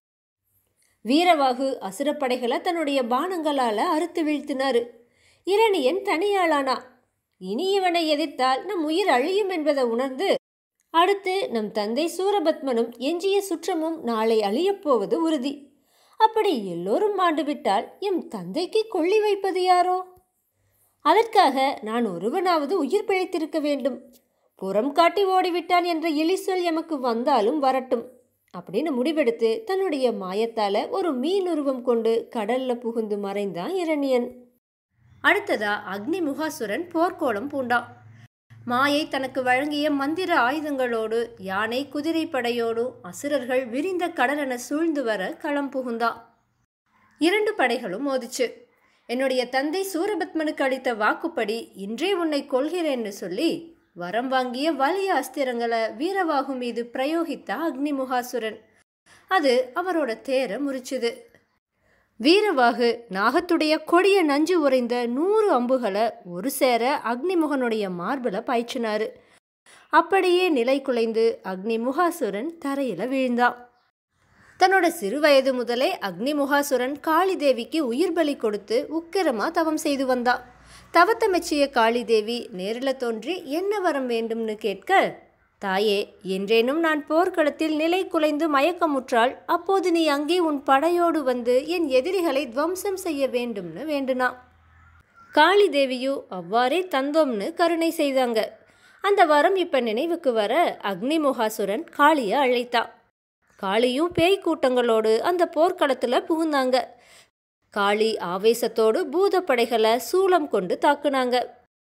வீரவாகு அசுரப்படைகளை தன்னுடைய பானங்களால அறுத்து வீழ்த்தினாரு இரணியன் தனியாளானா இனி இவனை எதிர்த்தால் நம் உயிர் அழியும் என்பதை உணர்ந்து அடுத்து நம் தந்தை சூரபத்மனும் எஞ்சிய சுற்றமும் நாளை அழியப் போவது உறுதி அப்படி எல்லோரும் மாண்டுவிட்டால் எம் தந்தைக்கு கொள்ளி வைப்பது யாரோ அதற்காக நான் ஒருவனாவது உயிர் பிழைத்திருக்க வேண்டும் புறம் காட்டி ஓடிவிட்டான் என்ற எலிசொல் எமக்கு வந்தாலும் வரட்டும் அப்படின்னு முடிவெடுத்து தன்னுடைய மாயத்தால ஒரு மீன் உருவம் கொண்டு கடல்ல புகுந்து மறைந்தான் இரணியன் அடுத்ததா அக்னி முகாசுரன் போர்க்கோளம் பூண்டான் மாயை தனக்கு வழங்கிய மந்திர ஆயுதங்களோடு யானை குதிரை படையோடு அசுரர்கள் விரிந்த கடலென சூழ்ந்து வர களம் புகுந்தான் இரண்டு படைகளும் மோதிச்சு என்னுடைய தந்தை சூரபத்மனுக்கு அளித்த வாக்குப்படி இன்றே உன்னை கொள்கிறேன்னு சொல்லி வரம் வாங்கிய வலிய அஸ்திரங்களை வீரவாகு மீது பிரயோகித்த அக்னிமுகாசுரன் அது அவரோட தேரை முறிச்சுது வீரவாகு நாகத்துடைய கொடிய நஞ்சு உறைந்த நூறு அம்புகளை ஒரு சேர அக்னிமுகனுடைய மார்பில் பாய்ச்சினாரு அப்படியே நிலை குலைந்து அக்னிமுகாசுரன் தரையில விழுந்தான் தன்னோட சிறு வயது முதலே அக்னிமுகாசுரன் காளி தேவிக்கு உயிர் பலி கொடுத்து உக்கிரமா தவம் செய்து வந்தான் தவத்தை மெச்சிய காளி தேவி நேரில் தோன்றி என்ன வரம் வேண்டும்னு கேட்க தாயே என்றேனும் நான் போர்க்களத்தில் நிலை குலைந்து மயக்கமுற்றால் அப்போது நீ அங்கே உன் படையோடு வந்து என் எதிரிகளை துவம்சம் செய்ய வேண்டும்னு வேண்டுனா காளி தேவியும் அவ்வாறே தந்தோம்னு கருணை செய்தாங்க அந்த வரம் இப்ப நினைவுக்கு வர அக்னிமுகாசுரன் காளியை அழைத்தா காளியும் பேய் கூட்டங்களோடு அந்த போர்க்களத்துல புகுந்தாங்க காளி ஆவேசத்தோடு பூதப்படைகளை சூளம் கொண்டு தாக்குனாங்க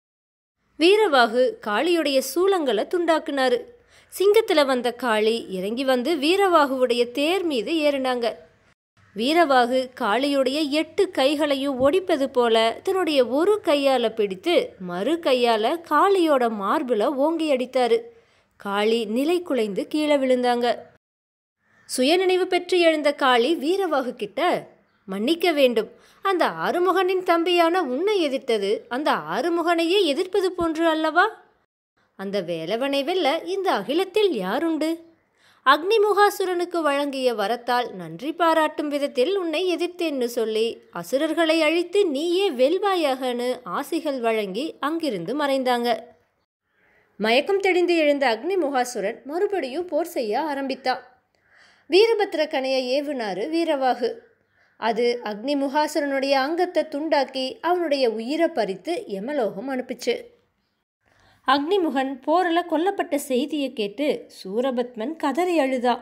வீரவாகு காளியுடைய சூளங்களை துண்டாக்குனாரு சிங்கத்துல வந்த காளி இறங்கி வந்து வீரவாகுவுடைய தேர் மீது ஏறினாங்க வீரவாகு காளியுடைய எட்டு கைகளையும் ஒடிப்பது போல தன்னுடைய ஒரு கையால பிடித்து மறு கையால காளியோட மார்புல ஓங்கி அடித்தாரு காளி நிலை குலைந்து கீழே விழுந்தாங்க சுயநினைவு பெற்று எழுந்த காளி வீரவாகு கிட்ட மன்னிக்க வேண்டும் அந்த ஆறுமுகனின் தம்பியான உன்னை எதிர்த்தது அந்த ஆறுமுகனையே எதிர்ப்பது போன்று அல்லவா அந்த வேலவனை வெல்ல இந்த அகிலத்தில் யாருண்டு அக்னிமுகாசுரனுக்கு வழங்கிய வரத்தால் நன்றி பாராட்டும் விதத்தில் உன்னை எதிர்த்தேன்னு சொல்லி அசுரர்களை அழித்து நீயே வெல்வாயாகனு ஆசிகள் வழங்கி அங்கிருந்து மறைந்தாங்க மயக்கம் தெளிந்து எழுந்த அக்னிமுகாசுரன் மறுபடியும் போர் செய்ய ஆரம்பித்தான் வீரபத்ர கணையை ஏவுனாரு வீரவாகு அது அக்னிமுகாசுரனுடைய அங்கத்தை துண்டாக்கி அவனுடைய உயிரை பறித்து யமலோகம் அனுப்பிச்சு அக்னிமுகன் போரில் கொல்லப்பட்ட செய்தியை கேட்டு சூரபத்மன் கதறி அழுதா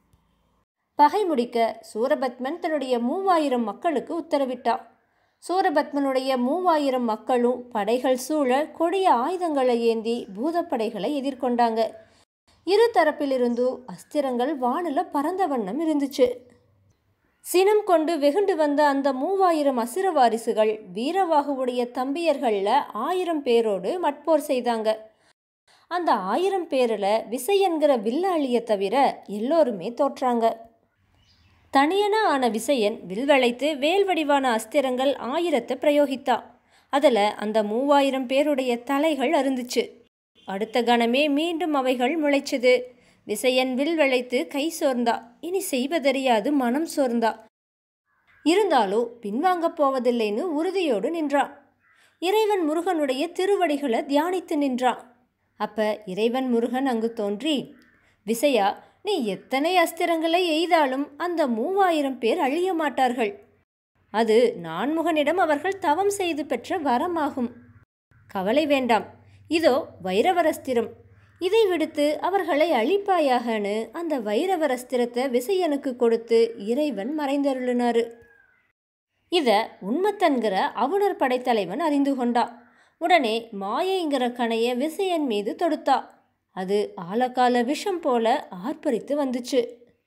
பகை முடிக்க சூரபத்மன் தன்னுடைய மூவாயிரம் மக்களுக்கு உத்தரவிட்டான் சூரபத்மனுடைய மூவாயிரம் மக்களும் படைகள் சூழ கொடிய ஆயுதங்களை ஏந்தி பூதப்படைகளை எதிர்கொண்டாங்க இரு தரப்பிலிருந்தும் அஸ்திரங்கள் வானில பறந்த வண்ணம் இருந்துச்சு சினம் கொண்டு வெகுண்டு வந்த அந்த மூவாயிரம் அசுர வாரிசுகள் வீரவாகுவுடைய தம்பியர்களில் ஆயிரம் பேரோடு மட்போர் செய்தாங்க அந்த ஆயிரம் பேரில் விசை என்கிற வில்லாளியை தவிர எல்லோருமே தோற்றாங்க தனியனா ஆன விசயன் வில் வளைத்து வேல் வடிவான அஸ்திரங்கள் ஆயிரத்தை பிரயோகித்தா அதில் அந்த மூவாயிரம் பேருடைய தலைகள் அருந்துச்சு அடுத்த கணமே மீண்டும் அவைகள் முளைச்சது விசயன் வில் வளைத்து கை சோர்ந்தா இனி செய்வதறியாது மனம் சோர்ந்தா இருந்தாலும் பின்வாங்கப் போவதில்லைன்னு உறுதியோடு நின்றான் இறைவன் முருகனுடைய திருவடிகளை தியானித்து நின்றான் அப்ப இறைவன் முருகன் அங்கு தோன்றி விசயா நீ எத்தனை அஸ்திரங்களை எய்தாலும் அந்த மூவாயிரம் பேர் அழிய மாட்டார்கள் அது நான்முகனிடம் அவர்கள் தவம் செய்து பெற்ற வரமாகும் கவலை வேண்டாம் இதோ வைரவரஸ்திரம் இதை விடுத்து அவர்களை அழிப்பாயாகனு அந்த வைரவரஸ்திரத்தை விசையனுக்கு கொடுத்து இறைவன் மறைந்தருளினாரு இத உண்மத்தன்கிற அவுணர் படைத்தலைவன் அறிந்து கொண்டா உடனே மாயைங்கிற கணைய விசையன் மீது தொடுத்தா அது ஆலகால விஷம் போல ஆர்ப்பரித்து வந்துச்சு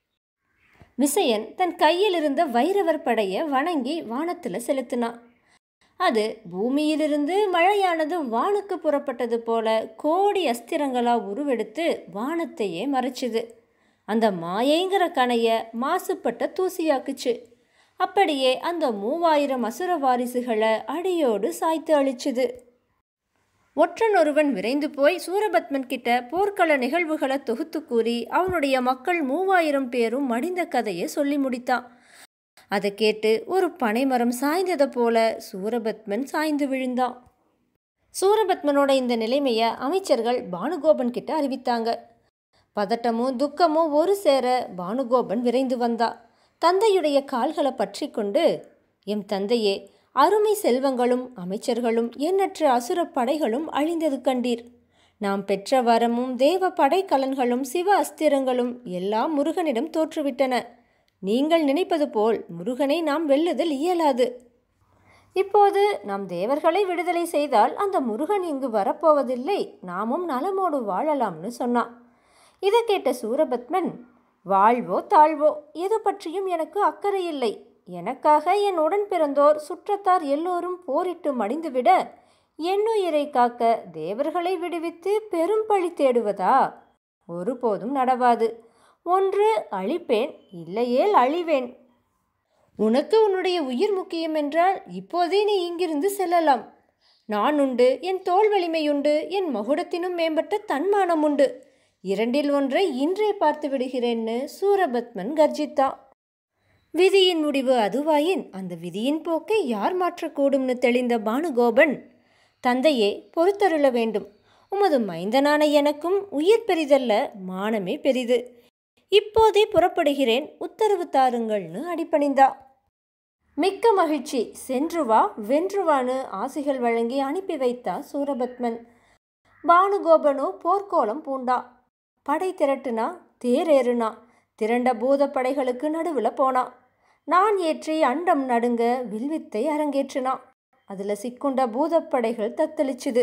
விசயன் தன் கையில் இருந்த வைரவர் படைய வணங்கி வானத்தில் செலுத்தினான் அது பூமியிலிருந்து மழையானது வானுக்கு புறப்பட்டது போல கோடி அஸ்திரங்களா உருவெடுத்து வானத்தையே மறைச்சுது அந்த மாயைங்கிற கணைய மாசுப்பட்ட தூசியாக்குச்சு அப்படியே அந்த மூவாயிரம் அசுர வாரிசுகளை அடியோடு சாய்த்து அழிச்சுது ஒற்றன் ஒருவன் விரைந்து போய் சூரபத்மன் கிட்ட போர்க்கள நிகழ்வுகளை தொகுத்து கூறி அவனுடைய மக்கள் மூவாயிரம் பேரும் மடிந்த கதையை சொல்லி முடித்தான் அதை கேட்டு ஒரு பனைமரம் சாய்ந்ததை போல சூரபத்மன் சாய்ந்து விழுந்தான் சூரபத்மனோட இந்த நிலைமையை அமைச்சர்கள் பானுகோபன் கிட்ட அறிவித்தாங்க பதட்டமோ துக்கமோ ஒரு சேர பானுகோபன் விரைந்து வந்தா தந்தையுடைய கால்களை பற்றி கொண்டு எம் தந்தையே அருமை செல்வங்களும் அமைச்சர்களும் எண்ணற்ற அசுர படைகளும் அழிந்தது கண்டீர் நாம் பெற்ற வரமும் தேவ படைக்கலன்களும் சிவ அஸ்திரங்களும் எல்லாம் முருகனிடம் தோற்றுவிட்டன நீங்கள் நினைப்பது போல் முருகனை நாம் வெல்லுதல் இயலாது இப்போது நாம் தேவர்களை விடுதலை செய்தால் அந்த முருகன் இங்கு வரப்போவதில்லை நாமும் நலமோடு வாழலாம்னு சொன்னான் இதை கேட்ட சூரபத்மன் வாழ்வோ தாழ்வோ எது பற்றியும் எனக்கு அக்கறை இல்லை எனக்காக என் உடன் பிறந்தோர் சுற்றத்தார் எல்லோரும் போரிட்டு மடிந்துவிட என்னுயிரை காக்க தேவர்களை விடுவித்து பெரும் பழி தேடுவதா ஒருபோதும் நடவாது ஒன்று அழிப்பேன் இல்லையேல் அழிவேன் உனக்கு உன்னுடைய உயிர் முக்கியம் என்றால் இப்போதே நீ இங்கிருந்து செல்லலாம் நான் உண்டு என் தோல் வலிமையுண்டு என் மகுடத்தினும் மேம்பட்ட தன்மானம் உண்டு இரண்டில் ஒன்றை இன்றே பார்த்து விடுகிறேன்னு சூரபத்மன் கர்ஜித்தான் விதியின் முடிவு அதுவாயின் அந்த விதியின் போக்கை யார் மாற்றக்கூடும்னு தெளிந்த பானுகோபன் தந்தையே பொறுத்தருள வேண்டும் உமது மைந்தனான எனக்கும் உயிர் பெரிதல்ல மானமே பெரிது இப்போதே புறப்படுகிறேன் உத்தரவு தாருங்கள்னு அடிப்பணிந்தா மிக்க மகிழ்ச்சி சென்று வா வென்று வான்னு ஆசிகள் வழங்கி அனுப்பி வைத்தா சூரபத்மன் பானுகோபனோ போர்க்கோலம் பூண்டா படை திரட்டுனா தேரேறுனா திரண்ட பூதப்படைகளுக்கு நடுவில் போனான் நான் ஏற்றி அண்டம் நடுங்க வில்வித்தை அரங்கேற்றினான் அதில் சிக்குண்ட பூதப்படைகள் தத்தளிச்சுது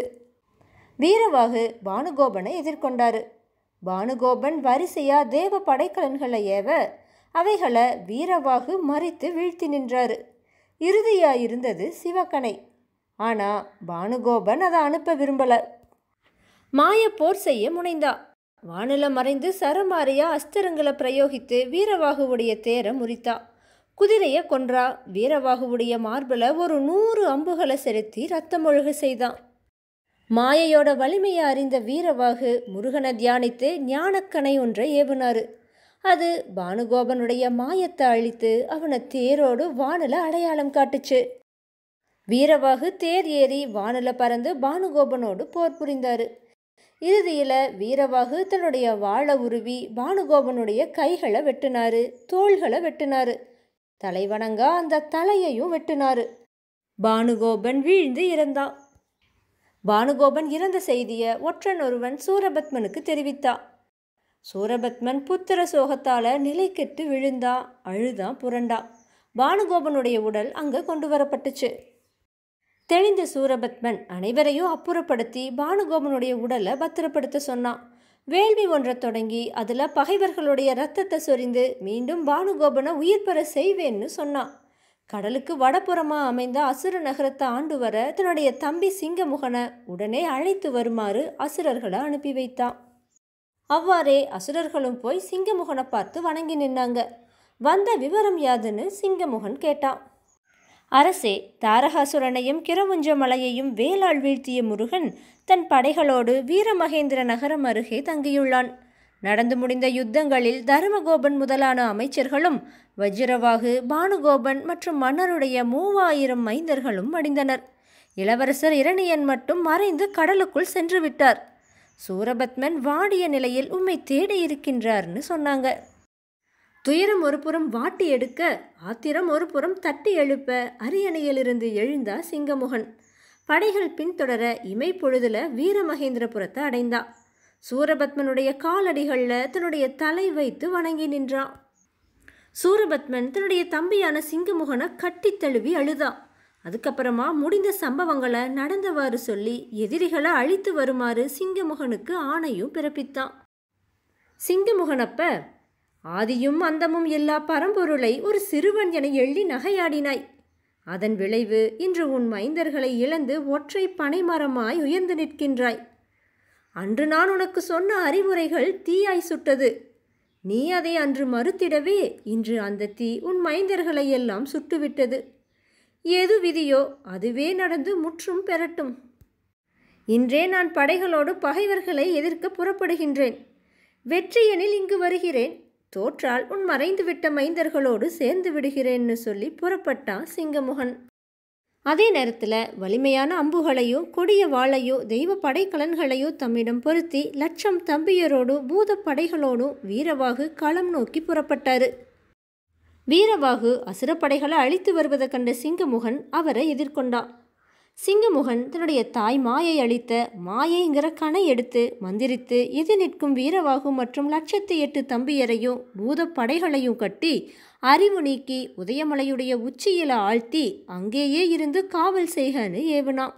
வீரவாகு பானுகோபனை எதிர்கொண்டாரு பானுகோபன் வரிசையா தேவ படைக்கலன்களை ஏவ அவைகளை வீரவாகு மறித்து வீழ்த்தி நின்றாரு இறுதியா இருந்தது சிவக்கனை ஆனா பானுகோபன் அதை அனுப்ப விரும்பல மாய போர் செய்ய முனைந்தா வானில மறைந்து சரமாரியா அஸ்திரங்களை பிரயோகித்து வீரவாகுவுடைய தேரை முறித்தா குதிரையை கொன்றா வீரவாகுவுடைய மார்பில் ஒரு நூறு அம்புகளை செலுத்தி ரத்தம் ஒழுக செய்தான் மாயையோட வலிமையை அறிந்த வீரவாகு முருகனை தியானித்து ஞானக்கணை ஒன்றை ஏவுனாரு அது பானுகோபனுடைய மாயத்தை அழித்து அவனை தேரோடு வானில அடையாளம் காட்டுச்சு வீரவாகு தேர் ஏறி வானில பறந்து பானுகோபனோடு போர் புரிந்தாரு இறுதியில் வீரவாகு தன்னுடைய வாழை உருவி பானுகோபனுடைய கைகளை வெட்டினாரு தோள்களை வெட்டினாரு தலைவணங்கா அந்த தலையையும் வெட்டினாரு பானுகோபன் வீழ்ந்து இறந்தான் பானுகோபன் இறந்த செய்தியை ஒற்றன் ஒருவன் சூரபத்மனுக்கு தெரிவித்தான் சூரபத்மன் புத்திர சோகத்தால நிலை கெட்டு விழுந்தான் அழுதான் புரண்டான் பானுகோபனுடைய உடல் அங்கே கொண்டு வரப்பட்டுச்சு தெளிந்த சூரபத்மன் அனைவரையும் அப்புறப்படுத்தி பானுகோபனுடைய உடலை பத்திரப்படுத்த சொன்னான் வேள்வி ஒன்றை தொடங்கி அதில் பகைவர்களுடைய ரத்தத்தை சொரிந்து மீண்டும் பானுகோபனை உயிர் பெற செய்வேன்னு சொன்னான் கடலுக்கு வடபுறமா அமைந்த அசுர நகரத்தை ஆண்டு வர தன்னுடைய தம்பி சிங்கமுகனை உடனே அழைத்து வருமாறு அசுரர்களை அனுப்பி வைத்தான் அவ்வாறே அசுரர்களும் போய் சிங்கமுகனை பார்த்து வணங்கி நின்னாங்க வந்த விவரம் யாதுன்னு சிங்கமுகன் கேட்டான் அரசே தாரகாசுரனையும் கிரவுஞ்ச மலையையும் வேளாள் வீழ்த்திய முருகன் தன் படைகளோடு வீரமகேந்திர நகரம் அருகே தங்கியுள்ளான் நடந்து முடிந்த யுத்தங்களில் தருமகோபன் முதலான அமைச்சர்களும் வஜ்ரவாகு பானுகோபன் மற்றும் மன்னருடைய மூவாயிரம் மைந்தர்களும் அடிந்தனர் இளவரசர் இரணியன் மட்டும் மறைந்து கடலுக்குள் சென்று விட்டார் சூரபத்மன் வாடிய நிலையில் உம்மை தேடி இருக்கின்றார்னு சொன்னாங்க துயரம் ஒரு புறம் வாட்டி எடுக்க ஆத்திரம் ஒரு புறம் தட்டி எழுப்ப அரியணையிலிருந்து எழுந்தா சிங்கமுகன் படைகள் பின்தொடர இமை பொழுதுல வீரமகேந்திரபுரத்தை அடைந்தா சூரபத்மனுடைய காலடிகளில் தன்னுடைய தலை வைத்து வணங்கி நின்றான் சூரபத்மன் தன்னுடைய தம்பியான சிங்கமுகனை கட்டி தழுவி அழுதான் அதுக்கப்புறமா முடிந்த சம்பவங்களை நடந்தவாறு சொல்லி எதிரிகளை அழித்து வருமாறு சிங்கமுகனுக்கு ஆணையும் பிறப்பித்தான் சிங்கமுகனப்ப ஆதியும் அந்தமும் எல்லா பரம்பொருளை ஒரு சிறுவன் என எள்ளி நகையாடினாய் அதன் விளைவு இன்று உன் மைந்தர்களை இழந்து ஒற்றை பனைமரமாய் உயர்ந்து நிற்கின்றாய் அன்று நான் உனக்கு சொன்ன அறிவுரைகள் தீயாய் சுட்டது நீ அதை அன்று மறுத்திடவே இன்று அந்த தீ உன் மைந்தர்களை எல்லாம் சுட்டுவிட்டது எது விதியோ அதுவே நடந்து முற்றும் பெறட்டும் இன்றே நான் படைகளோடு பகைவர்களை எதிர்க்க புறப்படுகின்றேன் வெற்றியெனில் இங்கு வருகிறேன் தோற்றால் உன் மறைந்துவிட்ட மைந்தர்களோடு சேர்ந்து விடுகிறேன்னு சொல்லி புறப்பட்டான் சிங்கமுகன் அதே நேரத்தில் வலிமையான அம்புகளையோ கொடிய வாளையோ தெய்வ படைக்கலன்களையோ தம்மிடம் பொருத்தி லட்சம் தம்பியரோடும் பூத படைகளோடும் வீரவாகு களம் நோக்கி புறப்பட்டாரு வீரவாகு அசுரப்படைகளை அழித்து வருவதை கண்ட சிங்கமுகன் அவரை எதிர்கொண்டான் சிங்கமுகன் தன்னுடைய தாய் மாயை அளித்த மாயைங்கிற கணை எடுத்து மந்திரித்து எதிர் நிற்கும் வீரவாகு மற்றும் லட்சத்து எட்டு தம்பியரையும் பூத படைகளையும் கட்டி அறிவு நீக்கி உதயமலையுடைய உச்சியில ஆழ்த்தி அங்கேயே இருந்து காவல் செய்கன்னு ஏவுனான்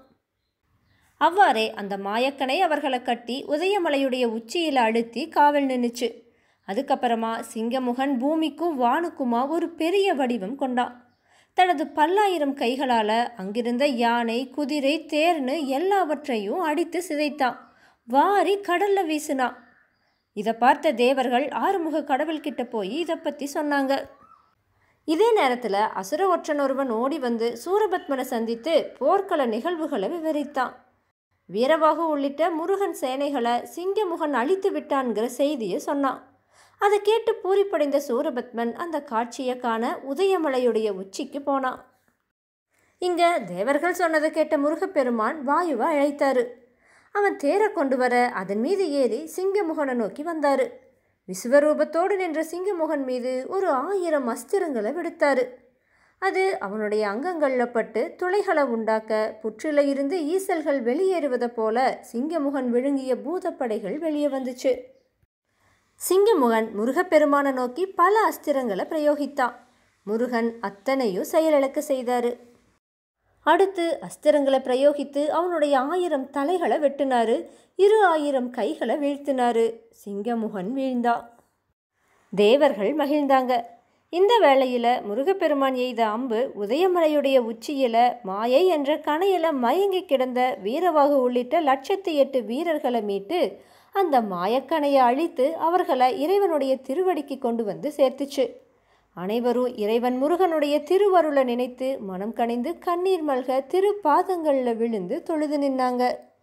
அவ்வாறே அந்த மாயக்கனை அவர்களை கட்டி உதயமலையுடைய உச்சியில அழுத்தி காவல் நின்னுச்சு அதுக்கப்புறமா சிங்கமுகன் பூமிக்கும் வானுக்குமா ஒரு பெரிய வடிவம் கொண்டான் தனது பல்லாயிரம் கைகளால் அங்கிருந்த யானை குதிரை தேர்னு எல்லாவற்றையும் அடித்து சிதைத்தான் வாரி கடல்ல வீசினான் இதை பார்த்த தேவர்கள் ஆறுமுக கடவுள்கிட்ட போய் இதை பற்றி சொன்னாங்க இதே நேரத்தில் அசுர ஒற்றன் ஒருவன் ஓடி வந்து சூரபத்மனை சந்தித்து போர்க்கள நிகழ்வுகளை விவரித்தான் வீரவாகு உள்ளிட்ட முருகன் சேனைகளை சிங்கமுகன் அழித்து விட்டான்கிற செய்தியை சொன்னான் அதை கேட்டு பூரிப்படைந்த சூரபத்மன் அந்த காட்சியை காண உதயமலையுடைய உச்சிக்கு போனான் இங்க தேவர்கள் சொன்னதை கேட்ட முருகப்பெருமான் வாயுவை அழைத்தாரு அவன் தேரை கொண்டு வர அதன் மீது ஏறி சிங்கமுகனை நோக்கி வந்தாரு விஸ்வரூபத்தோடு நின்ற சிங்கமுகன் மீது ஒரு ஆயிரம் அஸ்திரங்களை விடுத்தாரு அது அவனுடைய அங்கங்களில் பட்டு துளைகளை உண்டாக்க புற்றில இருந்து ஈசல்கள் வெளியேறுவதை போல சிங்கமுகன் விழுங்கிய பூதப்படைகள் வெளியே வந்துச்சு சிங்கமுகன் முருகப்பெருமானை நோக்கி பல அஸ்திரங்களை பிரயோகித்தான் முருகன் அத்தனையும் செயலிழக்க செய்தாரு அடுத்து அஸ்திரங்களை பிரயோகித்து அவனுடைய ஆயிரம் தலைகளை வெட்டினாரு இரு ஆயிரம் கைகளை வீழ்த்தினாரு சிங்கமுகன் வீழ்ந்தா தேவர்கள் மகிழ்ந்தாங்க இந்த வேளையில் முருகப்பெருமான் எய்த அம்பு உதயமலையுடைய உச்சியில மாயை என்ற கணையில மயங்கி கிடந்த வீரவாகு உள்ளிட்ட லட்சத்து எட்டு வீரர்களை மீட்டு அந்த மாயக்கணையை அழித்து அவர்களை இறைவனுடைய திருவடிக்கு கொண்டு வந்து சேர்த்துச்சு அனைவரும் இறைவன் முருகனுடைய திருவருளை நினைத்து மனம் கனிந்து கண்ணீர் மல்க திரு பாதங்களில் விழுந்து தொழுது நின்னாங்க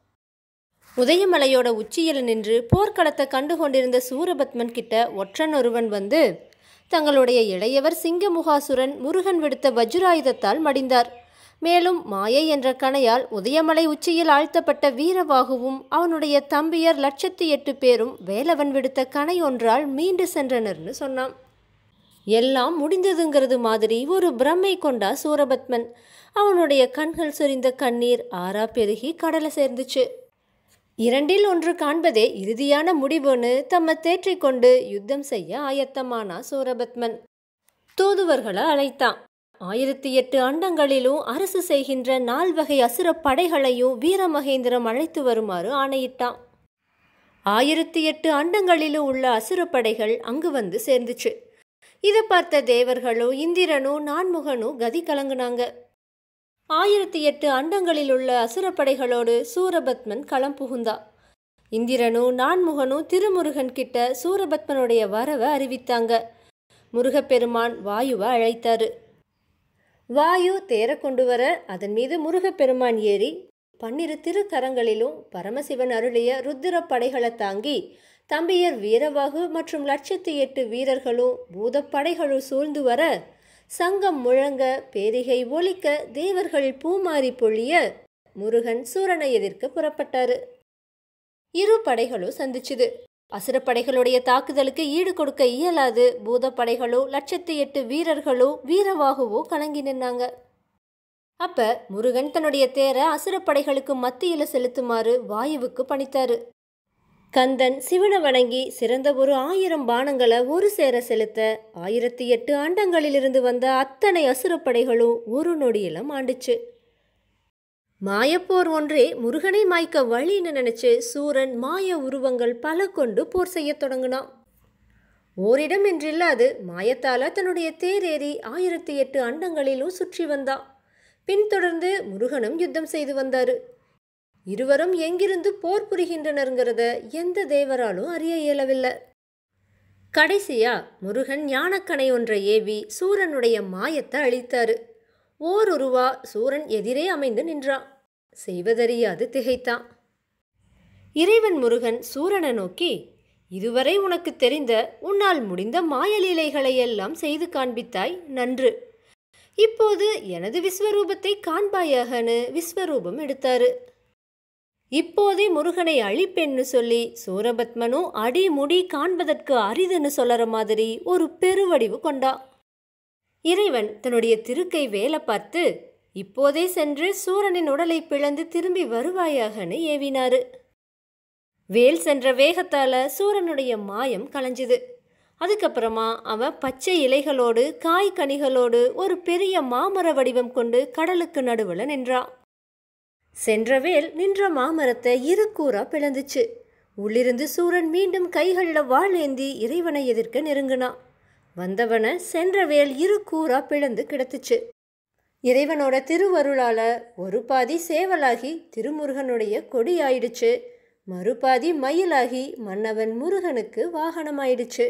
உதயமலையோட உச்சியில் நின்று போர்க்களத்தை கண்டு கொண்டிருந்த சூரபத்மன் கிட்ட ஒற்றன் ஒருவன் வந்து தங்களுடைய இளையவர் சிங்கமுகாசுரன் முருகன் விடுத்த வஜ்ராயுதத்தால் மடிந்தார் மேலும் மாயை என்ற கணையால் உதயமலை உச்சியில் ஆழ்த்தப்பட்ட வீரவாகுவும் அவனுடைய தம்பியர் லட்சத்து எட்டு பேரும் வேலவன் விடுத்த கணை ஒன்றால் மீண்டு சென்றனர்னு சொன்னான் எல்லாம் முடிந்ததுங்கிறது மாதிரி ஒரு பிரம்மை கொண்டா சூரபத்மன் அவனுடைய கண்கள் சொரிந்த கண்ணீர் ஆறா பெருகி கடலை சேர்ந்துச்சு இரண்டில் ஒன்று காண்பதே இறுதியான முடிவுன்னு தம்மை தேற்றிக்கொண்டு யுத்தம் செய்ய ஆயத்தமானா சூரபத்மன் தூதுவர்களை அழைத்தான் ஆயிரத்தி எட்டு அண்டங்களிலும் அரசு செய்கின்ற நால்வகை அசுர படைகளையும் வீரமகேந்திரம் அழைத்து வருமாறு ஆணையிட்டான் ஆயிரத்தி எட்டு அண்டங்களிலும் உள்ள அசுர படைகள் அங்கு வந்து சேர்ந்துச்சு இதை பார்த்த தேவர்களும் இந்திரனும் நான்முகனும் கதி கலங்குனாங்க ஆயிரத்தி எட்டு அண்டங்களில் உள்ள அசுரப்படைகளோடு சூரபத்மன் களம் புகுந்தா இந்திரனும் நான்முகனும் திருமுருகன் கிட்ட சூரபத்மனுடைய வரவை அறிவித்தாங்க முருகப்பெருமான் வாயுவை அழைத்தாரு வாயு தேர கொண்டு வர அதன் மீது முருகப்பெருமான் ஏறி பன்னிரு திருக்கரங்களிலும் பரமசிவன் அருளிய ருத்திர படைகளை தாங்கி தம்பியர் வீரவாகு மற்றும் லட்சத்தி எட்டு வீரர்களும் பூதப்படைகளும் சூழ்ந்து வர சங்கம் முழங்க பேரிகை ஒலிக்க தேவர்கள் பூமாரி பொழிய முருகன் சூரனை எதிர்க்க புறப்பட்டாரு இரு படைகளும் சந்திச்சுது அசுரப்படைகளுடைய தாக்குதலுக்கு ஈடு கொடுக்க இயலாது பூதப்படைகளோ லட்சத்தி எட்டு வீரர்களோ வீரவாகுவோ கலங்கி நின்னாங்க அப்ப முருகன் தன்னுடைய தேரை அசுரப்படைகளுக்கு மத்தியில செலுத்துமாறு வாயுவுக்கு பணித்தாரு கந்தன் சிவனை வணங்கி சிறந்த ஒரு ஆயிரம் பானங்களை ஒரு சேர செலுத்த ஆயிரத்தி எட்டு ஆண்டங்களிலிருந்து வந்த அத்தனை அசுரப்படைகளும் ஒரு நொடியில மாண்டுச்சு மாயப்போர் ஒன்றே முருகனை மாய்க்க வழின்னு நினைச்சு சூரன் மாய உருவங்கள் பல கொண்டு போர் செய்யத் தொடங்கினான் ஓரிடம் என்றில்லாது மாயத்தால தன்னுடைய தேரேறி ஆயிரத்தி எட்டு அண்டங்களிலும் சுற்றி வந்தான் பின்தொடர்ந்து முருகனும் யுத்தம் செய்து வந்தாரு இருவரும் எங்கிருந்து போர் புரிகின்றனருங்கிறத எந்த தேவராலும் அறிய இயலவில்லை கடைசியா முருகன் ஞானக்கணை ஒன்றை ஏவி சூரனுடைய மாயத்தை அழித்தாரு ஓருருவா சூரன் எதிரே அமைந்து நின்றான் செய்வதறியாது திகைத்தான் இறைவன் முருகன் சூரனை நோக்கி இதுவரை உனக்கு தெரிந்த உன்னால் முடிந்த மாயலீலைகளை எல்லாம் செய்து காண்பித்தாய் நன்று இப்போது எனது விஸ்வரூபத்தை காண்பாயாகன்னு விஸ்வரூபம் எடுத்தாரு இப்போதே முருகனை அழிப்பென்னு சொல்லி சூரபத்மனும் அடி முடி காண்பதற்கு அரிதுன்னு சொல்லற மாதிரி ஒரு பெருவடிவு கொண்டா இறைவன் தன்னுடைய திருக்கை வேலை பார்த்து இப்போதே சென்று சூரனின் உடலை பிளந்து திரும்பி வருவாயாகன்னு ஏவினாரு வேல் சென்ற வேகத்தால சூரனுடைய மாயம் கலைஞ்சுது அதுக்கப்புறமா அவன் பச்சை இலைகளோடு காய் கனிகளோடு ஒரு பெரிய மாமர வடிவம் கொண்டு கடலுக்கு நடுவில் நின்றான் சென்ற வேல் நின்ற மாமரத்தை இரு கூறா பிளந்துச்சு உள்ளிருந்து சூரன் மீண்டும் கைகளில் வாள் ஏந்தி இறைவனை எதிர்க்க நெருங்கினான் வந்தவனை சென்ற வேல் இரு கூறா பிளந்து கிடத்துச்சு இறைவனோட திருவருளால ஒரு பாதி சேவலாகி திருமுருகனுடைய கொடி ஆயிடுச்சு மறுபாதி மயிலாகி மன்னவன் முருகனுக்கு வாகனமாயிடுச்சு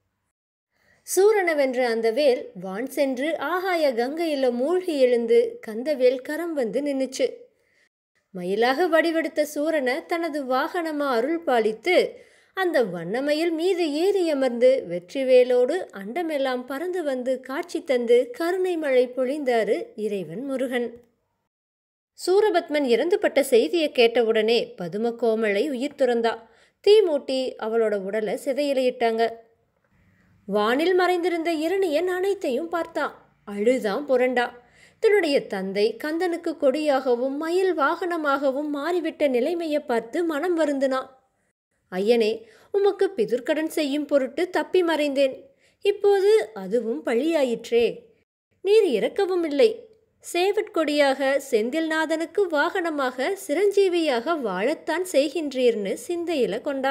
சூரனை வென்ற அந்த வேல் வான் சென்று ஆகாய கங்கையில மூழ்கி எழுந்து கந்தவேல் கரம் வந்து நின்னுச்சு மயிலாக வடிவெடுத்த சூரனை தனது வாகனமா அருள் பாலித்து அந்த வண்ணமயில் மீது ஏறி அமர்ந்து வெற்றிவேலோடு அண்டமெல்லாம் பறந்து வந்து காட்சி தந்து கருணை மழை பொழிந்தாரு இறைவன் முருகன் சூரபத்மன் இறந்துபட்ட செய்தியை கேட்டவுடனே பதும கோமலை உயிர் துறந்தா தீ மூட்டி அவளோட உடலை சிதையிலையிட்டாங்க வானில் மறைந்திருந்த இரணியன் அனைத்தையும் பார்த்தான் அழுதான் புரண்டா தன்னுடைய தந்தை கந்தனுக்கு கொடியாகவும் மயில் வாகனமாகவும் மாறிவிட்ட நிலைமையை பார்த்து மனம் வருந்தினான் ஐயனே உமக்கு பிதுர்க்கடன் செய்யும் பொருட்டு தப்பி மறைந்தேன் இப்போது அதுவும் பழியாயிற்றே நீர் இறக்கவும் இல்லை சேவற்கொடியாக செந்தில்நாதனுக்கு வாகனமாக சிரஞ்சீவியாக வாழத்தான் செய்கின்றீர்னு சிந்தையில கொண்டா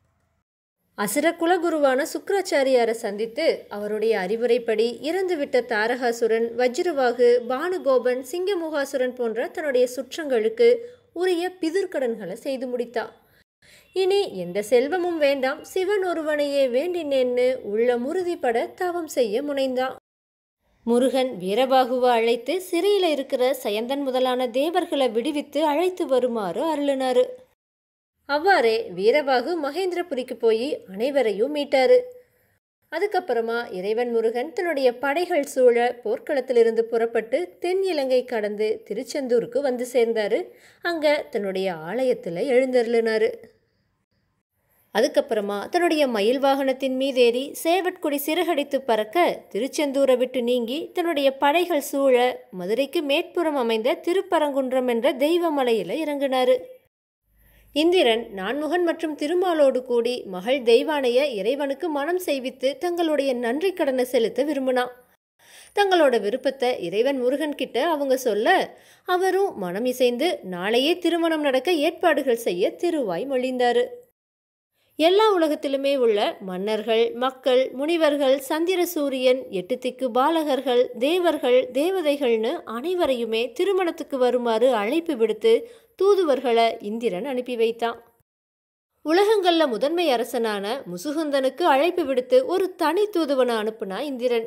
அசுர குலகுருவான சுக்கராச்சாரியாரை சந்தித்து அவருடைய அறிவுரைப்படி இறந்துவிட்ட தாரகாசுரன் வஜ்ரவாகு பானுகோபன் சிங்கமுகாசுரன் போன்ற தன்னுடைய சுற்றங்களுக்கு உரிய பிதிர்க்கடன்களை செய்து முடித்தா இனி எந்த செல்வமும் வேண்டாம் சிவன் ஒருவனையே வேண்டினேன்னு உள்ள முறுதிப்பட தவம் செய்ய முனைந்தான் முருகன் வீரபாகுவை அழைத்து சிறையில் இருக்கிற சயந்தன் முதலான தேவர்களை விடுவித்து அழைத்து வருமாறு அருளினாரு அவ்வாறே வீரபாகு மகேந்திரபுரிக்கு போய் அனைவரையும் மீட்டாரு அதுக்கப்புறமா இறைவன் முருகன் தன்னுடைய படைகள் சூழ போர்க்களத்திலிருந்து புறப்பட்டு தென் இலங்கை கடந்து திருச்செந்தூருக்கு வந்து சேர்ந்தாரு அங்க தன்னுடைய ஆலயத்தில் எழுந்தருளினாரு அதுக்கப்புறமா தன்னுடைய மயில் வாகனத்தின் மீதேறி சேவற்குடி சிறகடித்து பறக்க திருச்செந்தூரை விட்டு நீங்கி தன்னுடைய படைகள் சூழ மதுரைக்கு மேற்புறம் அமைந்த திருப்பரங்குன்றம் என்ற தெய்வமலையில் இறங்கினாரு இந்திரன் நான்முகன் மற்றும் திருமாலோடு கூடி மகள் தெய்வானைய இறைவனுக்கு மனம் செய்வித்து தங்களுடைய நன்றி கடனை செலுத்த விரும்பினான் தங்களோட விருப்பத்தை இறைவன் முருகன் கிட்ட அவங்க சொல்ல அவரும் மனம் இசைந்து நாளையே திருமணம் நடக்க ஏற்பாடுகள் செய்ய திருவாய் மொழிந்தாரு எல்லா உலகத்திலுமே உள்ள மன்னர்கள் மக்கள் முனிவர்கள் சந்திர சூரியன் எட்டு திக்கு பாலகர்கள் தேவர்கள் தேவதைகள்னு அனைவரையுமே திருமணத்துக்கு வருமாறு அழைப்பு விடுத்து தூதுவர்களை இந்திரன் அனுப்பி வைத்தான் உலகங்கள்ல முதன்மை அரசனான முசுகுந்தனுக்கு அழைப்பு விடுத்து ஒரு தனி தூதுவனை அனுப்புனா இந்திரன்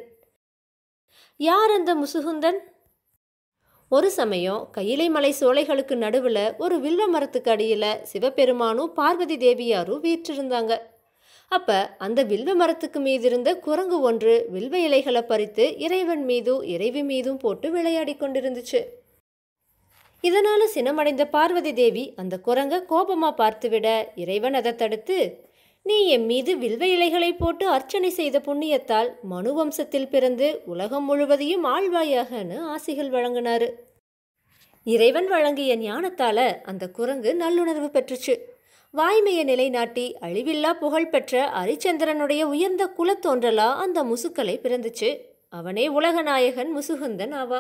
யார் அந்த முசுகுந்தன் ஒரு சமயம் கையிலை மலை சோலைகளுக்கு நடுவில் ஒரு வில்வ மரத்துக்கு அடியில் சிவபெருமானும் பார்வதி தேவியாரும் வீற்றிருந்தாங்க அப்ப அந்த வில்வ மரத்துக்கு மீது இருந்த குரங்கு ஒன்று வில்வ இலைகளை பறித்து இறைவன் மீதும் இறைவி மீதும் போட்டு விளையாடி கொண்டிருந்துச்சு இதனால சினமடைந்த பார்வதி தேவி அந்த குரங்க கோபமா பார்த்துவிட இறைவன் அதை தடுத்து நீ என் மீது வில்வ இலைகளை போட்டு அர்ச்சனை செய்த புண்ணியத்தால் மனு வம்சத்தில் பிறந்து உலகம் முழுவதையும் ஆழ்வாயாகன்னு ஆசிகள் வழங்கினாரு இறைவன் வழங்கிய ஞானத்தால அந்த குரங்கு நல்லுணர்வு பெற்றுச்சு வாய்மையை நிலைநாட்டி அழிவில்லா புகழ் பெற்ற அரிச்சந்திரனுடைய உயர்ந்த குலத்தோன்றலா அந்த முசுக்களை பிறந்துச்சு அவனே உலகநாயகன் முசுகுந்தன் ஆவா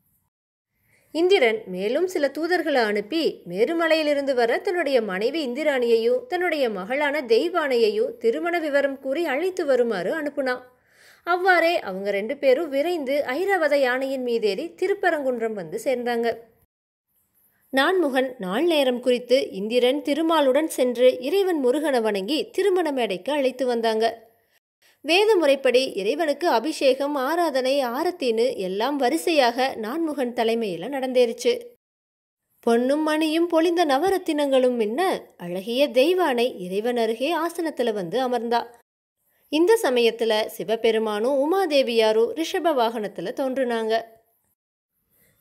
இந்திரன் மேலும் சில தூதர்களை அனுப்பி மேருமலையிலிருந்து வர தன்னுடைய மனைவி இந்திராணியையும் தன்னுடைய மகளான தெய்வானையையும் திருமண விவரம் கூறி அழைத்து வருமாறு அனுப்புனான் அவ்வாறே அவங்க ரெண்டு பேரும் விரைந்து ஐராவத யானையின் மீதேறி திருப்பரங்குன்றம் வந்து சேர்ந்தாங்க நான்முகன் நாள் நேரம் குறித்து இந்திரன் திருமாலுடன் சென்று இறைவன் முருகனை வணங்கி திருமண மேடைக்கு அழைத்து வந்தாங்க வேத முறைப்படி இறைவனுக்கு அபிஷேகம் ஆராதனை ஆரத்தின்னு எல்லாம் வரிசையாக நான்முகன் தலைமையில் நடந்தேறுச்சு பொன்னும் மணியும் பொழிந்த நவரத்தினங்களும் மின்ன அழகிய தெய்வானை இறைவன் அருகே ஆசனத்துல வந்து அமர்ந்தா இந்த சமயத்துல சிவபெருமானும் உமாதேவியாரும் ரிஷப வாகனத்துல தோன்றுனாங்க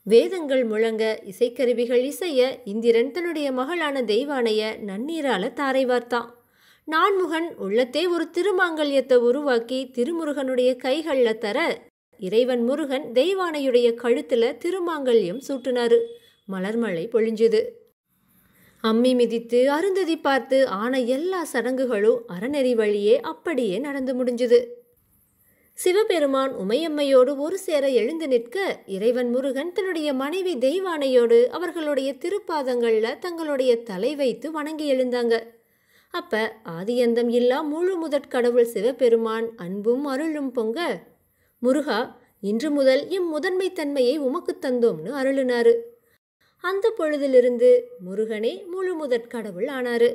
வேதங்கள் முழங்க இசைக்கருவிகள் இசைய இந்திரன் தன்னுடைய மகளான தெய்வானைய நன்னீரால தாரை வார்த்தான் நான்முகன் உள்ளத்தே ஒரு திருமாங்கல்யத்தை உருவாக்கி திருமுருகனுடைய கைகளில் தர இறைவன் முருகன் தெய்வானையுடைய கழுத்துல திருமாங்கல்யம் சூட்டினாரு மலர்மழை பொழிஞ்சுது அம்மி மிதித்து அருந்ததி பார்த்து ஆன எல்லா சடங்குகளும் அறநெறி வழியே அப்படியே நடந்து முடிஞ்சுது சிவபெருமான் உமையம்மையோடு ஒரு சேர எழுந்து நிற்க இறைவன் முருகன் தன்னுடைய மனைவி தெய்வானையோடு அவர்களுடைய திருப்பாதங்கள்ல தங்களுடைய தலை வைத்து வணங்கி எழுந்தாங்க அப்ப ஆதியந்தம் இல்லா முழு முதற் கடவுள் சிவபெருமான் அன்பும் அருளும் பொங்க முருகா இன்று முதல் எம் முதன்மை தன்மையை உமக்கு தந்தோம்னு அருளினாரு அந்த பொழுதிலிருந்து முருகனே முழு முதற் கடவுள் ஆனாரு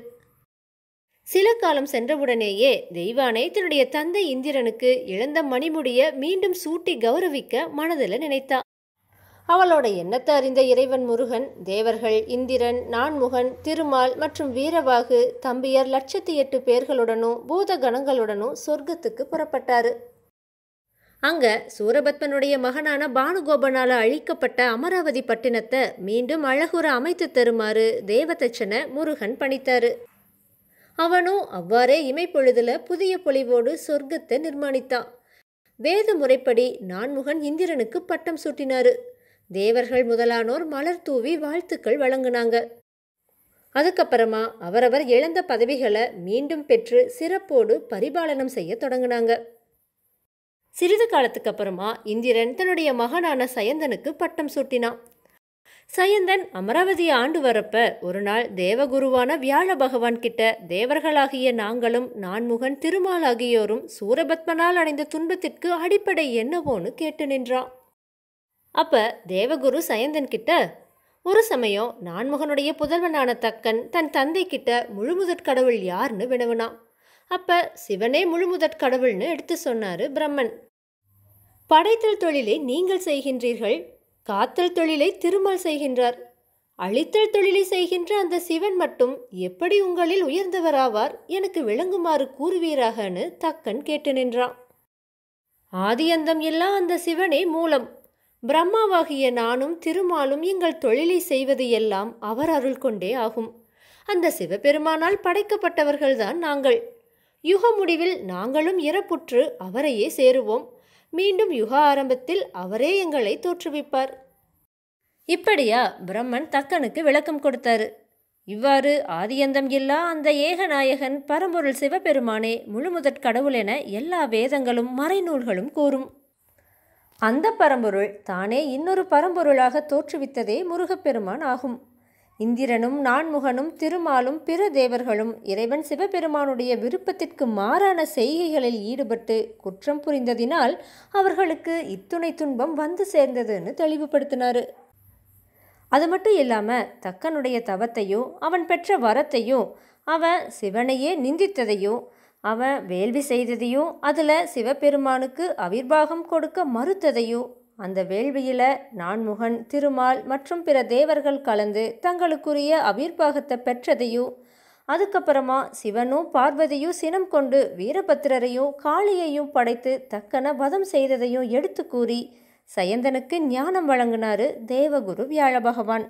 சில காலம் சென்றவுடனேயே தெய்வானை தன்னுடைய தந்தை இந்திரனுக்கு இழந்த மணிமுடிய மீண்டும் சூட்டி கௌரவிக்க மனதில் நினைத்தா அவளோட எண்ணத்தை அறிந்த இறைவன் முருகன் தேவர்கள் இந்திரன் நான்முகன் திருமால் மற்றும் வீரவாகு தம்பியர் லட்சத்தி எட்டு பேர்களுடனும் பூத கணங்களுடனும் சொர்க்கத்துக்கு புறப்பட்டாரு அங்க சூரபத்மனுடைய மகனான பானுகோபனால அழிக்கப்பட்ட அமராவதி பட்டினத்தை மீண்டும் அழகுற அமைத்து தருமாறு தேவதச்சனை முருகன் பணித்தாரு அவனும் அவ்வாறே இமைப்பொழுதுல புதிய பொலிவோடு சொர்க்கத்தை நிர்மாணித்தான் வேத முறைப்படி நான்முகன் இந்திரனுக்கு பட்டம் சூட்டினாரு தேவர்கள் முதலானோர் மலர் தூவி வாழ்த்துக்கள் வழங்குனாங்க அதுக்கப்புறமா அவரவர் இழந்த பதவிகளை மீண்டும் பெற்று சிறப்போடு பரிபாலனம் செய்ய தொடங்கினாங்க சிறிது காலத்துக்கு அப்புறமா இந்திரன் தன்னுடைய மகனான சயந்தனுக்கு பட்டம் சூட்டினான் சயந்தன் அமராவதியை ஆண்டு வரப்ப ஒரு நாள் தேவகுருவான வியாழ பகவான் கிட்ட தேவர்களாகிய நாங்களும் நான்முகன் திருமால் ஆகியோரும் சூரபத்மனால் அடைந்த துன்பத்திற்கு அடிப்படை என்னவோன்னு கேட்டு நின்றான் அப்ப தேவகுரு சயந்தன் கிட்ட ஒரு சமயம் நான்முகனுடைய புதல்வனான தக்கன் தன் தந்தை கிட்ட முழுமுதற் கடவுள் யாருன்னு வினவினான் அப்ப சிவனே முழுமுதற் கடவுள்னு எடுத்து சொன்னாரு பிரம்மன் படைத்தல் தொழிலை நீங்கள் செய்கின்றீர்கள் காத்தல் தொழிலை திருமால் செய்கின்றார் அழித்தல் தொழிலை செய்கின்ற அந்த சிவன் மட்டும் எப்படி உங்களில் உயர்ந்தவராவார் எனக்கு விளங்குமாறு கூறுவீராகன்னு தக்கன் கேட்டு நின்றான் ஆதியந்தம் இல்லா அந்த சிவனே மூலம் பிரம்மாவாகிய நானும் திருமாலும் எங்கள் தொழிலை செய்வது எல்லாம் அவர் அருள் கொண்டே ஆகும் அந்த சிவபெருமானால் படைக்கப்பட்டவர்கள்தான் நாங்கள் யுக முடிவில் நாங்களும் இறப்புற்று அவரையே சேருவோம் மீண்டும் யுக ஆரம்பத்தில் அவரே எங்களை தோற்றுவிப்பார் இப்படியா பிரம்மன் தக்கனுக்கு விளக்கம் கொடுத்தாரு இவ்வாறு ஆதியந்தம் இல்லா அந்த ஏகநாயகன் பரம்பொருள் சிவபெருமானே முழுமுதற் கடவுள் என எல்லா வேதங்களும் மறைநூல்களும் கூறும் அந்த பரம்பொருள் தானே இன்னொரு பரம்பொருளாக தோற்றுவித்ததே முருகப்பெருமான் ஆகும் இந்திரனும் நான்முகனும் திருமாலும் பிற தேவர்களும் இறைவன் சிவபெருமானுடைய விருப்பத்திற்கு மாறான செய்கைகளில் ஈடுபட்டு குற்றம் புரிந்ததினால் அவர்களுக்கு இத்துணை துன்பம் வந்து சேர்ந்ததுன்னு தெளிவுபடுத்தினாரு அது மட்டும் இல்லாமல் தக்கனுடைய தவத்தையும் அவன் பெற்ற வரத்தையும் அவன் சிவனையே நிந்தித்ததையும் அவன் வேள்வி செய்ததையும் அதில் சிவபெருமானுக்கு அவிர்வாகம் கொடுக்க மறுத்ததையும் அந்த வேள்வியில் நான்முகன் திருமால் மற்றும் பிற தேவர்கள் கலந்து தங்களுக்குரிய அவிர்வாகத்தை பெற்றதையும் அதுக்கப்புறமா சிவனும் பார்வதியும் சினம் கொண்டு வீரபத்திரரையும் காளியையும் படைத்து தக்கன வதம் செய்ததையும் எடுத்து கூறி சயந்தனுக்கு ஞானம் வழங்கினாரு தேவகுரு வியாழ பகவான்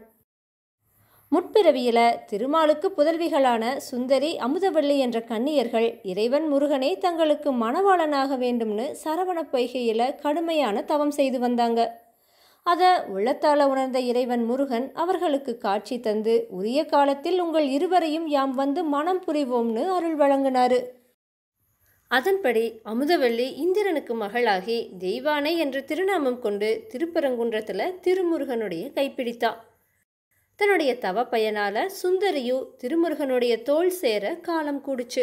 முற்பிறவியில திருமாலுக்கு புதல்விகளான சுந்தரி அமுதவள்ளி என்ற கன்னியர்கள் இறைவன் முருகனை தங்களுக்கு மணவாளனாக வேண்டும்னு சரவண பொய்கையில கடுமையான தவம் செய்து வந்தாங்க அதை உள்ளத்தால உணர்ந்த இறைவன் முருகன் அவர்களுக்கு காட்சி தந்து உரிய காலத்தில் உங்கள் இருவரையும் யாம் வந்து மனம் புரிவோம்னு அருள் வழங்கினாரு அதன்படி அமுதவள்ளி இந்திரனுக்கு மகளாகி தெய்வானை என்ற திருநாமம் கொண்டு திருப்பரங்குன்றத்தில் திருமுருகனுடைய கைப்பிடித்தா தன்னுடைய தவ பயனால சுந்தரியு திருமுருகனுடைய தோல் சேர காலம் கூடுச்சு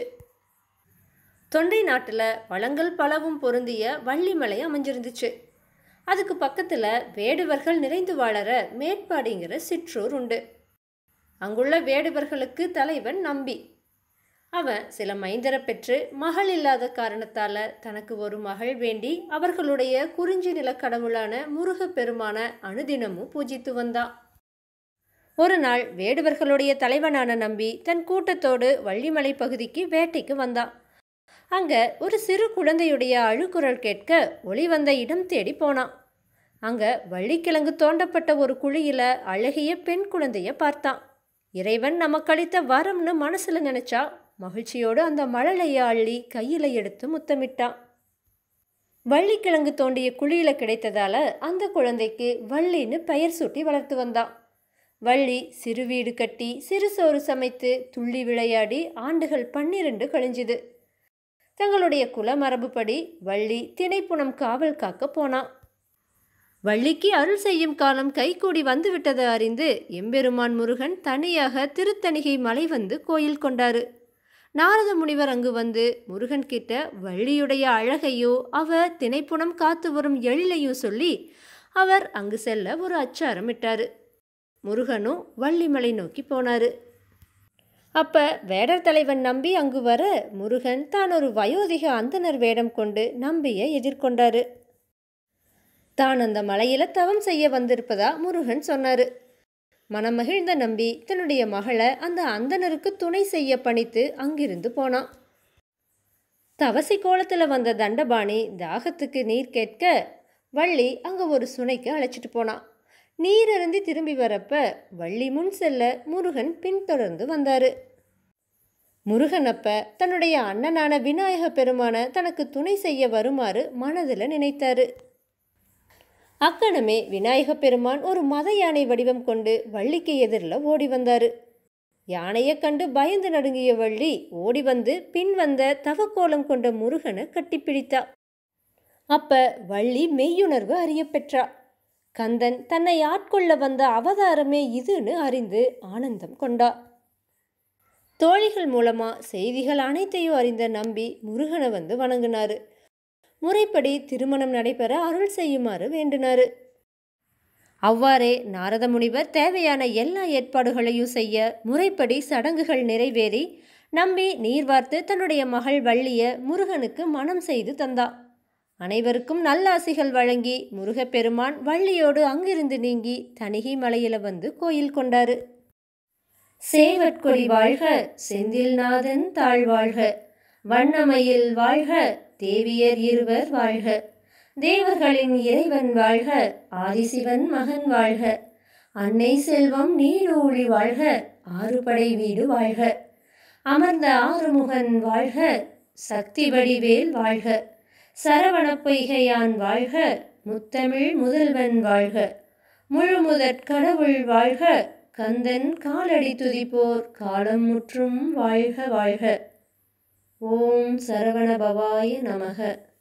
தொண்டை நாட்டில் வளங்கள் பலவும் பொருந்திய வள்ளிமலை அமைஞ்சிருந்துச்சு அதுக்கு பக்கத்தில் வேடுவர்கள் நிறைந்து வாழற மேற்பாடிங்கிற சிற்றூர் உண்டு அங்குள்ள வேடுவர்களுக்கு தலைவன் நம்பி அவன் சில மைந்தரை பெற்று மகள் இல்லாத காரணத்தால் தனக்கு ஒரு மகள் வேண்டி அவர்களுடைய குறிஞ்சி நிலக்கடவுளான முருகப்பெருமான அனுதினமும் பூஜித்து வந்தான் ஒரு நாள் வேடுவர்களுடைய தலைவனான நம்பி தன் கூட்டத்தோடு வள்ளிமலை பகுதிக்கு வேட்டைக்கு வந்தான் அங்க ஒரு சிறு குழந்தையுடைய அழுக்குரல் கேட்க ஒளி வந்த இடம் தேடி போனான் அங்க வள்ளிக்கிழங்கு தோண்டப்பட்ட ஒரு குழியில அழகிய பெண் குழந்தைய பார்த்தான் இறைவன் நமக்களித்த வரம்னு மனசுல நினைச்சா மகிழ்ச்சியோடு அந்த மழலைய அள்ளி கையில எடுத்து முத்தமிட்டான் வள்ளிக்கிழங்கு தோண்டிய குழியில கிடைத்ததால அந்த குழந்தைக்கு வள்ளின்னு பெயர் சூட்டி வளர்த்து வந்தான் வள்ளி சிறு வீடு கட்டி சிறு சோறு சமைத்து துள்ளி விளையாடி ஆண்டுகள் பன்னிரண்டு கழிஞ்சுது தங்களுடைய குலமரபுப்படி வள்ளி திணைப்புணம் காவல் காக்க போனான் வள்ளிக்கு அருள் செய்யும் காலம் கைகூடி வந்துவிட்டதை அறிந்து எம்பெருமான் முருகன் தனியாக திருத்தணிகை மலை வந்து கோயில் கொண்டாரு நாரத முனிவர் அங்கு வந்து முருகன் கிட்ட வள்ளியுடைய அழகையோ அவ திணைப்புணம் காத்து வரும் எழிலையும் சொல்லி அவர் அங்கு செல்ல ஒரு அச்சாரம் இட்டாரு முருகனும் வள்ளிமலை நோக்கி போனாரு அப்ப வேடர் தலைவன் நம்பி அங்கு வர முருகன் தான் ஒரு வயோதிக அந்தனர் வேடம் கொண்டு நம்பியை எதிர்கொண்டாரு தான் அந்த மலையில தவம் செய்ய வந்திருப்பதா முருகன் சொன்னாரு மனமகிழ்ந்த நம்பி தன்னுடைய மகளை அந்த அந்தனருக்கு துணை செய்ய பணித்து அங்கிருந்து போனான் தவசி கோலத்தில் வந்த தண்டபாணி தாகத்துக்கு நீர் கேட்க வள்ளி அங்கே ஒரு சுனைக்கு அழைச்சிட்டு போனான் நீர் அருந்தி திரும்பி வரப்ப வள்ளி முன் செல்ல முருகன் பின்தொடர்ந்து வந்தாரு முருகன் அப்ப தன்னுடைய அண்ணனான விநாயக பெருமான தனக்கு துணை செய்ய வருமாறு மனதில் நினைத்தாரு அக்கணமே விநாயக பெருமான் ஒரு மத யானை வடிவம் கொண்டு வள்ளிக்கு எதிரில் ஓடி வந்தாரு யானையை கண்டு பயந்து நடுங்கிய வள்ளி ஓடி வந்து பின் வந்த தவக்கோலம் கொண்ட முருகனை கட்டிப்பிடித்தா அப்ப வள்ளி மெய்யுணர்வு அறிய பெற்றா கந்தன் தன்னை ஆட்கொள்ள வந்த அவதாரமே இதுன்னு அறிந்து ஆனந்தம் கொண்டா தோழிகள் மூலமா செய்திகள் அனைத்தையும் அறிந்த நம்பி முருகனை வந்து வணங்கினாரு முறைப்படி திருமணம் நடைபெற அருள் செய்யுமாறு வேண்டினாரு அவ்வாறே நாரத முனிவர் தேவையான எல்லா ஏற்பாடுகளையும் செய்ய முறைப்படி சடங்குகள் நிறைவேறி நம்பி நீர் வார்த்து தன்னுடைய மகள் வள்ளிய முருகனுக்கு மனம் செய்து தந்தா அனைவருக்கும் நல்லாசிகள் வழங்கி முருகப்பெருமான் வள்ளியோடு அங்கிருந்து நீங்கி தணிகை மலையில வந்து கோயில் கொண்டாரு சேவற்கொடி வாழ்க செந்தில்நாதன் தாழ்வாழ்க வண்ணமயில் வாழ்க தேவியர் இருவர் வாழ்க தேவர்களின் இறைவன் வாழ்க ஆதிசிவன் மகன் வாழ்க அன்னை செல்வம் நீடூழி வாழ்க ஆறுபடை வீடு வாழ்க அமர்ந்த ஆறுமுகன் வாழ்க சக்தி வடிவேல் வாழ்க சரவண பொய்கையான் வாழ்க முத்தமிழ் முதல்வன் வாழ்க முழுமுதற் கடவுள் வாழ்க கந்தன் காலடி துதிப்போர் காலம் முற்றும் வாழ்க வாழ்க ஓம் சரவண பவாய நமக